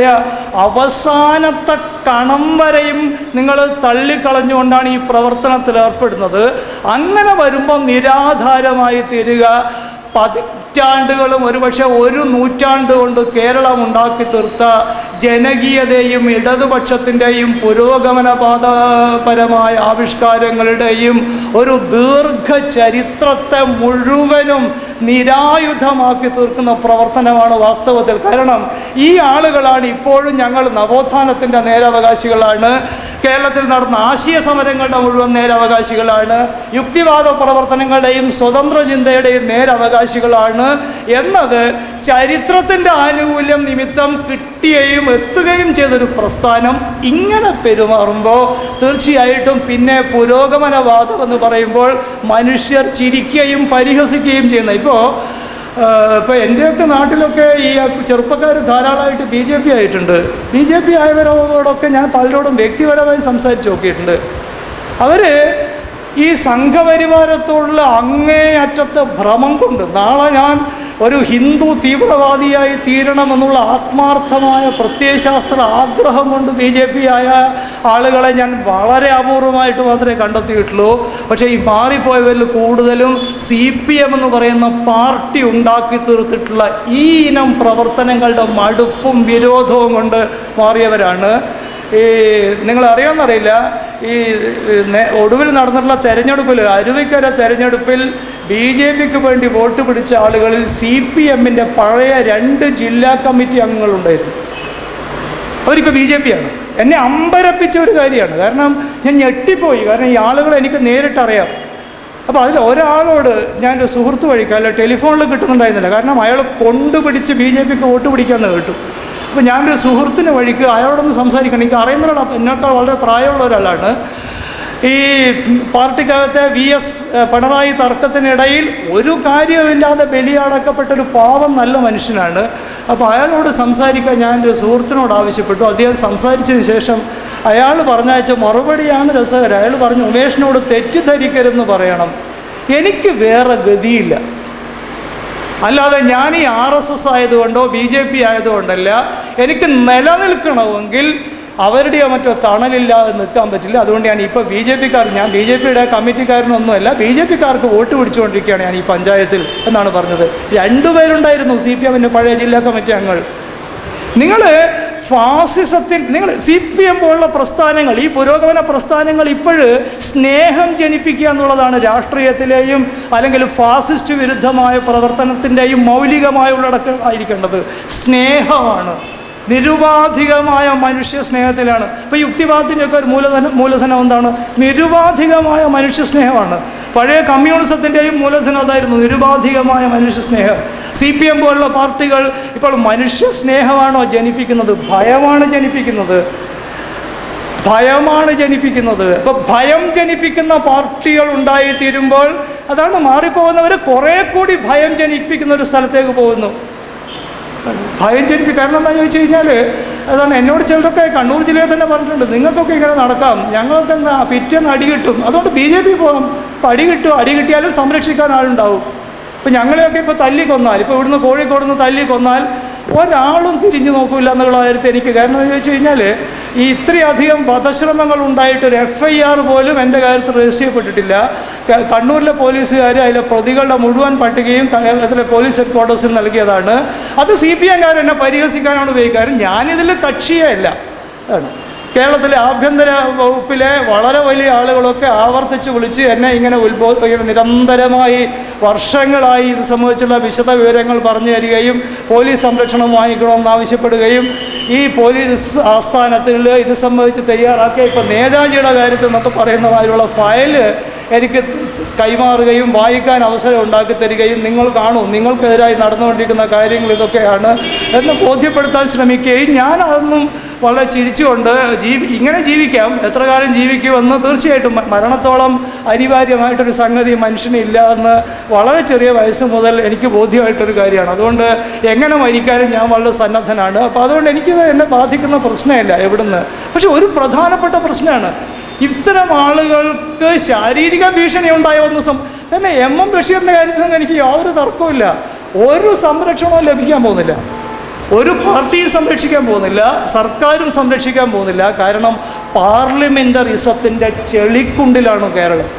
അവസാനത്തെ കണം വരെയും നിങ്ങൾ തള്ളിക്കളഞ്ഞുകൊണ്ടാണ് ഈ പ്രവർത്തനത്തിൽ ഏർപ്പെടുന്നത് അങ്ങനെ വരുമ്പോൾ നിരാധാരമായി തീരുക പതിറ്റാണ്ടുകളും ഒരുപക്ഷെ ഒരു നൂറ്റാണ്ട് കൊണ്ട് കേരളം ഉണ്ടാക്കി തീർത്ത ജനകീയതയും ഇടതുപക്ഷത്തിൻ്റെയും പുരോഗമനപാതപരമായ ആവിഷ്കാരങ്ങളുടെയും ഒരു ദീർഘ ചരിത്രത്തെ മുഴുവനും നിരായുധമാക്കി തീർക്കുന്ന പ്രവർത്തനമാണ് വാസ്തവത്തിൽ കാരണം ഈ ആളുകളാണ് ഇപ്പോഴും ഞങ്ങൾ നവോത്ഥാനത്തിൻ്റെ നേരവകാശികളാണ് കേരളത്തിൽ നടന്ന ആശയ സമരങ്ങളുടെ മുഴുവൻ നേരവകാശികളാണ് യുക്തിവാദ പ്രവർത്തനങ്ങളുടെയും സ്വതന്ത്ര ചിന്തയുടെയും നേരവകാശികളാണ് എന്നത് ചരിത്രത്തിൻ്റെ ആനുകൂല്യം നിമിത്തം കിട്ടുകയും എത്തുകയും ചെയ്തൊരു പ്രസ്ഥാനം ഇങ്ങനെ പെരുമാറുമ്പോൾ തീർച്ചയായിട്ടും പിന്നെ പുരോഗമനവാദം എന്ന് പറയുമ്പോൾ മനുഷ്യർ ചിരിക്കുകയും പരിഹസിക്കുകയും ചെയ്യുന്ന ഇപ്പോൾ ഇപ്പോൾ എൻ്റെയൊക്കെ നാട്ടിലൊക്കെ ഈ ചെറുപ്പക്കാർ ധാരാളമായിട്ട് ബി ജെ പി ആയിട്ടുണ്ട് ബി ജെ പി ആയവരോടൊക്കെ ഞാൻ പലരോടും വ്യക്തിപരമായി സംസാരിച്ച് നോക്കിയിട്ടുണ്ട് അവർ ഈ സംഘപരിവാരത്തോടുള്ള അങ്ങേയറ്റത്തെ ഭ്രമം കൊണ്ട് നാളെ ഞാൻ ഒരു ഹിന്ദു തീവ്രവാദിയായി തീരണമെന്നുള്ള ആത്മാർത്ഥമായ പ്രത്യയശാസ്ത്ര ആഗ്രഹം കൊണ്ട് ബി ജെ പി ആയ ആളുകളെ ഞാൻ വളരെ അപൂർവമായിട്ട് മാത്രമേ കണ്ടെത്തിയിട്ടുള്ളൂ പക്ഷേ ഈ മാറിപ്പോയവരിൽ കൂടുതലും സി പി എം എന്ന് പറയുന്ന പാർട്ടി ഉണ്ടാക്കി തീർത്തിട്ടുള്ള ഈ ഇനം പ്രവർത്തനങ്ങളുടെ മടുപ്പും വിരോധവും കൊണ്ട് മാറിയവരാണ് ഈ നിങ്ങൾ അറിയാമെന്നറിയില്ല ഈ നേ- ഒടുവിൽ നടന്നിട്ടുള്ള തെരഞ്ഞെടുപ്പിൽ അരുവിക്കര തെരഞ്ഞെടുപ്പിൽ ബി ജെ പിക്ക് വേണ്ടി വോട്ട് പിടിച്ച ആളുകളിൽ സി പി എമ്മിൻ്റെ പഴയ രണ്ട് ജില്ലാ കമ്മിറ്റി അംഗങ്ങളുണ്ടായിരുന്നു അവരിപ്പോൾ ബി ജെ പി ആണ് എന്നെ അമ്പരപ്പിച്ച ഒരു കാര്യമാണ് കാരണം ഞാൻ ഞെട്ടിപ്പോയി കാരണം ഈ ആളുകളെ എനിക്ക് നേരിട്ടറിയാം അപ്പോൾ അതിൽ ഒരാളോട് ഞാൻ ഒരു സുഹൃത്ത് വഴിക്ക് അല്ല ടെലിഫോണിൽ കിട്ടുന്നുണ്ടായിരുന്നില്ല കാരണം അയാൾ കൊണ്ടുപിടിച്ച് ബി ജെ പിക്ക് വോട്ട് പിടിക്കാമെന്ന് കേട്ടു അപ്പോൾ ഞാനൊരു സുഹൃത്തിന് വഴിക്ക് അയാളോടൊന്ന് സംസാരിക്കണം എനിക്ക് അറിയുന്ന ഒരാളാണ് എന്നോട്ട് വളരെ പ്രായമുള്ള ഒരാളാണ് ഈ പാർട്ടിക്കകത്തെ വി എസ് പിണറായി തർക്കത്തിനിടയിൽ ഒരു കാര്യമില്ലാതെ ബലിയാടക്കപ്പെട്ട ഒരു പാവം നല്ല മനുഷ്യനാണ് അപ്പോൾ അയാളോട് സംസാരിക്കാൻ ഞാൻ എൻ്റെ സുഹൃത്തിനോട് ആവശ്യപ്പെട്ടു അദ്ദേഹം സംസാരിച്ചതിന് ശേഷം അയാൾ പറഞ്ഞയച്ച മറുപടിയാണ് രസകരം അയാൾ പറഞ്ഞു ഉമേഷിനോട് തെറ്റിദ്ധരിക്കരുതെന്ന് പറയണം എനിക്ക് വേറെ ഗതിയില്ല അല്ലാതെ ഞാൻ ഈ ആർ എസ് എസ് ആയതുകൊണ്ടോ ബി ജെ പി ആയതുകൊണ്ടല്ല എനിക്ക് നിലനിൽക്കണമെങ്കിൽ അവരുടെയോ മറ്റോ തണലില്ലാതെ നിൽക്കാൻ പറ്റില്ല അതുകൊണ്ട് ഞാൻ ഇപ്പോൾ ബി ജെ പിക്കാർ ഞാൻ ബി ജെ പിയുടെ കമ്മിറ്റിക്കാരനൊന്നുമല്ല ബി ജെ പിക്കാർക്ക് വോട്ട് പിടിച്ചുകൊണ്ടിരിക്കുകയാണ് ഞാൻ ഈ പഞ്ചായത്തിൽ എന്നാണ് പറഞ്ഞത് രണ്ടുപേരുണ്ടായിരുന്നു സി പി എമ്മിൻ്റെ പഴയ ജില്ലാ കമ്മിറ്റി അംഗങ്ങൾ നിങ്ങൾ ഫാസിസത്തിൽ നിങ്ങൾ സി പി എം പോലുള്ള പ്രസ്ഥാനങ്ങൾ ഈ പുരോഗമന പ്രസ്ഥാനങ്ങൾ ഇപ്പോഴ് സ്നേഹം ജനിപ്പിക്കുക എന്നുള്ളതാണ് രാഷ്ട്രീയത്തിലെയും അല്ലെങ്കിൽ ഫാസിസ്റ്റ് വിരുദ്ധമായ പ്രവർത്തനത്തിൻ്റെയും മൗലികമായ ഉള്ളടക്കം ആയിരിക്കേണ്ടത് സ്നേഹമാണ് നിരുപാധികമായ മനുഷ്യ സ്നേഹത്തിലാണ് ഇപ്പോൾ യുക്തിവാദത്തിൻ്റെയൊക്കെ ഒരു മൂലധനം മൂലധനം എന്താണ് നിരുപാധികമായ മനുഷ്യ സ്നേഹമാണ് പഴയ കമ്മ്യൂണിസത്തിൻ്റെയും മൂലധനം അതായിരുന്നു നിരുപാധികമായ മനുഷ്യ സ്നേഹം സി പി എം പോലുള്ള പാർട്ടികൾ ഇപ്പോൾ മനുഷ്യ സ്നേഹമാണോ ജനിപ്പിക്കുന്നത് ഭയമാണ് ജനിപ്പിക്കുന്നത് ഭയമാണ് ജനിപ്പിക്കുന്നത് അപ്പോൾ ഭയം ജനിപ്പിക്കുന്ന പാർട്ടികൾ ഉണ്ടായിത്തീരുമ്പോൾ അതാണ് മാറിപ്പോകുന്നവർ കുറേ കൂടി ഭയം ജനിപ്പിക്കുന്ന ഒരു സ്ഥലത്തേക്ക് പോകുന്നു ഭയം ജനിപ്പിക്കും കാരണം എന്താണെന്ന് ചോദിച്ചു കഴിഞ്ഞാൽ അതാണ് എന്നോട് ചിലരൊക്കെ കണ്ണൂർ ജില്ലയിൽ തന്നെ പറഞ്ഞിട്ടുണ്ട് നിങ്ങൾക്കൊക്കെ ഇങ്ങനെ നടക്കാം ഞങ്ങൾക്ക് എന്താ പിറ്റേന്ന് അടി കിട്ടും അതുകൊണ്ട് ബി ജെ പി പോകാം ഇപ്പം അടി കിട്ടും അടി കിട്ടിയാലും സംരക്ഷിക്കാൻ ആളുണ്ടാവും ഇപ്പം ഞങ്ങളെയൊക്കെ ഇപ്പോൾ തല്ലി കൊന്നാൽ ഇപ്പോൾ ഇവിടുന്ന് കോഴിക്കോട് നിന്ന് തല്ലി കൊന്നാൽ ഒരാളും തിരിഞ്ഞു നോക്കില്ല എന്നുള്ള കാര്യത്തിൽ എനിക്ക് കാരണം എന്ന് ചോദിച്ചു കഴിഞ്ഞാൽ ഈ ഇത്രയധികം വധശ്രമങ്ങൾ ഉണ്ടായിട്ട് ഒരു എഫ് ഐ ആർ പോലും എൻ്റെ കാര്യത്തിൽ രജിസ്റ്റർ ചെയ്യപ്പെട്ടിട്ടില്ല ക- കണ്ണൂരിലെ പോലീസുകാർ അതിലെ പ്രതികളുടെ മുഴുവൻ പട്ടികയും കേരളത്തിലെ പോലീസ് ഹെഡ് ക്വാർട്ടേഴ്സിൽ നൽകിയതാണ് അത് സി പി എംകാർ എന്നെ പരിഹസിക്കാനാണ് ഉപയോഗിക്കാറ് ഞാനിതിൽ കക്ഷിയേ അല്ല അതാണ് കേരളത്തിലെ ആഭ്യന്തര വകുപ്പിലെ വളരെ വലിയ ആളുകളൊക്കെ ആവർത്തിച്ച് വിളിച്ച് എന്നെ ഇങ്ങനെ ഉത്ബോ ഇങ്ങനെ നിരന്തരമായി വർഷങ്ങളായി ഇത് സംബന്ധിച്ചുള്ള വിശദ വിവരങ്ങൾ പറഞ്ഞു തരികയും പോലീസ് സംരക്ഷണം വാങ്ങിക്കണമെന്ന് ആവശ്യപ്പെടുകയും ഈ പോലീസ് ആസ്ഥാനത്തിൽ ഇത് സംബന്ധിച്ച് തയ്യാറാക്കിയ ഇപ്പോൾ നേതാജിയുടെ കാര്യത്തിൽ നിന്നൊക്കെ പറയുന്ന മാതിരിയുള്ള ഫയല് എനിക്ക് കൈമാറുകയും വായിക്കാൻ അവസരം ഉണ്ടാക്കി തരികയും നിങ്ങൾ കാണൂ നിങ്ങൾക്കെതിരായി നടന്നുകൊണ്ടിരിക്കുന്ന കാര്യങ്ങൾ ഇതൊക്കെയാണ് എന്ന് ബോധ്യപ്പെടുത്താൻ ശ്രമിക്കുകയും ഞാൻ അതൊന്നും വളരെ ചിരിച്ചുകൊണ്ട് ജീവി ഇങ്ങനെ ജീവിക്കാം എത്ര കാലം ജീവിക്കുമെന്ന് തീർച്ചയായിട്ടും മ- മരണത്തോളം അനിവാര്യമായിട്ടൊരു സംഗതി മനുഷ്യന് ഇല്ല എന്ന് വളരെ ചെറിയ വയസ്സ് മുതൽ എനിക്ക് ബോധ്യമായിട്ടൊരു കാര്യമാണ് അതുകൊണ്ട് എങ്ങനെ മരിക്കാനും ഞാൻ വളരെ സന്നദ്ധനാണ് അപ്പോൾ അതുകൊണ്ട് എനിക്കിത് എന്നെ ബാധിക്കുന്ന പ്രശ്നമില്ല എവിടുന്ന് പക്ഷെ ഒരു പ്രധാനപ്പെട്ട പ്രശ്നമാണ് ഇത്തരം ആളുകൾക്ക് ശാരീരിക ഭീഷണി ഉണ്ടായ ഒന്ന് സം തന്നെ എം എം ബഷീറിൻ്റെ കാര്യത്തിൽ എനിക്ക് യാതൊരു തർക്കവുമില്ല ഒരു സംരക്ഷണവും ലഭിക്കാൻ പോകുന്നില്ല ഒരു പാർട്ടിയും സംരക്ഷിക്കാൻ പോകുന്നില്ല സർക്കാരും സംരക്ഷിക്കാൻ പോകുന്നില്ല കാരണം പാർലമെൻ്ററിസത്തിൻ്റെ ചെളിക്കുണ്ടിലാണ് കേരളം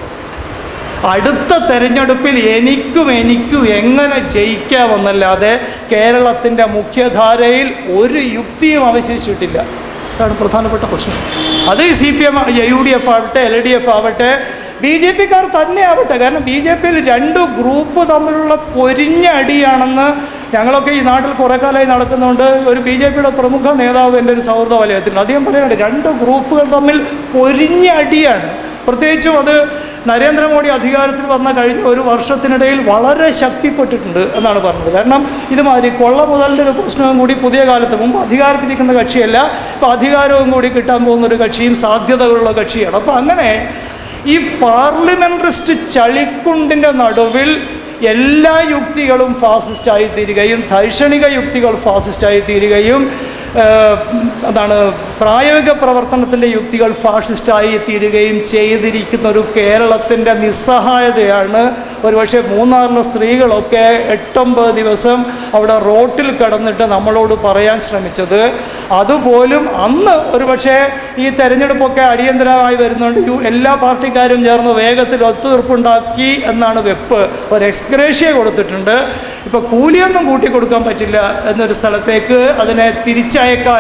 അടുത്ത തെരഞ്ഞെടുപ്പിൽ എനിക്കും എനിക്കും എങ്ങനെ ജയിക്കാമെന്നല്ലാതെ കേരളത്തിൻ്റെ മുഖ്യധാരയിൽ ഒരു യുക്തിയും അവശേഷിച്ചിട്ടില്ല അതാണ് പ്രധാനപ്പെട്ട പ്രശ്നം അത് C P M U D F ആവട്ടെ എൽ ഡി എഫ് ആവട്ടെ ബി ജെ പിക്കാർ തന്നെ ആവട്ടെ കാരണം ബി ജെ പിയിൽ രണ്ട് ഗ്രൂപ്പ് തമ്മിലുള്ള പൊരിഞ്ഞ അടിയാണെന്ന് ഞങ്ങളൊക്കെ ഈ നാട്ടിൽ കുറേ കാലമായി നടക്കുന്നുണ്ട് ഒരു ബി ജെ പിയുടെ പ്രമുഖ നേതാവ് എൻ്റെ ഒരു സൗഹൃദ വലയത്തിലുണ്ട് അദ്ദേഹം പറയുന്നുണ്ട് രണ്ട് ഗ്രൂപ്പുകൾ തമ്മിൽ പൊരിഞ്ഞ അടിയാണ് പ്രത്യേകിച്ചും അത് നരേന്ദ്രമോദി അധികാരത്തിൽ വന്ന കഴിഞ്ഞ ഒരു വർഷത്തിനിടയിൽ വളരെ ശക്തിപ്പെട്ടിട്ടുണ്ട് എന്നാണ് പറഞ്ഞത് കാരണം ഇതുമാതിരി കൊള്ള മുതലിൻ്റെ ഒരു പ്രശ്നവും കൂടി പുതിയ കാലത്ത് മുമ്പ് അധികാരത്തിലിരിക്കുന്ന കക്ഷിയല്ല ഇപ്പോൾ അധികാരവും കൂടി കിട്ടാൻ പോകുന്ന ഒരു കക്ഷിയും സാധ്യതകളുള്ള കക്ഷിയാണ് അപ്പോൾ അങ്ങനെ ഈ പാർലമെൻറ്ററിസ്റ്റ് ചളിക്കുണ്ടിൻ്റെ നടുവിൽ എല്ലാ യുക്തികളും ഫാസിസ്റ്റായി തീരുകയും ധൈഷണിക യുക്തികൾ ഫാസിസ്റ്റായി തീരുകയും ഏഹ്, എന്താണ് പ്രായോഗിക പ്രവർത്തനത്തിൻ്റെ യുക്തികൾ ഫാഷിസ്റ്റായി തീരുകയും ചെയ്തിരിക്കുന്ന ഒരു കേരളത്തിൻ്റെ നിസ്സഹായതയാണ് ഒരുപക്ഷെ മൂന്നാറിലെ സ്ത്രീകളൊക്കെ എട്ടൊമ്പത് ദിവസം അവിടെ റോട്ടിൽ കിടന്നിട്ട് നമ്മളോട് പറയാൻ ശ്രമിച്ചത് അതുപോലും അന്ന് ഒരുപക്ഷെ ഈ തെരഞ്ഞെടുപ്പൊക്കെ അടിയന്തരമായി വരുന്നുണ്ട് യു എല്ലാ പാർട്ടിക്കാരും ചേർന്ന് വേഗത്തിൽ ഒത്തുതീർപ്പുണ്ടാക്കി എന്നാണ് വെപ്പ് ഒരു എക്സ്ഗ്രേഷ്യ കൊടുത്തിട്ടുണ്ട് ഇപ്പോൾ കൂലിയൊന്നും കൂട്ടി കൊടുക്കാൻ പറ്റില്ല എന്നൊരു സ്ഥലത്തേക്ക് അതിനെ തിരിച്ചയക്കാൻ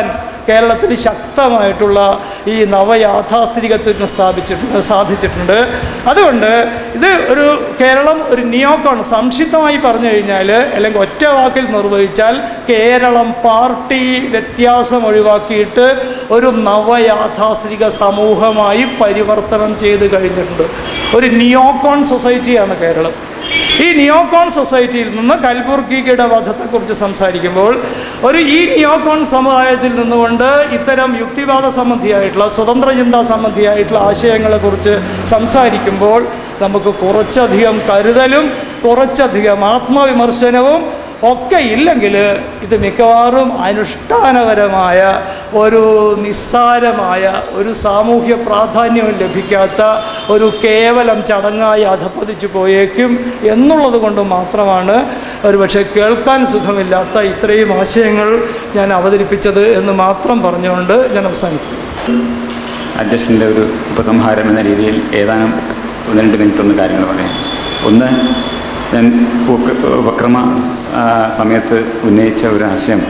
കേരളത്തിൽ ശക്തമായിട്ടുള്ള ഈ നവയാഥാസ്ഥിതികത്തിന് സ്ഥാപിച്ചിട്ടുണ്ട് സാധിച്ചിട്ടുണ്ട് അതുകൊണ്ട് ഇത് ഒരു കേരളം ഒരു നിയോക്കോൺ സംക്ഷിപ്തമായി പറഞ്ഞു കഴിഞ്ഞാൽ അല്ലെങ്കിൽ ഒറ്റ വാക്കിൽ നിർവഹിച്ചാൽ കേരളം പാർട്ടി വ്യത്യാസം ഒഴിവാക്കിയിട്ട് ഒരു നവയാഥാസ്ഥിതിക സമൂഹമായി പരിവർത്തനം ചെയ്ത് കഴിഞ്ഞിട്ടുണ്ട് ഒരു നിയോക്കോൺ സൊസൈറ്റിയാണ് കേരളം ഈ നിയോക്കോൺ സൊസൈറ്റിയിൽ നിന്ന് കൽബുർഗിയുടെ വധത്തെക്കുറിച്ച് സംസാരിക്കുമ്പോൾ ഒരു ഈ നിയോക്കോൺ സമുദായത്തിൽ നിന്നുകൊണ്ട് ഇത്തരം യുക്തിവാദ സംബന്ധിയായിട്ടുള്ള സ്വതന്ത്ര ചിന്താ സംബന്ധിയായിട്ടുള്ള ആശയങ്ങളെക്കുറിച്ച് സംസാരിക്കുമ്പോൾ നമുക്ക് കുറച്ചധികം കരുതലും കുറച്ചധികം ആത്മവിമർശനവും ഒക്കെ ഇല്ലെങ്കിൽ ഇത് മിക്കവാറും അനുഷ്ഠാനപരമായ ഒരു നിസ്സാരമായ ഒരു സാമൂഹ്യ പ്രാധാന്യവും ലഭിക്കാത്ത ഒരു കേവലം ചടങ്ങായി അധപ്പതിച്ചു പോയേക്കും എന്നുള്ളത് കൊണ്ട് മാത്രമാണ് ഒരുപക്ഷെ കേൾക്കാൻ സുഖമില്ലാത്ത ഇത്രയും ആശയങ്ങൾ ഞാൻ അവതരിപ്പിച്ചത് എന്ന് മാത്രം പറഞ്ഞുകൊണ്ട് ഞാൻ അവസാനിപ്പിക്കും അധ്യക്ഷൻ്റെ ഒരു ഉപസംഹാരം എന്ന രീതിയിൽ ഏതാനും ഒന്ന് രണ്ട് മിനിറ്റ് ഒന്ന് കാര്യങ്ങൾ പറയാം ഒന്ന് ഞാൻ ഉപ- ഉപക്രമ ആ, സമയത്ത് ഉന്നയിച്ച ഒരു ആശയം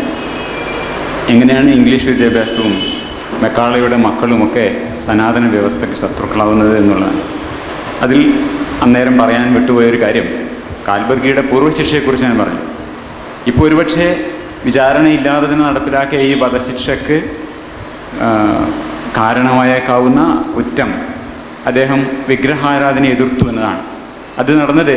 എങ്ങനെയാണ് ഇംഗ്ലീഷ് വിദ്യാഭ്യാസവും മെക്കാളയുടെ മക്കളുമൊക്കെ സനാതന വ്യവസ്ഥയ്ക്ക് ശത്രുക്കളാവുന്നത് എന്നുള്ളതാണ് അതിൽ അന്നേരം പറയാൻ വിട്ടുപോയൊരു കാര്യം കാൽബർഗിയുടെ പൂർവ്വശിക്ഷയെക്കുറിച്ച് ഞാൻ പറഞ്ഞു ഇപ്പോൾ ഒരുപക്ഷെ വിചാരണയില്ലാതെ തന്നെ നടപ്പിലാക്കിയ ഈ വധശിക്ഷയ്ക്ക് ആ, കാരണമായേക്കാവുന്ന കുറ്റം അദ്ദേഹം വിഗ്രഹാരാധന എതിർത്തു എന്നതാണ് അത് നടന്നത്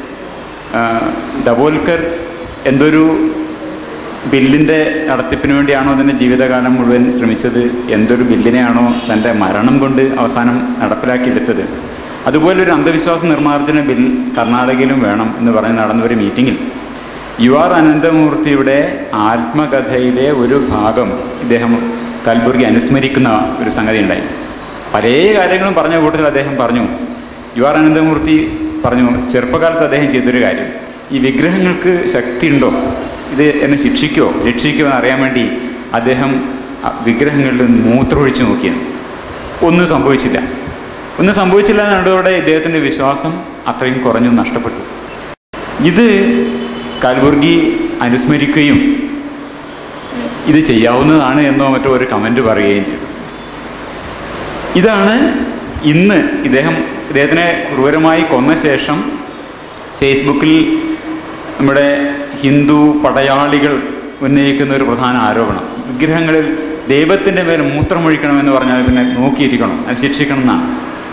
ആ, ദബോൽക്കർ എന്തൊരു ബില്ലിൻ്റെ നടത്തിപ്പിന് വേണ്ടിയാണോ തൻ്റെ ജീവിതകാലം മുഴുവൻ ശ്രമിച്ചത് എന്തൊരു ബില്ലിനെയാണോ തൻ്റെ മരണം കൊണ്ട് അവസാനം നടപ്പിലാക്കിയെടുത്തത് അതുപോലെ ഒരു അന്ധവിശ്വാസ നിർമ്മാർജ്ജന ബിൽ കർണാടകയിലും വേണം എന്ന് പറഞ്ഞ് നടന്ന ഒരു മീറ്റിങ്ങിൽ യു ആർ അനന്തമൂർത്തിയുടെ ആത്മകഥയിലെ ഒരു ഭാഗം ഇദ്ദേഹം കൽബുർഗി അനുസ്മരിക്കുന്ന ഒരു സംഗതി ഉണ്ടായി പല കാര്യങ്ങളും പറഞ്ഞ കൂട്ടത്തിൽ അദ്ദേഹം പറഞ്ഞു യു ആർ അനന്തമൂർത്തി പറഞ്ഞു ചെറുപ്പകാലത്ത് അദ്ദേഹം ചെയ്തൊരു കാര്യം ഈ വിഗ്രഹങ്ങൾക്ക് ശക്തിയുണ്ടോ ഇത് എന്നെ ശിക്ഷിക്കോ രക്ഷിക്കോ എന്ന് അറിയാൻ വേണ്ടി അദ്ദേഹം ആ വിഗ്രഹങ്ങളിൽ മൂത്രമൊഴിച്ച് നോക്കിയാണ് ഒന്നും സംഭവിച്ചില്ല ഒന്നും സംഭവിച്ചില്ല എന്നതോടെ ഇദ്ദേഹത്തിൻ്റെ വിശ്വാസം അത്രയും കുറഞ്ഞു നഷ്ടപ്പെട്ടു ഇത് കൽബുർഗി അനുസ്മരിക്കുകയും ഇത് ചെയ്യാവുന്നതാണ് എന്നോ മറ്റോ ഒരു കമൻറ്റ് പറയുകയും ചെയ്തു ഇതാണ് ഇന്ന് ഇദ്ദേഹം ഇദ്ദേഹത്തിനെ ക്രൂരമായി കൊന്ന ശേഷം ഫേസ്ബുക്കിൽ നമ്മുടെ ഹിന്ദു പടയാളികൾ ഉന്നയിക്കുന്ന ഒരു പ്രധാന ആരോപണം വിഗ്രഹങ്ങളിൽ ദൈവത്തിൻ്റെ മേൽ മൂത്രമൊഴിക്കണമെന്ന് പറഞ്ഞാൽ പിന്നെ നോക്കിയിരിക്കണം അത് ശിക്ഷിക്കണം എന്നാണ്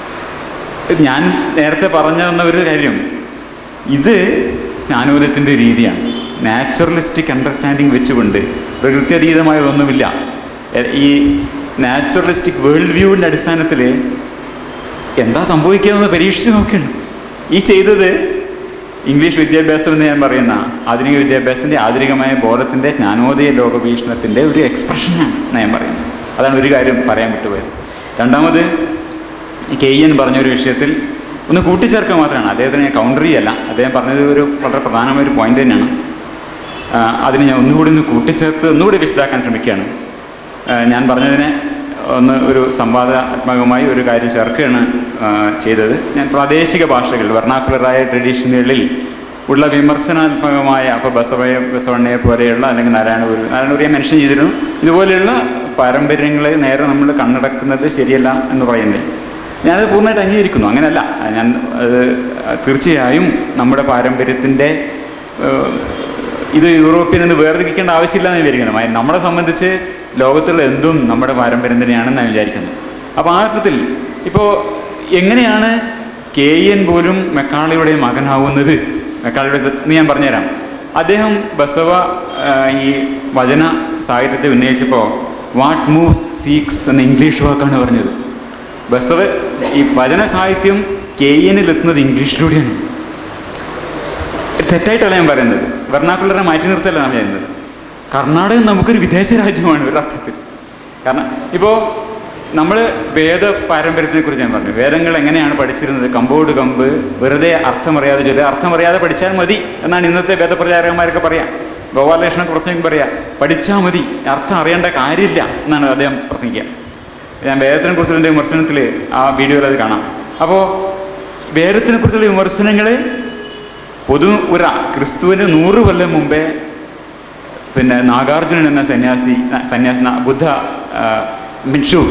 ഇത് ഞാൻ നേരത്തെ പറഞ്ഞു തന്ന ഒരു കാര്യം ഇത് ജ്ഞാനോദയത്തിൻ്റെ രീതിയാണ് നാച്ചുറലിസ്റ്റിക് അണ്ടർസ്റ്റാൻഡിങ് വെച്ചുകൊണ്ട് പ്രകൃതി അതീതമായ ഒന്നുമില്ല എ- ഈ നാച്ചുറലിസ്റ്റിക് വേൾഡ് വ്യൂവിൻ്റെ അടിസ്ഥാനത്തിൽ എന്താ സംഭവിക്കുകയെന്ന് പരീക്ഷിച്ച് നോക്കണം ഈ ചെയ്തത് ഇംഗ്ലീഷ് വിദ്യാഭ്യാസം എന്ന് ഞാൻ പറയുന്ന ആധുനിക വിദ്യാഭ്യാസത്തിൻ്റെ ആധുനികമായ ബോധത്തിൻ്റെ ജ്ഞാനോദയ ലോകവീക്ഷണത്തിൻ്റെ ഒരു എക്സ്പ്രഷനാണ് ഞാൻ പറയുന്നത് അതാണ് ഒരു കാര്യം പറയാൻ വിട്ടുപോയത് രണ്ടാമത് കെ എൻ പറഞ്ഞൊരു വിഷയത്തിൽ ഒന്ന് കൂട്ടിച്ചേർക്കുക മാത്രമാണ് അദ്ദേഹത്തിന് ഞാൻ കൗണ്ടർ ചെയ്യല്ല അദ്ദേഹം പറഞ്ഞത് ഒരു വളരെ പ്രധാനമായ ഒരു പോയിന്റ് തന്നെയാണ് ആ, അതിന് ഞാൻ ഒന്നുകൂടി ഒന്ന് കൂട്ടിച്ചേർത്ത് ഒന്നുകൂടി വിശദാക്കാൻ ശ്രമിക്കുകയാണ് ആ, ഞാൻ പറഞ്ഞതിനെ ഒന്ന് ഒരു സംവാദാത്മകമായി ഒരു കാര്യം ചേർക്കുകയാണ് ആ, ചെയ്തത് ഞാൻ പ്രാദേശിക ഭാഷകൾ വെർണാക്കുലറായ ട്രഡീഷനുകളിൽ ഉള്ള വിമർശനാത്മകമായ അപ്പോൾ ബസവയെ ബസവണ്ണയെ പോലെയുള്ള അല്ലെങ്കിൽ നാരായണഗുരു നാരായണഗുരുയെ മെൻഷൻ ചെയ്തിരുന്നു ഇതുപോലെയുള്ള പാരമ്പര്യങ്ങളെ നേരെ നമ്മൾ കണ്ണടക്കുന്നത് ശരിയല്ല എന്ന് പറയുന്നത് ഞാനത് പൂർണ്ണമായിട്ട് അംഗീകരിക്കുന്നു അങ്ങനെയല്ല ഞാൻ അത് തീർച്ചയായും നമ്മുടെ പാരമ്പര്യത്തിൻ്റെ ഏഹ്, ഇത് യൂറോപ്യൻ എന്ന് വേർതിരിക്കേണ്ട ആവശ്യമില്ല എന്ന് വിചാരിക്കുന്നു മ- നമ്മളെ സംബന്ധിച്ച് ലോകത്തുള്ള എന്തും നമ്മുടെ പാരമ്പര്യം തന്നെയാണെന്ന് ഞാൻ വിചാരിക്കുന്നു അപ്പോൾ ആ അർത്ഥത്തിൽ ഇപ്പോൾ എങ്ങനെയാണ് കെ എൻ പോലും മെക്കാളിയുടെ മകനാവുന്നത് മെക്കാളിയുടെ എന്ന് ഞാൻ പറഞ്ഞുതരാം അദ്ദേഹം ബസവ ആ, ഈ വചന സാഹിത്യത്തെ ഉന്നയിച്ചപ്പോൾ വാട്ട് മൂവ്സ് സീക്സ് എന്ന ഇംഗ്ലീഷ് വാക്കാണ് പറഞ്ഞത് ബസവ ഈ വചന സാഹിത്യം കെ എനിൽ എത്തുന്നത് ഇംഗ്ലീഷിലൂടെയാണ് തെറ്റായിട്ടല്ല ഞാൻ പറയുന്നത് വെർണാക്കുലറെ മാറ്റി നിർത്തല്ല ഞാൻ ചെയ്യുന്നത് കർണാടകം നമുക്കൊരു വിദേശ രാജ്യമാണ് ഒരർത്ഥത്തിൽ കാരണം ഇപ്പോൾ നമ്മൾ വേദ പാരമ്പര്യത്തിനെ കുറിച്ച് ഞാൻ പറഞ്ഞു വേദങ്ങൾ എങ്ങനെയാണ് പഠിച്ചിരുന്നത് കമ്പോട് കമ്പ് വെറുതെ അർത്ഥമറിയാതെ ചൊല്ലുക അർത്ഥമറിയാതെ പഠിച്ചാൽ മതി എന്നാണ് ഇന്നത്തെ വേദപ്രചാരകന്മാരൊക്കെ പറയാം ഗോപാലകൃഷ്ണൻ പ്രസംഗം പറയാം പഠിച്ചാൽ മതി അർത്ഥം അറിയേണ്ട കാര്യമില്ല എന്നാണ് അദ്ദേഹം പ്രസംഗിക്കുക ഞാൻ വേദത്തിനെ കുറിച്ചുള്ള എൻ്റെ വിമർശനത്തിൽ ആ വീഡിയോയിൽ അത് കാണാം അപ്പോൾ വേദത്തിനെ കുറിച്ചുള്ള വിമർശനങ്ങൾ പൊതു ഒരു ക്രിസ്തുവിന് നൂറ് കൊല്ലം മുമ്പേ പിന്നെ നാഗാർജുനൻ എന്ന സന്യാസി സന്യാസി ന- ബുദ്ധ ആ, മിൻഷു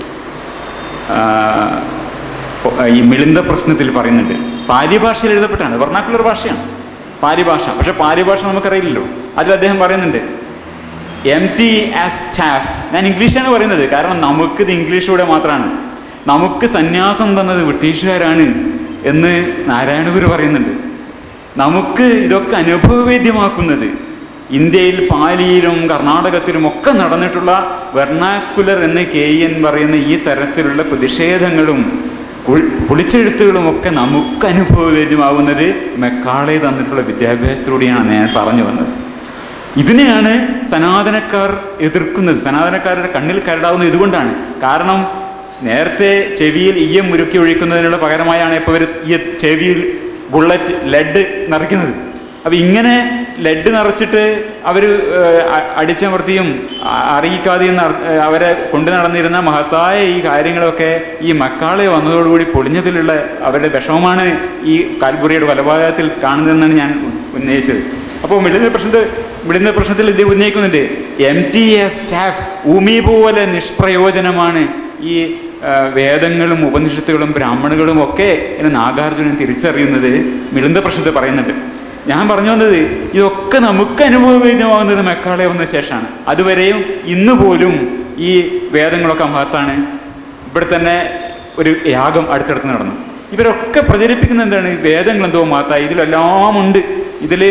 ആ, പൊ- ഈ മിളിന്ത പ്രശ്നത്തിൽ പറയുന്നുണ്ട് പാലി ഭാഷയിൽ എഴുതപ്പെട്ടാണ് വെർണാക്കുലർ ഭാഷയാണ് പാലി ഭാഷ പക്ഷെ പാലി ഭാഷ നമുക്കറിയില്ലല്ലോ അതിൽ അദ്ദേഹം പറയുന്നുണ്ട് എം ടി ആസ് ചാഫ് ഞാൻ ഇംഗ്ലീഷാണ് പറയുന്നത് കാരണം നമുക്കിത് ഇംഗ്ലീഷിലൂടെ മാത്രമാണ് നമുക്ക് സന്യാസം തന്നത് ബ്രിട്ടീഷുകാരാണ് എന്ന് നാരായണഗുരു പറയുന്നുണ്ട് നമുക്ക് ഇതൊക്കെ അനുഭവവേദ്യമാക്കുന്നത് ഇന്ത്യയിൽ പാലിയിലും കർണാടകത്തിലും ഒക്കെ നടന്നിട്ടുള്ള വെർണാക്കുലർ എന്ന് കെ എൻ പറയുന്ന ഈ തരത്തിലുള്ള പ്രതിഷേധങ്ങളും കുൾ- പൊളിച്ചെഴുത്തുകളും ഒക്കെ നമുക്ക് അനുഭവവേദ്യമാകുന്നത് മെക്കാളെ തന്നിട്ടുള്ള വിദ്യാഭ്യാസത്തിലൂടെയാണ് ഞാൻ പറഞ്ഞു വന്നത് ഇതിനെയാണ് സനാതനക്കാർ എതിർക്കുന്നത് സനാതനക്കാരുടെ കണ്ണിൽ കരടാവുന്നത് ഇതുകൊണ്ടാണ് കാരണം നേരത്തെ ചെവിയിൽ ഈയം മുരുക്കി ഒഴിക്കുന്നതിനുള്ള പകരമായാണ് ഇപ്പോൾ ഇവർ ഈ ചെവിയിൽ ബുള്ളറ്റ് ലെഡ് നിറയ്ക്കുന്നത് അപ്പം ഇങ്ങനെ ലെഡ് നിറച്ചിട്ട് അവർ അടിച്ചമർത്തിയും അ- അറിയിക്കാതെയും നട- ഏഹ് അവരെ കൊണ്ടു നടന്നിരുന്ന മഹത്തായ ഈ കാര്യങ്ങളൊക്കെ ഈ മക്കാളെ വന്നതോടുകൂടി പൊളിഞ്ഞതിലുള്ള അവരുടെ വിഷമമാണ് ഈ കാൽപുരിയുടെ കൊലപാതകത്തിൽ കാണുന്നതെന്നാണ് ഞാൻ ഉന്നയിച്ചത് അപ്പോൾ മിടുന്ന പ്രശ്നത്തിൽ മിടുന്ന പ്രശ്നത്തിൽ ഇത് ഉന്നയിക്കുന്നുണ്ട് എം ടി എസ് സ്റ്റാഫ് ഉമി പോലെ നിഷ്പ്രയോജനമാണ് ഈ ആ, വേദങ്ങളും ഉപനിഷത്തുകളും ബ്രാഹ്മണുകളും ഒക്കെ എന്ന് നാഗാർജുനൻ തിരിച്ചറിയുന്നത് മിളുന്ത പ്രശ്നത്തിൽ പറയുന്നുണ്ട് ഞാൻ പറഞ്ഞു വന്നത് ഇതൊക്കെ നമുക്ക് അനുഭവവേദ്യമാകുന്നത് മെക്കാളെ വന്ന ശേഷമാണ് അതുവരെയും ഇന്ന് പോലും ഈ വേദങ്ങളൊക്കെ മഹത്താണ് ഇവിടെ തന്നെ ഒരു യാഗം അടുത്തടുത്ത് നടന്നു ഇവരൊക്കെ പ്രചരിപ്പിക്കുന്ന എന്താണ് ഈ വേദങ്ങൾ എന്തോ മഹത്തായി ഇതിലെല്ലാം ഉണ്ട് ഇതിൽ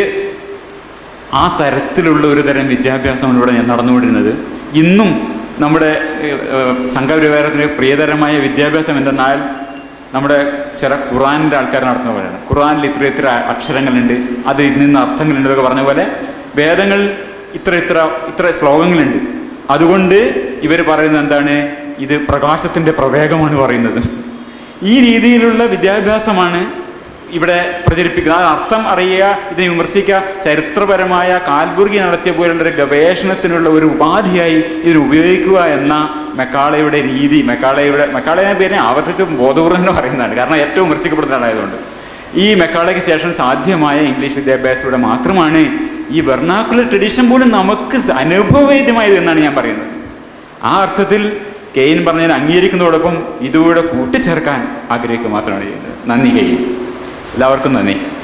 ആ തരത്തിലുള്ള ഒരു തരം വിദ്യാഭ്യാസമാണ് ഇവിടെ ഞാൻ നടന്നുകൊണ്ടിരുന്നത് ഇന്നും നമ്മുടെ ഏഹ്, ഏഹ്, സംഘപരിവാരത്തിന് പ്രിയതരമായ വിദ്യാഭ്യാസം എന്തെന്നാൽ നമ്മുടെ ചില ഖുറാനിൻ്റെ ആൾക്കാർ നടത്തുന്ന പോലെയാണ് ഖുറാനിൽ ഇത്ര ഇത്ര അക്ഷരങ്ങളുണ്ട് അത് ഇതിൽ നിന്ന് അർത്ഥങ്ങളുണ്ട് എന്നൊക്കെ പറഞ്ഞ പോലെ വേദങ്ങൾ ഇത്ര ഇത്ര ഇത്ര ശ്ലോകങ്ങളുണ്ട് അതുകൊണ്ട് ഇവർ പറയുന്നത് എന്താണ് ഇത് പ്രകാശത്തിൻ്റെ പ്രവേഗമാണ് പറയുന്നത് ഈ രീതിയിലുള്ള വിദ്യാഭ്യാസമാണ് ഇവിടെ പ്രചരിപ്പിക്കുന്നത് ആ അർത്ഥം അറിയുക ഇതിനെ വിമർശിക്കുക ചരിത്രപരമായ കാൽബുർഗി നടത്തിയ പോലുള്ള ഒരു ഗവേഷണത്തിനുള്ള ഒരു ഉപാധിയായി ഇതിനെ ഉപയോഗിക്കുക എന്ന മെക്കാളയുടെ രീതി മെക്കാളയുടെ മെക്കാളയുടെ പേരിനെ ആവർത്തിച്ച് ബോധപൂർവ്വം തന്നെ പറയുന്നതാണ് കാരണം ഏറ്റവും വിമർശിക്കപ്പെടുന്ന ആളായതുകൊണ്ട് ഈ മെക്കാളയ്ക്ക് ശേഷം സാധ്യമായ ഇംഗ്ലീഷ് വിദ്യാഭ്യാസത്തിലൂടെ മാത്രമാണ് ഈ വെർണാക്കുലർ ട്രഡീഷൻ പോലും നമുക്ക് അനുഭവവേദ്യമായത് എന്നാണ് ഞാൻ പറയുന്നത് ആ അർത്ഥത്തിൽ കെയിൻ പറഞ്ഞതിനെ അംഗീകരിക്കുന്നതോടൊപ്പം ഇതുകൂടെ കൂട്ടിച്ചേർക്കാൻ ആഗ്രഹിക്കുക മാത്രമാണ് ചെയ്യുന്നത് നന്ദി കെയിൻ എല്ലാവർക്കും നന്ദി